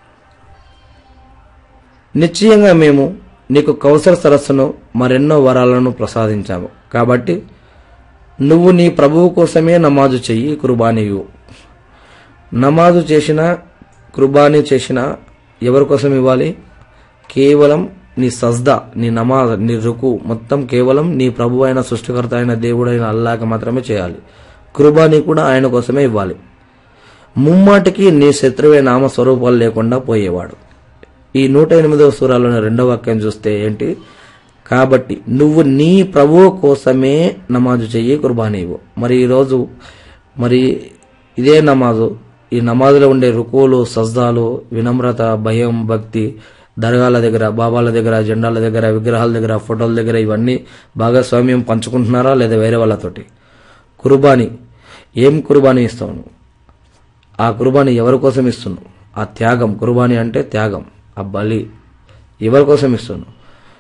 నిశ్చయంగా మేము నీకు కౌసర్ సరస్సును మరెన్నో వరాలను ప్రసాదించాము కాబట్టి నువ్వు నీ ప్రభువు కోసమే నమాజు చెయ్యి కుర్బానీయు నమాజు చేసిన కుర్బానీ చేసిన ఎవరి కోసం ఇవ్వాలి కేవలం నీ సజ్దా నీ నమాజ్ నీ రుకు మొత్తం కేవలం నీ ప్రభు అయిన సృష్టికర్త అయిన దేవుడైన అల్లాకి మాత్రమే చేయాలి కుర్బానీ కూడా ఆయన కోసమే ఇవ్వాలి ముమ్మాటికి నీ శత్రువే నామ స్వరూపాలు లేకుండా పోయేవాడు ఈ నూట ఎనిమిదవ సూరాలోని రెండవ వాక్యం చూస్తే ఏంటి కాబట్టి నువ్వు నీ ప్రభువు కోసమే నమాజు చెయ్యి కుర్బానీ ఇవ్వు మరి ఈరోజు మరి ఇదే నమాజు ఈ నమాజులో ఉండే రుకులు సజ్దాలు వినమ్రత భయం భక్తి దర్గాల దగ్గర బాబాల దగ్గర జెండాల దగ్గర విగ్రహాల దగ్గర ఫోటోల దగ్గర ఇవన్నీ భాగస్వామ్యం పంచుకుంటున్నారా లేదా వేరే వాళ్ళతోటి కుర్బానీ ఏం కుర్బానీ ఇస్తావు నువ్వు? ఆ కుర్బానీ ఎవరి కోసం ఇస్తున్నావు ఆ త్యాగం కుర్బానీ అంటే త్యాగం ఆ బలి ఎవరి కోసం ఇస్తున్నావు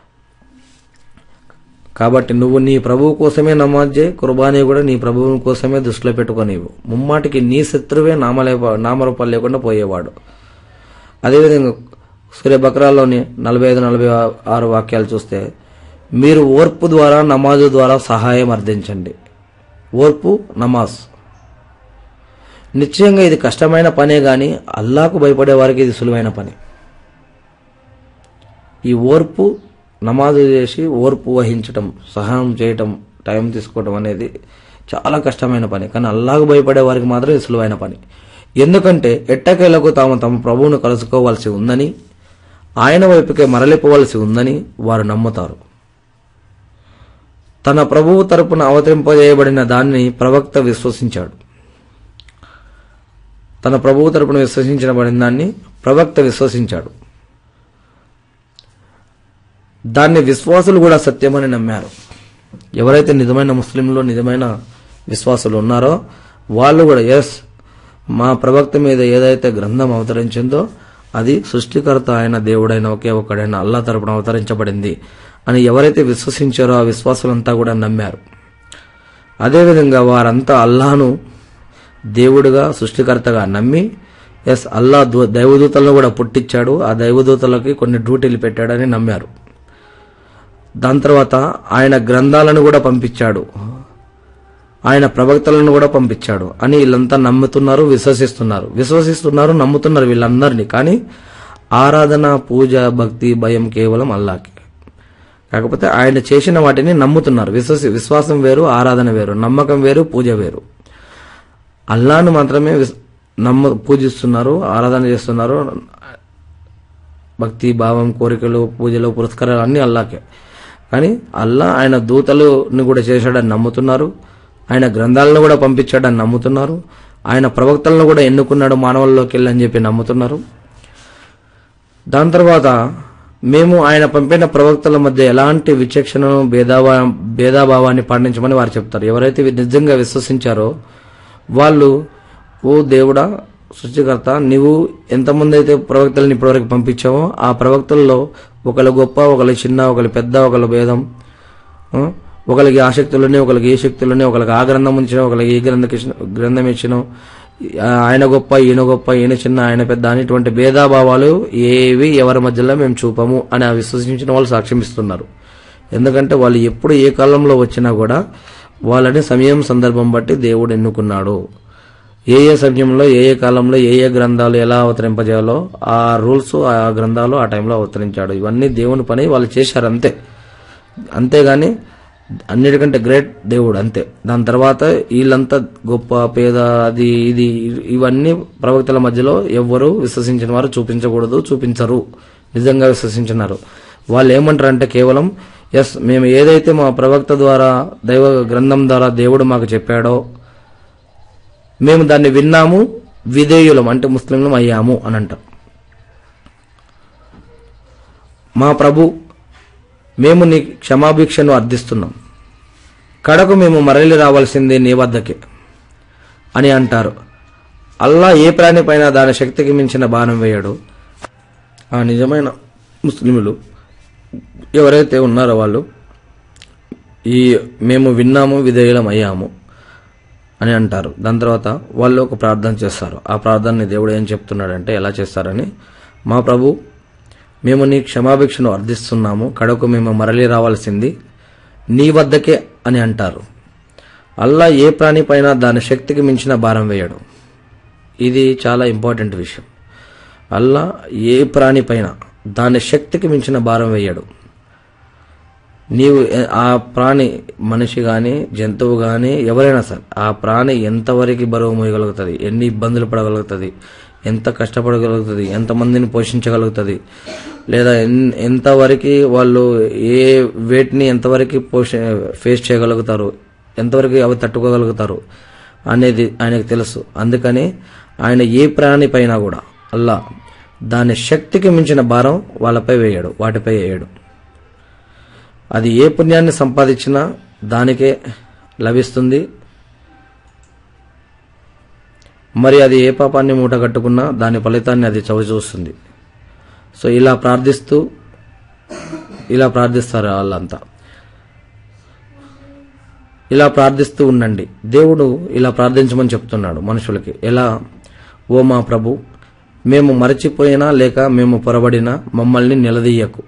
కాబట్టి నువ్వు నీ ప్రభువు కోసమే నమాజ్ చేయి కుర్బానీ కూడా నీ ప్రభువు కోసమే దృష్టిలో పెట్టుకొనివ్వు ముమ్మాటికి నీ శత్రువే నామలే నామరూపాలు లేకుండా పోయేవాడు అదేవిధంగా సూర్య బక్రాల్లోని నలభై ఐదు నలభై ఆరు వాక్యాలు చూస్తే మీరు ఓర్పు ద్వారా నమాజు ద్వారా సహాయం అర్థించండి ఓర్పు నమాజ్ నిశ్చయంగా ఇది కష్టమైన పనే గాని అల్లాకు భయపడే వారికి ఇది సులువైన పని ఈ ఓర్పు నమాజు చేసి ఓర్పు వహించటం సహనం చేయటం టైం తీసుకోవటం అనేది చాలా కష్టమైన పని కానీ అల్లాకు భయపడే వారికి మాత్రం ఇది సులువైన పని ఎందుకంటే ఎట్టకేలకు తాము తమ ప్రభువును కలుసుకోవాల్సి ఉందని ఆయన వైపుకే మరలిపోవలసి ఉందని వారు నమ్ముతారు తన ప్రభువు తరపున అవతరింపజేయబడిన దాన్ని ప్రవక్త విశ్వసించాడు తన ప్రభువు తరపున విశ్వసించబడిన దాన్ని ప్రవక్త విశ్వసించాడు దాన్ని విశ్వాసులు కూడా సత్యమని నమ్మారు ఎవరైతే నిజమైన ముస్లింలు నిజమైన విశ్వాసులు ఉన్నారో వాళ్ళు కూడా ఎస్ మా ప్రవక్త మీద ఏదైతే గ్రంథం అవతరించిందో అది సృష్టికర్త అయిన దేవుడైన ఒకే ఒక్కడైన అల్లా తరపున అవతరించబడింది అని ఎవరైతే విశ్వసించారో ఆ విశ్వాసులంతా కూడా నమ్మారు అదేవిధంగా వారంతా అల్లాను దేవుడిగా సృష్టికర్తగా నమ్మి ఎస్ అల్లా దూ- దైవదూతలను కూడా పుట్టించాడు ఆ దైవదూతలకి కొన్ని డ్యూటీలు పెట్టాడని నమ్మారు దాని తర్వాత ఆయన గ్రంథాలను కూడా పంపించాడు ఆయన ప్రవక్తలను కూడా పంపించాడు అని వీళ్ళంతా నమ్ముతున్నారు విశ్వసిస్తున్నారు విశ్వసిస్తున్నారు నమ్ముతున్నారు వీళ్ళందరినీ కానీ ఆరాధన పూజ భక్తి భయం కేవలం అల్లాకి కాకపోతే ఆయన చేసిన వాటిని నమ్ముతున్నారు విశ్వసి విశ్వాసం వేరు ఆరాధన వేరు నమ్మకం వేరు పూజ వేరు అల్లాను మాత్రమే విస్- నమ్మ పూజిస్తున్నారు ఆరాధన చేస్తున్నారు భక్తి భావం కోరికలు పూజలు పురస్కారాలు అన్నీ అల్లాకే కానీ అల్లా ఆయన దూతలను కూడా చేశాడని నమ్ముతున్నారు ఆయన గ్రంథాలను కూడా పంపించాడని నమ్ముతున్నారు ఆయన ప్రవక్తలను కూడా ఎన్నుకున్నాడు మానవుల్లోకి వెళ్ళని చెప్పి నమ్ముతున్నారు దాని తర్వాత మేము ఆయన పంపిన ప్రవక్తల మధ్య ఎలాంటి విచక్షణను భేదాభా భేదాభావాన్ని పాటించమని వారు చెప్తారు ఎవరైతే వి- నిజంగా విశ్వసించారో వాళ్ళు ఓ దేవుడా సృష్టికర్త నీవు ఎంతమంది అయితే ప్రవక్తలను ఇప్పటివరకు పంపించావో ఆ ప్రవక్తల్లో ఒకళ్ళు గొప్ప ఒకళ్ళు చిన్న ఒకళ్ళు పెద్ద ఒకళ్ళు భేదం ఆ? ఒకరికి ఆ శక్తులని ఒకరికి ఏ శక్తులని ఒకరికి ఆ గ్రంథం ఉంచినావు ఒకరికి ఈ గ్రంథ గ్రంథం ఇచ్చినావు ఆ, ఆయన గొప్ప ఈయన గొప్ప ఈయన చిన్న ఆయన పెద్ద అనేటువంటి భేదాభావాలు ఏవి ఎవరి మధ్యలో మేము చూపము అని ఆ విశ్వసించిన వాళ్ళు సాక్ష్యం ఇస్తున్నారు ఎందుకంటే వాళ్ళు ఎప్పుడు ఏ కాలంలో వచ్చినా కూడా వాళ్ళని సమయం సందర్భం బట్టి దేవుడు ఎన్నుకున్నాడు ఏ ఏ సమయంలో ఏ ఏ కాలంలో ఏ ఏ గ్రంథాలు ఎలా అవతరింపజేయాలో ఆ రూల్స్ ఆ గ్రంథాలు ఆ టైంలో అవతరించాడు ఇవన్నీ దేవుని పని వాళ్ళు చేశారు అంతే అంతేగాని అన్నిటికంటే గ్రేట్ దేవుడు అంతే దాని తర్వాత వీళ్ళంతా గొప్ప పేద అది ఇది ఇవన్నీ ప్రవక్తల మధ్యలో ఎవ్వరు విశ్వసించిన వారు చూపించకూడదు చూపించరు నిజంగా విశ్వసించినారు వాళ్ళు ఏమంటారు అంటే కేవలం ఎస్ మేము ఏదైతే మా ప్రవక్త ద్వారా దైవ గ్రంథం ద్వారా దేవుడు మాకు చెప్పాడో మేము దాన్ని విన్నాము విధేయులం అంటే ముస్లింలం అయ్యాము అని అంటారు మా ప్రభు మేము నీ క్షమాభిక్షను అర్థిస్తున్నాం కడకు మేము మరలి రావాల్సింది నీ వద్దకే అని అంటారు అల్లా ఏ ప్రాణి పైన దాని శక్తికి మించిన బాణం వేయడు ఆ నిజమైన ముస్లిములు ఎవరైతే ఉన్నారో వాళ్ళు ఈ మేము విన్నాము విధేయులం అయ్యాము అని అంటారు దాని తర్వాత వాళ్ళు ఒక ప్రార్థన చేస్తారు ఆ ప్రార్థనని దేవుడు ఏం చెప్తున్నాడంటే ఎలా చేస్తారని మా ప్రభు మేము నీ క్షమాభిక్షను అర్థిస్తున్నాము కడకు మేము మరలి రావాల్సింది నీ వద్దకే అని అంటారు అల్లా ఏ ప్రాణి పైన దాని శక్తికి మించిన భారం వేయడు ఇది చాలా ఇంపార్టెంట్ విషయం అల్లా ఏ ప్రాణి పైన దాని శక్తికి మించిన భారం వేయడు నీవు ఎ- ఆ ప్రాణి మనిషి కానీ జంతువు కానీ ఎవరైనా సరే ఆ ప్రాణి ఎంతవరకు బరువు మోయగలుగుతుంది ఎన్ని ఇబ్బందులు పడగలుగుతుంది ఎంత కష్టపడగలుగుతుంది ఎంతమందిని పోషించగలుగుతుంది లేదా ఎన్- ఎంతవరకు వాళ్ళు ఏ వేటిని ఎంతవరకు పోష ఫేస్ చేయగలుగుతారు ఎంతవరకు అవి తట్టుకోగలుగుతారు అనేది ఆయనకు తెలుసు అందుకని ఆయన ఏ ప్రాణి పైన కూడా అల్లా దాని శక్తికి మించిన భారం వాళ్ళపై వేయడు వాటిపై వేయడు అది ఏ పుణ్యాన్ని సంపాదించినా దానికే లభిస్తుంది మరి అది ఏ పాపాన్ని మూట కట్టుకున్నా దాని ఫలితాన్ని అది చవిచూస్తుంది సో ఇలా ప్రార్థిస్తూ ఇలా ప్రార్థిస్తారు వాళ్ళంతా ఇలా ప్రార్థిస్తూ ఉండండి దేవుడు ఇలా ప్రార్థించమని చెప్తున్నాడు మనుషులకి ఎలా ఓ మా ప్రభు మేము మరచిపోయినా లేక మేము పొరబడినా మమ్మల్ని నిలదీయకు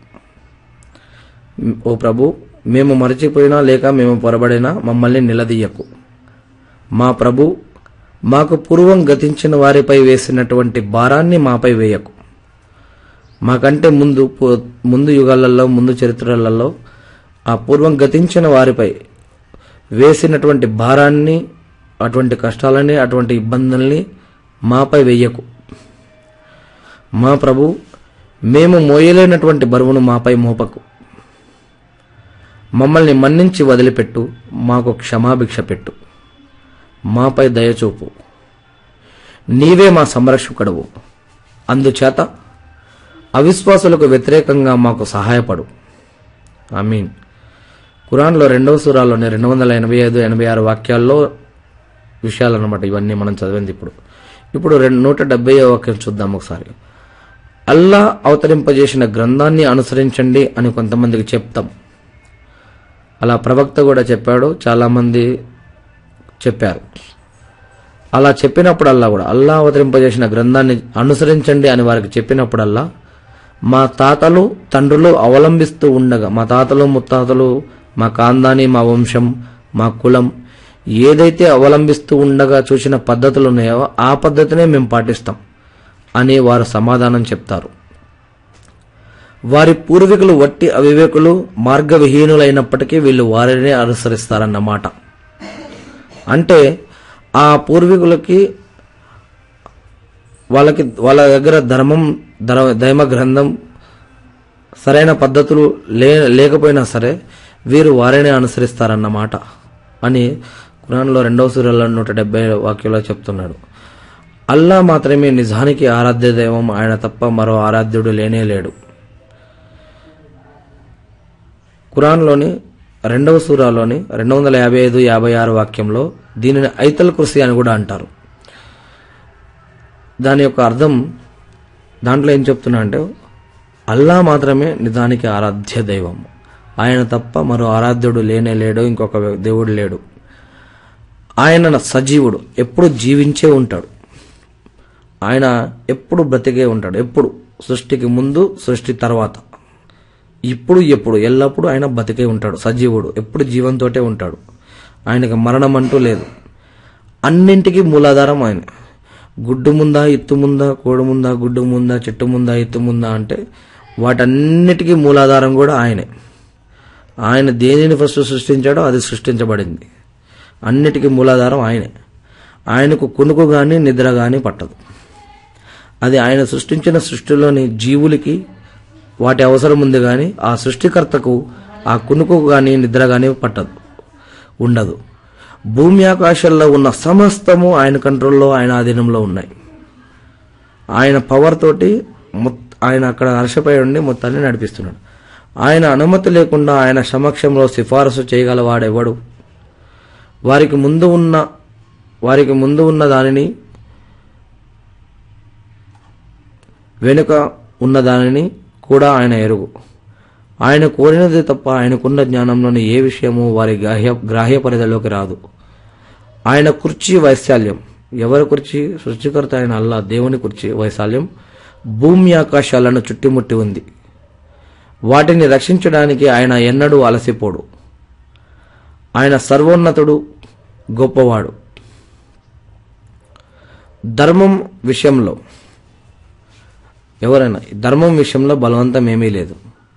ఓ ప్రభు మేము మరచిపోయినా లేక మేము పొరబడినా మమ్మల్ని నిలదీయకు మా ప్రభు మాకు పూర్వం గతించిన వారిపై వేసినటువంటి భారాన్ని మాపై వేయకు మాకంటే ముందు పు- ముందు యుగాలలో ముందు చరిత్రలలో ఆ పూర్వం గతించిన వారిపై వేసినటువంటి భారాన్ని అటువంటి కష్టాలని అటువంటి ఇబ్బందుల్ని మాపై వెయ్యకు మా ప్రభు మేము మోయలేనటువంటి బరువును మాపై మోపకు మమ్మల్ని మన్నించి వదిలిపెట్టు మాకు క్షమాభిక్ష పెట్టు మాపై దయచూపు నీవే మా సంరక్షకుడవు అందుచేత అవిశ్వాసులకు వ్యతిరేకంగా మాకు సహాయపడు ఐ మీన్ ఖురాన్లో రెండవ సూరాలోని రెండు వందల ఎనభై ఐదు ఎనభై ఆరు వాక్యాల్లో విషయాలు అనమాట ఇవన్నీ మనం చదివింది ఇప్పుడు ఇప్పుడు రెండు నూట డెబ్బై వాక్యం చూద్దాం ఒకసారి అల్లా అవతరింపజేసిన గ్రంథాన్ని అనుసరించండి అని కొంతమందికి చెప్తాం అలా ప్రవక్త కూడా చెప్పాడు చాలామంది చెప్పారు అలా చెప్పినప్పుడల్లా కూడా అల్లా అవతరింపజేసిన గ్రంథాన్ని అనుసరించండి అని వారికి చెప్పినప్పుడల్లా మా తాతలు తండ్రులు అవలంబిస్తూ ఉండగా మా తాతలు ముత్తాతలు మా కాందాని మా వంశం మా కులం ఏదైతే అవలంబిస్తూ ఉండగా చూసిన పద్ధతులు ఉన్నాయో ఆ పద్ధతినే మేము పాటిస్తాం అని వారు సమాధానం చెప్తారు వారి పూర్వీకులు వట్టి అవివేకులు మార్గవిహీనులైనప్పటికీ వీళ్ళు వారినే అనుసరిస్తారన్నమాట అంటే ఆ పూర్వీకులకి వాళ్ళకి వాళ్ళ దగ్గర ధర్మం ధర- దైమ గ్రంథం సరైన పద్ధతులు లే లేకపోయినా సరే వీరు వారినే అనుసరిస్తారన్నమాట అని ఖురాన్లో రెండవ సూర్యలో నూట డెబ్బై వాక్యంలో చెప్తున్నాడు అల్లా మాత్రమే నిజానికి ఆరాధ్య దైవం ఆయన తప్ప మరో ఆరాధ్యుడు లేనే లేడు ఖురాన్లోని రెండవ సూరాలోని రెండు వందల యాభై ఐదు యాభై ఆరు వాక్యంలో దీనిని ఐతల్ కృషి అని కూడా అంటారు దాని యొక్క అర్థం దాంట్లో ఏం చెప్తున్నా అంటే అల్లా మాత్రమే నిజానికి ఆరాధ్య దైవం ఆయన తప్ప మరో ఆరాధ్యుడు లేనే లేడు ఇంకొక దేవుడు లేడు ఆయన సజీవుడు ఎప్పుడు జీవించే ఉంటాడు ఆయన ఎప్పుడు బ్రతికే ఉంటాడు ఎప్పుడు సృష్టికి ముందు సృష్టి తర్వాత ఇప్పుడు ఎప్పుడు ఎల్లప్పుడూ ఆయన బతికే ఉంటాడు సజీవుడు ఎప్పుడు జీవంతోటే ఉంటాడు ఆయనకి మరణం అంటూ లేదు అన్నింటికీ మూలాధారం ఆయన గుడ్డు ముందా ఇత్తు ముందా కోడు ముందా గుడ్డు ముందా చెట్టు ముందా ఇత్తు ముందా అంటే వాటన్నిటికీ మూలాధారం కూడా ఆయనే ఆయన దేనిని ఫస్ట్ సృష్టించాడో అది సృష్టించబడింది అన్నిటికీ మూలాధారం ఆయనే ఆయనకు కునుకు కానీ నిద్ర కానీ పట్టదు అది ఆయన సృష్టించిన సృష్టిలోని జీవులకి వాటి అవసరం ఉంది కానీ ఆ సృష్టికర్తకు ఆ కునుకు కానీ నిద్ర కానీ పట్టదు ఉండదు భూమి ఆకాశాల్లో ఉన్న సమస్తము ఆయన కంట్రోల్లో ఆయన ఆధీనంలో ఉన్నాయి ఆయన పవర్ తోటి మొత్- ఆయన అక్కడ హర్షపై ఉండి మొత్తాన్ని నడిపిస్తున్నాడు ఆయన అనుమతి లేకుండా ఆయన సమక్షంలో సిఫారసు చేయగలవాడెవడు వారికి ముందు ఉన్న వారికి ముందు ఉన్న దానిని వెనుక ఉన్న దానిని కూడా ఆయన ఎరుగు ఆయన కోరినది తప్ప ఆయనకున్న జ్ఞానంలోని ఏ విషయము వారి గ్రాహ్య గ్రాహ్య పరిధిలోకి రాదు ఆయన కుర్చీ వైశాల్యం ఎవరి కుర్చీ సృష్టికర్త ఆయన అల్లా దేవుని కుర్చీ వైశాల్యం భూమి ఆకాశాలను చుట్టుముట్టి ఉంది వాటిని రక్షించడానికి ఆయన ఎన్నడూ అలసిపోడు ఆయన సర్వోన్నతుడు గొప్పవాడు ధర్మం విషయంలో ఎవరైనా ధర్మం విషయంలో బలవంతం ఏమీ లేదు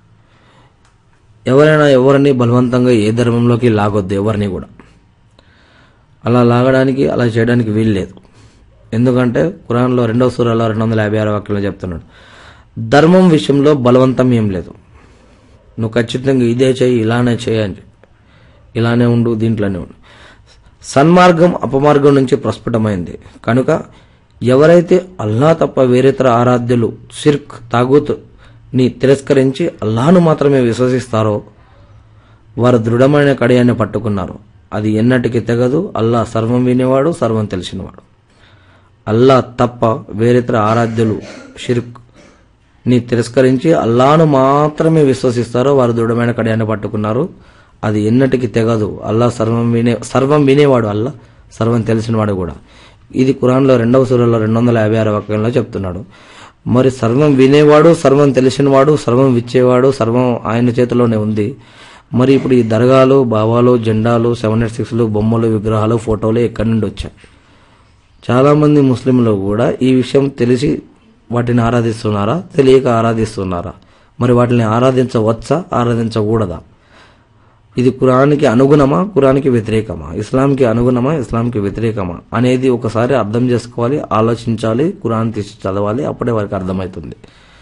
ఎవరైనా ఎవరిని బలవంతంగా ఏ ధర్మంలోకి లాగొద్దు ఎవరిని కూడా అలా లాగడానికి అలా చేయడానికి వీలు లేదు ఎందుకంటే ఖురాన్లో రెండవ సూరాలో రెండు వందల యాభై ఆరు వాక్యంలో చెప్తున్నాడు ధర్మం విషయంలో బలవంతం ఏం లేదు నువ్వు ఖచ్చితంగా ఇదే చేయి ఇలానే చేయి అని చెప్పి. ఇలానే ఉండు దీంట్లోనే ఉండు సన్మార్గం అపమార్గం నుంచి ప్రస్ఫుటమైంది కనుక ఎవరైతే అల్లా తప్ప వేరేతర ఆరాధ్యులు సిర్క్ తాగూత్ ని తిరస్కరించి అల్లాను మాత్రమే విశ్వసిస్తారో వారు దృఢమైన కడియాన్ని పట్టుకున్నారు అది ఎన్నటికి తెగదు అల్లా సర్వం వినేవాడు సర్వం తెలిసినవాడు అల్లా తప్ప వేరేతర ఆరాధ్యులు షిర్క్ ని తిరస్కరించి అల్లాను మాత్రమే విశ్వసిస్తారో వారు దృఢమైన కడియాన్ని పట్టుకున్నారు అది ఎన్నటికి తెగదు అల్లా సర్వం వినే సర్వం వినేవాడు అల్లా సర్వం తెలిసినవాడు కూడా ఇది ఖురాన్లో రెండవ సూర్యలో రెండు వందల యాభై ఆరు వాక్యంలో చెప్తున్నాడు మరి సర్వం వినేవాడు సర్వం తెలిసినవాడు సర్వం ఇచ్చేవాడు సర్వం ఆయన చేతిలోనే ఉంది మరి ఇప్పుడు ఈ దర్గాలు భావాలు జెండాలు సెవెన్ ఎయిట్ సిక్స్లు బొమ్మలు విగ్రహాలు ఫోటోలు ఎక్కడి నుండి వచ్చాయి చాలా మంది ముస్లింలు కూడా ఈ విషయం తెలిసి వాటిని ఆరాధిస్తున్నారా తెలియక ఆరాధిస్తున్నారా మరి వాటిని ఆరాధించవచ్చా ఆరాధించకూడదా ఇది కురానికి అనుగుణమా కురానికి వ్యతిరేకమా ఇస్లాంకి అనుగుణమా ఇస్లాంకి వ్యతిరేకమా అనేది ఒకసారి అర్థం చేసుకోవాలి ఆలోచించాలి కురాన్ తీసి చదవాలి అప్పుడే వారికి అర్థమవుతుంది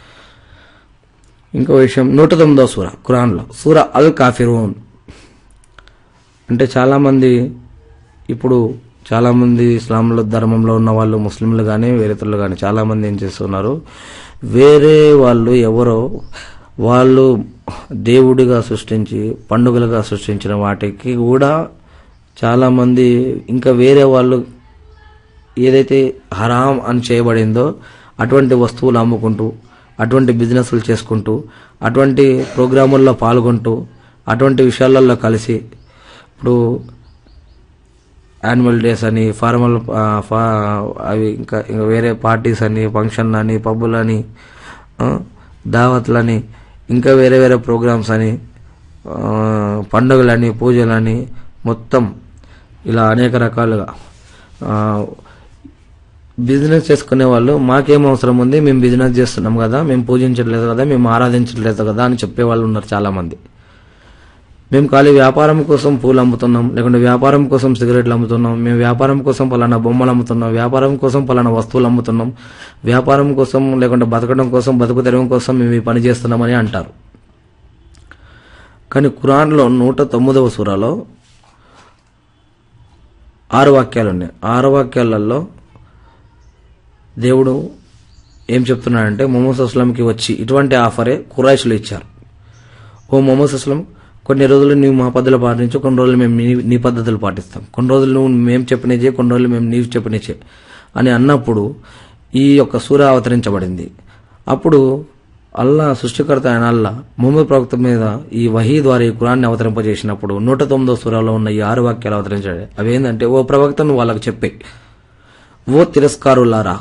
ఇంకో విషయం నూట తొమ్మిదో సూర ఖురాన్లో సూర అల్ కాఫిరూన్ అంటే చాలామంది ఇప్పుడు చాలామంది ఇస్లాంలో ధర్మంలో ఉన్న వాళ్ళు ముస్లింలు కానీ వేరేతలు కానీ చాలామంది ఏం చేస్తున్నారు వేరే వాళ్ళు ఎవరో వాళ్ళు దేవుడిగా సృష్టించి పండుగలుగా సృష్టించిన వాటికి కూడా చాలామంది ఇంకా వేరే వాళ్ళు ఏదైతే హరాం అని చేయబడిందో అటువంటి వస్తువులు అమ్ముకుంటూ అటువంటి బిజినెస్లు చేసుకుంటూ అటువంటి ప్రోగ్రాముల్లో పాల్గొంటూ అటువంటి విషయాలలో కలిసి ఇప్పుడు యాన్యువల్ డేస్ అని ఫార్మల్ ఆ, ఫా- అవి ఇంకా ఇంకా వేరే పార్టీస్ అని ఫంక్షన్ అని పబ్బులని ఆ, దావత్లని ఇంకా వేరే వేరే ప్రోగ్రామ్స్ అని ఆ, పండుగలని పూజలని మొత్తం ఇలా అనేక రకాలుగా ఆ, బిజినెస్ చేసుకునే వాళ్ళు మాకేం అవసరం ఉంది మేము బిజినెస్ చేస్తున్నాం కదా మేము పూజించట్లేదు కదా మేము ఆరాధించట్లేదు కదా అని చెప్పే వాళ్ళు ఉన్నారు చాలా మంది మేము ఖాళీ వ్యాపారం కోసం పూలు అమ్ముతున్నాం లేకుంటే వ్యాపారం కోసం సిగరెట్లు అమ్ముతున్నాం మేము వ్యాపారం కోసం పలానా బొమ్మలు అమ్ముతున్నాం వ్యాపారం కోసం పలానా వస్తువులు అమ్ముతున్నాం వ్యాపారం కోసం లేకుంటే బతకడం కోసం బతుకు తెరవడం కోసం మేము ఈ పని చేస్తున్నామని అంటారు కానీ ఖురాన్లో నూట తొమ్మిదవ సూరాలో ఆరు వాక్యాలు ఉన్నాయి ఆరు వాక్యాలలో దేవుడు ఏం చెప్తున్నాడంటే మొహమ్మద్ అస్లంకి వచ్చి ఇటువంటి ఆఫరే కురాయిషులు ఇచ్చారు ఓ మొహమ్మద్ అస్లం కొన్ని రోజులు నీవు మా పద్ధతులు పాటించు కొన్ని రోజులు మేము నీ నీ పద్ధతులు పాటిస్తాం కొన్ని రోజులు నువ్వు మేము చెప్పిన చేయి కొన్ని రోజులు మేము నీవు చెప్పిన చేయి అని అన్నప్పుడు ఈ యొక్క సూర అవతరించబడింది అప్పుడు అల్లా సృష్టికర్త అయిన అల్లా ముహమ్మద్ ప్రవక్త మీద ఈ వహీ ద్వారా ఈ కురాన్ని అవతరింపజేసినప్పుడు నూట తొమ్మిదో సూరాలో ఉన్న ఈ ఆరు వాక్యాలు అవతరించాడు అవేంటంటే ఓ ప్రవక్త నువ్వు వాళ్ళకి చెప్పే ఓ తిరస్కారులారా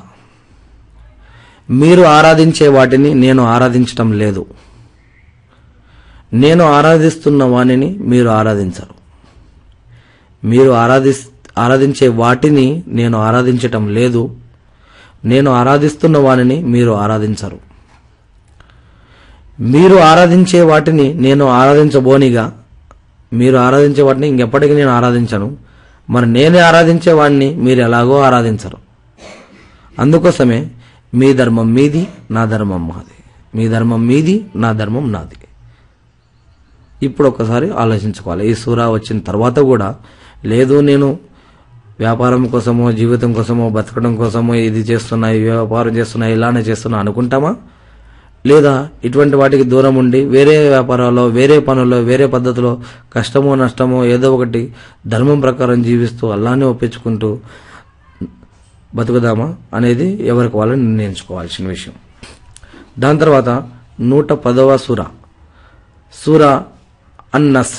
మీరు ఆరాధించే వాటిని నేను ఆరాధించటం లేదు నేను ఆరాధిస్తున్న వాణిని మీరు ఆరాధించరు మీరు ఆరాధి ఆరాధించే వాటిని నేను ఆరాధించటం లేదు నేను ఆరాధిస్తున్న వానిని మీరు ఆరాధించరు మీరు ఆరాధించే వాటిని నేను ఆరాధించబోనిగా మీరు ఆరాధించే వాటిని ఇంకెప్పటికీ నేను ఆరాధించను మరి నేనే ఆరాధించే వాడిని మీరు ఎలాగో ఆరాధించరు అందుకోసమే మీ ధర్మం మీది నా ధర్మం మాది మీ ధర్మం మీది నా ధర్మం నాది ఇప్పుడు ఒకసారి ఆలోచించుకోవాలి ఈ సూరా వచ్చిన తర్వాత కూడా లేదు నేను వ్యాపారం కోసమో జీవితం కోసమో బతకడం కోసమో ఇది చేస్తున్నా ఈ వ్యాపారం చేస్తున్నా ఇలానే చేస్తున్నా అనుకుంటామా లేదా ఇటువంటి వాటికి దూరం ఉండి వేరే వ్యాపారాల్లో వేరే పనుల్లో వేరే పద్ధతిలో కష్టమో నష్టమో ఏదో ఒకటి ధర్మం ప్రకారం జీవిస్తూ అల్లానే ఒప్పించుకుంటూ బతుకుదామా అనేది ఎవరికి వాళ్ళు నిర్ణయించుకోవాల్సిన విషయం దాని తర్వాత నూట పదవ సూర సూర అన్నస్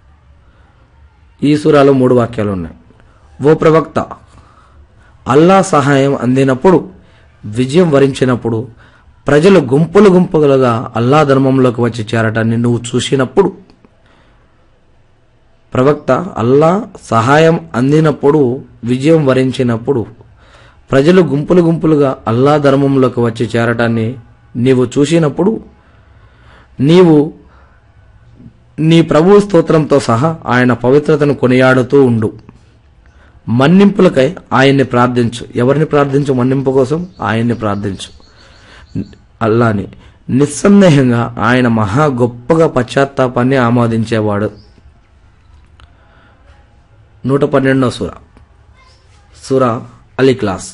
ఈ సూరాలో మూడు వాక్యాలు ఉన్నాయి ఓ ప్రవక్త అల్లా సహాయం అందినప్పుడు విజయం వరించినప్పుడు ప్రజలు గుంపులు గుంపులుగా అల్లా ధర్మంలోకి వచ్చి చేరటాన్ని నువ్వు చూసినప్పుడు ప్రవక్త అల్లా సహాయం అందినప్పుడు విజయం వరించినప్పుడు ప్రజలు గుంపులు గుంపులుగా అల్లా ధర్మంలోకి వచ్చి చేరటాన్ని నీవు చూసినప్పుడు నీవు నీ ప్రభు స్తోత్రంతో సహా ఆయన పవిత్రతను కొనియాడుతూ ఉండు మన్నింపులకై ఆయన్ని ప్రార్థించు ఎవరిని ప్రార్థించు మన్నింపు కోసం ఆయన్ని ప్రార్థించు అల్లాని నిస్సందేహంగా ఆయన మహా గొప్పగా పశ్చాత్తాపాన్ని ఆమోదించేవాడు నూట పన్నెండవ సూర సూర అలీ క్లాస్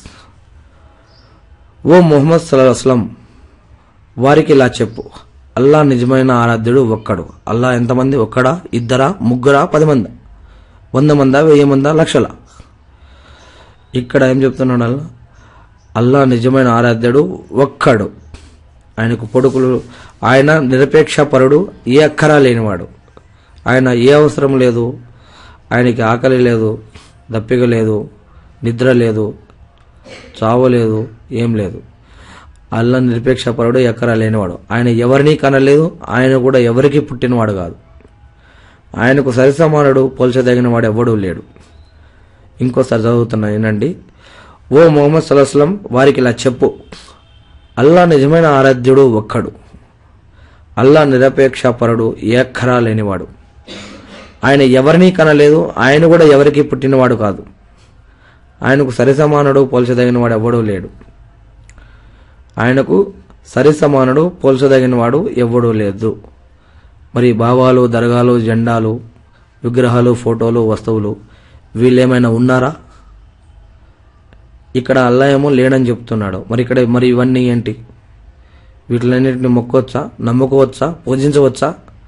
ఓ మొహమ్మద్ సల్లాహ్ అస్లం వారికి ఇలా చెప్పు అల్లా నిజమైన ఆరాధ్యుడు ఒక్కడు అల్లా ఎంతమంది ఒక్కడా ఇద్దరా ముగ్గురా పది మంది వంద మందా వెయ్యి మందా లక్షల ఇక్కడ ఏం చెప్తున్నాడు అల్లా అల్లా నిజమైన ఆరాధ్యుడు ఒక్కడు ఆయనకు కొడుకులు ఆయన నిరపేక్ష పరుడు ఏ అక్కరా లేనివాడు ఆయన ఏ అవసరం లేదు ఆయనకి ఆకలి లేదు దప్పిక లేదు నిద్ర లేదు చావు లేదు ఏం లేదు అల్లా నిరపేక్ష పరుడు ఎక్కరా లేనివాడు ఆయన ఎవరిని కనలేదు ఆయన కూడా ఎవరికి పుట్టినవాడు కాదు ఆయనకు సరిసమానుడు పోల్చదగిన వాడు ఎవడూ లేడు ఇంకోసారి చదువుతున్నా వినండి ఓ మొహమ్మద్ సల్లాహం వారికి ఇలా చెప్పు అల్లా నిజమైన ఆరాధ్యుడు ఒక్కడు అల్లా నిరపేక్ష పరుడు ఏక్కరా లేనివాడు ఆయన ఎవరిని కనలేదు ఆయన కూడా ఎవరికి పుట్టినవాడు కాదు ఆయనకు సరిసమానుడు పోల్చదగిన వాడు ఎవడూ లేడు ఆయనకు సరిసమానుడు పోల్చదగిన వాడు ఎవ్వడూ లేదు మరి భావాలు దర్గాలు జెండాలు విగ్రహాలు ఫోటోలు వస్తువులు వీళ్ళేమైనా ఉన్నారా ఇక్కడ అల్లా ఏమో లేడని చెప్తున్నాడు మరి ఇక్కడ మరి ఇవన్నీ ఏంటి వీటిలన్నింటిని మొక్కొచ్చా నమ్ముకోవచ్చా పూజించవచ్చా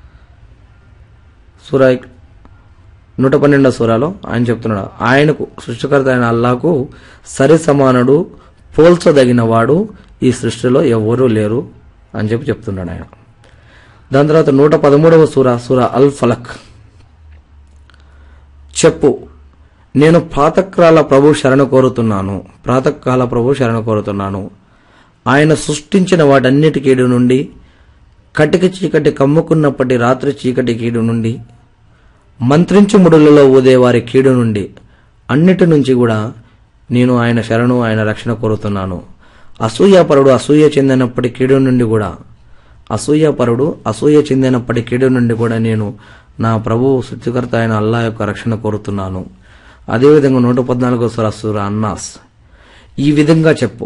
సూరా నూట పన్నెండో సూరాలో ఆయన చెప్తున్నాడు ఆయనకు సృష్టికర్త అయిన అల్లాకు సరి సమానుడు పోల్చదగిన వాడు ఈ సృష్టిలో ఎవరూ లేరు అని చెప్పి చెప్తున్నాడు ఆయన దాని తర్వాత నూట పదమూడవ సూర సూర అల్ ఫలక్ చెప్పు నేను ప్రాతకాల ప్రభు శరణ కోరుతున్నాను ప్రాతకాల ప్రభు శరణ కోరుతున్నాను ఆయన సృష్టించిన వాటన్నిటి కీడు నుండి కటిక చీకటి కమ్ముకున్నప్పటి రాత్రి చీకటి కీడు నుండి మంత్రించు ముడులలో ఊదే వారి కీడు నుండి అన్నిటి నుంచి కూడా నేను ఆయన శరణు ఆయన రక్షణ కోరుతున్నాను అసూయాపరుడు అసూయ చెందినప్పటి కీడు నుండి కూడా అసూయాపరుడు అసూయ చెందినప్పటి కీడు నుండి కూడా నేను నా ప్రభువు సృష్టికర్త అయిన అల్లా యొక్క రక్షణ కోరుతున్నాను అదేవిధంగా నూట పద్నాలుగో సరస్సుర అన్నాస్ ఈ విధంగా చెప్పు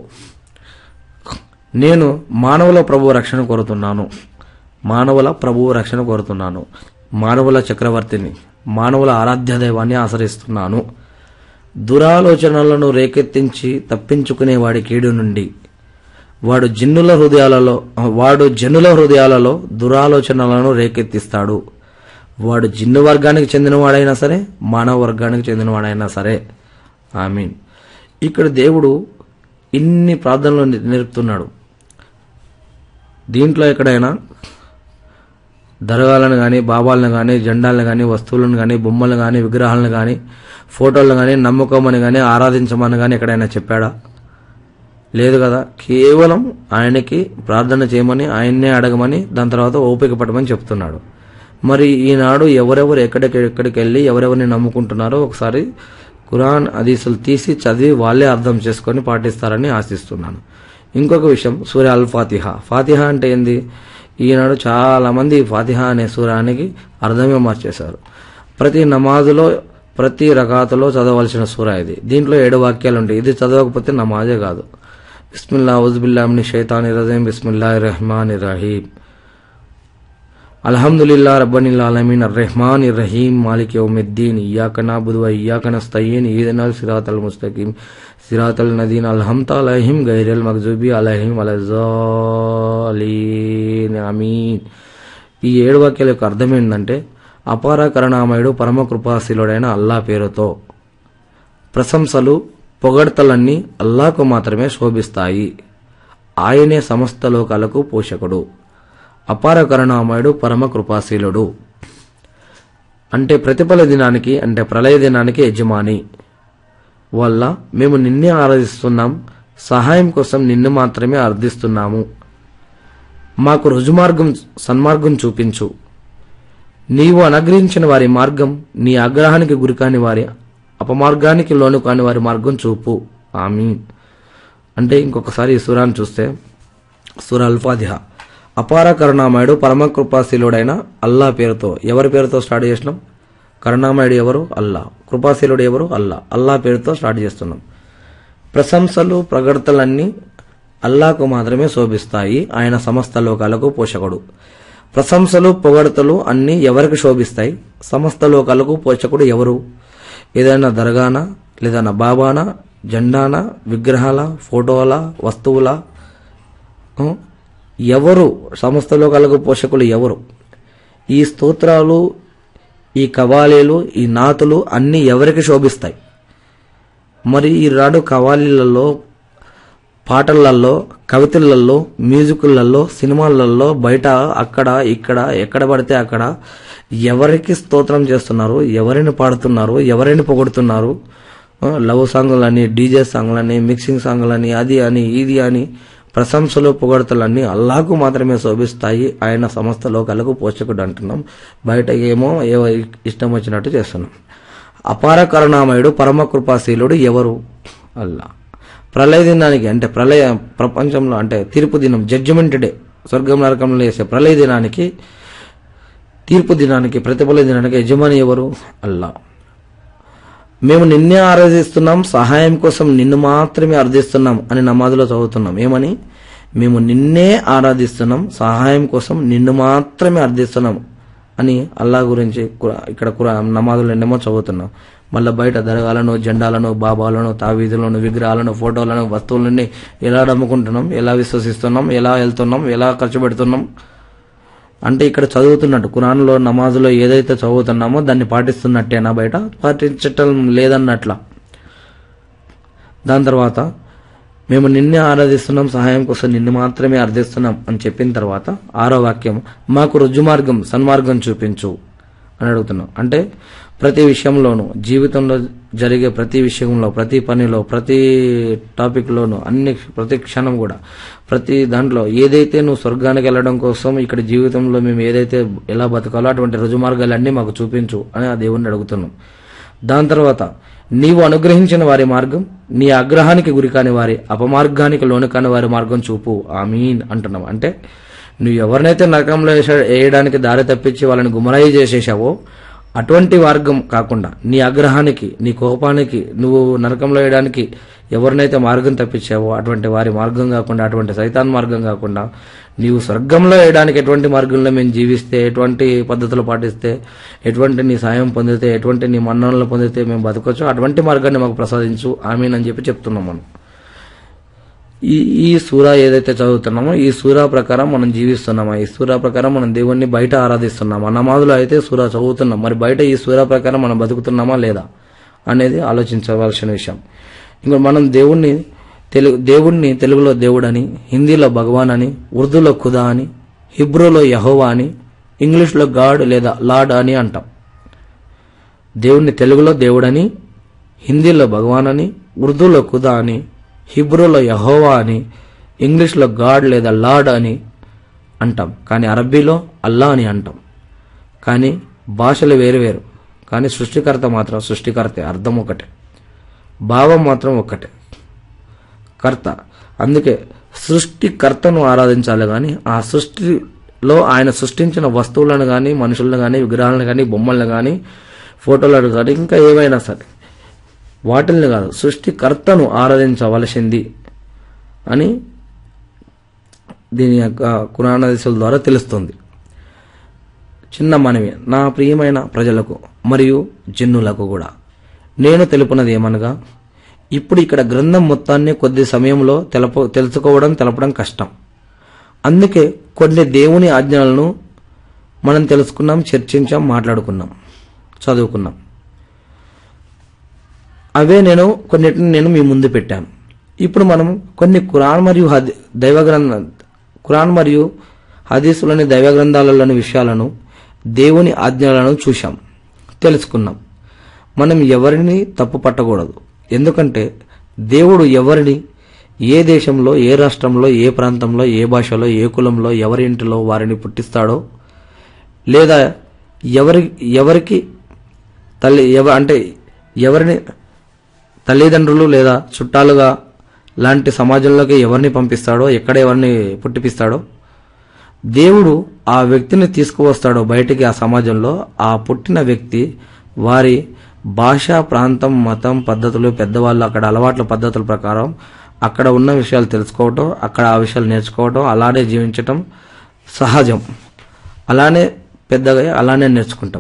నేను మానవుల ప్రభువు రక్షణ కోరుతున్నాను మానవుల ప్రభువు రక్షణ కోరుతున్నాను మానవుల చక్రవర్తిని మానవుల ఆరాధ్య దైవాన్ని ఆశ్రయిస్తున్నాను దురాలోచనలను రేకెత్తించి తప్పించుకునే వాడి కీడు నుండి వాడు జిన్నుల హృదయాలలో వాడు జనుల హృదయాలలో దురాలోచనలను రేకెత్తిస్తాడు వాడు జిన్ను వర్గానికి చెందినవాడైనా సరే మానవ వర్గానికి చెందినవాడైనా సరే ఐ మీన్ ఇక్కడ దేవుడు ఇన్ని ప్రార్థనలు ని- నేర్పుతున్నాడు దీంట్లో ఎక్కడైనా దర్గాలను కానీ బాబాలను కానీ జెండాలను కానీ వస్తువులను కానీ బొమ్మలను కానీ విగ్రహాలను కానీ ఫోటోలను కానీ నమ్ముకోమని కానీ ఆరాధించమని కానీ ఎక్కడైనా చెప్పాడా లేదు కదా కేవలం ఆయనకి ప్రార్థన చేయమని ఆయన్నే అడగమని దాని తర్వాత ఓపిక పడమని చెప్తున్నాడు మరి ఈనాడు ఎవరెవరు ఎక్కడికి ఎక్కడికి వెళ్ళి ఎవరెవరిని నమ్ముకుంటున్నారో ఒకసారి ఖురాన్ హదీసులు తీసి చదివి వాళ్ళే అర్థం చేసుకొని పాటిస్తారని ఆశిస్తున్నాను ఇంకొక విషయం సూర్య అల్ ఫాతిహా ఫాతిహా అంటే ఏంది ఈనాడు చాలా మంది ఫాతిహా అనే సూరానికి అర్థమే మార్చేశారు ప్రతి నమాజులో ప్రతి రకాతులో చదవలసిన సూర ఇది దీంట్లో ఏడు వాక్యాలు ఉంటాయి ఇది చదవకపోతే నమాజే కాదు బిస్మిల్లా ఉజ్బిల్లామిని షైతాని రజీం బిస్మిల్లా రెహమాన్ రహీం అల్హమ్దుల్లా రబ్బనిల్ ఆలమీన్ అర్రహమాన్ రహీం మాలిక్ యౌమిద్దీన్ ఇయ్యాక నాబుదు వ ఇయ్యాక నస్తయీన్ ఈదనల్ సిరాతల్ ముస్తకీం సిరాతల్ నదీన్ అల్హమ్త అలహిం గైరల్ మగ్జూబి అలహిం అలజాలీన్ అమీన్ ఈ ఏడు వాక్యాల యొక్క అర్థం ఏంటంటే అపార కరుణామయుడు పరమ కృపాశీలుడైన అల్లా పేరుతో ప్రశంసలు పొగడ్తలన్నీ అల్లాకు మాత్రమే శోభిస్తాయి ఆయనే సమస్త లోకాలకు పోషకుడు అపార కరుణామయుడు పరమ కృపాశీలుడు అంటే ప్రతిఫల దినానికి అంటే ప్రళయ దినానికి యజమాని వల్ల మేము నిన్నే ఆరాధిస్తున్నాం సహాయం కోసం నిన్ను మాత్రమే అర్థిస్తున్నాము మాకు రుజుమార్గం సన్మార్గం చూపించు నీవు అనుగ్రహించిన వారి మార్గం నీ ఆగ్రహానికి గురికాని వారి అపమార్గానికి లోను కాని వారి మార్గం చూపు ఆమీన్ అంటే ఇంకొకసారి ఈ సూరాన్ని చూస్తే సూర అల్ఫాదిహ అపార కరుణామయుడు పరమ కృపాశీలుడైన అల్లా పేరుతో ఎవరి పేరుతో స్టార్ట్ చేసినాం కరుణామయుడు ఎవరు అల్లా కృపాశీలుడు ఎవరు అల్లా అల్లా పేరుతో స్టార్ట్ చేస్తున్నాం ప్రశంసలు ప్రగడతలన్నీ అల్లాకు మాత్రమే శోభిస్తాయి ఆయన సమస్త లోకాలకు పోషకుడు ప్రశంసలు పొగడతలు అన్నీ ఎవరికి శోభిస్తాయి సమస్త లోకాలకు పోషకుడు ఎవరు ఏదైనా దర్గానా లేదన్నా బాబానా జెండానా విగ్రహాల ఫోటోల వస్తువుల ఆ? ఎవరు సమస్త లోకాలకు పోషకులు ఎవరు ఈ స్తోత్రాలు ఈ కవాలీలు ఈ నాతులు అన్నీ ఎవరికి శోభిస్తాయి మరి ఈనాడు కవాలీలలో పాటలలో కవితలలో మ్యూజికులలో సినిమాలలో బయట అక్కడ ఇక్కడ ఎక్కడ పడితే అక్కడ ఎవరికి స్తోత్రం చేస్తున్నారు ఎవరిని పాడుతున్నారు ఎవరిని పొగుడుతున్నారు ఆ, లవ్ సాంగ్లని డీజే సాంగ్లని మిక్సింగ్ సాంగ్లని అది అని ఇది అని ప్రశంసలు పొగడతలన్నీ అల్లాకు మాత్రమే శోభిస్తాయి ఆయన సమస్త లోకాలకు పోషకుడు అంటున్నాం బయట ఏమో ఏవో ఇష్టం వచ్చినట్టు చేస్తున్నాం అపార కరుణామయుడు పరమ కృపాశీలుడు ఎవరు అల్లా ప్రళయ దినానికి అంటే ప్రళయ ప్రపంచంలో అంటే తీర్పు దినం జడ్జిమెంట్ డే స్వర్గం నరకంలో చేసే ప్రళయ దినానికి తీర్పు దినానికి ప్రతిఫల దినానికి యజమాని ఎవరు అల్లా మేము నిన్నే ఆరాధిస్తున్నాం సహాయం కోసం నిన్ను మాత్రమే అర్థిస్తున్నాం అని నమాజులో చదువుతున్నాం ఏమని మేము నిన్నే ఆరాధిస్తున్నాం సహాయం కోసం నిన్ను మాత్రమే అర్థిస్తున్నాం అని అల్లా గురించి కురా- ఇక్కడ కురా నమాజులు ఎన్నమో చదువుతున్నాం మళ్ళీ బయట దర్గాలను జెండాలను బాబాలను తావీదులను విగ్రహాలను ఫోటోలను వస్తువులని ఎలా నమ్ముకుంటున్నాం ఎలా విశ్వసిస్తున్నాం ఎలా వెళ్తున్నాం ఎలా ఖర్చు పెడుతున్నాం అంటే ఇక్కడ చదువుతున్నట్టు ఖురాన్లో నమాజులో ఏదైతే చదువుతున్నామో దాన్ని పాటిస్తున్నట్టేనా బయట పాటించటం లేదన్నట్ల దాని తర్వాత మేము నిన్నే ఆరాధిస్తున్నాం సహాయం కోసం నిన్ను మాత్రమే అర్థిస్తున్నాం అని చెప్పిన తర్వాత ఆరో వాక్యం మాకు రుజుమార్గం సన్మార్గం చూపించు అని అడుగుతున్నాం అంటే ప్రతి విషయంలోనూ జీవితంలో జరిగే ప్రతి విషయంలో ప్రతి పనిలో ప్రతి టాపిక్లోనూ అన్ని ప్రతి క్షణం కూడా ప్రతి దాంట్లో ఏదైతే నువ్వు స్వర్గానికి వెళ్ళడం కోసం ఇక్కడ జీవితంలో మేము ఏదైతే ఎలా బతకాలో అటువంటి రుజుమార్గాలన్నీ మాకు చూపించు అని ఆ దేవుణ్ణి అడుగుతున్నాం దాని తర్వాత నీవు అనుగ్రహించిన వారి మార్గం నీ ఆగ్రహానికి గురి కాని వారి అపమార్గానికి లోను కాని వారి మార్గం చూపు ఆమీన్ అంటున్నాం అంటే నువ్వు ఎవరినైతే నరకంలో వేసా- వేయడానికి దారి తప్పించి వాళ్ళని గుమరాయి చేసేసావో అటువంటి మార్గం కాకుండా నీ ఆగ్రహానికి నీ కోపానికి నువ్వు నరకంలో వేయడానికి ఎవరినైతే మార్గం తప్పించావో అటువంటి వారి మార్గం కాకుండా అటువంటి సైతాన్ మార్గం కాకుండా నీవు స్వర్గంలో వేయడానికి ఎటువంటి మార్గంలో మేము జీవిస్తే ఎటువంటి పద్ధతులు పాటిస్తే ఎటువంటి నీ సాయం పొందితే ఎటువంటి నీ మన్ననలు పొందితే మేము బతకొచ్చు అటువంటి మార్గాన్ని మాకు ప్రసాదించు ఆమెనని చెప్పి చెప్తున్నాం మనం ఈ ఈ సూరా ఏదైతే చదువుతున్నామో ఈ సూరా ప్రకారం మనం జీవిస్తున్నామా ఈ సూరా ప్రకారం మనం దేవుణ్ణి బయట ఆరాధిస్తున్నామా నమాజులో అయితే సూరా చదువుతున్నాం మరి బయట ఈ సూరా ప్రకారం మనం బతుకుతున్నామా లేదా అనేది ఆలోచించవలసిన విషయం ఇంకా మనం దేవుణ్ణి తెలుగు దేవుణ్ణి తెలుగులో దేవుడని హిందీలో భగవాన్ అని ఉర్దూలో ఖుదా అని హిబ్రూలో యహోవా అని ఇంగ్లీష్లో గాడ్ లేదా లార్డ్ అని అంటాం దేవుణ్ణి తెలుగులో దేవుడని హిందీలో భగవాన్ అని ఉర్దూలో ఖుదా అని హిబ్రూలో యహోవా అని ఇంగ్లీష్లో గాడ్ లేదా లార్డ్ అని అంటాం కానీ అరబ్బీలో అల్లా అని అంటాం కానీ భాషలు వేరు వేరు కానీ సృష్టికర్త మాత్రం సృష్టికర్తే అర్థం ఒకటే భావం మాత్రం ఒక్కటే కర్త అందుకే సృష్టికర్తను ఆరాధించాలి కానీ ఆ సృష్టిలో ఆయన సృష్టించిన వస్తువులను కానీ మనుషులను కానీ విగ్రహాలను కానీ బొమ్మలను కానీ ఫోటోలను కానీ ఇంకా ఏమైనా సరే వాటిల్ని కాదు సృష్టికర్తను ఆరాధించవలసింది అని దీని యొక్క కురాణదిశల ద్వారా తెలుస్తుంది చిన్న మనవి నా ప్రియమైన ప్రజలకు మరియు జన్నులకు కూడా నేను తెలుపునది ఏమనగా ఇప్పుడు ఇక్కడ గ్రంథం మొత్తాన్ని కొద్ది సమయంలో తెలప తెలుసుకోవడం తెలపడం కష్టం అందుకే కొన్ని దేవుని ఆజ్ఞలను మనం తెలుసుకున్నాం చర్చించాం మాట్లాడుకున్నాం చదువుకున్నాం అవే నేను కొన్నిటిని నేను మీ ముందు పెట్టాను ఇప్పుడు మనం కొన్ని ఖురాన్ మరియు హది దైవ గ్రంథ ఖురాన్ మరియు హదీసులోని దైవ గ్రంథాలలోని విషయాలను దేవుని ఆజ్ఞలను చూశాం తెలుసుకున్నాం మనం ఎవరిని తప్పు పట్టకూడదు ఎందుకంటే దేవుడు ఎవరిని ఏ దేశంలో ఏ రాష్ట్రంలో ఏ ప్రాంతంలో ఏ భాషలో ఏ కులంలో ఎవరి ఇంటిలో వారిని పుట్టిస్తాడో లేదా ఎవరి ఎవరికి తల్లి ఎవ అంటే ఎవరిని తల్లిదండ్రులు లేదా చుట్టాలుగా లాంటి సమాజంలోకి ఎవరిని పంపిస్తాడో ఎక్కడ ఎవరిని పుట్టిపిస్తాడో దేవుడు ఆ వ్యక్తిని తీసుకువస్తాడో బయటికి ఆ సమాజంలో ఆ పుట్టిన వ్యక్తి వారి భాష ప్రాంతం మతం పద్ధతులు పెద్దవాళ్ళు అక్కడ అలవాట్ల పద్ధతుల ప్రకారం అక్కడ ఉన్న విషయాలు తెలుసుకోవటం అక్కడ ఆ విషయాలు నేర్చుకోవటం అలానే జీవించటం సహజం అలానే పెద్దగా అలానే నేర్చుకుంటాం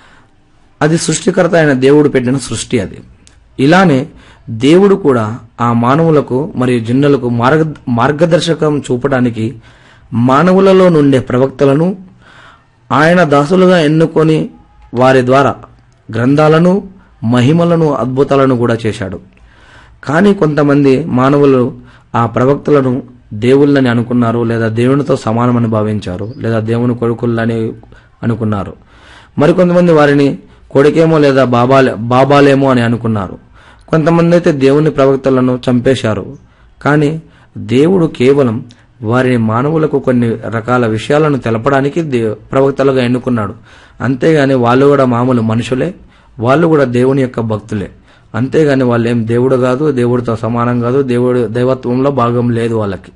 అది సృష్టికర్త అయిన దేవుడు పెట్టిన సృష్టి అది ఇలానే దేవుడు కూడా ఆ మానవులకు మరియు జిన్నులకు మార్గ మార్గదర్శకం చూపడానికి మానవులలో నుండే ప్రవక్తలను ఆయన దాసులుగా ఎన్నుకొని వారి ద్వారా గ్రంథాలను మహిమలను అద్భుతాలను కూడా చేశాడు కానీ కొంతమంది మానవులు ఆ ప్రవక్తలను దేవుళ్ళని అనుకున్నారు లేదా దేవునితో సమానమని భావించారు లేదా దేవుని కొడుకులని అనుకున్నారు మరికొంతమంది వారిని కొడుకేమో లేదా బాబాలే బాబాలేమో అని అనుకున్నారు కొంతమంది అయితే దేవుని ప్రవక్తలను చంపేశారు కానీ దేవుడు కేవలం వారిని మానవులకు కొన్ని రకాల విషయాలను తెలపడానికి దే ప్రవక్తలుగా ఎన్నుకున్నాడు అంతేగాని వాళ్ళు కూడా మామూలు మనుషులే వాళ్ళు కూడా దేవుని యొక్క భక్తులే అంతేగాని వాళ్ళు ఏం దేవుడు కాదు దేవుడితో సమానం కాదు దేవుడు దైవత్వంలో భాగం లేదు వాళ్ళకి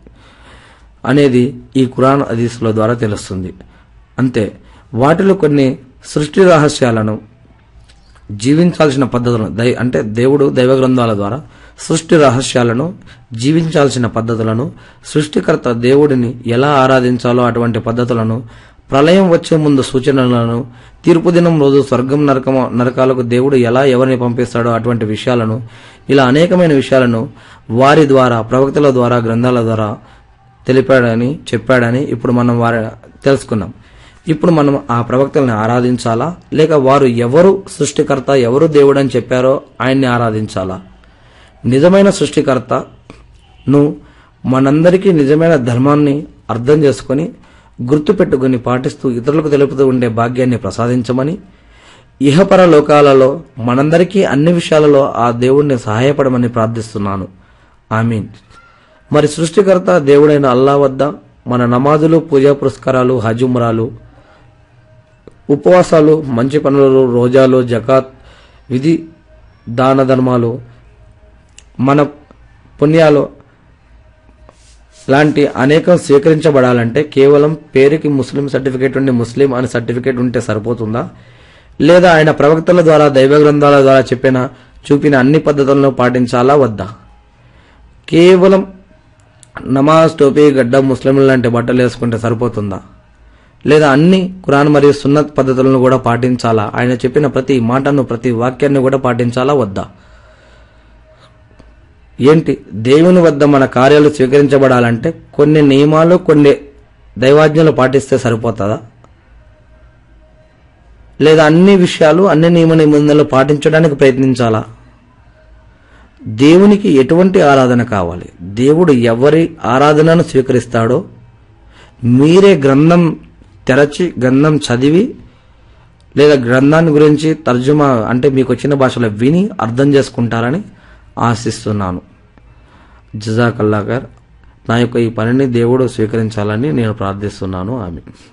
అనేది ఈ ఖురాన్ హదీసుల ద్వారా తెలుస్తుంది అంతే వాటిలో కొన్ని సృష్టి రహస్యాలను జీవించాల్సిన పద్ధతులను దై అంటే దేవుడు దైవ గ్రంథాల ద్వారా సృష్టి రహస్యాలను జీవించాల్సిన పద్ధతులను సృష్టికర్త దేవుడిని ఎలా ఆరాధించాలో అటువంటి పద్ధతులను ప్రళయం వచ్చే ముందు సూచనలను తీర్పు దినం రోజు స్వర్గం నరకమ నరకాలకు దేవుడు ఎలా ఎవరిని పంపిస్తాడో అటువంటి విషయాలను ఇలా అనేకమైన విషయాలను వారి ద్వారా ప్రవక్తల ద్వారా గ్రంథాల ద్వారా తెలిపాడని చెప్పాడని ఇప్పుడు మనం వారి తెలుసుకున్నాం ఇప్పుడు మనం ఆ ప్రవక్తల్ని ఆరాధించాలా లేక వారు ఎవరు సృష్టికర్త ఎవరు దేవుడు అని చెప్పారో ఆయన్ని ఆరాధించాలా నిజమైన సృష్టికర్తను మనందరికీ నిజమైన ధర్మాన్ని అర్థం చేసుకొని గుర్తుపెట్టుకుని పాటిస్తూ ఇతరులకు తెలుపుతూ ఉండే భాగ్యాన్ని ప్రసాదించమని ఇహపర లోకాలలో మనందరికీ అన్ని విషయాలలో ఆ దేవుణ్ణి సహాయపడమని ప్రార్థిస్తున్నాను ఆమీన్ మరి సృష్టికర్త దేవుడైన అల్లా వద్ద మన నమాజులు పూజా పురస్కారాలు హజుమరాలు ఉపవాసాలు మంచి పనులు రోజాలు జకాత్ విధి దాన ధర్మాలు మన పుణ్యాలు లాంటి అనేకం స్వీకరించబడాలంటే కేవలం పేరుకి ముస్లిం సర్టిఫికేట్ ఉండి ముస్లిం అనే సర్టిఫికేట్ ఉంటే సరిపోతుందా లేదా ఆయన ప్రవక్తల ద్వారా దైవ గ్రంథాల ద్వారా చెప్పిన చూపిన అన్ని పద్ధతులను పాటించాలా వద్దా కేవలం నమాజ్ టోపీ గడ్డ ముస్లింలు లాంటి బట్టలు వేసుకుంటే సరిపోతుందా లేదా అన్ని ఖురాన్ మరియు సున్నత్ పద్ధతులను కూడా పాటించాలా ఆయన చెప్పిన ప్రతి మాటను ప్రతి వాక్యాన్ని కూడా పాటించాలా వద్దా ఏంటి దేవుని వద్ద మన కార్యాలు స్వీకరించబడాలంటే కొన్ని నియమాలు కొన్ని దైవాజ్ఞలు పాటిస్తే సరిపోతుందా లేదా అన్ని విషయాలు అన్ని నియమ నిబంధనలు పాటించడానికి ప్రయత్నించాలా దేవునికి ఎటువంటి ఆరాధన కావాలి దేవుడు ఎవరి ఆరాధనను స్వీకరిస్తాడో మీరే గ్రంథం తెరచి గ్రంథం చదివి లేదా గ్రంథాన్ని గురించి తర్జుమా అంటే మీకు వచ్చిన భాషలో విని అర్థం చేసుకుంటారని ఆశిస్తున్నాను జజాకల్లా గారు నా యొక్క ఈ పనిని దేవుడు స్వీకరించాలని నేను ప్రార్థిస్తున్నాను ఆమె